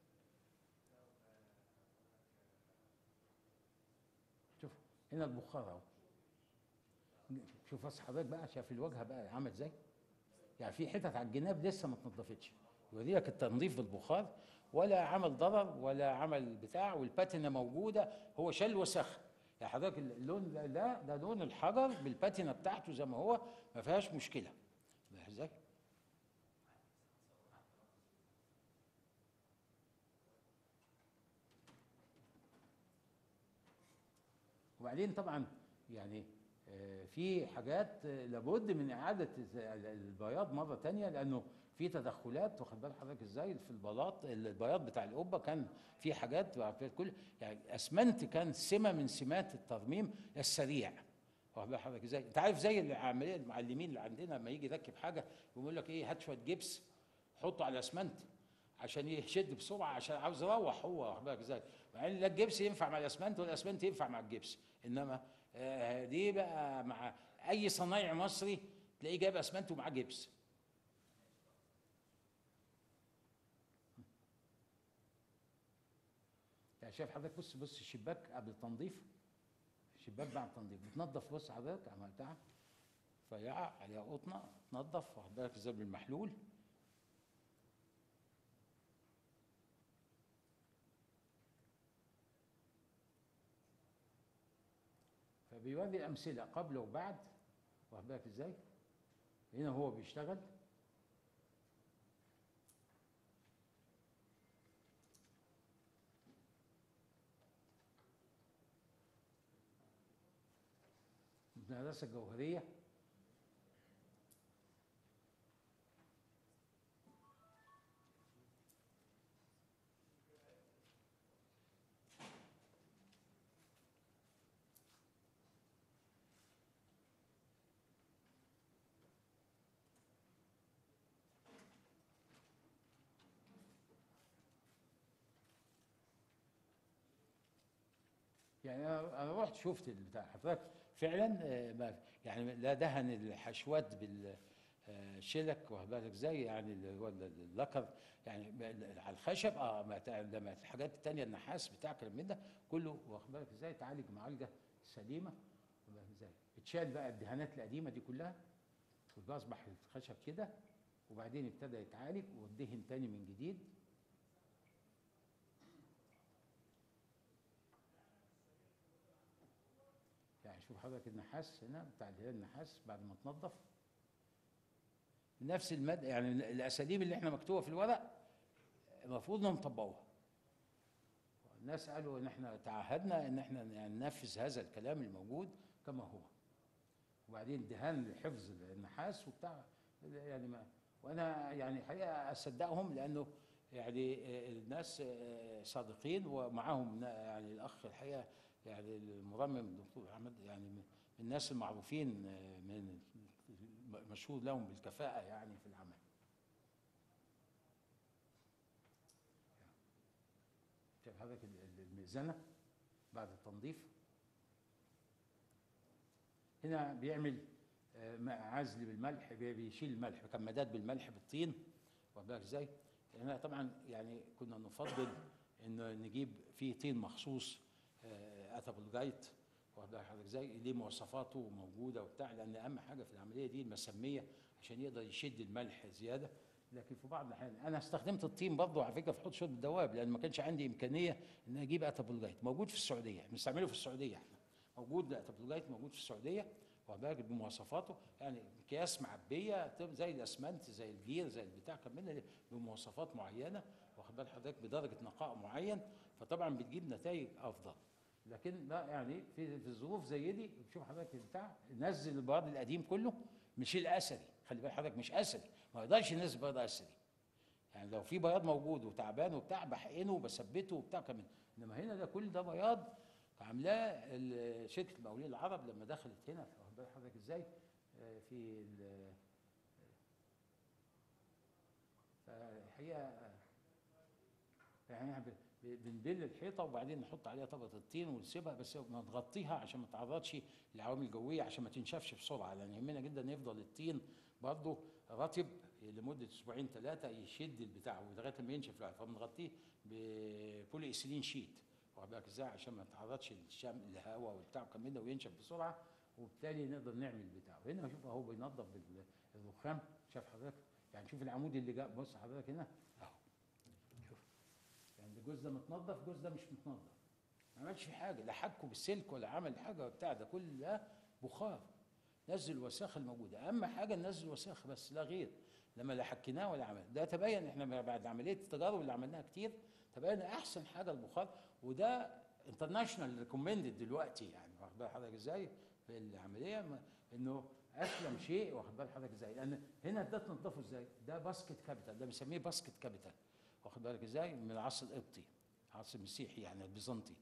شوف هنا البخار اهو شوف بس حضرتك بقى شايف الواجهه بقى عامل ازاي يعني في حتت على الجناب لسه ما اتنضفتش يوري لك التنظيف بالبخار ولا عمل ضرر ولا عمل بتاع والباتينه موجوده هو شال وسخ يعني حضرتك اللون ده ده, ده لون الحجر بالباتينه بتاعته زي ما هو ما فيهاش مشكله فاهم ازاي؟ وبعدين طبعا يعني آه، في حاجات آه، لابد من اعاده البياض مره تانية لانه في تدخلات واخد بال حضرتك ازاي في البلاط البياض بتاع القبه كان في حاجات في كل يعني اسمنت كان سمه من سمات الترميم السريع واخد بال حضرتك ازاي انت عارف زي العمليه المعلمين اللي عندنا لما يجي يركب حاجه يقول لك ايه هات شويه جبس حطه على اسمنت عشان يشد بسرعه عشان عاوز يروح هو واخد بالك ازاي مع ان لا الجبس ينفع مع الاسمنت ولا الاسمنت ينفع مع الجبس انما آه، دي بقى مع اي صنايعي مصري تلاقيه جايب اسمنت ومعاه جبس يعني شايف حضرتك بص بص الشباك قبل التنظيف الشباك بعد التنظيف بتنظف بص حضرتك عملتها رفيعه عليها قطنه تنظف واخد بالك ازاي بالمحلول فبيوري امثله قبل وبعد واخد بالك ازاي هنا هو بيشتغل المدرسه الجوهريه يعني انا انا رحت شفت البتاع حضرتك فعلا آه، ما يعني لا دهن الحشوات بالشلك واخد بالك ازاي يعني اللي هو اللكر يعني ب- على الخشب اه ما تع- لما الحاجات التانية النحاس بتاع كلام من ده كله واخد بالك ازاي تعالج معالجه سليمه واخد بالك ازاي اتشال بقى الدهانات القديمه دي كلها واصبح الخشب كده وبعدين ابتدى يتعالج وادهن تاني من جديد يعني شوف حضرتك النحاس هنا بتاع اللي هي النحاس بعد ما تنظف نفس المادة يعني الأساليب اللي احنا مكتوبة في الورق المفروض انهم طبقوها الناس قالوا ان احنا تعهدنا ان احنا يعني ننفذ هذا الكلام الموجود كما هو وبعدين دهان لحفظ النحاس وبتاع يعني ما وانا يعني الحقيقه اصدقهم لانه يعني آه، الناس آه، صادقين ومعاهم نا- يعني الاخ الحقيقه يعني المرمم الدكتور احمد يعني من من الناس المعروفين آه، من مشهور لهم بالكفاءه يعني في العمل شايف حضرتك ال- ال- المئذنه بعد التنظيف هنا بيعمل آه، م- عزل بالملح بي- بيشيل الملح كمادات بالملح بالطين واخد بالك ازاي؟ هنا طبعا يعني كنا نفضل ان نجيب فيه طين مخصوص آه، اتابولجايت واخد بالك حضرتك ازاي؟ ليه مواصفاته موجوده وبتاع لان اهم حاجه في العمليه دي المسميه عشان يقدر يشد الملح زياده لكن في بعض الاحيان انا استخدمت الطين برضه على فكره في حوض شرب الدواب لان ما كانش عندي امكانيه ان اجيب اتابولجايت موجود في السعوديه بنستعمله في السعوديه احنا موجود اتابولجايت موجود في السعوديه واخد بالك بمواصفاته يعني اكياس معبيه تب- زي الاسمنت زي الجير زي البتاع كمان بمواصفات معينه واخد بال حضرتك بدرجه نقاء معين فطبعا بتجيب نتائج افضل لكن لا يعني في في الظروف زي دي شوف حضرتك البتاع نزل البياض القديم كله مش الاثري خلي بالك حضرتك مش اثري ما يقدرش ينزل بياض اثري يعني لو في بياض موجود وتعبان وبتاع بحقنه وبثبته وبتاع كمان انما هنا ده كل ده بياض عاملاه ال- شركه المقاولين العرب لما دخلت هنا واخد بال حضرتك ازاي آه، في ال- فالحقيقه آه، يعني احنا ب- ب- بنبل الحيطه وبعدين نحط عليها طبقه الطين ونسيبها بس نغطيها عشان ما تعرضش للعوامل الجويه عشان ما تنشفش بسرعه لان يهمنا جدا يفضل الطين برضه رطب لمده اسبوعين ثلاثه يشد البتاع لغايه ما ينشف الواحد فبنغطيه ببولي ايثيلين شيت واخد بالك ازاي عشان ما يتعرضش للشم الهواء والبتاع وكمان ده وينشف بسرعه وبالتالي نقدر نعمل بتاع وهنا شوف اهو بينظف بال- الرخام شاف حضرتك يعني شوف العمود اللي جاء بص حضرتك هنا اهو شوف يعني الجزء ده متنظف الجزء ده مش متنظف ما عملش فيه حاجه لا حكه بالسلك ولا عمل حاجه بتاع ده كل ده بخار نزل الوساخه الموجوده اهم حاجه ننزل الوساخه بس لا غير لما لا حكيناه ولا عمل ده تبين احنا بعد عمليه التجارب اللي عملناها كتير تبين احسن حاجه البخار وده انترناشونال ريكومندد دلوقتي يعني واخد بال حضرتك ازاي في العمليه ما- انه اسلم شيء واخد بال حضرتك ازاي لان هنا ده تنضفه ازاي ده باسكت كابيتال ده بنسميه باسكت كابيتال واخد بالك ازاي من العصر القبطي العصر المسيحي يعني البيزنطي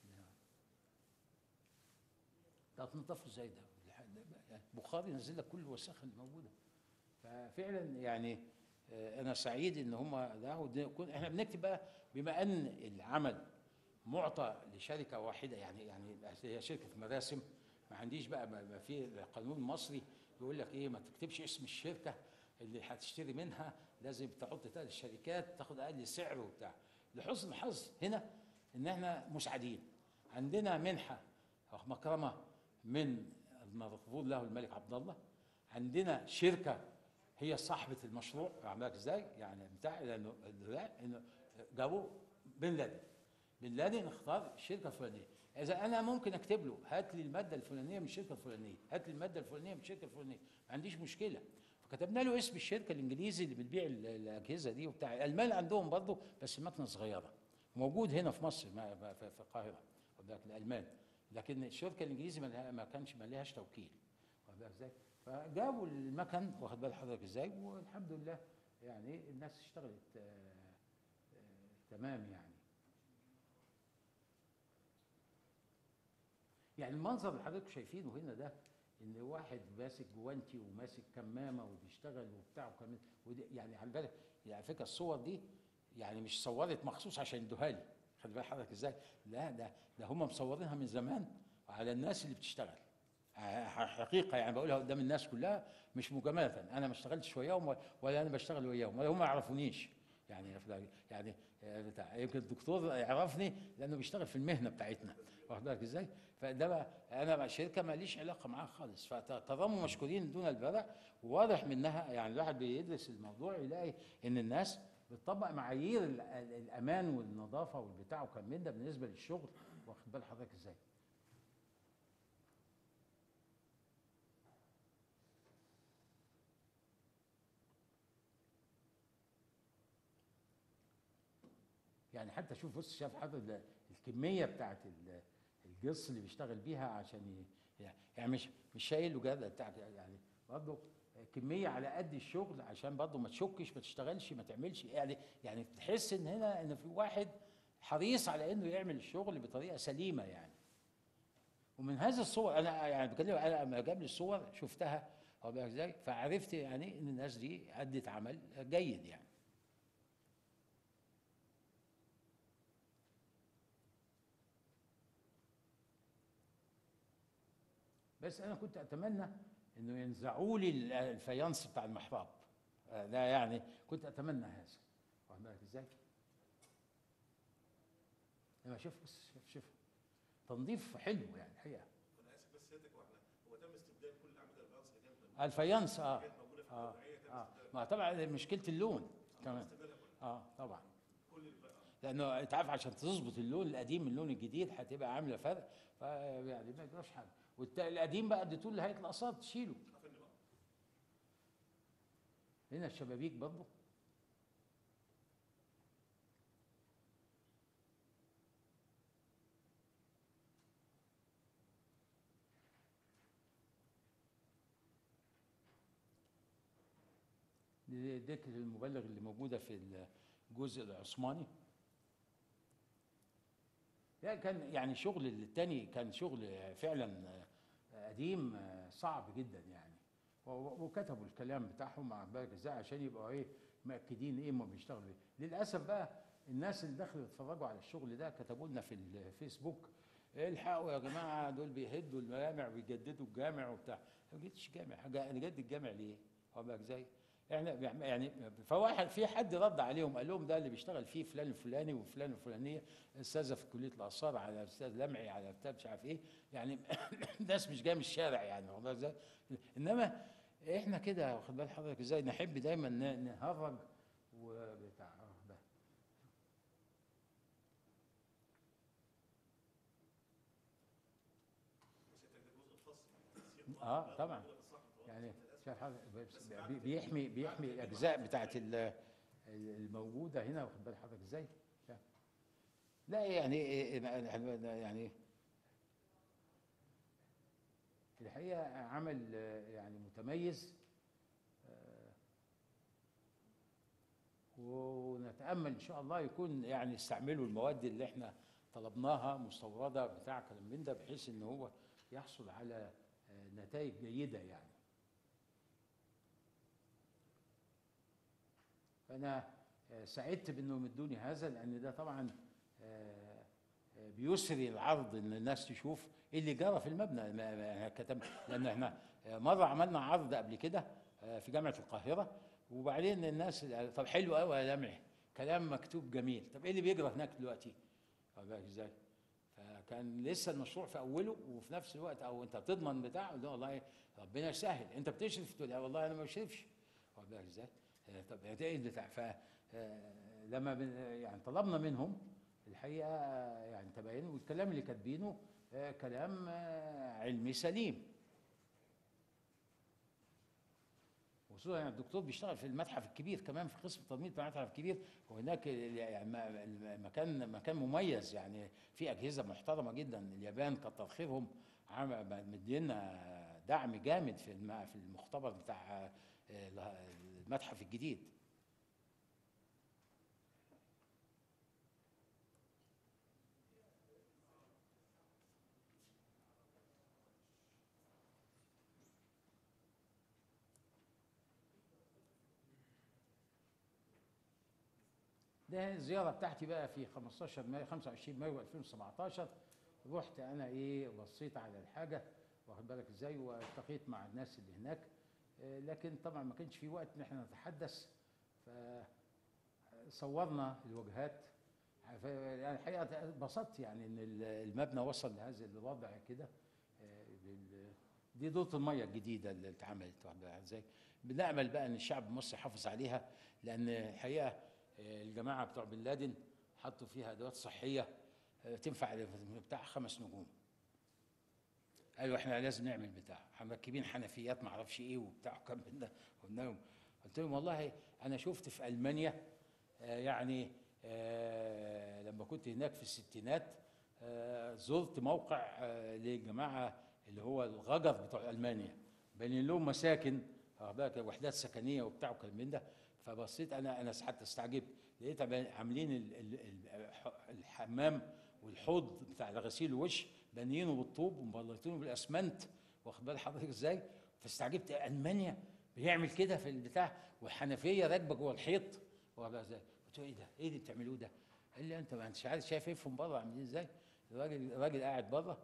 ده تنضفه ازاي ده يعني بخار ينزل لك كل الوساخه اللي موجوده ففعلا يعني آه، انا سعيد ان هم ده ودي- كون- احنا بنكتب بقى بما ان العمل معطى لشركه واحده يعني يعني هي شركه مراسم ما عنديش بقى ما ما في القانون المصري يقول لك ايه ما تكتبش اسم الشركه اللي هتشتري منها لازم تحط ثلاث الشركات تاخد اقل سعر وبتاع لحسن الحظ هنا ان احنا مساعدين عندنا منحه أو مكرمه من المغفور له الملك عبد الله عندنا شركه هي صاحبه المشروع عاملاك ازاي يعني بتاع لانه لا، انه جابوا بن لادن بن لادن اختار الشركه الفلانيه اذا انا ممكن اكتب له هات لي الماده الفلانيه من الشركه الفلانيه هات لي الماده الفلانيه من الشركه الفلانيه ما عنديش مشكله فكتبنا له اسم الشركه الانجليزي اللي بتبيع ال- الاجهزه دي وبتاع الالمان عندهم برضه بس المكنه صغيره موجود هنا في مصر ما- ما- في في القاهره واخد بالك الالمان لكن الشركه الانجليزي ما لها- ما كانش ما لهاش توكيل واخد بالك ازاي فجابوا المكن واخد بال حضرتك ازاي والحمد لله يعني الناس اشتغلت آه، آه، تمام يعني يعني المنظر اللي حضرتك شايفينه هنا ده ان واحد ماسك جوانتي وماسك كمامه وبيشتغل وبتاع وكمان ودي يعني على بالك يعني على فكره الصور دي يعني مش صورت مخصوص عشان يدوها لي خلي بالك حضرتك ازاي لا ده ده هم مصورينها من زمان على الناس اللي بتشتغل ح- حقيقه يعني بقولها قدام الناس كلها مش مجامله انا ما اشتغلتش وياهم ولا انا بشتغل وياهم ولا هم يعرفونيش يعني يعني آه، بتاع يمكن الدكتور يعرفني لانه بيشتغل في المهنه بتاعتنا واخد بالك ازاي؟ فده بقى انا مع شركه ماليش علاقه معاها خالص فتظلموا مشكورين دون البرع وواضح منها يعني الواحد بيدرس الموضوع يلاقي ان الناس بتطبق معايير ال- ال- الامان والنظافه والبتاع وكم من ده بالنسبه للشغل واخد بال حضرتك ازاي؟ يعني حتى شوف بص شاف حضرتك ال- الكميه بتاعت ال- الجص اللي بيشتغل بيها عشان ي- يعني مش مش شايل له جدل بتاع يعني برضه كميه على قد الشغل عشان برضه ما تشكش ما تشتغلش ما تعملش يعني يعني تحس ان هنا ان في واحد حريص على انه يعمل الشغل بطريقه سليمه يعني ومن هذه الصور انا يعني بكلم انا لما جاب لي الصور شفتها واخد بالك ازاي فعرفت يعني ان الناس دي ادت عمل جيد يعني بس انا كنت اتمنى انه ينزعوا لي ال- الفيانس بتاع المحراب آه، ده يعني كنت اتمنى هذا واخد بالك ازاي؟ لما شوف بص شوف شوف تنظيف حلو يعني الحقيقه انا اسف بس سيادتك واحنا هو تم استبدال كل اعمده الفانس اللي كانت الفيانس اه كانت موجوده في اه الجمعيه تم اه استبدالها ما طبعا مشكله اللون كمان استبدالها كلها اه طبعا كل البقى لانه انت عارف عشان تظبط اللون القديم من اللون الجديد هتبقى عامله فرق فيعني ما يجراش حاجه والقديم بقى اديتوه لهيئه الاقساط تشيله عارفين بقى هنا الشبابيك برضه دي ديك المبلغ اللي موجودة في الجزء العثماني يعني كان يعني شغل التاني كان شغل فعلا قديم صعب جدا يعني و- وكتبوا الكلام بتاعهم مع بالك ازاي عشان يبقوا ايه مأكدين ايه ما بيشتغلوا ايه للاسف بقى الناس اللي دخلوا يتفرجوا على الشغل ده كتبوا لنا في الفيسبوك الحقوا يا جماعه دول بيهدوا المجامع ويجددوا الجامع وبتاع ما جيتش جامع حاجه نجدد الجامع ليه؟ واخد بالك ازاي؟ يعني يعني فواحد في حد رد عليهم قال لهم ده اللي بيشتغل فيه فلان الفلاني وفلان الفلانيه استاذه في كليه الاثار على استاذ لمعي على بتاع مش عارف ايه يعني ناس مش جايه من الشارع يعني واخد بالك ازاي؟ انما احنا كده واخد بال حضرتك ازاي نحب دايما ن- نهرج وبتاع آه ده سيادتك ده الجزء الخاص بالتنسيق اه طبعا يعني شايف حضرتك بس بي- بيحمي بيحمي الاجزاء بتاعت ال- الموجوده هنا واخد بال حضرتك ازاي؟ شايف؟ لا يعني يعني الحقيقه عمل آه، يعني متميز آه، ونتامل ان شاء الله يكون يعني يستعملوا المواد اللي احنا طلبناها مستورده بتاع كلام من ده بحيث ان هو يحصل على آه، نتائج جيده يعني فانا آه، سعدت بانهم ادوني هذا لان ده طبعا آه، آه، بيسري العرض ان الناس تشوف ايه اللي جرى في المبنى ما- ما- كتب لان احنا آه، مره عملنا عرض قبل كده آه، في جامعه القاهره وبعدين الناس قالوا طب حلو قوي يا لمعي كلام مكتوب جميل طب ايه اللي بيجرى هناك دلوقتي؟ واخد بالك ازاي؟ فكان لسه المشروع في اوله وفي نفس الوقت او انت بتضمن بتاع لا والله ربنا يسهل انت بتشرف تقول لا والله انا ما بشرفش واخد بالك ازاي؟ آه، طب ده ايه اللي بتاع ف آه، لما بن- يعني طلبنا منهم الحقيقه آه، يعني تبينوا والكلام اللي كاتبينه آه، كلام آه، علمي سليم وخصوصا يعني الدكتور بيشتغل في المتحف الكبير كمان في قسم تنميط المتحف الكبير وهناك يعني ما- المكان مكان مميز يعني في اجهزه محترمه جدا اليابان كتر خيرهم عم- مدينا دعم جامد في الم- في المختبر بتاع آه، المتحف الجديد ده الزياره بتاعتي بقى في 15 مايو 25 مايو 2017 رحت انا ايه بصيت على الحاجه واخد بالك ازاي والتقيت مع الناس اللي هناك آه، لكن طبعا ما كانش في وقت ان احنا نتحدث فصورنا الوجهات ف- يعني الحقيقه اتبسطت يعني ان ال- المبنى وصل لهذا الوضع كده آه، بال- دي دورة المية الجديدة اللي اتعملت واخد بالك ازاي بنأمل بقى ان الشعب المصري يحافظ عليها لان الحقيقة آه، الجماعة بتوع بن لادن حطوا فيها ادوات صحية آه، تنفع بتاع خمس نجوم قالوا احنا لازم نعمل بتاع مركبين حنفيات ما اعرفش ايه وبتاع وكم من ده قلنا لهم قلت لهم والله انا شفت في المانيا آه، يعني آه، لما كنت هناك في الستينات آه، زرت موقع آه، لجماعه اللي هو الغجر بتوع المانيا بنين لهم مساكن واخد بالك وحدات سكنيه وبتاع وكلام من ده فبصيت انا انا حتى استعجبت لقيت عم- عاملين ال- ال- ال- الحمام والحوض بتاع غسيل الوش بانيينه بالطوب ومبلطينه بالاسمنت واخد بال حضرتك ازاي؟ فاستعجبت المانيا بيعمل كده في البتاع والحنفيه راكبه جوه الحيط واخد بالك ازاي؟ قلت له ايه ده؟ ايه اللي بتعملوه ده؟ قال لي انت ما انتش عارف شايف ايه من بره عاملين ازاي؟ الراجل الراجل قاعد بره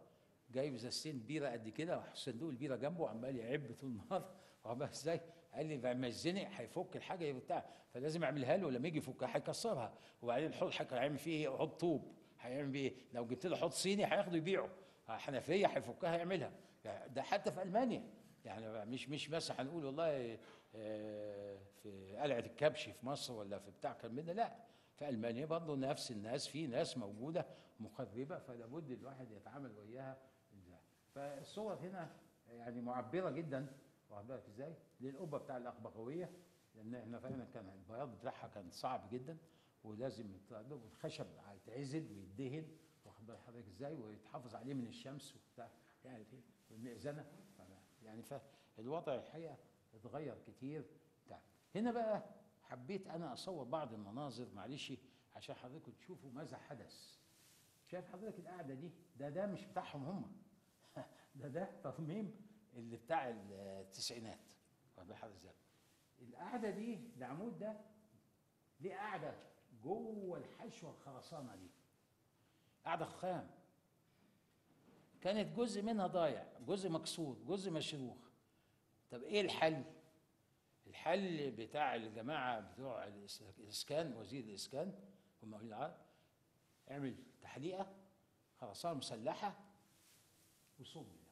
جايب ازازتين بيره قد كده وصندوق البيره جنبه عمال يعب طول النهار وعمال ازاي قال لي لما يتزنق هيفك الحاجه بتاع فلازم اعملها له لما يجي يفكها هيكسرها وبعدين الحوض حك- هيعمل فيه ايه حوض طوب هيعمل بيه ايه لو جبت له حوض صيني هياخده يبيعه حنفيه هيفكها يعملها يعني ده حتى في المانيا يعني مش مش بس هنقول والله آه، في قلعه الكبش في مصر ولا في بتاع كان من ده لا في المانيا برضه نفس الناس في ناس موجوده مخربه فلا بد الواحد يتعامل وياها ازاي فالصور هنا يعني معبره جدا واخد بالك ازاي للقبه بتاع الاقبقويه لان احنا فعلا كان البياض بتاعها كان صعب جدا ولازم يت- والخشب هيتعزل ويدهن واخد بال حضرتك ازاي ويتحافظ عليه من الشمس وبتاع يعني ايه والمئذنه ف- يعني فالوضع الحقيقه اتغير كتير بتاع هنا بقى حبيت انا اصور بعض المناظر معلش عشان حضرتكم تشوفوا ماذا حدث شايف حضرتك القعده دي ده ده مش بتاعهم هم ده ده تصميم اللي بتاع التسعينات واخد بال حضرتك ازاي القعده دي العمود ده دي قاعده جوه الحشوه الخرسانه دي قاعده خام كانت جزء منها ضايع جزء مكسور جزء مشروخ طب ايه الحل الحل بتاع الجماعه بتوع الإس- الاسكان وزير الاسكان هم أهل العرب اعمل تحليقه خرسانه مسلحه وصب ده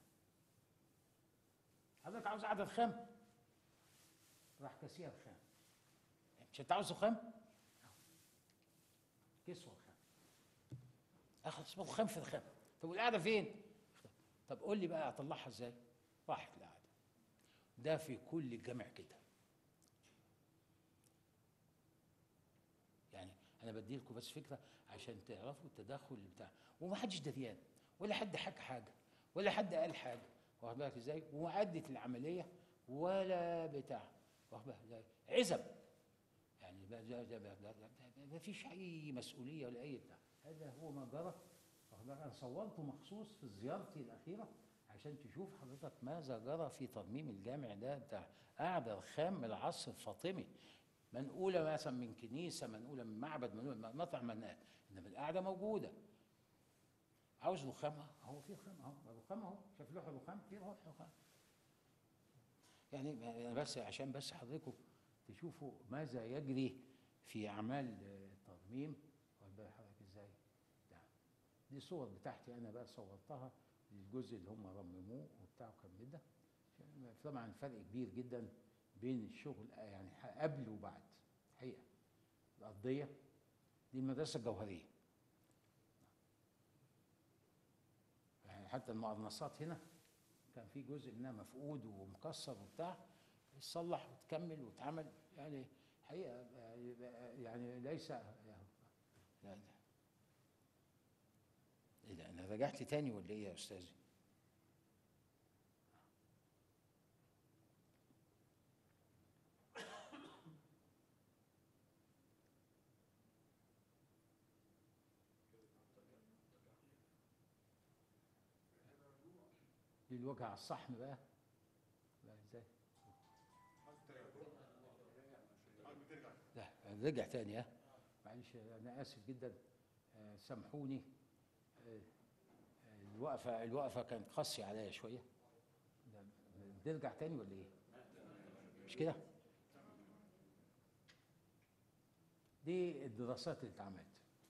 حضرتك عاوز عدد خام راح كسيها خام مش انت عاوزه خام كسوه خام اخد اسمه خام في الخام طب والقعده فين طب قول لي بقى اطلعها ازاي راحت القعده ده في كل الجامع كده يعني انا بدي لكم بس فكره عشان تعرفوا التدخل بتاع ومحدش دريان ولا حد حكى حاجه ولا حد قال حاجه واخد بالك ازاي وعدت العمليه ولا بتاع واخد بالك ازاي عزب يعني بقى ده ده ده- ده- ده- ما فيش اي مسؤوليه ولا اي بتاع هذا هو ما جرى واخد بالك انا صورته مخصوص في زيارتي الاخيره عشان تشوف حضرتك ماذا جرى في ترميم الجامع ده بتاع قاعده رخام من العصر الفاطمي منقوله مثلا من كنيسه منقوله من معبد منقوله من مطعم منقول انما القاعده موجوده عاوز رخام هو في رخام اهو رخام اهو شايف لوح الرخام في لوح رخام يعني أنا بس عشان بس حضرتكم تشوفوا ماذا يجري في اعمال آه، الترميم واخد بال حضرتك ازاي ده. دي صور بتاعتي انا بقى صورتها للجزء اللي هم رمموه وبتاع وكان كده طبعا فرق كبير جدا بين الشغل آه، يعني قبل وبعد حقيقه الارضيه دي المدرسه الجوهريه يعني حتى المقرنصات هنا كان في جزء منها مفقود ومكسر وبتاع يتصلح وتكمل واتعمل يعني حقيقه يعني ليس يعني ايه ده انا رجعت تاني ولا ايه يا استاذي؟ دي الوجه على الصحن بقى لا ازاي؟ لا رجع تاني ها معلش انا اسف جدا آه، سامحوني آه، آه، الوقفه الوقفه كانت قاسيه عليا شويه ده- نرجع تاني ولا ايه؟ مش كده؟ دي الدراسات اللي اتعملت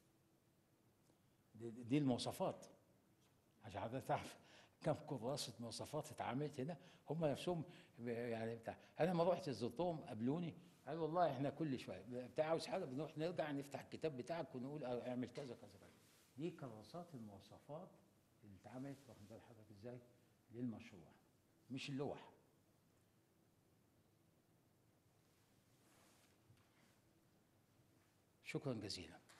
دي, دي المواصفات عشان حضرتك تعرف كم كراسة مواصفات اتعملت هنا هم نفسهم ب- يعني بتاع انا لما رحت زرتهم قابلوني قال والله احنا كل شويه بتاع عاوز حاجه بنروح نرجع نفتح الكتاب بتاعك ونقول اه اعمل كذا كذا كذا دي كراسات المواصفات اللي اتعملت واخد بال حضرتك ازاي للمشروع مش اللوح شكرا جزيلا